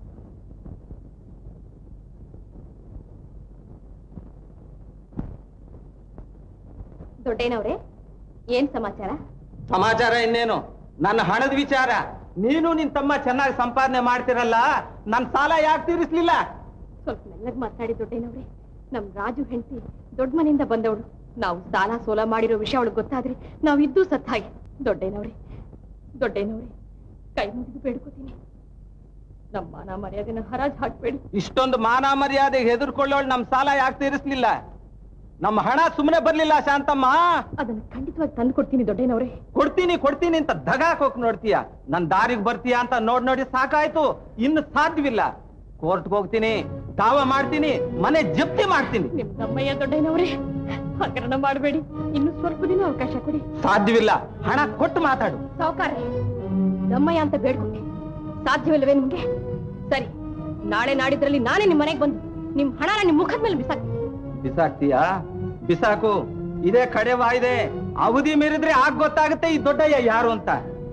S1: ದೊಡ್ಡೇನವ್ರೆ ಏನ್ ಸಮಾಚಾರ
S6: ಸಮಾಚಾರ ಇನ್ನೇನು ನನ್ನ ಹಣದ ವಿಚಾರ ನೀನು ನಿನ್ ತಮ್ಮ ಚೆನ್ನಾಗಿ ಸಂಪಾದನೆ ಮಾಡ್ತಿರಲ್ಲ ನನ್ ಸಾಲ ಯಾಕೆ ತೀರಿಸ್ಲಿಲ್ಲ
S1: ಸ್ವಲ್ಪ ಮೆಲ್ಲಗ್ ಮಾತಾಡಿ ದೊಡ್ಡೇನವ್ರೆ ನಮ್ ರಾಜು ಹೆಂಡತಿ ದೊಡ್ಡ ಮನೆಯಿಂದ ಬಂದವಳು ನಾವು ಸಾಲ ಸೋಲ ಮಾಡಿರೋ ವಿಷಯ ಅವಳಿಗೆ ಗೊತ್ತಾದ್ರೆ ನಾವ್ ಇದ್ದು ಸತ್ತ ಹಾಗೆ ದೊಡ್ಡೇನವ್ರೆ ದೊಡ್ಡೇನವ್ರೆ ಕೈ ಮುಗಿದು ಬೇಡ್ಕೋತೀನಿ ನಮ್ಮ ಮಾನ ಮರ್ಯಾದೆನ ಹರಾಜ್ ಹಾಕ್ಬೇಡಿ
S6: ಇಷ್ಟೊಂದು ಮಾನ ಮರ್ಯಾದೆಗೆ ಹೆದರ್ಕೊಳ್ಳೋಳು ನಮ್ ಸಾಲ ಯಾಕೆ ತೀರಿಸ್ಲಿಲ್ಲ ನಮ್ಮ ಹಣ ಸುಮ್ಮನೆ ಬರ್ಲಿಲ್ಲ ಶಾಂತಮ್ಮ
S1: ಅದನ್ನ ಖಂಡಿತವಾಗಿ ತಂದು ಕೊಡ್ತೀನಿ ದೊಡ್ಡೇನವ್ರೆ
S6: ಕೊಡ್ತೀನಿ ಕೊಡ್ತೀನಿ ಅಂತ ದಗಾಕ್ ಹೋಗ್ ನೋಡ್ತೀಯ ನನ್ ದಾರಿಗೆ ಬರ್ತೀಯ ಅಂತ ನೋಡ್ ನೋಡಿ ಸಾಕಾಯ್ತು ಇನ್ನು ಸಾಧ್ಯವಿಲ್ಲ ಕೋರ್ಟ್ಗೆ ಹೋಗ್ತೀನಿ ತಾವ ಮಾಡ್ತೀನಿ ಮನೆ ಜಪ್ತಿ ಮಾಡ್ತೀನಿ
S1: ನಿಮ್ ತಮ್ಮಯ್ಯ ದೊಡ್ಡೇನವ್ರೆ ಹಗರಣ ಮಾಡಬೇಡಿ ಇನ್ನು ಸ್ವಲ್ಪ ದಿನ ಅವಕಾಶ ಕೊಡಿ
S6: ಸಾಧ್ಯವಿಲ್ಲ ಹಣ ಕೊಟ್ಟು ಮಾತಾಡು
S1: ಸಾವುಕಾರ ದಮ್ಮಯ್ಯ ಅಂತ ಬೇಡ್ಕೊಂಡೆ ಸಾಧ್ಯವಿಲ್ಲವೇ ನಿಮ್ಗೆ ಸರಿ ನಾಳೆ ನಾಡಿದ್ರಲ್ಲಿ ನಾನೇ ನಿಮ್ ಮನೆಗೆ ಬಂದು ನಿಮ್ ಹಣನ ನಿಮ್ ಮುಖದ ಮೇಲೆ ಬಿಸಾಕ್ತೀನಿ
S6: ಬಿಸಾಕ್ತೀಯಾ ಬಿಸಾಕು ಇದೇ ಕಡೆ ವಾಯ್ದೆ ಅವಧಿ ಮೀರಿದ್ರೆ ಆಗ ಗೊತ್ತಾಗುತ್ತೆ ಈ ದೊಡ್ಡಯ್ಯ ಯಾರು ಅಂತ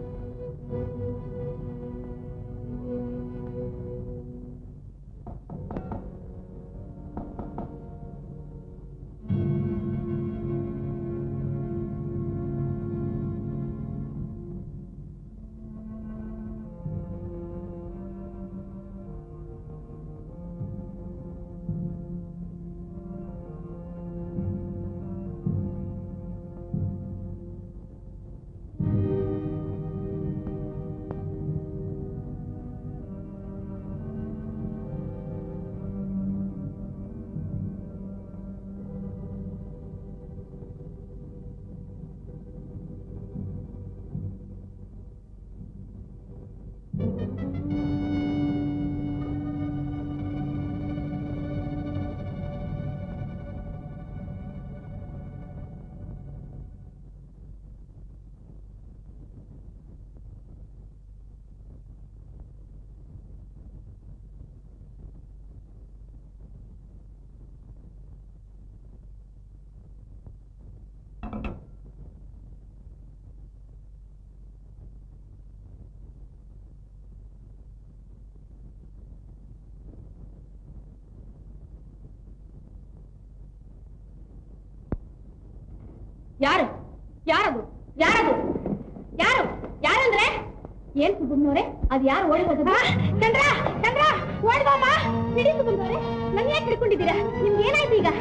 S1: ಯಾರು ಯಾರದು ಯಾರದು ಯಾರು ಯಾರಂದ್ರೆ ಏನ್ ಸುಬ್ಬಮ್ಮನವ್ರೆ ಅದ್ ಯಾರು ಓಡಿ ಹೋದ
S2: ಚಂದ್ರ ಚಂದ್ರ ಓಡ್ಬಮ್ಮ ಬಿಡಿ ಸುಬ್ಬಮ್ಮನವ್ರೆ ನನ್ನ ಯಾಕೆ ಹಿಡ್ಕೊಂಡಿದ್ದೀರಾ ನಿಮ್ಗೆ ಏನಾಯ್ತು ಈಗ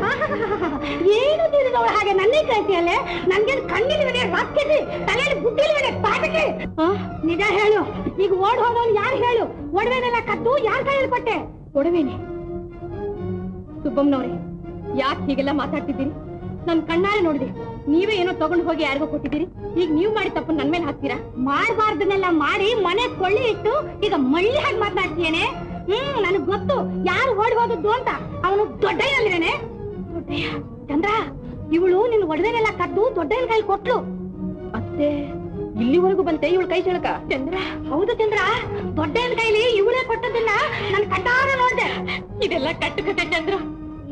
S2: ಏನು ತಿಳಿದವಳು ಹಾಗೆ ನನ್ನೇ ಕೇಳ್ತೀಯಲ್ಲೇ ನನ್ಗೇನು ಕಣ್ಣಿಲ್ವೇನೆ ರಾತ್ರಿ ತಲೆಯಲ್ಲಿ ಬುದ್ಧಿಲ್ವೇನೆ ಪಾಠಕ್ಕೆ ನಿಜ ಹೇಳು ಈಗ ಓಡ್ ಹೋದವನು ಯಾರು ಹೇಳು ಒಡವೆನೆಲ್ಲ ಕದ್ದು ಯಾರ ಕೈಯಲ್ಲಿ ಕೊಟ್ಟೆ
S1: ಒಡವೇನೆ ಸುಬ್ಬಮ್ಮನವ್ರೆ ಯಾಕೆ ಹೀಗೆಲ್ಲ ಮಾತಾಡ್ತಿದ್ದೀರಿ ನನ್ ಕಣ್ಣಾರೆ ನೋಡಿದೆ ನೀವೇ ಏನೋ ತಗೊಂಡು ಹೋಗಿ ಯಾರಿಗೋ ಕೊಟ್ಟಿದ್ದೀರಿ ಈಗ ನೀವು ಮಾಡಿ ತಪ್ಪು ನನ್ ಮೇಲೆ ಹಾಕ್ತೀರಾ
S2: ಮಾಡಬಾರ್ದನ್ನೆಲ್ಲ ಮಾಡಿ ಮನೆ ಕೊಳ್ಳಿ ಇಟ್ಟು ಈಗ ಮಳ್ಳಿ ಹಾಗೆ ಮಾತನಾಡ್ತೀಯೇನೆ ಹ್ಮ್ ನನಗ್ ಗೊತ್ತು ಯಾರು ಓಡಿ ಹೋದದ್ದು ಅಂತ ಅವನು ದೊಡ್ಡಯ್ಯ ಅಲ್ವೇನೆ ದೊಡ್ಡಯ್ಯ ಚಂದ್ರ ಇವಳು ನಿನ್ ಒಡವೆನೆಲ್ಲ ಕದ್ದು ದೊಡ್ಡಯ್ಯನ ಕೈಲಿ ಕೊಟ್ಲು
S1: ಅತ್ತೆ ಇಲ್ಲಿವರೆಗೂ ಬಂತೆ ಇವಳು ಕೈ ಚಳಕ
S2: ಚಂದ್ರ ಹೌದು ಚಂದ್ರ ದೊಡ್ಡಯ್ಯನ ಕೈಲಿ ಇವಳೇ ಕೊಟ್ಟದನ್ನ ನನ್ ಕಣ್ಣಾರ ನೋಡ್ದೆ
S1: ಇದೆಲ್ಲ ಕಟ್ಟುಕತೆ ಚಂದ್ರ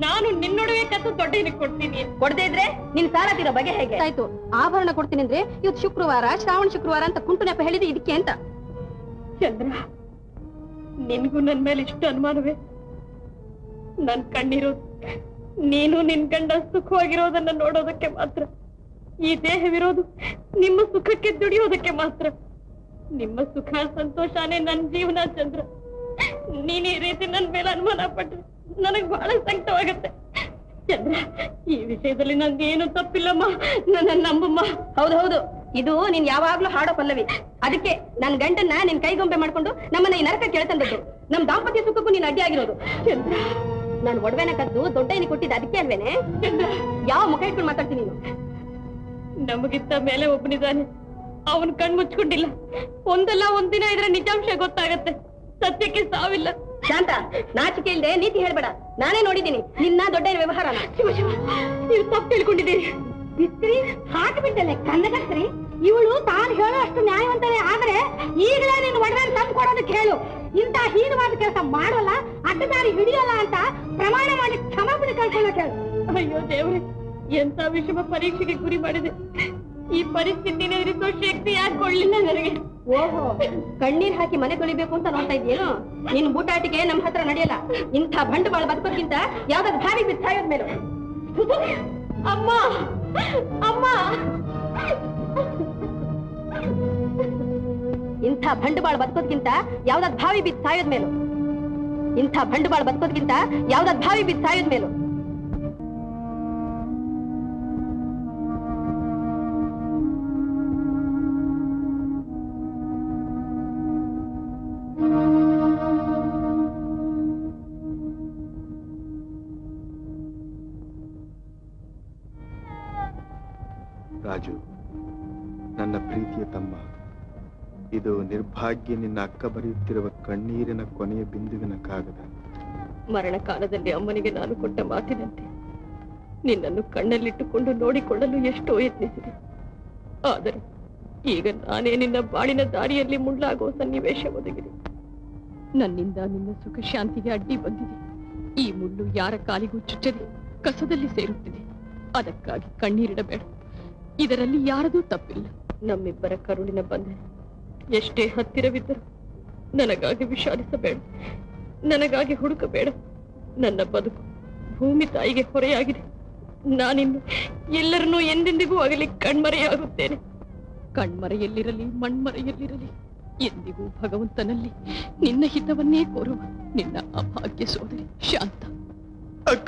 S8: ನಾನು ನಿನ್ನೊಡವೆ ಕತ್ತು ದೊಡ್ಡನಿಗೆ ಕೊಡ್ತೀನಿ
S1: ಕೊಡದೇ ಇದ್ರೆ ನಿನ್ ಸಾಲ ತೀರೋ ಬಗೆ ಹೇಗೆ ಆಯ್ತು ಆಭರಣ ಕೊಡ್ತೀನಿ ಅಂದ್ರೆ ಇವತ್ತು ಶುಕ್ರವಾರ ಶ್ರಾವಣ ಶುಕ್ರವಾರ ಅಂತ ಕುಂಟು ನೆಪ ಹೇಳಿದ್ರೆ ಇದಕ್ಕೆ ಅಂತ
S8: ಚಂದ್ರ ನಿನ್ಗೂ ನನ್ ಮೇಲೆ ಇಷ್ಟು ಅನುಮಾನವೇ ನನ್ ಕಣ್ಣಿರೋದು ನೀನು ನಿನ್ ಗಂಡ ಸುಖವಾಗಿರೋದನ್ನ ನೋಡೋದಕ್ಕೆ ಮಾತ್ರ ಈ ದೇಹವಿರೋದು ನಿಮ್ಮ ಸುಖಕ್ಕೆ ದುಡಿಯೋದಕ್ಕೆ ಮಾತ್ರ ನಿಮ್ಮ ಸುಖ ಸಂತೋಷನೇ ನನ್ ಜೀವನ ಚಂದ್ರ ನೀನ್ ಈ ರೀತಿ ನನ್ ಮೇಲೆ ಅನುಮಾನ ಪಟ್ರೆ ನನಗ್ ಬಹಳ ಸಂಕಟವಾಗತ್ತೆ ಚಂದ್ರ ಈ ವಿಷಯದಲ್ಲಿ ನಂದೇನು ತಪ್ಪಿಲ್ಲಮ್ಮ ನನ್ನ ನಂಬಮ್ಮ
S1: ಹೌದು ಹೌದು ಇದು ನೀನ್ ಯಾವಾಗ್ಲೂ ಹಾಡೋ ಪಲ್ಲವಿ ಅದಕ್ಕೆ ನನ್ ಗಂಡನ್ನ ನಿನ್ ಕೈಗೊಂಬೆ ಮಾಡ್ಕೊಂಡು ನಮ್ಮನ್ನ ಈ ನರಕ ಕೆಳತಂದದ್ದು ನಮ್ ದಾಂಪತ್ಯ ಸುಖಕ್ಕೂ ನೀನ್ ಅಡ್ಡಿ ಆಗಿರೋದು
S8: ಚಂದ್ರ
S1: ನಾನು ಒಡವೆನ ಕದ್ದು ದೊಡ್ಡ ಏನಿ ಕೊಟ್ಟಿದ್ದ ಅದಕ್ಕೆ ಅಲ್ವೇನೆ ಯಾವ ಮುಖ ಇಟ್ಕೊಂಡು ಮಾತಾಡ್ತೀನಿ ನೀನು
S8: ನಮಗಿಂತ ಮೇಲೆ ಒಬ್ಬನಿದ್ದಾನೆ ಅವನ್ ಕಣ್ ಮುಚ್ಕೊಂಡಿಲ್ಲ ಒಂದಲ್ಲ ಒಂದಿನ ಇದ್ರೆ ನಿಜಾಂಶ ಗೊತ್ತಾಗತ್ತೆ ಸತ್ಯಕ್ಕೆ ಸಾವಿಲ್ಲ
S1: ಶಾಂತ ನಾಚಿಕೆ ಇಲ್ದೆ ನೀತಿ ಹೇಳ್ಬೇಡ ನಾನೇ ನೋಡಿದ್ದೀನಿ ನಿನ್ನ ದೊಡ್ಡ ವ್ಯವಹಾರನ
S8: ಶಿವ ಶಿವ ನೀವು ತಪ್ಪು ತಿಳ್ಕೊಂಡಿದ್ದೀರಿ
S2: ಬಿಸ್ತ್ರಿ ಹಾಕಿಬಿಟ್ಟಲೆ ಕನ್ನಡಸ್ತ್ರಿ ಇವಳು ತಾನು ಹೇಳೋ ಅಷ್ಟು ನ್ಯಾಯವಂತನೇ ಆದ್ರೆ ಈಗಲೇ ನೀನು ಒಡವೆ ತಂದು ಕೊಡೋದಕ್ಕೆ ಹೇಳು ಇಂಥ ಹೀನವಾದ ಕೆಲಸ ಮಾಡೋಲ್ಲ ಅಡ್ಡದಾರಿ ಹಿಡಿಯೋಲ್ಲ ಅಂತ ಪ್ರಮಾಣ ಮಾಡಿ ಕ್ಷಮಾಪಣೆ ಕಳ್ಕೊಳ್ಳೋಕೆ ಹೇಳು
S8: ಅಯ್ಯೋ ದೇವ್ರೆ ಎಂತ ವಿಷಮ ಪರೀಕ್ಷೆಗೆ ಗುರಿ ಮಾಡಿದೆ ಈ ಪರಿಸ್ಥಿತಿನ ಎದುರಿಸೋ ಶಕ್ತಿ ಯಾಕೆ ಕೊಡ್ಲಿಲ್ಲ ನನಗೆ
S1: ಓಹೋ ಕಣ್ಣೀರ್ ಹಾಕಿ ಮನೆ ತೊಳಿಬೇಕು ಅಂತ ನೋಡ್ತಾ ಇದ್ದೀಯೇನು ನಿನ್ ಬೂಟಾಟಿಗೆ ನಮ್ ಹತ್ರ ನಡೆಯಲ್ಲ ಇಂಥ ಬಂಡವಾಳ ಬದುಕೋದ್ಕಿಂತ ಯಾವ್ದಾದ್ರು ಭಾರಿ ಬಿದ್ದು ಸಾಯೋದ್ ಮೇಲು
S8: ಅಮ್ಮ ಅಮ್ಮ
S1: ಇಂಥ ಬಂಡವಾಳ ಬದುಕೋದ್ಕಿಂತ ಯಾವ್ದಾದ್ ಭಾವಿ ಬಿದ್ದು ಸಾಯೋದ್ ಮೇಲು ಇಂಥ ಬಂಡವಾಳ ಬದುಕೋದ್ಕಿಂತ ಯಾವ್ದಾದ್ ಭಾವಿ ಬಿದ್ದು ಸಾಯೋದ್ ಮೇಲು
S5: ರಾಜು ನನ್ನ ಪ್ರೀತಿಯ ತಮ್ಮ ಇದು ನಿರ್ಭಾಗ್ಯ ನಿನ್ನ ಅಕ್ಕ ಬರೆಯುತ್ತಿರುವ ಕಣ್ಣೀರಿನ ಕೊನೆಯ ಬಿಂದುವಿನ ಕಾಗದ
S8: ಮರಣ ಕಾಲದಲ್ಲಿ ಅಮ್ಮನಿಗೆ ನಾನು ಕೊಟ್ಟ ಮಾತಿನಂತೆ ನಿನ್ನನ್ನು ಕಣ್ಣಲ್ಲಿಟ್ಟುಕೊಂಡು ನೋಡಿಕೊಳ್ಳಲು ಎಷ್ಟೋ ಯತ್ನಿಸಿದೆ ಆದರೆ ಈಗ ನಾನೇ ನಿನ್ನ ಬಾಳಿನ ದಾರಿಯಲ್ಲಿ ಮುಳ್ಳಾಗುವ ಸನ್ನಿವೇಶ ಒದಗಿದೆ ನನ್ನಿಂದ ನಿನ್ನ ಸುಖ ಶಾಂತಿಗೆ ಅಡ್ಡಿ ಬಂದಿದೆ ಈ ಮುಳ್ಳು ಯಾರ ಕಾಲಿಗೂ ಚುಚ್ಚದೆ ಕಸದಲ್ಲಿ ಸೇರುತ್ತಿದೆ ಅದಕ್ಕಾಗಿ ಕಣ್ಣೀರಿಡಬೇಡ ಇದರಲ್ಲಿ ಯಾರದೂ ತಪ್ಪಿಲ್ಲ ನಮ್ಮಿಬ್ಬರ ಕರುಳಿನ ಬಂಧನ ಎಷ್ಟೇ ಹತ್ತಿರವಿದ್ದರೂ ನನಗಾಗಿ ವಿಷಾದಿಸಬೇಡ ನನಗಾಗಿ ಹುಡುಕಬೇಡ ನನ್ನ ಬದುಕು ಭೂಮಿ ತಾಯಿಗೆ ಹೊರೆಯಾಗಿದೆ ನಾನಿನ್ನು ಎಲ್ಲರನ್ನೂ ಎಂದೆಂದಿಗೂ ಆಗಲಿ ಕಣ್ಮರೆಯಾಗುತ್ತೇನೆ ಕಣ್ಮರೆಯಲ್ಲಿರಲಿ ಮಣ್ಮರೆಯಲ್ಲಿರಲಿ ಎಂದಿಗೂ ಭಗವಂತನಲ್ಲಿ ನಿನ್ನ ಹಿತವನ್ನೇ ಕೋರುವ ನಿನ್ನ ಅಭಾಗ್ಯ ಸೋದರಿ ಶಾಂತ
S5: ಅಕ್ಕ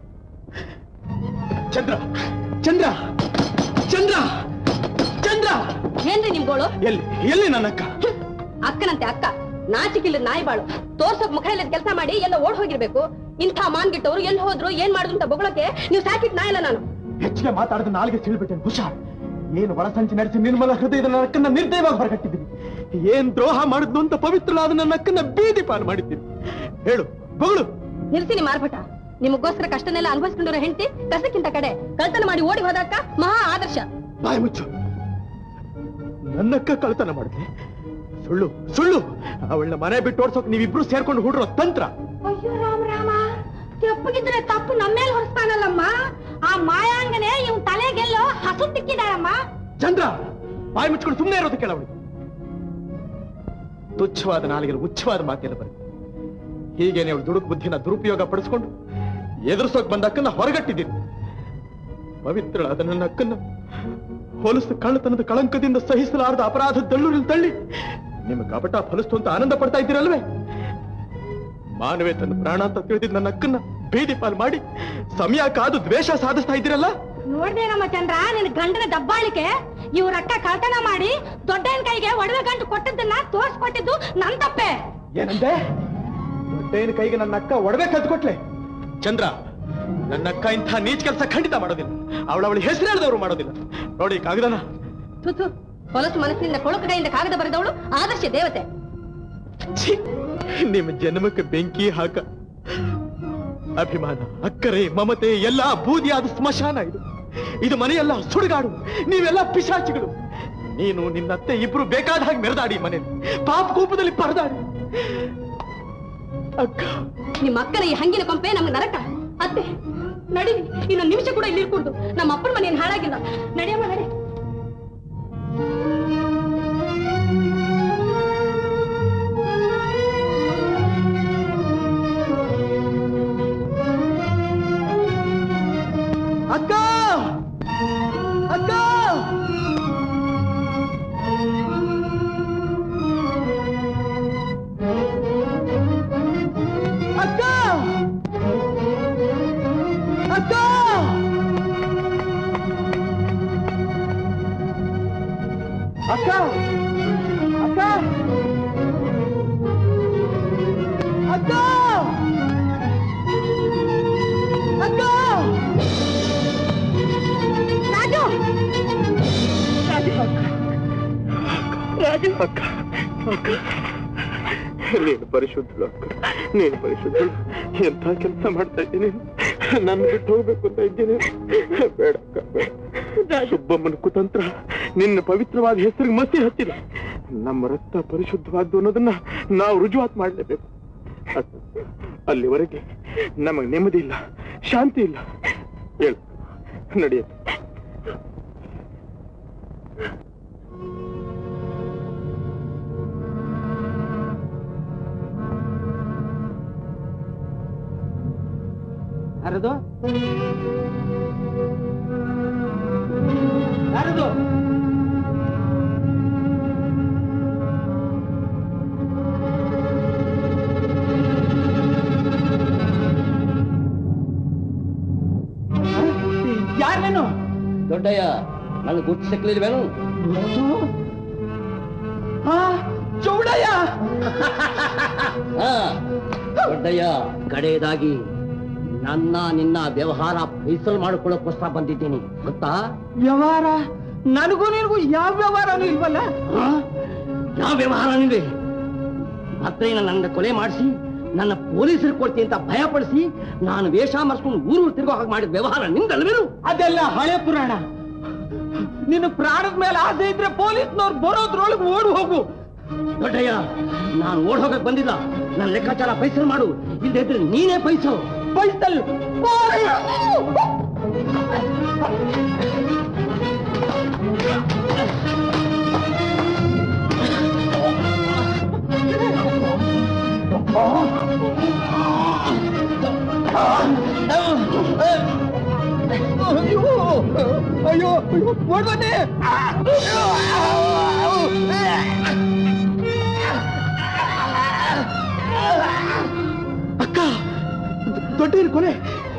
S5: ಚಂದ್ರ ಚಂದ್ರ ಚಂದ್ರ ಚಂದ್ರ
S1: ಏನ್ರಿ ನಿಮ್ಗೋಳು
S5: ಎಲ್ಲಿ ಎಲ್ಲಿ ನನ್ನ ಅಕ್ಕ
S1: ಅಕ್ಕನಂತೆ ಅಕ್ಕ ನಾಚಿಕಿಲ್ಲದ ನಾಯಿ ಬಾಳು ತೋರ್ಸೋಕ್ ಮುಖ ಇಲ್ಲದ ಕೆಲಸ ಮಾಡಿ ಎಲ್ಲ ಓಡ್ ಹೋಗಿರ್ಬೇಕು ಇಂಥ ಮಾನ್ಗಿಟ್ಟವ್ರು ಎಲ್ಲಿ ಹೋದ್ರು ಏನ್ ಮಾಡುದು ಅಂತ ಬೊಗಳಕ್ಕೆ ನೀವು ಸಾಕಿಟ್ ನಾಯಲ್ಲ ನಾನು
S5: ಹೆಚ್ಚಿಗೆ ಮಾತಾಡಿದ ನಾಲ್ಗೆ ಸಿಳ್ಬಿಟ್ಟೇನೆ ಹುಷಾರ್ ಏನು ಒಳಸಂಚಿ ನಡೆಸಿ ನಿರ್ಮಲ ಹೃದಯದ ನನ್ನ ಅಕ್ಕನ್ನ ನಿರ್ದಯವಾಗಿ ಹೊರಗಟ್ಟಿದ್ದೀನಿ ಏನ್ ದ್ರೋಹ ಮಾಡಿದ್ನು ಅಂತ ಪವಿತ್ರಳಾದ ನನ್ನ ಅಕ್ಕನ್ನ ಬೀದಿ ಪಾಲು ಮಾಡಿದ್ದೀನಿ ಹೇಳು ಬಗಳು
S1: ನಿಲ್ಸಿ ನಿಮ್ಮ ಮಾರ್ಭಟ ನಿಮಗೋಸ್ಕರ ಕಷ್ಟನೆಲ್ಲ ಅನುಭವಿಸ್ಕೊಂಡಿರೋ ಹೆಂಡತಿ ಕಸಕ್ಕಿಂತ ಕಡೆ ಕಳ್ತನ ಮಾಡಿ ಓಡಿ ಹೋದ ಅಕ್ಕ ಮಹಾ ಆದರ್ಶ
S5: ಬಾಯಿ ಮುಚ್ಚು ನನ್ನಕ್ಕ ಕಳ್ತನ ಮಾಡಿದ್ಲಿ ಸುಳ್ಳು ಸುಳ್ಳು ಅವಳನ್ನ ಮನೆ ಬಿಟ್ಟು ಓಡ್ಸೋಕ್ ನೀವಿಬ್ರು ಸೇರ್ಕೊಂಡು ಹುಡ್ರೋ ತಂತ್ರ
S2: ಅಯ್ಯೋ ರಾಮ ರಾಮ ತೆಪ್ಪಗಿದ್ರೆ ತಪ್ಪು ನಮ್ಮೇಲೆ ಹೊರಿಸ್ತಾನಲ್ಲಮ್ಮ ಆ ಮಾಯಾಂಗನೆ ಇವ್ ತಲೆಗೆಲ್ಲೋ ಹಸು ತಿಕ್ಕಿದಾಳಮ್ಮ
S5: ಚಂದ್ರ ಬಾಯಿ ಮುಚ್ಕೊಂಡು ಸುಮ್ಮನೆ ಇರೋದು ಕೇಳವಳು ತುಚ್ಛವಾದ ನಾಲಿಗೆ ಉಚ್ಛವಾದ ಮಾತೆಲ್ಲ ಬರುತ್ತೆ ಹೀಗೇನೆ ಅವಳು ದುಡುಕ್ ಬುದ್ಧಿನ ದುರುಪಯೋಗ ಪಡಿಸ್ಕೊಂಡು ಎದುರಿಸೋಕ್ ಬಂದ ಅಕ್ಕನ್ನ ಹೊರಗಟ್ಟಿದ್ದೀನಿ ಪವಿತ್ರಳಾದ ನನ್ನ ಅಕ್ಕನ್ನ ಹೊಲಸು ಕಳ್ಳತನದ ಕಳಂಕದಿಂದ ಸಹಿಸಲಾರದ ಅಪರಾಧ ದಳ್ಳುರಿಲ್ ತಳ್ಳಿ ನಿಮ್ಮ ಕಪಟ ಫಲಿಸ್ತು ಅಂತ ಆನಂದ ಪಡ್ತಾ ಇದ್ದೀರಲ್ವೇ ಮಾನವೇ ತನ್ನ ಪ್ರಾಣ ಅಂತ ತಿಳಿದಿದ್ದ ನನ್ನ ಅಕ್ಕನ್ನ ಬೀದಿ ಪಾಲ್ ಮಾಡಿ ಸಮಯ ಕಾದು ದ್ವೇಷ ಸಾಧಿಸ್ತಾ ಇದ್ದೀರಲ್ಲ
S2: ನೋಡ್ದೆ ನಮ್ಮ ಚಂದ್ರ ನಿನ್ ಗಂಡನ ದಬ್ಬಾಳಿಕೆ ಇವ್ರ ಅಕ್ಕ ಕಳ್ತನ ಮಾಡಿ ದೊಡ್ಡನ ಕೈಗೆ ಒಡವೆ ಗಂಟು ಕೊಟ್ಟದ್ದನ್ನ ತೋರ್ಸ್ಕೊಟ್ಟಿದ್ದು ನನ್ ತಪ್ಪೆ
S5: ಏನಂದೆ ದೊಡ್ಡೇನ ಕೈಗೆ ನನ್ನ ಅಕ್ಕ ಒಡವೆ ಕದ್ಕೊಟ್ಲೆ ಚಂದ್ರ ನನ್ನ ಅಕ್ಕ ಇಂಥ ನೀಚ್ ಕೆಲಸ ಖಂಡಿತ ಮಾಡೋದಿಲ್ಲ ಅವಳವಳ ಹೆಸರು ಹೇಳಿದವರು ಮಾಡೋದಿಲ್ಲ ನೋಡಿ ಕಾಗದನ
S1: ತುತು ಹೊಲಸು ಮನಸ್ಸಿನಿಂದ ಕೊಳಕು ಕೈಯಿಂದ ಕಾಗದ ಬರೆದವಳು ಆದರ್ಶ ದೇವತೆ
S5: ಛೀ, ನಿಮ್ಮ ಜನ್ಮಕ್ಕೆ ಬೆಂಕಿ ಹಾಕ ಅಭಿಮಾನ ಅಕ್ಕರೆ ಮಮತೆ ಎಲ್ಲ ಬೂದಿಯಾದ ಸ್ಮಶಾನ ಇದು ಇದು ಮನೆಯಲ್ಲ ಸುಡುಗಾಡು ನೀವೆಲ್ಲ ಪಿಶಾಚಿಗಳು ನೀನು ನಿನ್ನತ್ತೆ ಇಬ್ರು ಬೇಕಾದ ಹಾಗೆ ಮೆರೆದಾಡಿ ಮನೇಲಿ ಪಾಪ ಕೋಪದಲ್ಲಿ ಪರದಾಡಿ ಅಕ್ಕ
S1: ನಿಮ್ಮ ಅಕ್ಕನ ಈ ಹಂಗಿನ ಕೊಂಪೆ ನಮ್ಗೆ ನರಕ ಅತ್ತೆ ನಡೀರಿ ಇನ್ನೊಂದು ನಿಮಿಷ ಕೂಡ ಇಲ್ಲಿ ಇರ್ಕೂಡ್ದು ನಮ್ಮ ಅಪ್ಪನ ಮನೇನು ಹಾಳಾಗಿಲ್ಲ ನಡೆಯಮ್ಮ ನಡೆ
S5: ಅಕ್ಕ ಅಕ್ಕ ಅಕ್ಕ ಅಕ್ಕ ಅಕ್ಕ ಅಕ್ಕ ಅಕ್ಕ ಅಕ್ಕ
S1: ರಾಜು
S5: ರಾಜು ಅಕ್ಕ ಅಕ್ಕ ನೀನು ಪರಿಶುದ್ಧಳು ಅಕ್ಕ ನೀನು ಪರಿಶುದ್ಧಳು ಎಂಥ ಕೆಲಸ ಮಾಡ್ತಾ ಇದ್ದೀನಿ ನನ್ನ ಬಿಟ್ಟು ಹೋಗ್ಬೇಕು ಅಂತ ಇದ್ದೀನಿ ಬೇಡ ಅಕ್ಕ ಬೇಡ ಸುಬ್ಬಮ್ಮನ ಕುತಂತ್ರ ನಿನ್ನ ಪವಿತ್ರವಾದ ಹೆಸರಿಗೆ ಮಸಿ ಹಚ್ಚಿಲ್ಲ ನಮ್ಮ ರಕ್ತ ಪರಿಶುದ್ಧವಾದ್ದು ಅನ್ನೋದನ್ನ ನಾವು ರುಜುವಾತ್ ಮಾಡಲೇಬೇಕು ಅಲ್ಲಿವರೆಗೆ ನಮಗೆ ನೆಮ್ಮದಿ ಇಲ್ಲ ಶಾಂತಿ ಇಲ್ಲ ಹೇಳು ನಡೆಯುತ್ತೆ
S6: ಯಾರದು ಯಾರದು ಯಾರೇನು
S17: ದೊಡ್ಡಯ್ಯ ನನಗೆ ಗುರ್ತು ಸಿಕ್ಲಿಲ್ವೇನು
S6: ಚೌಡಯ್ಯ
S17: ಹಾ ದೊಡ್ಡಯ್ಯ ಕಡೆಯದಾಗಿ ನನ್ನ ನಿನ್ನ ವ್ಯವಹಾರ ಫೈಸಲ್ ಮಾಡ್ಕೊಳ್ಳೋಕ್ಕೋಸ್ಕರ ಬಂದಿದ್ದೀನಿ ಗೊತ್ತಾ
S6: ವ್ಯವಹಾರ ನನಗೂ ನಿನಗೂ ಯಾವ ವ್ಯವಹಾರನೂ ಇಲ್ವಲ್ಲ
S17: ಯಾವ ವ್ಯವಹಾರ ನಿಂದೆ ಭದ್ರಯ್ಯನ ನನ್ನ ಕೊಲೆ ಮಾಡಿಸಿ ನನ್ನ ಪೊಲೀಸರಿಗೆ ಕೊಡ್ತೀನಿ ಅಂತ ಭಯಪಡಿಸಿ ನಾನು ವೇಷ ಮರ್ಸ್ಕೊಂಡು ಊರು ತಿರುಗೋ ಹಾಗೆ ಮಾಡಿದ ವ್ಯವಹಾರ ನಿಂದಲ್ವೇನು
S6: ಅದೆಲ್ಲ ಹಳೆ ಪುರಾಣ ನಿನ್ನ ಪ್ರಾಣದ ಮೇಲೆ ಆಸೆ ಇದ್ರೆ ಪೊಲೀಸ್ನವ್ರು ಬರೋದ್ರೊಳಗೆ ಓಡ್ ಹೋಗು
S17: ದೊಡ್ಡಯ್ಯ ನಾನು ಓಡ್ ಹೋಗಕ್ ಬಂದಿಲ್ಲ ನನ್ನ ಲೆಕ್ಕಾಚಾರ ಪೈಸಲ್ ಮಾಡು ಇಲ್ದಿದ್ರೆ ನೀನೇ ಪೈಸೋ
S6: ಪೈಸಲ್ ಅಯ್ಯೋ ಅಯ್ಯೋ ಓಡ್ ಬನ್ನಿ ಅಕ್ಕ ದೊಡ್ಡ ಕೊಲೆ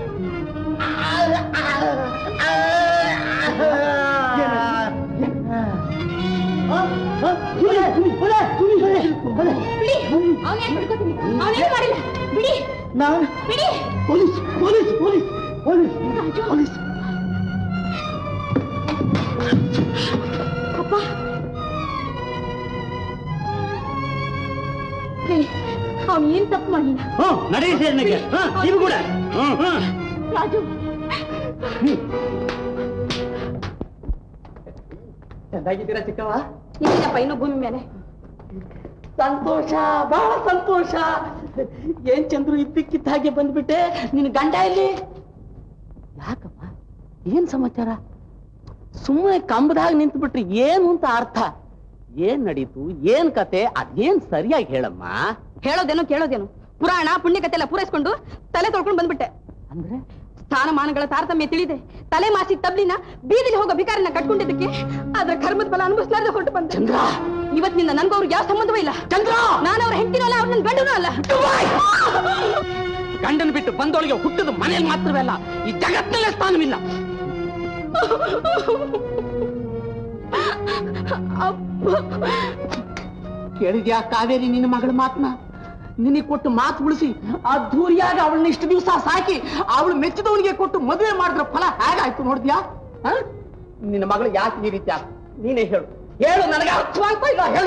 S1: ಬಿಡಿ ಅವನೇನ್ ಬಿಡ್ಕೋತೀನಿ ಅವನೇನ್ ಮಾಡಿಲ್ಲ ಬಿಡಿ
S6: ನಾನು
S1: ಬಿಡಿ
S6: police police police police police
S1: ಅಪ್ಪ ಅವನು ಏನ್ ತಪ್ಪು ಮಾಡಿಲ್ಲ
S17: ಹ್ಮ್ ನಡೆಯ ಸೇರ್ನಕ್ಕೆ ನೀವು ಕೂಡ ಹ್ಮ್ ಹ್ಮ್
S1: ರಾಜು
S6: ಚೆನ್ನಾಗಿದ್ದೀರಾ ಚಿಕ್ಕವ
S1: ಏನಿಲ್ಲಪ್ಪ ಇನ್ನೂ ಭೂಮಿ ಮೇಲೆ
S6: ಸಂತೋಷ ಬಹಳ ಸಂತೋಷ ಏನ್ ಚಂದ್ರು ಇದ್ದಕ್ಕಿದ್ದ ಹಾಗೆ ಬಂದ್ಬಿಟ್ಟೆ ನಿನ್ ಗಂಡ ಇಲ್ಲಿ ಯಾಕಪ್ಪ ಏನ್ ಸಮಾಚಾರ ಸುಮ್ಮನೆ ಕಂಬದಾಗ ನಿಂತು ಬಿಟ್ರೆ ಏನು ಅಂತ ಅರ್ಥ ಏನ್ ನಡೀತು ಏನ್ ಕತೆ ಅದೇನ್ ಸರಿಯಾಗಿ ಹೇಳಮ್ಮ
S1: ಹೇಳೋದೇನು ಕೇಳೋದೇನು ಪುರಾಣ ಪುಣ್ಯಕತೆ ಎಲ್ಲ ಪೂರೈಸ್ಕೊಂಡು ತಲೆ ತೊಳ್ಕೊಂಡು ಬಂದ್ಬಿಟ್ಟೆ
S6: ಅಂದ್ರೆ
S1: ಸ್ಥಾನಮಾನಗಳ ತಾರತಮ್ಯ ತಿಳಿದೆ ತಲೆ ಮಾಸಿ ತಬ್ಲಿನ ಬೀದಿಲಿ ಹೋಗೋ ಭಿಕಾರನ್ನ ಕಟ್ಕೊಂಡಿದ್ದಕ್ಕೆ ಅದ್ರ ಕರ್ಮದ ಫಲ ಅನುಭವಿಸಲಾರ್ದೆ ಹೊರಟು ಬಂದೆ
S6: ಚಂದ್ರ
S1: ಇವತ್ತಿನಿಂದ ನನ್ಗೂ ಅವ್ರಿಗೆ ಯಾವ ಸಂಬಂಧವೂ ಇಲ್ಲ
S6: ಚಂದ್ರ
S1: ನಾನು ಅವ್ರ ಹೆಂಡತಿನೂ ಅಲ್ಲ ಅವ್ರ ನನ್ನ ಗಂಡನೂ ಅಲ್ಲ
S6: ಗಂಡನ ಬಿಟ್ಟು ಬಂದವಳಿಗೆ ಹುಟ್ಟದ ಮನೇಲಿ ಮಾತ್ರವೇ ಅಲ್ಲ ಈ ಜಗತ್ತಿನಲ್ಲೇ ಸ್ಥಾನವಿಲ್ಲ ಕೇಳಿದ್ಯಾ ಕಾವೇರಿ ನಿನ್ನ ಮಗಳ ಮಾತನ್ನ ನಿನಗೆ ಕೊಟ್ಟು ಮಾತು ಉಳಿಸಿ ಅದ್ದೂರಿಯಾಗಿ ಅವಳನ್ನ ಇಷ್ಟು ದಿವಸ ಸಾಕಿ ಅವಳು ಮೆಚ್ಚಿದವನಿಗೆ ಕೊಟ್ಟು ಮದುವೆ ಮಾಡಿದ್ರ ಫಲ ಹೇಗಾಯ್ತು ನೋಡಿದ್ಯಾ ಹ? ನಿನ್ನ ಮಗಳು ಯಾಕೆ ಈ ರೀತಿ ಆಗ್- ನೀನೇ ಹೇಳು ಹೇಳು ನನಗೆ ಅರ್ಥವಾಗ್ತಾ ಇಲ್ಲ ಹೇಳು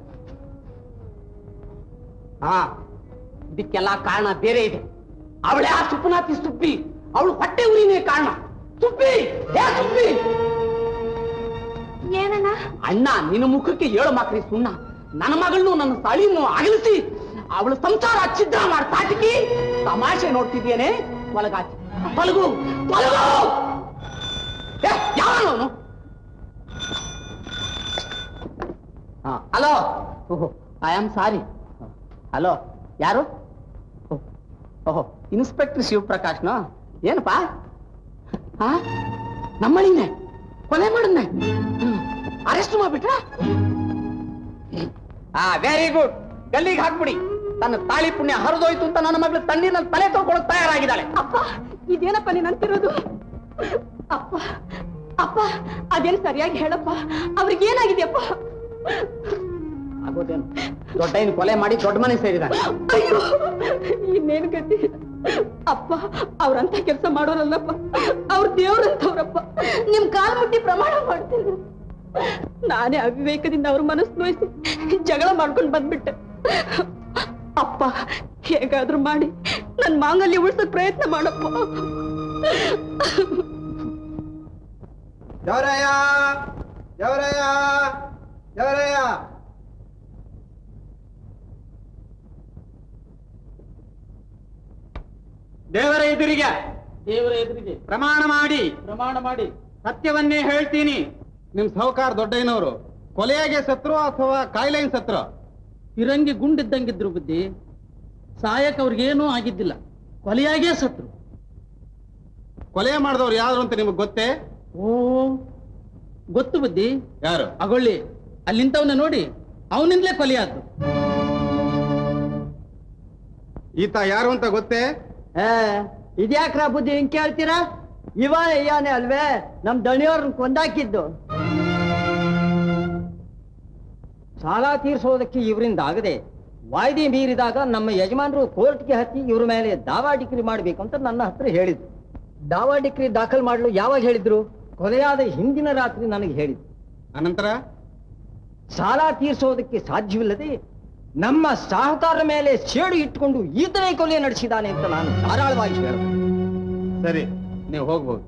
S6: ಹಾ ಇದಕ್ಕೆಲ್ಲ ಕಾರಣ ಬೇರೆ ಇದೆ ಅವಳೇ ಆ ಸುಪ್ಪನಾತಿ ಸುಬ್ಬಿ ಅವಳು ಹೊಟ್ಟೆ ಉರಿನೇ ಕಾರಣ ಸುಬ್ಬಿ ಏ ಸುಬ್ಬಿ
S1: ಏನಣ್ಣ
S6: ಅಣ್ಣ ನಿನ್ನ ಮುಖಕ್ಕೆ ಏಳು ಮಕ್ರಿ ಸುಣ್ಣ ನನ್ನ ಮಗಳನ್ನು ನನ್ನ ಸಳಿಯನ್ನು ಅಗಲಿಸಿ ಅವಳು ಸಂಸಾರ ಛಿದ್ರ ಮಾಡಿ ತಾಟಿಕಿ ತಮಾಷೆ ನೋಡ್ತಿದ್ದೇನೆ ಒಳಗಾಚಿ
S16: ತೊಲಗು ತೊಲಗು ಏ, ಯಾವನು ಅವನು ಹಾ ಹಲೋ ಓಹೋ ಐ ಆಮ್ ಸಾರಿ ಹಲೋ ಯಾರು ಓಹ್, ಓಹೋ ಇನ್ಸ್ಪೆಕ್ಟರ್ ಶಿವಪ್ರಕಾಶ್ನೋ ಏನಪ್ಪಾ ಹಾ ನಮ್ಮಳಿನೇ ಕೊಲೆ ಮಾಡಿದ್ನೆ ಅರೆಸ್ಟ್ ಮಾಡ್ಬಿಟ್ರ ಆ ವೆರಿ ಗುಡ್ ಗಲ್ಲಿಗೆ ಹಾಕ್ಬಿಡಿ ತನ್ನ ತಾಳಿ ಪುಣ್ಯ ಹರಿದೋಯ್ತು ಅಂತ ನನ್ನ ಮಗಳು ತಣ್ಣೀರಲ್ಲಿ ತಲೆ ತೊಳ್ಕೊಳಕ್ ತಯಾರಾಗಿದ್ದಾಳೆ
S8: ಅಪ್ಪ ಇದೇನಪ್ಪ ನೀನ್ ಅಂತಿರೋದು ಅಪ್ಪ ಅಪ್ಪ ಅದೇನ್ ಸರಿಯಾಗಿ ಹೇಳಪ್ಪ ಅವ್ರಿಗೆ ಏನಾಗಿದೆಯಪ್ಪ
S16: ಆಗೋದೇನು ದೊಡ್ಡ ಏನು ಕೊಲೆ ಮಾಡಿ ದೊಡ್ಡ ಮನೆ ಸೇರಿದಾನೆ
S8: ಅಯ್ಯೋ ಇನ್ನೇನ್ ಗತಿ ಅಪ್ಪ ಅವ್ರಂತ ಕೆಲಸ ಮಾಡೋರಲ್ಲಪ್ಪ ಅವ್ರ ದೇವ್ರಂತವ್ರಪ್ಪ ನಿಮ್ ಕಾಲ್ ಮುಟ್ಟಿ ಪ್ರಮಾಣ ಮಾಡ್ತೀನಿ ನಾನೇ ಅವಿವೇಕದಿಂದ ಅವ್ರ ಮನಸ್ಸು ನೋಯಿಸಿ ಜಗಳ ಮಾಡ್ಕೊಂಡು ಬಂದ್ಬಿಟ್ಟೆ ಅಪ್ಪ ಹೇಗಾದ್ರೂ ಮಾಡಿ ನನ್ ಮಾಂಗಲ್ಯ ಉಳ್ಸಕ್ ಪ್ರಯತ್ನ ಮಾಡಪ್ಪ
S5: ದೇವರಯ್ಯ ದೇವರಯ್ಯ ದೇವರಯ್ಯ
S6: ದೇವರ ಎದುರಿಗೆ
S7: ದೇವರ ಎದುರಿಗೆ
S6: ಪ್ರಮಾಣ ಮಾಡಿ
S7: ಪ್ರಮಾಣ ಮಾಡಿ
S6: ಸತ್ಯವನ್ನೇ ಹೇಳ್ತೀನಿ ನಿಮ್ ಸಾಹುಕಾರ ದೊಡ್ಡಯ್ಯನವರು ಕೊಲೆಯಾಗೆ ಸತ್ರು ಅಥವಾ ಕಾಯಿಲೆಗೆ ಸತ್ರು
S7: ಫಿರಂಗಿ ಗುಂಡಿದ್ದಂಗಿದ್ರು ಬುದ್ಧಿ ಸಾಯಕ್ ಅವ್ರಿಗೇನೂ ಆಗಿದ್ದಿಲ್ಲ ಕೊಲೆಯಾಗೇ ಸತ್ರು
S6: ಕೊಲೆ ಮಾಡಿದವ್ರು ಯಾರು ಅಂತ ನಿಮಗೆ ಗೊತ್ತೇ
S7: ಓ ಗೊತ್ತು ಬುದ್ಧಿ
S6: ಯಾರು
S7: ಅಗೊಳ್ಳಿ ಅಲ್ಲಿಂತವನ್ನ ನೋಡಿ ಅವನಿಂದಲೇ ಕೊಲೆಯಾದ್ದು
S6: ಈತ ಯಾರು ಅಂತ ಗೊತ್ತೇ
S11: ಇದ್ಯಾಕ್ರ ಬುದ್ಧಿ ಹಿಂಗ್ ಕೇಳ್ತೀರಾ ಇವ ಅಯ್ಯಾನೆ ಅಲ್ವೇ ನಮ್ ದಣಿಯವ್ರನ್ನ ಕೊಂದಾಕಿದ್ದು ಸಾಲ ತೀರ್ಸೋದಕ್ಕೆ ಇವರಿಂದ ಆಗದೆ ವಾಯ್ದೆ ಮೀರಿದಾಗ ನಮ್ಮ ಯಜಮಾನರು ಕೋರ್ಟ್ಗೆ ಹತ್ತಿ ಇವ್ರ ಮೇಲೆ ದಾವಾ ಡಿಕ್ರಿ ಮಾಡ್ಬೇಕು ಅಂತ ನನ್ನ ಹತ್ರ ಹೇಳಿದ್ರು ದಾವಾ ಡಿಕ್ರಿ ದಾಖಲು ಮಾಡಲು ಯಾವಾಗ ಹೇಳಿದ್ರು ಕೊಲೆಯಾದ ಹಿಂದಿನ ರಾತ್ರಿ ನನಗೆ ಹೇಳಿದ್ರು
S6: ಅನಂತರ
S11: ಸಾಲ ತೀರ್ಸೋದಕ್ಕೆ ಸಾಧ್ಯವಿಲ್ಲದೆ ನಮ್ಮ ಸಾಹುಕಾರರ ಮೇಲೆ ಸೇಡು ಇಟ್ಕೊಂಡು ಈತನೇ ಕೊಲೆ ನಡೆಸಿದಾನೆ ಅಂತ ನಾನು ಧಾರಾಳವಾಗಿ ಹೇಳಿದೆ
S6: ಸರಿ ನೀವು ಹೋಗ್ಬೋದು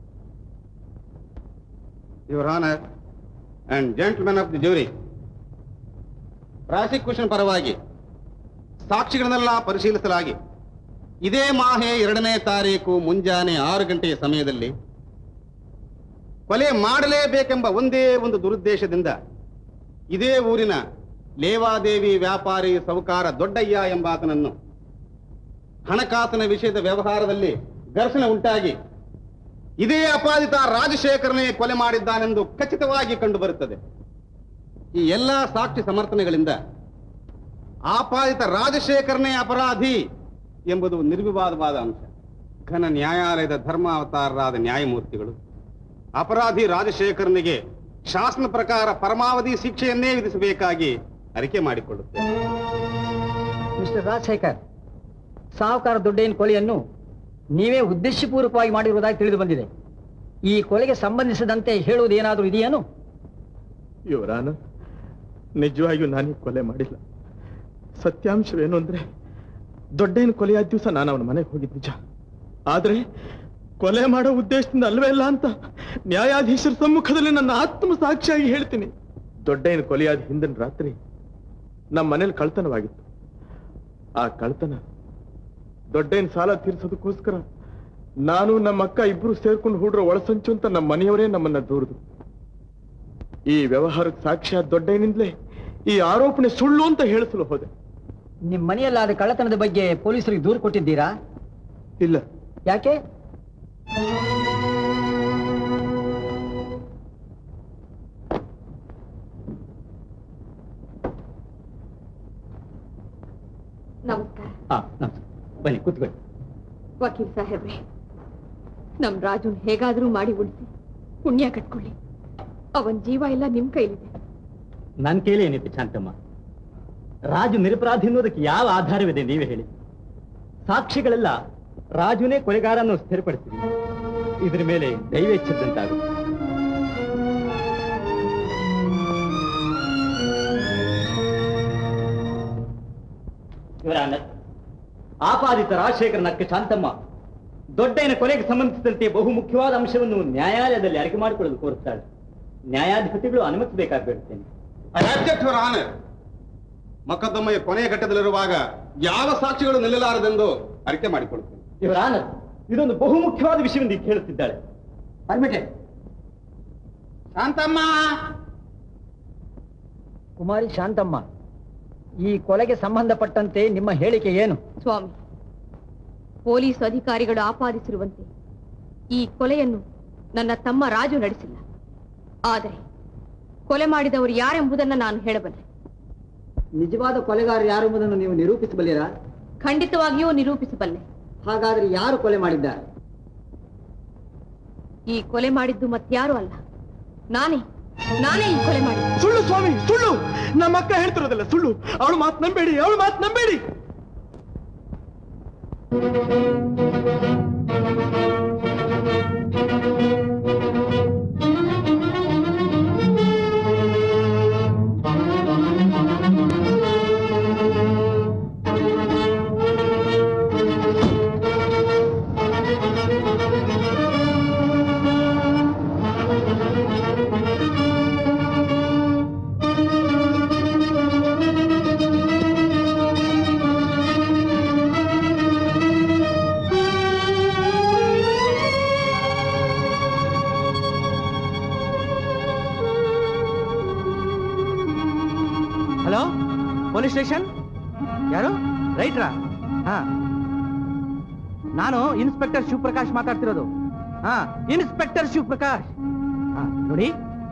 S6: your honour and gentlemen of the jury prosecution ಪರವಾಗಿ ಸಾಕ್ಷಿಗಳನ್ನೆಲ್ಲ ಪರಿಶೀಲಿಸಲಾಗಿ ಇದೇ ಮಾಹೆ ಎರಡನೇ ತಾರೀಕು ಮುಂಜಾನೆ ಆರು ಗಂಟೆಯ ಸಮಯದಲ್ಲಿ ಕೊಲೆ ಮಾಡಲೇಬೇಕೆಂಬ ಒಂದೇ ಒಂದು ದುರುದ್ದೇಶದಿಂದ ಇದೇ ಊರಿನ ಲೇವಾದೇವಿ ವ್ಯಾಪಾರಿ ಸೌಕಾರ ದೊಡ್ಡಯ್ಯ ಎಂಬಾತನನ್ನು ಹಣಕಾಸಿನ ವಿಷಯದ ವ್ಯವಹಾರದಲ್ಲಿ ಘರ್ಷಣೆ ಉಂಟಾಗಿ ಇದೇ ಅಪಾದಿತ ರಾಜಶೇಖರನೇ ಕೊಲೆ ಮಾಡಿದ್ದಾನೆಂದು ಖಚಿತವಾಗಿ ಕಂಡುಬರುತ್ತದೆ ಈ ಎಲ್ಲ ಸಾಕ್ಷಿ ಸಮರ್ಥನೆಗಳಿಂದ ಆಪಾದಿತ ರಾಜಶೇಖರನೇ ಅಪರಾಧಿ ಎಂಬುದು ನಿರ್ವಿವಾದವಾದ ಅಂಶ ಘನ ನ್ಯಾಯಾಲಯದ ಧರ್ಮಾವತಾರರಾದ ನ್ಯಾಯಮೂರ್ತಿಗಳು ಅಪರಾಧಿ ರಾಜಶೇಖರನಿಗೆ ಶಾಸನ ಪ್ರಕಾರ ಪರಮಾವಧಿ ಶಿಕ್ಷೆಯನ್ನೇ ವಿಧಿಸಬೇಕಾಗಿ ಅರಿಕೆ ಮಾಡಿಕೊಳ್ಳುತ್ತೇವೆ
S11: ಮಿಸ್ಟರ್ ರಾಜಶೇಖರ್ ಸಾಹುಕಾರ ದುಡ್ಡೇನ್ ಕೊಲೆಯನ್ನು ನೀವೇ ಉದ್ದೇಶಪೂರ್ವಕವಾಗಿ ಮಾಡಿರುವುದಾಗಿ ತಿಳಿದು ಬಂದಿದೆ ಈ ಕೊಲೆಗೆ ಸಂಬಂಧಿಸಿದಂತೆ ಹೇಳುವುದೇನಾದರೂ ಇದೆಯೇನು
S5: ಯುವರಾನ ನಿಜವಾಗಿಯೂ ನಾನು ಕೊಲೆ ಮಾಡಿಲ್ಲ ಸತ್ಯಾಂಶವೇನು ಅಂದ್ರೆ ದೊಡ್ಡೇನು ಕೊಲೆಯಾದ ದಿವಸ ನಾನು ಅವನ ಮನೆಗೆ ಹೋಗಿದ್ದು ನಿಜ ಆದ್ರೆ ಕೊಲೆ ಮಾಡೋ ಉದ್ದೇಶದಿಂದ ಅಲ್ವೇ ಇಲ್ಲ ಅಂತ ನ್ಯಾಯಾಧೀಶರ ಸಮ್ಮುಖದಲ್ಲಿ ನನ್ನ ಆತ್ಮ ಸಾಕ್ಷಿಯಾಗಿ ಹೇಳ್ತೀನಿ ದೊಡ್ಡೇನು ಕೊಲೆಯಾದ ಹಿಂದಿನ ರಾತ್ರಿ ನಮ್ಮ ಮನೇಲಿ ಕಳ್ತನವಾಗಿತ್ತು ಆ ಕಳ್ತನ ದೊಡ್ಡೇನ್ ಸಾಲ ತೀರ್ಸೋದಕ್ಕೋಸ್ಕರ ನಾನು ನಮ್ಮ ಅಕ್ಕ ಇಬ್ರು ಸೇರ್ಕೊಂಡು ಹುಡ್ರ ಒಳಸಂಚು ಅಂತ ನಮ್ಮ ಮನೆಯವರೇ ನಮ್ಮನ್ನ ದೂರದು ಈ ವ್ಯವಹಾರಕ್ಕೆ ಸಾಕ್ಷಿಯಾದ ದೊಡ್ಡೇನಿಂದಲೇ ಈ ಆರೋಪಣೆ ಸುಳ್ಳು ಅಂತ ಹೇಳಿಸಲು ಹೋದೆ
S11: ನಿಮ್ಮ ಮನೆಯಲ್ಲಾದ ಕಳ್ಳತನದ ಬಗ್ಗೆ ಪೊಲೀಸರಿಗೆ ದೂರು ಕೊಟ್ಟಿದ್ದೀರಾ
S5: ಇಲ್ಲ
S11: ಯಾಕೆ
S1: ನಮಸ್ಕಾರ
S11: ಬನ್ನಿ ಕೂತ್ಕೊಳ್ಳಿ
S1: ವಕೀಲ್ ಸಾಹೇಬ್ರೆ ನಮ್ ರಾಜುನ್ ಹೇಗಾದ್ರೂ ಮಾಡಿ ಉಳಿಸಿ ಪುಣ್ಯ ಕಟ್ಕೊಳ್ಳಿ ಅವನ್ ಜೀವ ಎಲ್ಲ ನಿಮ್ ಕೈಲಿದೆ
S15: ನನ್ ಕೇಳಿ ಏನಿತ್ತು ಶಾಂತಮ್ಮ ರಾಜು ನಿರಪರಾಧಿ ಅನ್ನೋದಕ್ಕೆ ಯಾವ ಆಧಾರವಿದೆ ನೀವೇ ಹೇಳಿ ಸಾಕ್ಷಿಗಳೆಲ್ಲ ರಾಜುನೇ ಕೊಲೆಗಾರನ್ನು ಸ್ಥಿರಪಡಿಸಿದೆ ಇದ್ರ ಮೇಲೆ ದೈವೇಚ್ಛದಂತಾಗುತ್ತೆ ಇವರಾನ ಆಪಾದಿತ ರಾಜಶೇಖರನ ಅಕ್ಕ ಶಾಂತಮ್ಮ ದೊಡ್ಡಯ್ಯನ ಕೊಲೆಗೆ ಸಂಬಂಧಿಸಿದಂತೆ ಬಹು ಮುಖ್ಯವಾದ ಅಂಶವನ್ನು ನ್ಯಾಯಾಲಯದಲ್ಲಿ ಅರಿಕೆ ಮಾಡಿಕೊಳ್ಳಲು ಕೋರುತ್ತಾಳೆ ನ್ಯಾಯಾಧಿಪತಿಗಳು ಅನುಮತಿಸಬೇಕಾಗ್ಬಿಡುತ್ತೇನೆ
S6: ಅಬ್ಜೆಕ್ಟ್ ಯುವರ್ ಆನರ್ ಮೊಕದ್ದಮೆಯ ಕೊನೆಯ ಘಟ್ಟದಲ್ಲಿರುವಾಗ ಯಾವ ಸಾಕ್ಷಿಗಳು ನಿಲ್ಲಲಾರದೆಂದು ಅರಿಕೆ ಮಾಡಿಕೊಳ್ಳುತ್ತೇನೆ
S15: ಇವರ ಆನರ್ ಇದೊಂದು ಬಹುಮುಖ್ಯವಾದ ವಿಷಯವೆಂದು ಈಗ ಹೇಳುತ್ತಿದ್ದಾಳೆ
S18: ಪರ್ಮಿಟೆ
S7: ಶಾಂತಮ್ಮ
S18: ಕುಮಾರಿ ಶಾಂತಮ್ಮ ಈ ಕೊಲೆಗೆ ಸಂಬಂಧಪಟ್ಟಂತೆ ನಿಮ್ಮ ಹೇಳಿಕೆ ಏನು
S1: ಸ್ವಾಮಿ ಪೊಲೀಸ್ ಅಧಿಕಾರಿಗಳು ಆಪಾದಿಸಿರುವಂತೆ ಈ ಕೊಲೆಯನ್ನು ನನ್ನ ತಮ್ಮ ರಾಜು ನಡೆಸಿಲ್ಲ ಆದರೆ ಕೊಲೆ ಮಾಡಿದವರು ಯಾರೆಂಬುದನ್ನು ನಾನು ಹೇಳಬಲ್ಲೆ
S18: ನಿಜವಾದ ಕೊಲೆಗಾರ ಯಾರು ಎಂಬುದನ್ನು ನೀವು ನಿರೂಪಿಸಬಲ್ಲಿರಾ
S1: ಖಂಡಿತವಾಗಿಯೂ ನಿರೂಪಿಸಬಲ್ಲೆ
S18: ಹಾಗಾದ್ರೆ ಯಾರು ಕೊಲೆ ಮಾಡಿದ್ದಾರೆ
S1: ಈ ಕೊಲೆ ಮಾಡಿದ್ದು ಮತ್ಯಾರೂ ಅಲ್ಲ ನಾನೇ ನಾನೇ ಈ ಕೊಲೆ ಮಾಡಿದ್ದು
S5: ಸುಳ್ಳು ಸ್ವಾಮಿ ಸುಳ್ಳು ನಮ್ಮ ಅಕ್ಕ ಹೇಳ್ತಿರೋದಲ್ಲ ಸುಳ್ಳು ಅವಳು ಮಾತು ನಂಬೇಡಿ ಅವಳು ಮಾತು ನಂಬೇಡಿ
S3: ಹಲೋ ಪೊಲೀಸ್ ಸ್ಟೇಷನ್ ಯಾರು ರೈಟ್ರಾ ಹಾ ನಾನು ಇನ್ಸ್ಪೆಕ್ಟರ್ ಶಿವಪ್ರಕಾಶ್ ಮಾತಾಡ್ತಿರೋದು ಹಾ ಇನ್ಸ್ಪೆಕ್ಟರ್ ಶಿವಪ್ರಕಾಶ್ ಹಾ ನೋಡಿ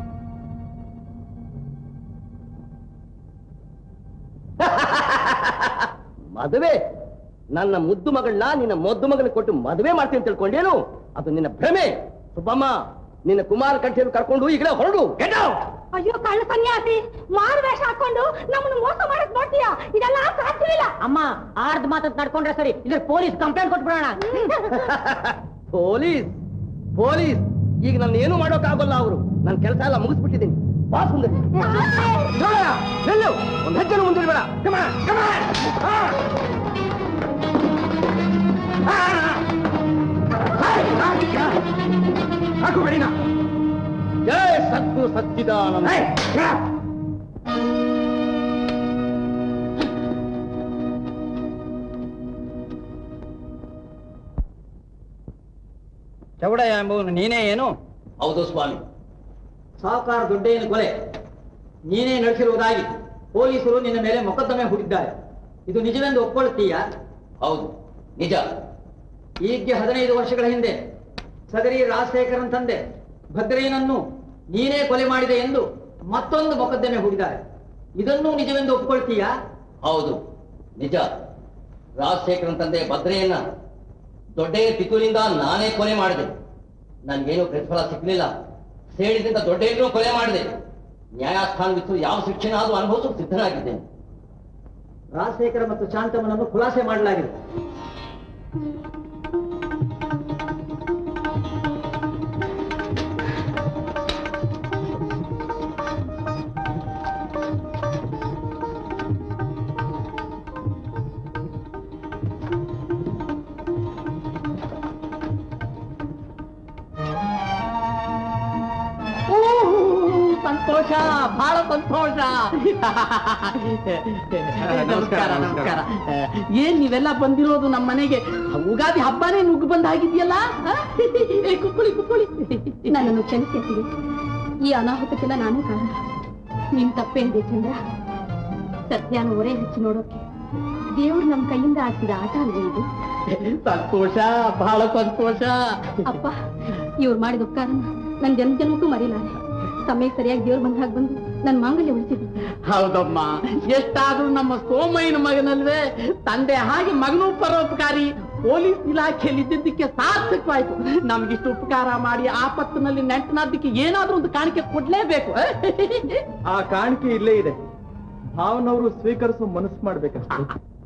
S17: ಮದುವೆ ನನ್ನ ಮುದ್ದು ಮಗಳನ್ನ ನಿನ್ನ ಮೊದ್ದು ಮಗನ ಕೊಟ್ಟು ಮದುವೆ ಮಾಡ್ತೀನಿ ಅಂತ ತಿಳ್ಕೊಂಡೇನು ಅದು ನಿನ್ನ ಭ್ರಮೆ ಸುಬ್ಬಮ್ಮ ನಿನ್ನ ಕುಮಾರ ಕಂಠಿಯನ್ನು ಕರ್ಕೊಂಡು ಈಗಲೇ ಹೊರಡು ಗೆಟ್ ಔಟ್
S2: ಅಯ್ಯೋ ಕಳ್ಳ ಸನ್ಯಾಸಿ ಮಾರು ವೇಷ ಹಾಕೊಂಡು ನಮ್ಮನ್ನು ಮೋಸ ಮಾಡಕ್ ನೋಡ್ತೀಯಾ ಇದೆಲ್ಲ ಸಾಧ್ಯವಿಲ್ಲ
S11: ಅಮ್ಮ ಆರ್ದ್ ಮಾತಂತ ನಡ್ಕೊಂಡ್ರೆ ಸರಿ ಇದ್ರ ಪೊಲೀಸ್ ಕಂಪ್ಲೇಂಟ್ ಕೊಟ್ಬಿಡೋಣ
S17: ಪೊಲೀಸ್ ಪೊಲೀಸ್ ಈಗ ನನ್ನ ಏನು ಮಾಡೋಕ್ಕಾಗಲ್ಲ ಅವರು ನನ್ನ ಕೆಲಸ ಎಲ್ಲ ಮುಗಿಸ್ಬಿಟ್ಟಿದ್ದೀನಿ ಬಾ ಸುಂದರಿ ಎಲ್ಲು ಒಂದು ಹೆಜ್ಜೆನು ಮುಂದಿಡಬೇಡ
S5: ಹಾಕು ಬೆಳಿನ
S17: ಜಯ ಸತ್ತು ಸಚ್ಚಿದಾನಂದ
S18: ಚೌಡಯ್ಯ ಎಂಬುವನು ನೀನೇ ಏನು
S17: ಹೌದು ಸ್ವಾಮಿ
S18: ಸಾಹುಕಾರ ದೊಡ್ಡೆಯನ ಕೊಲೆ ನೀನೇ ನಡೆಸಿರುವುದಾಗಿ ಪೊಲೀಸರು ನಿನ್ನ ಮೇಲೆ ಮೊಕದ್ದಮೆ ಹೂಡಿದ್ದಾರೆ ಇದು ನಿಜವೆಂದು ಒಪ್ಪಿಕೊಳ್ಳುತ್ತೀಯಾ
S17: ಹೌದು ನಿಜ
S18: ಈಗ್ಗೆ ಹದಿನೈದು ವರ್ಷಗಳ ಹಿಂದೆ ಸದರಿ ರಾಜಶೇಖರನ್ ತಂದೆ ಭದ್ರೇನನ್ನು ನೀನೇ ಕೊಲೆ ಮಾಡಿದೆ ಎಂದು ಮತ್ತೊಂದು ಮೊಕದ್ದಮೆ ಹೂಡಿದ್ದಾರೆ ಇದನ್ನೂ ನಿಜವೆಂದು ಒಪ್ಪಿಕೊಳ್ತೀಯಾ
S17: ಹೌದು ನಿಜ ರಾಜಶೇಖರನ್ ತಂದೆ ಭದ್ರೆಯನ್ನ ದೊಡ್ಡೆಯ ಪಿತೂರಿಂದ ನಾನೇ ಕೊಲೆ ಮಾಡಿದೆ ನನ್ಗೇನು ಪ್ರತಿಫಲ ಸಿಗ್ಲಿಲ್ಲ ಸೇಡಿದಿಂದ ದೊಡ್ಡೆಯನ್ನು ಕೊಲೆ ಮಾಡಿದೆ ನ್ಯಾಯಸ್ಥಾನವಿತ್ತು ಯಾವ ಶಿಕ್ಷೆನಾದ್ರೂ ಅನುಭವಿಸಲು ಸಿದ್ಧನಾಗಿದ್ದೇನೆ
S18: ರಾಜಶೇಖರ ಮತ್ತು ಶಾಂತಮ್ಮನನ್ನು ಖುಲಾಸೆ ಮಾಡಲಾಗಿದೆ
S7: ಸಂತೋಷ ಬಹಳ ಸಂತೋಷ ನಮಸ್ಕಾರ ನಮಸ್ಕಾರ ಏನ್ ನೀವೆಲ್ಲ ಬಂದಿರೋದು ನಮ್ಮ ಮನೆಗೆ ಉಗಾದಿ ಹಬ್ಬನೇ ನುಗ್ಗು ಬಂದ ಆಗಿದೆಯಲ್ಲ ಕುಕ್ಕುಳಿ ಕುಕ್ಕುಳಿ
S1: ನನ್ನನ್ನು ಕ್ಷಮಿಸಿ ಈ ಅನಾಹುತಕ್ಕೆಲ್ಲ ನಾನೇ ಕಾರಣ ನಿನ್ ತಪ್ಪೇನಿದೆ ಚಂದ್ರ ಸತ್ಯಾನ ಒರೆ ಹಚ್ಚಿ ನೋಡೋಕೆ ದೇವ್ರು ನಮ್ ಕೈಯಿಂದ ಆಡ್ತಿದ ಆಟ ಅಲ್ವೇ ಇದು
S7: ಸಂತೋಷ ಬಹಳ ಸಂತೋಷ
S1: ಅಪ್ಪ ಇವ್ರು ಮಾಡಿದ ಉಪಕಾರನ ನನ್ ಜನ ಜನಕ್ಕೂ ಮರಿಲಾರೆ ಸಮಯ ಸರಿಯಾಗಿ ದೇವ್ರು ಬಂದ ಹಾಗೆ ಬಂದು ನನ್ ಮಾಂಗಲ್ಯ ಉಳಿಸಿದ್ರು
S7: ಹೌದಮ್ಮ ಎಷ್ಟಾದ್ರೂ ನಮ್ಮ ಸೋಮಯ್ಯನ ಮಗನಲ್ವೇ ತಂದೆ ಹಾಗೆ ಮಗನೂ ಪರೋಪಕಾರಿ ಪೊಲೀಸ್ ಇಲಾಖೆಯಲ್ಲಿ ಇದ್ದಿದ್ದಕ್ಕೆ ಸಾರ್ಥಕವಾಯ್ತು ನಮ್ಗಿಷ್ಟು ಉಪಕಾರ ಮಾಡಿ ಆಪತ್ತಿನಲ್ಲಿ ನೆಂಟನಾದ್ದಕ್ಕೆ ಏನಾದ್ರೂ ಒಂದು ಕಾಣಿಕೆ ಕೊಡ್ಲೇಬೇಕು
S5: ಆ ಕಾಣಿಕೆ ಇಲ್ಲೇ ಇದೆ ಭಾವನವರು ಸ್ವೀಕರಿಸೋ ಮನಸ್ಸು ಮಾಡ್ಬೇಕಷ್ಟೇ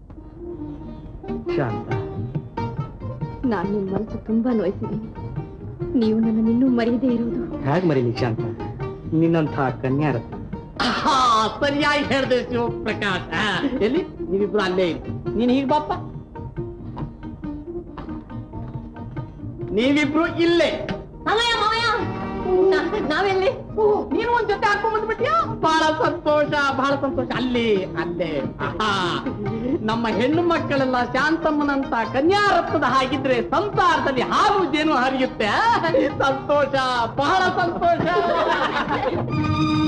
S3: ಶಾಂತ
S1: ನಾನ್ ನಿಮ್ ಮನಸ್ಸು ತುಂಬಾ ನೋಯಿಸಿದ್ದೀನಿ ನೀವು ನನ್ನ ಇನ್ನೂ ಮರೆಯದೇ ಇರುವುದು
S3: ಹೇಗ್ ಮರೀಲಿ ಶಾಂತ ನಿನ್ನಂಥ ಕನ್ಯಾರ
S7: ಹಾ ಸರಿಯಾಗಿ ಹೇಳ್ದೆ ಶಿವಪ್ರಕಾಶ್ ಆ, ಎಲ್ಲಿ ನೀವಿಬ್ರು ಅಲ್ಲೇ ಇರಿ ನೀನ್ ಹೀಗ್ ಬಾಪ್ಪ ನೀವಿಬ್ರು ಇಲ್ಲೇ
S11: ಮಾವಯ್ಯ ಮಾವಯ್ಯ ನಾವೆಲ್ಲಿ
S16: ನೀನು ಒಂದ್ ಜೊತೆ ಹಾಕೊಂಡ್ ಬಂದ್ಬಿಟ್ಯಾ ಬಹಳ ಸಂತೋಷ ಬಹಳ ಸಂತೋಷ ಅಲ್ಲಿ ಅಲ್ಲೇ ಆಹಾ. ನಮ್ಮ ಹೆಣ್ಣು ಮಕ್ಕಳೆಲ್ಲ ಶಾಂತಮ್ಮನಂತ ಕನ್ಯಾರತ್ನದ ಹಾಗಿದ್ರೆ ಸಂಸಾರದಲ್ಲಿ ಹಾಲು ಜೇನು ಹರಿಯುತ್ತೆ ಸಂತೋಷ ಬಹಳ ಸಂತೋಷ